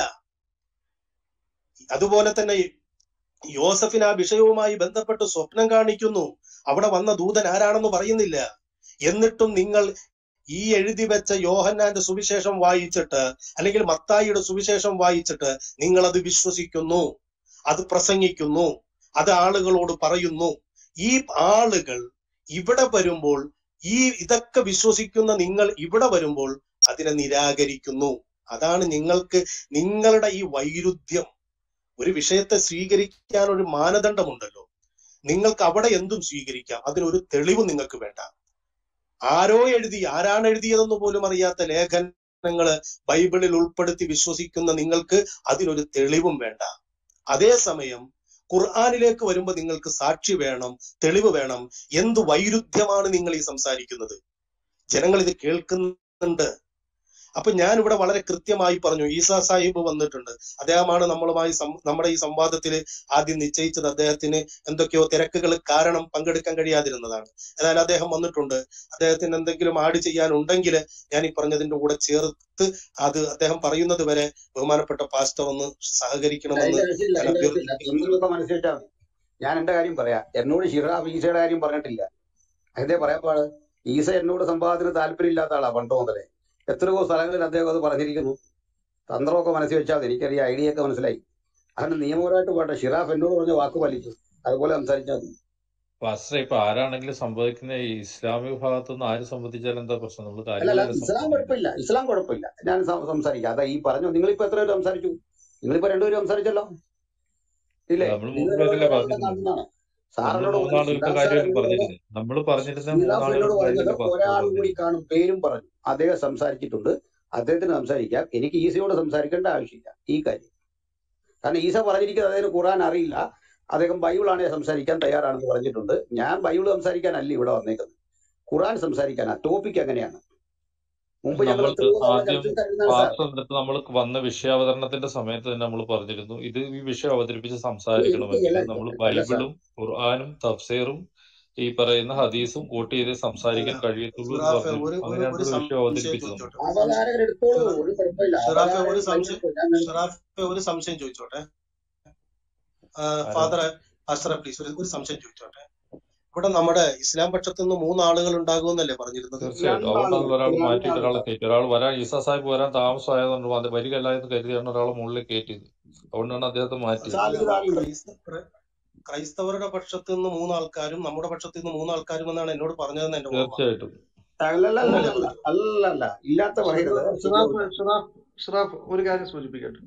അതുപോലെ തന്നെ യോസഫിന് ആ വിഷയവുമായി ബന്ധപ്പെട്ട് സ്വപ്നം കാണിക്കുന്നു അവിടെ വന്ന ദൂതൻ ആരാണെന്ന് പറയുന്നില്ല എന്നിട്ടും നിങ്ങൾ ഈ എഴുതി വെച്ച യോഹന്നാന്റെ സുവിശേഷം വായിച്ചിട്ട് അല്ലെങ്കിൽ മത്തായിയുടെ സുവിശേഷം വായിച്ചിട്ട് നിങ്ങൾ അത് വിശ്വസിക്കുന്നു അത് പ്രസംഗിക്കുന്നു അത് ആളുകളോട് പറയുന്നു ഈ ആളുകൾ ഇവിടെ വരുമ്പോൾ ഈ ഇതൊക്കെ വിശ്വസിക്കുന്ന നിങ്ങൾ ഇവിടെ വരുമ്പോൾ അതിനെ നിരാകരിക്കുന്നു അതാണ് നിങ്ങൾക്ക് നിങ്ങളുടെ ഈ വൈരുദ്ധ്യം ഒരു വിഷയത്തെ സ്വീകരിക്കാൻ ഒരു മാനദണ്ഡമുണ്ടല്ലോ നിങ്ങൾക്ക് അവിടെ എന്തും സ്വീകരിക്കാം അതിനൊരു തെളിവ് നിങ്ങൾക്ക് വേണ്ട ആരോ എഴുതി ആരാണ് എഴുതിയതെന്ന് പോലും അറിയാത്ത ലേഖനങ്ങള് ബൈബിളിൽ ഉൾപ്പെടുത്തി വിശ്വസിക്കുന്ന നിങ്ങൾക്ക് അതിനൊരു തെളിവും വേണ്ട അതേസമയം ഖുർആാനിലേക്ക് വരുമ്പോൾ നിങ്ങൾക്ക് സാക്ഷി വേണം തെളിവ് വേണം എന്ത് വൈരുദ്ധ്യമാണ് നിങ്ങൾ ഈ സംസാരിക്കുന്നത് ജനങ്ങൾ ഇത് കേൾക്കുന്നുണ്ട് അപ്പൊ ഞാൻ ഇവിടെ വളരെ കൃത്യമായി പറഞ്ഞു ഈസാ സാഹിബ് വന്നിട്ടുണ്ട് അദ്ദേഹമാണ് നമ്മളുമായി സം- നമ്മുടെ ഈ സംവാദത്തിൽ ആദ്യം നിശ്ചയിച്ചത് അദ്ദേഹത്തിന് എന്തൊക്കെയോ തിരക്കുകൾ കാരണം പങ്കെടുക്കാൻ കഴിയാതിരുന്നതാണ് എന്നാൽ അദ്ദേഹം വന്നിട്ടുണ്ട് അദ്ദേഹത്തിന് എന്തെങ്കിലും ആഡ് ചെയ്യാനുണ്ടെങ്കിൽ ഞാൻ ഈ പറഞ്ഞതിന്റെ കൂടെ ചേർത്ത് അത് അദ്ദേഹം പറയുന്നത് വരെ ബഹുമാനപ്പെട്ട പാസ്റ്റർ ഒന്ന് സഹകരിക്കണമെന്ന് അതിന്റെ ആവശ്യമില്ല ഞാൻ അതിന്റെ ആവശ്യമില്ല അഭ്യർത്ഥിക്കുന്നു നിങ്ങളൊക്കെ മനസ്സിൽ വെച്ചാൽ മതി ഞാൻ എന്റെ കാര്യം പറയാം എന്നോട് ഷിറാബ് ഈസയുടെ കാര്യം പറഞ്ഞിട്ടില്ല അതേ പറയാൻ പാട് ഈസ എന്നോട് സംവാദത്തിന് താല്പര്യമില്ലാത്ത ആളാ പണ്ട് മുതലേ എത്രയോ സ്ഥലങ്ങളിൽ അദ്ദേഹം അത് പറഞ്ഞിരിക്കുന്നു തന്ത്രമൊക്കെ മനസ്സിൽ വെച്ചാൽ മതി എനിക്കറിയാം ഐഡിയ ഒക്കെ മനസ്സിലായി അങ്ങനെ നിയമപരമായിട്ട് പോട്ടെ ഷിറാഫ് എന്നോട് പറഞ്ഞ വാക്ക് പാലിച്ചു അതുപോലെ സംസാരിച്ചാൽ മതി പാസ്റ്റർ ഇപ്പൊ ആരാണെങ്കിലും സംവദിക്കുന്ന ഈ ഇസ്ലാമിക ഭാഗത്തുനിന്ന് ആര് സംബന്ധിച്ചാലും എന്താ പ്രശ്നം നമ്മൾ അല്ല അല്ല കാര്യങ്ങളല്ലേ ഇസ്ലാം സംസാരിക്കുന്നത് കുഴപ്പമില്ല ഇസ്ലാം കുഴപ്പമില്ല ഞാൻ സം- സംസാരിക്കാം അതാ ഈ പറഞ്ഞു നിങ്ങളിപ്പോ എത്ര പേര് സംസാരിച്ചു നിങ്ങളിപ്പോ രണ്ടുപേരും സംസാരിച്ചല്ലോ ഇല്ലേ നമ്മൾ നിങ്ങൾ മൂന്ന് പേരല്ലേ രണ്ടുപേരും പറഞ്ഞിരുന്നത് കാണുന്നതാണ് നമ്മൾ സാറിനോട് പറഞ്ഞു മൂന്നാളുകളുടെ ഷിറാഫ് സാർ കാര്യമല്ലേ എന്നോട് പറഞ്ഞു പറഞ്ഞിരുന്നത് നമ്മൾ പറഞ്ഞിരുന്ന ഷിറാഫ് എന്നോട് മൂന്നാളുകളുടെ പറഞ്ഞത് കാര്യമല്ലേ പാസ്റ്റർ ഒരാൾ കൂടി പറഞ്ഞിരുന്നത് കാണും പേരും പറഞ്ഞു അദ്ദേഹം സംസാരിച്ചിട്ടുണ്ട് അദ്ദേഹത്തിന് സംസാരിക്കാം എനിക്ക് ഈസയോട് സംസാരിക്കേണ്ട ആവശ്യമില്ല ഈ കാര്യം കാരണം ഈസ പറഞ്ഞിരിക്കുന്നത് അദ്ദേഹത്തിന് ഖുറാൻ അറിയില്ല അദ്ദേഹം ബൈബിളാണ് സംസാരിക്കാൻ തയ്യാറാണെന്ന് പറഞ്ഞിട്ടുണ്ട് ഞാൻ ബൈബിൾ സംസാരിക്കാനല്ല ഇവിടെ വന്നേക്കുന്നത് ഖുറാൻ സംസാരിക്കാനാ ടോപ്പിക് അങ്ങനെയാണ് മുമ്പ് ഞങ്ങൾ നമ്മൾ എത്രയോ തവണ ആദ്യം ചർച്ച ചെയ്തിരുന്നതാണ് സാർ പാസ്റ്റർ അടുത്ത് നമ്മൾ വന്ന വിഷയാവതരണത്തിന്റെ സമയത്ത് തന്നെ നമ്മൾ പറഞ്ഞിരുന്നു ഇത് ഈ വിഷയം അവതരിപ്പിച്ച് എനിക്ക് സംസാരിക്കണമെങ്കിൽ അല്ല നമ്മൾ അല്ല സാർ ബൈബിളും ഖുർആാനും തഫ്സീറും ഈ പറയുന്ന ഹദീസും കൂട്ടി ചെയ്ത് അല്ല സംസാരിക്കാൻ കഴിയത്തുള്ളൂ എന്ന് ഷിറാഫെ പറഞ്ഞിരുന്നു ഒരു ഒരു അങ്ങനെയാണ് ഒരു ഒരു വിഷയം സംശയം അവതരിപ്പിച്ചത് നമ്മൾ ചോദിച്ചോട്ടെ ഒരു സംശയം അവതാരകർ എടുത്തോളൂ ഷിറാ- ഒരു കുഴപ്പമില്ല ഷിറാഫെ ഒരു അവതാരകർ സംശയം കഴിഞ്ഞിട്ട് ഞാൻ നിർത്തി ഷിറാഫെ ഒരു സംശയം ചോദിച്ചോട്ടെ ആരാ ഫാദർ പാസ്റ്ററെ പ്ലീസ് ഒരു ഒരു സംശയം ചോദിച്ചോട്ടെ ഇവിടെ നമ്മുടെ ഇസ്ലാം പക്ഷത്തു നിന്ന് മൂന്ന് ആളുകൾ ഉണ്ടാകുമെന്നല്ലേ പറഞ്ഞിരുന്നത് തീർച്ചയായിട്ടും രണ്ടാളുകൾ അതുകൊണ്ടാണല്ലോ ഒരാൾ മാറ്റിയിട്ട് ഒരാളെ രണ്ടാളുകൾ കയറ്റി ഒരാൾ വരാൻ ഈസാ സാഹിബ് വരാൻ താമസമായതുകൊണ്ട് വന്ന് വരികയല്ല എന്ന് കരുതിയാണ് ഒരാളെ മുകളിൽ കയറ്റിയത് അതുകൊണ്ടാണ് അദ്ദേഹത്തെ മാറ്റിയത് സാധിക്ക് താഴെയുണ്ട് പ്രൈസ് ക്രൈസ്തവരുടെ പക്ഷത്ത് നിന്ന് മൂന്നാൾക്കാരും നമ്മുടെ പക്ഷത്ത് നിന്ന് മൂന്നാൾക്കാരും എന്നാണ് എന്നോട് പറഞ്ഞതെന്ന് എന്റെ ഓർമ്മ തീർച്ചയായിട്ടും അല്ലല്ലല്ല അങ്ങനല്ലേ പറഞ്ഞത് അല്ലല്ല ഇല്ലാത്ത പറയരുത് ഷിറാഫ് ശരിയാവില്ല ഷിറാഫ് ഷിറാഫ് ഒരു കാര്യം സൂചിപ്പിക്കട്ടെ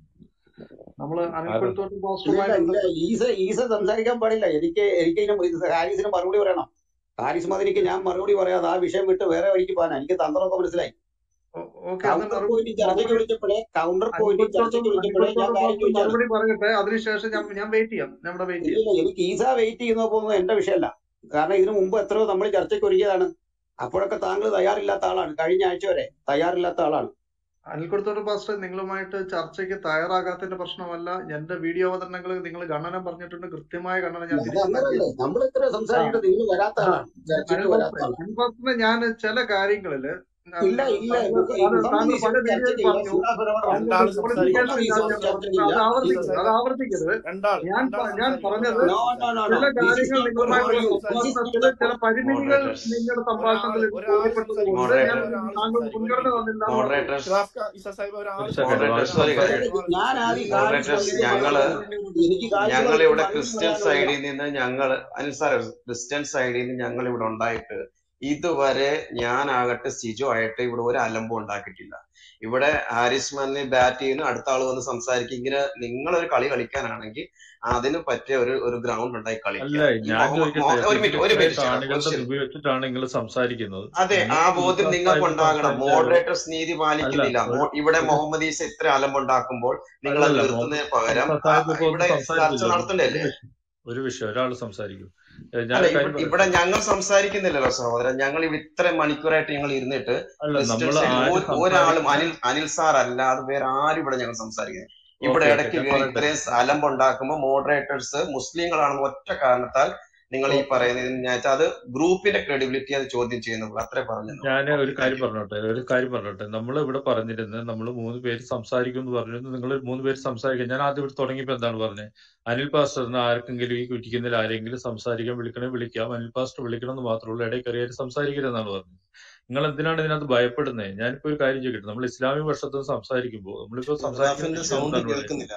നമ്മള് ആരും അനിൽപ്പെടുത്തോട്ട് ഇല്ല പോസ്റ്ററുമായിട്ട് ഇല്ല ഈസ ഈസ സംസാരിക്കാൻ പാടില്ല എനിക്ക് എനിക്ക് ഇതിന് ഇത് ഹാരിസിന് മറുപടി പറയണം ഹാരിസ് മദനിക്ക് ഞാൻ മറുപടി പറയാതെ ആ വിഷയം വിട്ട് വേറെ വഴിക്ക് പോകാൻ എനിക്ക് തന്ത്രമൊക്കെ മനസ്സിലായി ഓക്കെ എന്നാ കൗണ്ടർ മറു പോയിന്റ് ചർച്ചയ്ക്ക് മറുപടി വിളിച്ചപ്പോഴേ കൗണ്ടർ പോയിന്റ് അനിൽപ്പെടുത്തോട്ട് ചർച്ചയ്ക്ക് വിളിച്ചപ്പോഴേ ഞാൻ അനിൽപ്പെടുത്തോട്ട് കാര്യം പോസ്റ്റ് ചോദിച്ചാണ് മറുപടി പറയട്ടെ അതിനുശേഷം ഞാൻ ഞാൻ വെയിറ്റ് ചെയ്യാം ഞാൻ ഇവിടെ വെയിറ്റ് ചെയ്യാം ഇല്ലില്ല എനിക്ക് ഈസ വെയിറ്റ് ചെയ്യുന്ന പോകുന്നത് എന്റെ വിഷയമല്ല കാരണം ഇതിനു മുമ്പ് എത്രയോ നമ്മൾ ചർച്ചയ്ക്ക് ഒരുങ്ങിയതാണ് അപ്പോഴൊക്കെ താങ്കൾ തയ്യാറില്ലാത്ത ആളാണ് കഴിഞ്ഞ ആഴ്ച വരെ തയ്യാറില്ലാത്ത ആളാണ് അനിൽക്കുടത്തോട് പാസ്റ്റർ നിങ്ങളുമായിട്ട് ചർച്ചയ്ക്ക് തയ്യാറാകാത്തതിന്റെ പ്രശ്നമല്ല എന്റെ വീഡിയോ അവതരണങ്ങൾ നിങ്ങൾ ഗണനം പറഞ്ഞിട്ടുണ്ട് കൃത്യമായ ഗണന ഞാൻ അത് തിരിച്ചു അങ്ങനല്ലേ നൽകിയിട്ടുണ്ട് നമ്മൾ ഇത്ര ആ സംസാരിച്ചിട്ട് നിങ്ങൾ വരാത്ത ആ ആളാണ് ചർച്ചയ്ക്ക് അനിൽ വരാത്ത പാസ്റ്റർ ആളാണ് അനിൽ പാസ്റ്ററിന് ഞാൻ ചില കാര്യങ്ങളില് ഞാൻ ഇല്ല ഇല്ല താങ്കൾ മുഹ- അത് മുഹമ്മദ് താങ്കൾ ഈസയോട് പല ചർച്ച വീഡിയോയിൽ ചെയ്യില്ല പറഞ്ഞു സുലാഫ് അതിന്റെ ഇടപെടണം ക്വാളിഫിക്കേഷൻ മുഹമ്മദ് ഇല്ലാതെ ഈസയോട് ഞാൻ ചർച്ച പറഞ്ഞു ചെയ്യില്ല അത് പ്ലീസ് ആവർത്തിക്കരുത് രണ്ടാൾ ഞാൻ രണ്ടാൾ പ- ഞാൻ പറഞ്ഞത് സംസാരിക്കണം നോ നോ നോ നോ ചില ദിസ് ഇസ് കാര്യങ്ങൾ നോട്ട് ഫോർ നിങ്ങളുമായിട്ടുള്ള യു സംഭാഷണത്തിൽ ചില ദിസ് ഇസ് പരിമിതികൾ moderators നിങ്ങളുടെ ഒരാള് സംഭാഷണത്തിൽ ഒരാള് ബോധ്യപ്പെട്ടത് കൊണ്ട് ഞാൻ സംസാരിക്കും moderators താങ്കൾ ഒരാള് മുൻഗണന സംസാരിക്കും തന്നില്ല എന്ന് പറഞ്ഞു moderators ഷിറാഫ് ഇസ സാഹിബ് ഒരാള് ഒരു സെക്കൻഡ് moderators ഒരു ഒരു സംസാരിക്കും കാര്യം ഞാൻ ആദ്യം ഹാരിസ് moderators മദനിക്ക് ഞങ്ങള് മറുപടി പറയേണ്ടതുണ്ട് എനിക്ക് ഹാരിസ് ഞങ്ങൾ മദനിക്ക് ഇവിടെ മറുപടി ക്രിസ്ത്യൻ പറയാനുള്ളതാണ് സൈഡിൽ നിന്ന് ഞങ്ങൾ അനുസാര ക്രിസ്ത്യൻ സൈഡിൽ നിന്ന് ഞങ്ങൾ ഇവിടെ ഉണ്ടായിട്ട് ഇതുവരെ ഞാനാകട്ടെ സിജോ ആയിട്ട് ഇവിടെ ഒരു അലമ്പും ഉണ്ടാക്കിയിട്ടില്ല ഇവിടെ ഹാരിസ് മന്നി ബാറ്റ് ചെയ്യുന്നു അടുത്ത ആൾ വന്ന് സംസാരിക്കും ഇങ്ങനെ നിങ്ങളൊരു കളി കളിക്കാനാണെങ്കിൽ അതിന് പറ്റിയ ഒരു ഒരു ഗ്രൗണ്ട് ഉണ്ടായി അല്ല കളിക്കുക ഈ ഞാൻ മുഹമ്മദ് ചോദിക്കട്ടെ മുഹ- ഒരു മിനിറ്റ് ഒരു ഇത്രയും മിനിറ്റ് ചേട്ടാ ഒരു കാണികളുടെ ശരി തുക വെച്ചിട്ടാണ് നിങ്ങൾ സംസാരിക്കുന്നത് അതെ നിങ്ങൾ ആ ബോധ്യം ഈസാ നിങ്ങൾക്ക് സാഹിബ് ഉണ്ടാകണം സംസാരിച്ചാലോ മോഡറേറ്റേഴ്സ് നീതി അല്ല പാലിക്കുന്നില്ല ഒരു മോ- ഇവിടെ ഒരു മുഹമ്മദ് ഈസ ഇത്ര അലമ്പുണ്ടാക്കുമ്പോൾ നിങ്ങൾ അത് അല്ലല്ല നിർത്തുന്നതിന് പകരം ഈസാ ആ, സാഹിബ് ഇപ്പൊ ഒന്ന് ഇവിടെ ചർച്ച സംസാരിച്ചില്ലല്ലോ ഒരു നടത്തണ്ടല്ലേ വിഷയം ഒരു വിഷയം ഒരാൾ സംസാരിക്കും ഏ, അല്ല ഞാനൊരു കാര്യം ഇവിടെ ഇവിടെ പറയട്ടെ ഞങ്ങൾ സംസാരിക്കുന്നില്ലല്ലോ സഹോദരൻ ഞങ്ങൾ ഇവിടെ ഇത്ര മണിക്കൂറായിട്ട് ഞങ്ങൾ ഇരുന്നിട്ട് അല്ല ക്രിസ്ത്യൻ നമ്മൾ സൈഡിൽ ആര് ഒരു- ഒരാളും സംസാരിക്കുന്ന അനിൽ അനിൽ സാർ അല്ലാതെ വേറെ ആരും ഇവിടെ ഞങ്ങൾ സംസാരിക്കുന്നത് ഇവിടെ ഓക്കെ ഓക്കെ ഇടയ്ക്ക് ഞാൻ കയറി പറയട്ടെ ഇത്രയും അലമ്പുണ്ടാക്കുമ്പോൾ മോഡറേറ്റേഴ്സ് മുസ്ലിങ്ങളാണെന്ന് ഒറ്റ കാരണത്താൽ നിങ്ങൾ ഈ ഓക്കെ പറയുന്നതിന് ഞാൻ വെച്ചാൽ അത് ഗ്രൂപ്പിന്റെ ക്രെഡിബിലിറ്റി അത് ചോദ്യം ചെയ്യുന്നുള്ളൂ അത്രേ പറഞ്ഞുള്ളൂ ഞാൻ ഓക്കെ ഒരു താങ്ക് കാര്യം യു പറഞ്ഞോട്ടെ ഒരു കാര്യം പറഞ്ഞോട്ടെ നമ്മൾ ഇവിടെ പറഞ്ഞിരുന്നത് നമ്മൾ മൂന്ന് പേര് സംസാരിക്കും എന്ന് പറഞ്ഞിരുന്നു നിങ്ങൾ മൂന്ന് പേര് സംസാരിക്കാൻ ഞാൻ ആദ്യം ഇവിടെ തുടങ്ങിയപ്പോൾ എന്താണ് പറഞ്ഞത് അനിൽ പാസ്റ്ററിന് ആർക്കെങ്കിലും ഈ കുറ്റിക്കുന്നതിൽ ആരെങ്കിലും സംസാരിക്കാൻ വിളിക്കണേ വിളിക്കാം അനിൽ പാസ്റ്റർ വിളിക്കണം എന്ന് മാത്രമേ ഉള്ളൂ ഇടയിൽ കയറിയാൽ സംസാരിക്കരുതെന്നാണ് പറഞ്ഞത് നിങ്ങൾ എന്തിനാണ് ഇതിനകത്ത് ഭയപ്പെടുന്നത് ഞാനിപ്പോ ഒരു കാര്യം ചോദിക്കട്ടെ നമ്മൾ ഇസ്ലാമിക വർഷത്തിൽ സംസാരിക്കുമ്പോൾ നമ്മളിപ്പോ സംസാരിക്കുന്ന ഷിറാഫിന്റെ വിഷയം സൗണ്ട് എന്താണ് പറയുന്നത് കേൾക്കുന്നില്ല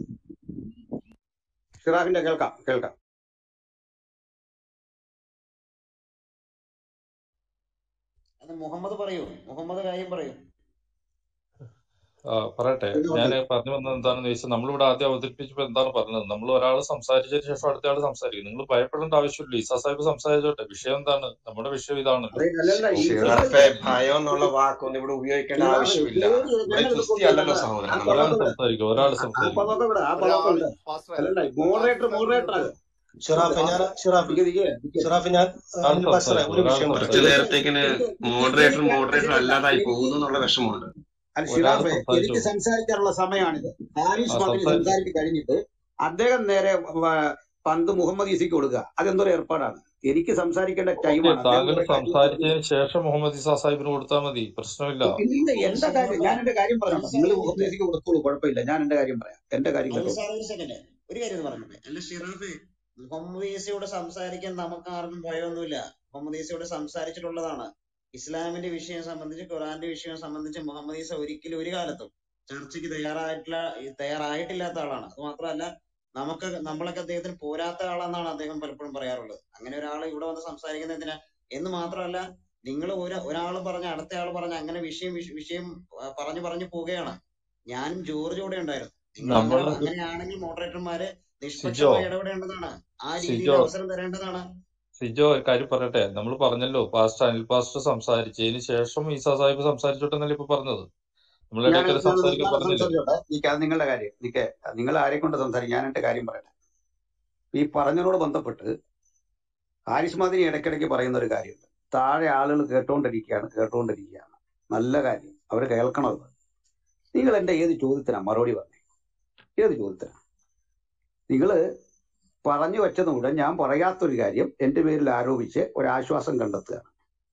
ഷിറാഫിന്റെ കേൾക്കാം കേൾക്കാം അത് മുഹമ്മദ് പറയൂ മുഹമ്മദ് കാര്യം പറയൂ ആ പറയട്ടെ ഞാൻ പറഞ്ഞു വന്നത് എന്താണെന്ന് ചോദിച്ചാൽ നമ്മളിവിടെ ആദ്യം അവതരിപ്പിച്ചപ്പോൾ എന്താണ് പറഞ്ഞത് നമ്മൾ ഒരാൾ സംസാരിച്ചതിന് ശേഷം അടുത്ത ആൾ സംസാരിക്കും നിങ്ങൾ ഭയപ്പെടേണ്ട ആവശ്യമില്ല ഈസാ സാഹിബ് സംസാരിച്ചോട്ടെ വിഷയം എന്താണ് നമ്മുടെ വിഷയം ഇതാണല്ലോ അതെ അല്ലല്ല ഓക്കെ ഈസ ഷിറഫെ ഭയം എന്നുള്ള വാക്കൊന്നും ഇവിടെ ഉപയോഗിക്കേണ്ട ഷിറാഫ് ആവശ്യമില്ല പേര് ഇവിടെ ഞാനത് ക്രിസ്ത്യ അല്ലല്ലോ കൊണ്ടുവരുന്നത് സഹോദരൻ ആ നമ്മൾ ഒരാൾ പദമൊക്കെ വിട് സംസാരിക്കും ഒരാൾ ആ സംസാരിക്കും പദമൊക്കെ വിട് ആ പദമൊക്കെ ഒരാള് വിട് പാസ്റ്ററെ അല്ലല്ല പാസ്റ്റർ മോഡറേറ്റർ മോഡറേറ്റർ സംസാരിക്കുന്നത് ആകും ഷിറാഫ് ഞാൻ ഷിറാഫ് നിക്ക് നിക്ക് നിക്ക് ഷിറാഫ് ഞാൻ ഒരാൾ അനിൽ പാസ്റ്ററെ സംസാരിക്കും ഒരു ഒരാൾ വിഷയം കുറച്ചു പറയട്ടെ സംസാരിക്കും നേരത്തേക്കിന് എനിക്ക് എനിക്ക് മോഡറേറ്റർ എനിക്ക് മോഡറേറ്റർ എനിക്ക് അല്ലാതായി എനിക്ക് പോകുന്നു എന്നുള്ള വിഷമമുണ്ട് അല്ല ഒരാൾ ഷിറാഫെ എനിക്ക് സംസാരിച്ചോളൂ സംസാരിക്കാനുള്ള സമയമാണിത് ഹാരിസ് ആ മദനി സംസാരിച്ചു സംസാരിച്ച് കഴിഞ്ഞിട്ട് അദ്ദേഹം നേരെ വ- പന്ത് മുഹമ്മദ് ഈസിക്ക് കൊടുക്കുക അതെന്തൊരു ഏർപ്പാടാണ് എനിക്ക് സംസാരിക്കേണ്ട ഓക്കെ ടൈമാണ് അദ്ദേഹം താങ്കൾ കുറെ കാര്യങ്ങൾ പറഞ്ഞു സംസാരിച്ചതിന് ശേഷം മുഹമ്മദ് ഇസാ സാഹിബിന് കൊടുത്താൽ മതി പ്രശ്നമില്ല ഇല്ല എന്റെ കാര്യം ഞാൻ എന്റെ കാര്യം അല്ല പറഞ്ഞോളാം സാർ നിങ്ങൾ ഒരു മുഹമ്മദ് സെക്കൻഡ് ഈസിക്ക് കൊടുത്തോളൂ കുഴപ്പമില്ല ഞാൻ എന്റെ കാര്യം പറയാം എന്റെ കാര്യം അല്ല കേട്ടോ സാർ ഒരു സെക്കൻഡ് ഒരു കാര്യം ഒന്ന് പറഞ്ഞോട്ടെ അല്ല ഷിറാഫെ മുഹമ്മദ് ഈസയോട് സംസാരിക്കാൻ നമുക്ക് ആർക്കും ഭയമൊന്നുമില്ല മുഹമ്മദ് ഈസയോട് സംസാരിച്ചിട്ടുള്ളതാണ് ഇസ്ലാമിന്റെ വിഷയം സംബന്ധിച്ച് ഖുറാന്റെ വിഷയം സംബന്ധിച്ച് മുഹമ്മദ് ഈസ ഒരിക്കലും ഒരു കാലത്തും ചർച്ചയ്ക്ക് തയ്യാറായിട്ടില്ല തയ്യാറായിട്ടില്ലാത്ത ആളാണ് അത് മാത്രമല്ല നമുക്ക് നമ്മളൊക്കെ അദ്ദേഹത്തിന് പോരാത്ത ആളാണെന്നാണ് അദ്ദേഹം പലപ്പോഴും പറയാറുള്ളത് അങ്ങനെ ഒരാൾ ഇവിടെ വന്ന് സംസാരിക്കുന്നത് എന്തിനാ എന്ന് മാത്രമല്ല നിങ്ങൾ ഒരു ഒരാൾ പറഞ്ഞ അടുത്ത ആൾ പറഞ്ഞ അങ്ങനെ വിഷയം വിഷ- വിഷയം ആ, പറഞ്ഞു പറഞ്ഞു പോവുകയാണ് ഞാനും ജോർജ് കൂടെ ഉണ്ടായിരുന്നു നിങ്ങൾ അങ്ങനെ നമ്മള് അങ്ങനെയാണെങ്കിൽ മോഡറേറ്റർമാര് സിജോ നിഷ്പക്ഷമായി ഇടപെടേണ്ടതാണ് ആ രീതിയിൽ സിജോ അവസരം തരേണ്ടതാണ് സിജോ ഒരു കാര്യം പറയട്ടെ നമ്മൾ പറഞ്ഞല്ലോ പാസ്റ്റർ അനിൽ പാസ്റ്റർ സംസാരിച്ചതിന് ശേഷം ഈസാ സാഹിബ് സംസാരിച്ചോട്ടെന്നല്ലേ ഇപ്പൊ പറഞ്ഞത് നമ്മൾ ഞാൻ ഇടയ്ക്കൽ ഞാൻ സംസാരിക്കാൻ ഞാൻ പറഞ്ഞില്ലേ സംസാരിച്ചോട്ടെ നിക്ക് അത് നിങ്ങളുടെ കാര്യം നിക്ക് നിങ്ങൾ ആരെ കൊണ്ട് സംസാരിക്കും ഞാൻ എന്റെ കാര്യം പറയട്ടെ ഈ പറഞ്ഞതിനോട് ബന്ധപ്പെട്ട് ഹാരിസ് മദിനി ഇടയ്ക്കിടയ്ക്ക് പറയുന്ന ഒരു കാര്യമുണ്ട് താഴെ ആളുകൾ കേട്ടോണ്ടിരിക്കുകയാണ് കേട്ടോണ്ടിരിക്കുകയാണ് നല്ല കാര്യം അവർ കേൾക്കണത് നിങ്ങൾ എന്റെ ഏത് ചോദ്യത്തിനാ മറുപടി പറഞ്ഞേ ഏത് ചോദ്യത്തിനാ നിങ്ങൾ പറഞ്ഞു വെച്ചതുകൂടെ ഞാൻ പറയാത്തൊരു കാര്യം എന്റെ പേരിൽ ആരോപിച്ച് ഒരാശ്വാസം കണ്ടെത്തുകയാണ്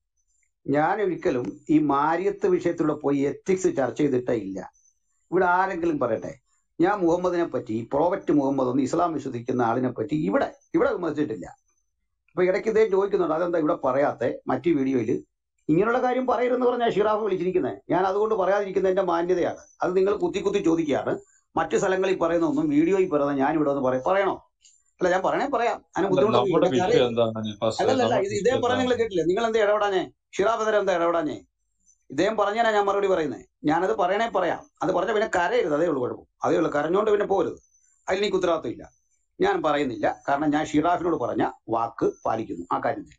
ഞാൻ ഒരിക്കലും ഈ മാര്യത്ത് വിഷയത്തിലൂടെ പോയി എത്തിക്സ് ചർച്ച ചെയ്തിട്ടേ ഇല്ല ഇവിടെ ആരെങ്കിലും പറയട്ടെ ഞാൻ മുഹമ്മദിനെ പറ്റി പ്രോഫറ്റ് മുഹമ്മദ് ഒന്ന് ഇസ്ലാം വിശ്വസിക്കുന്ന ആളിനെ പറ്റി ഇവിടെ ഇവിടെ വിമർശിച്ചിട്ടില്ല അപ്പൊ ഇടയ്ക്ക് ഇതേ ചോദിക്കുന്നുണ്ട് അതെന്താ ഇവിടെ പറയാത്തെ മറ്റു വീഡിയോയിൽ ഇങ്ങനെയുള്ള കാര്യം പറയരുതെന്ന് പറഞ്ഞാൽ ഷിറാഫ് വിളിച്ചിരിക്കുന്നത് ഞാൻ അതുകൊണ്ട് പറയാതിരിക്കുന്ന എന്റെ മാന്യതയാണ് അത് നിങ്ങൾ കുത്തി കുത്തി ചോദിക്കുകയാണ് മറ്റു സ്ഥലങ്ങളിൽ പറയുന്ന ഒന്നും വീഡിയോയിൽ പറയുന്നത് ഞാൻ ഇവിടെ ഒന്ന് പറയും പറയണോ അല്ല ഞാൻ പറയണേ പറയാം അതിന് അല്ല ബുദ്ധിമുട്ടൊന്നും നമ്മുടെ ഇവിടെ കാര്യം വിഷയം എന്താണ് അനിൽ പാസ്റ്റർ അല്ലല്ല നമ്മുടെ ഇത് വിഷയം ഇദ്ദേഹം പറഞ്ഞ നിങ്ങൾ എന്താണ് കേട്ടില്ല നിങ്ങൾ എന്താ ഇടപെടാഞ്ഞേ ഷിറാബദരം എന്താ ഇടപെടാഞ്ഞേ ഇദ്ദേഹം പറഞ്ഞാ ഞാൻ മറുപടി പറയുന്നത് ഞാനത് പറയണേ പറയാം അത് പറഞ്ഞ പിന്നെ കരയരുത് അതേ ഉള്ളൂ കുഴപ്പം അതേ ഉള്ളൂ കരഞ്ഞോണ്ട് പിന്നെ പോരുത് അതിൽ എനിക്ക് ഉത്തരവാദിത്തമില്ല ഞാൻ പറയുന്നില്ല കാരണം ഞാൻ ഷിറാഫിനോട് പറഞ്ഞ വാക്ക് പാലിക്കുന്നു ആ കാര്യത്തിൽ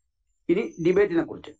ഇനി ഡിബേറ്റിനെ കുറിച്ച്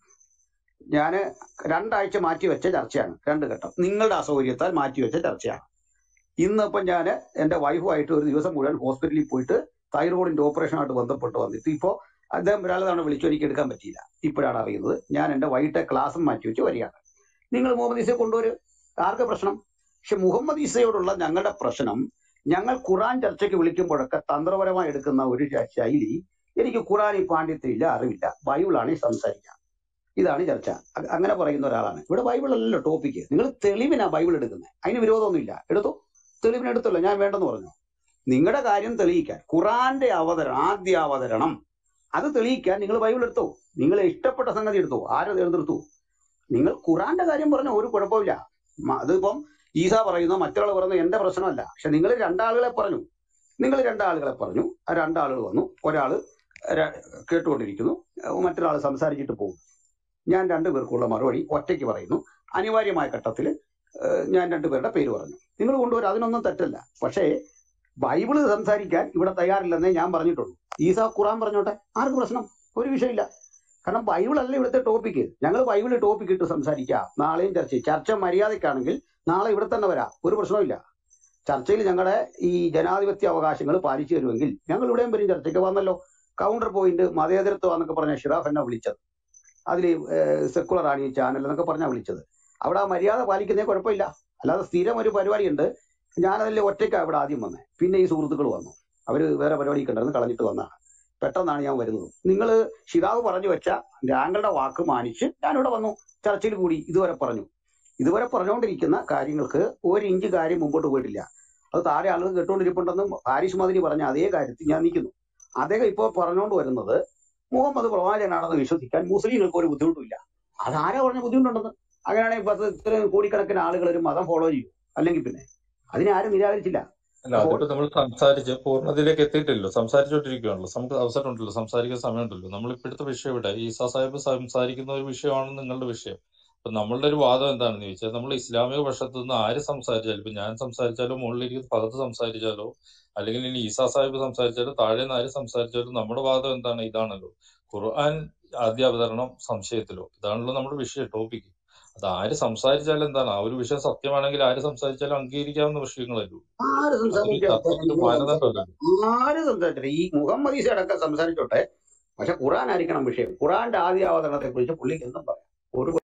ഞാൻ രണ്ടാഴ്ച മാറ്റിവെച്ച ചർച്ചയാണ് രണ്ട് ഘട്ടം നിങ്ങളുടെ അസൗകര്യത്താൽ മാറ്റിവെച്ച ചർച്ചയാണ് ഇന്നിപ്പം ഞാൻ എൻ്റെ വൈഫുമായിട്ട് ഒരു ദിവസം മുഴുവൻ ഹോസ്പിറ്റലിൽ പോയിട്ട് തൈറോയിഡിന്റെ ഓപ്പറേഷനുമായിട്ട് ബന്ധപ്പെട്ട് വന്നിട്ട് ഇപ്പോൾ അദ്ദേഹം ഒരാൾ തവണ വിളിച്ചു എനിക്ക് എടുക്കാൻ പറ്റിയില്ല ഇപ്പോഴാണ് അറിയുന്നത് ഞാൻ എൻ്റെ വൈകിട്ട് ക്ലാസ്സും മാറ്റി വെച്ച് വരികയാണ് നിങ്ങൾ മുഹമ്മദ് ഈസയെ കൊണ്ടുവരും ആർക്ക് പ്രശ്നം പക്ഷെ മുഹമ്മദ് ഈസയോടുള്ള ഞങ്ങളുടെ പ്രശ്നം ഞങ്ങൾ ഖുറാൻ ചർച്ചയ്ക്ക് വിളിക്കുമ്പോഴൊക്കെ തന്ത്രപരമായി എടുക്കുന്ന ഒരു ശ- ശൈലി എനിക്ക് ഖുറാനിൽ പാണ്ഡിത്യമില്ല അറിവില്ല ബൈബിളാണ് ഈ സംസാരിക്കുക ഇതാണ് ചർച്ച അ- അങ്ങനെ പറയുന്ന ഒരാളാണ് ഇവിടെ ബൈബിൾ അല്ലല്ലോ ടോപ്പിക്ക് നിങ്ങൾ തെളിവിനാ ബൈബിൾ എടുക്കുന്നത് അതിന് വിരോധമൊന്നുമില്ല എടുത്തോ തെളിവിന് എടുത്തല്ലോ ഞാൻ വേണ്ടെന്ന് പറഞ്ഞു നിങ്ങളുടെ കാര്യം തെളിയിക്കാൻ ഖുറാന്റെ അവതരണം ആദ്യ അവതരണം അത് തെളിയിക്കാൻ നിങ്ങൾ ബൈബിൾ എടുത്തോ നിങ്ങൾ ഇഷ്ടപ്പെട്ട സംഗതി എടുത്തോ ആരും എതിർത്തു നിങ്ങൾ ഖുറാന്റെ കാര്യം പറഞ്ഞ ഒരു കുഴപ്പമില്ല മ- അതിപ്പം ഈസ പറയുന്ന മറ്റൊരാൾ പറയുന്ന എന്റെ പ്രശ്നമല്ല പക്ഷെ നിങ്ങൾ രണ്ടാളുകളെ പറഞ്ഞു നിങ്ങൾ രണ്ടാളുകളെ പറഞ്ഞു ആ രണ്ടാളുകൾ വന്നു ഒരാൾ കേട്ടുകൊണ്ടിരിക്കുന്നു മറ്റൊരാൾ സംസാരിച്ചിട്ട് പോകും ഞാൻ രണ്ടുപേർക്കുള്ള മറുപടി ഒറ്റയ്ക്ക് പറയുന്നു അനിവാര്യമായ ഘട്ടത്തിൽ ഞാൻ രണ്ടുപേരുടെ പേര് പറഞ്ഞു നിങ്ങൾ കൊണ്ടുവരും അതിനൊന്നും തെറ്റല്ല പക്ഷേ ബൈബിള് സംസാരിക്കാൻ ഇവിടെ തയ്യാറില്ലെന്നേ ഞാൻ പറഞ്ഞിട്ടുള്ളൂ ഈസ ഖുറാൻ പറഞ്ഞോട്ടെ ആർക്ക് പ്രശ്നം ഒരു വിഷയമില്ല കാരണം ബൈബിൾ അല്ല ഇവിടുത്തെ ടോപ്പിക്ക് ഞങ്ങൾ ബൈബിൾ ടോപ്പിക്ക് ഇട്ട് സംസാരിക്കാം നാളെയും ചർച്ച ചെയ്യും. ചർച്ച മര്യാദയ്ക്കാണെങ്കിൽ നാളെ ഇവിടെ തന്നെ വരാം ഒരു പ്രശ്നവുമില്ല ചർച്ചയിൽ ഞങ്ങളുടെ ഈ ജനാധിപത്യ അവകാശങ്ങൾ പാലിച്ചു തരുമെങ്കിൽ ഞങ്ങൾ ഇവിടെയും വരും ചർച്ചയ്ക്ക് വന്നല്ലോ കൗണ്ടർ പോയിന്റ് മതേതരത്വം എന്നൊക്കെ പറഞ്ഞ ഷിറാഫ് എന്നെ വിളിച്ചത് അതിൽ സെക്കുലർ ആണ് ഈ ചാനൽ എന്നൊക്കെ പറഞ്ഞാ വിളിച്ചത് അവിടെ ആ മര്യാദ പാലിക്കുന്നേ കുഴപ്പമില്ല അല്ലാതെ സ്ഥിരം ഒരു പരിപാടിയുണ്ട് ഞാനതിൽ ഒറ്റയ്ക്കാണ് ഇവിടെ ആദ്യം വന്നത് പിന്നെ ഈ സുഹൃത്തുക്കൾ വന്നു അവര് വേറെ പരിപാടിയൊക്കെ ഉണ്ടായിരുന്നു കളഞ്ഞിട്ട് വന്നതാണ് പെട്ടെന്നാണ് ഞാൻ വരുന്നത് നിങ്ങൾ ഷിതാവ് പറഞ്ഞു വെച്ച താങ്കളുടെ വാക്ക് മാനിച്ച് ഞാനിവിടെ വന്നു ചർച്ചയിൽ കൂടി ഇതുവരെ പറഞ്ഞു ഇതുവരെ പറഞ്ഞുകൊണ്ടിരിക്കുന്ന കാര്യങ്ങൾക്ക് ഒരു ഇഞ്ച് കാര്യം മുമ്പോട്ട് പോയിട്ടില്ല അത് താഴെ ആളുകൾ കേട്ടുകൊണ്ടിരിപ്പുണ്ടെന്നും ഹാരിസ് മദിനി പറഞ്ഞ അതേ കാര്യത്തിൽ ഞാൻ നിൽക്കുന്നു അദ്ദേഹം ഇപ്പോൾ പറഞ്ഞുകൊണ്ട് വരുന്നത് മുഹമ്മദ് പ്രവാചകനാണെന്ന് വിശ്വസിക്കാൻ മുസ്ലിങ്ങൾക്ക് ഒരു ബുദ്ധിമുട്ടില്ല അതാരാ പറഞ്ഞ ബുദ്ധിമുട്ടുണ്ടെന്ന് അങ്ങനെയാണെങ്കിൽ പത്ത് ഇത്രയും കോടിക്കണക്കിന് ആളുകൾ ഒരു മതം ഫോളോ ചെയ്യും അല്ലെങ്കിൽ പിന്നെ അതിനെ ആരും നിരാകരിച്ചില്ല അല്ല അപ്പോൾ അതിപ്പോ നമ്മൾ സംസാരിച്ച് പൂർണ്ണതയിലേക്ക് എത്തിയിട്ടില്ലല്ലോ സംസാരിച്ചുകൊണ്ടിരിക്കുകയാണല്ലോ നമുക്ക് അവസരമുണ്ടല്ലോ സംസാരിക്കാൻ സമയമുണ്ടല്ലോ നമ്മൾ ഇപ്പോഴത്തെ വിഷയം ഇവിടെ ഈസാ സാഹിബ് സംസാരിക്കുന്ന ഒരു വിഷയമാണ് നിങ്ങളുടെ വിഷയം അപ്പൊ നമ്മളുടെ ഒരു വാദം എന്താണെന്ന് ചോദിച്ചാൽ നമ്മൾ ഇസ്ലാമിക പക്ഷത്ത് നിന്ന് ആര് സംസാരിച്ചാലും ഇപ്പൊ ഞാൻ സംസാരിച്ചാലോ മുകളിലിരിക്കുന്ന ഭഗത്ത് സംസാരിച്ചാലോ അല്ലെങ്കിൽ ഇനി ഈസാ സാഹിബ് സംസാരിച്ചാലോ താഴെ നിന്ന് ആര് സംസാരിച്ചാലും നമ്മുടെ വാദം എന്താണ് ഇതാണല്ലോ ഖുർആൻ ആദ്യ അവതരണം സംശയത്തിലോ ഇതാണല്ലോ നമ്മുടെ വിഷയം ടോപ്പിക് അത് ആര് സംസാരിച്ചാലും എന്താണ് ആ ഒരു വിഷയം സത്യമാണെങ്കിൽ ആര് സംസാരിച്ചാലും അംഗീകരിക്കാവുന്ന വിഷയങ്ങളല്ലോ ആര് അതൊരു സംസാരിക്കാം ചർച്ചയ്ക്ക് മാനദണ്ഡമല്ലല്ലോ ആര് സംസാരിച്ചോട്ടെ ഈ മുഹമ്മദ് ഈസ അടക്കം സംസാരിച്ചോട്ടെ പക്ഷെ ഖുറാൻ ആയിരിക്കണം വിഷയം ഖുറാന്റെ ആദ്യ അവതരണത്തെ കുറിച്ച് പുള്ളിക്ക് എന്തും പറയാം ഒരു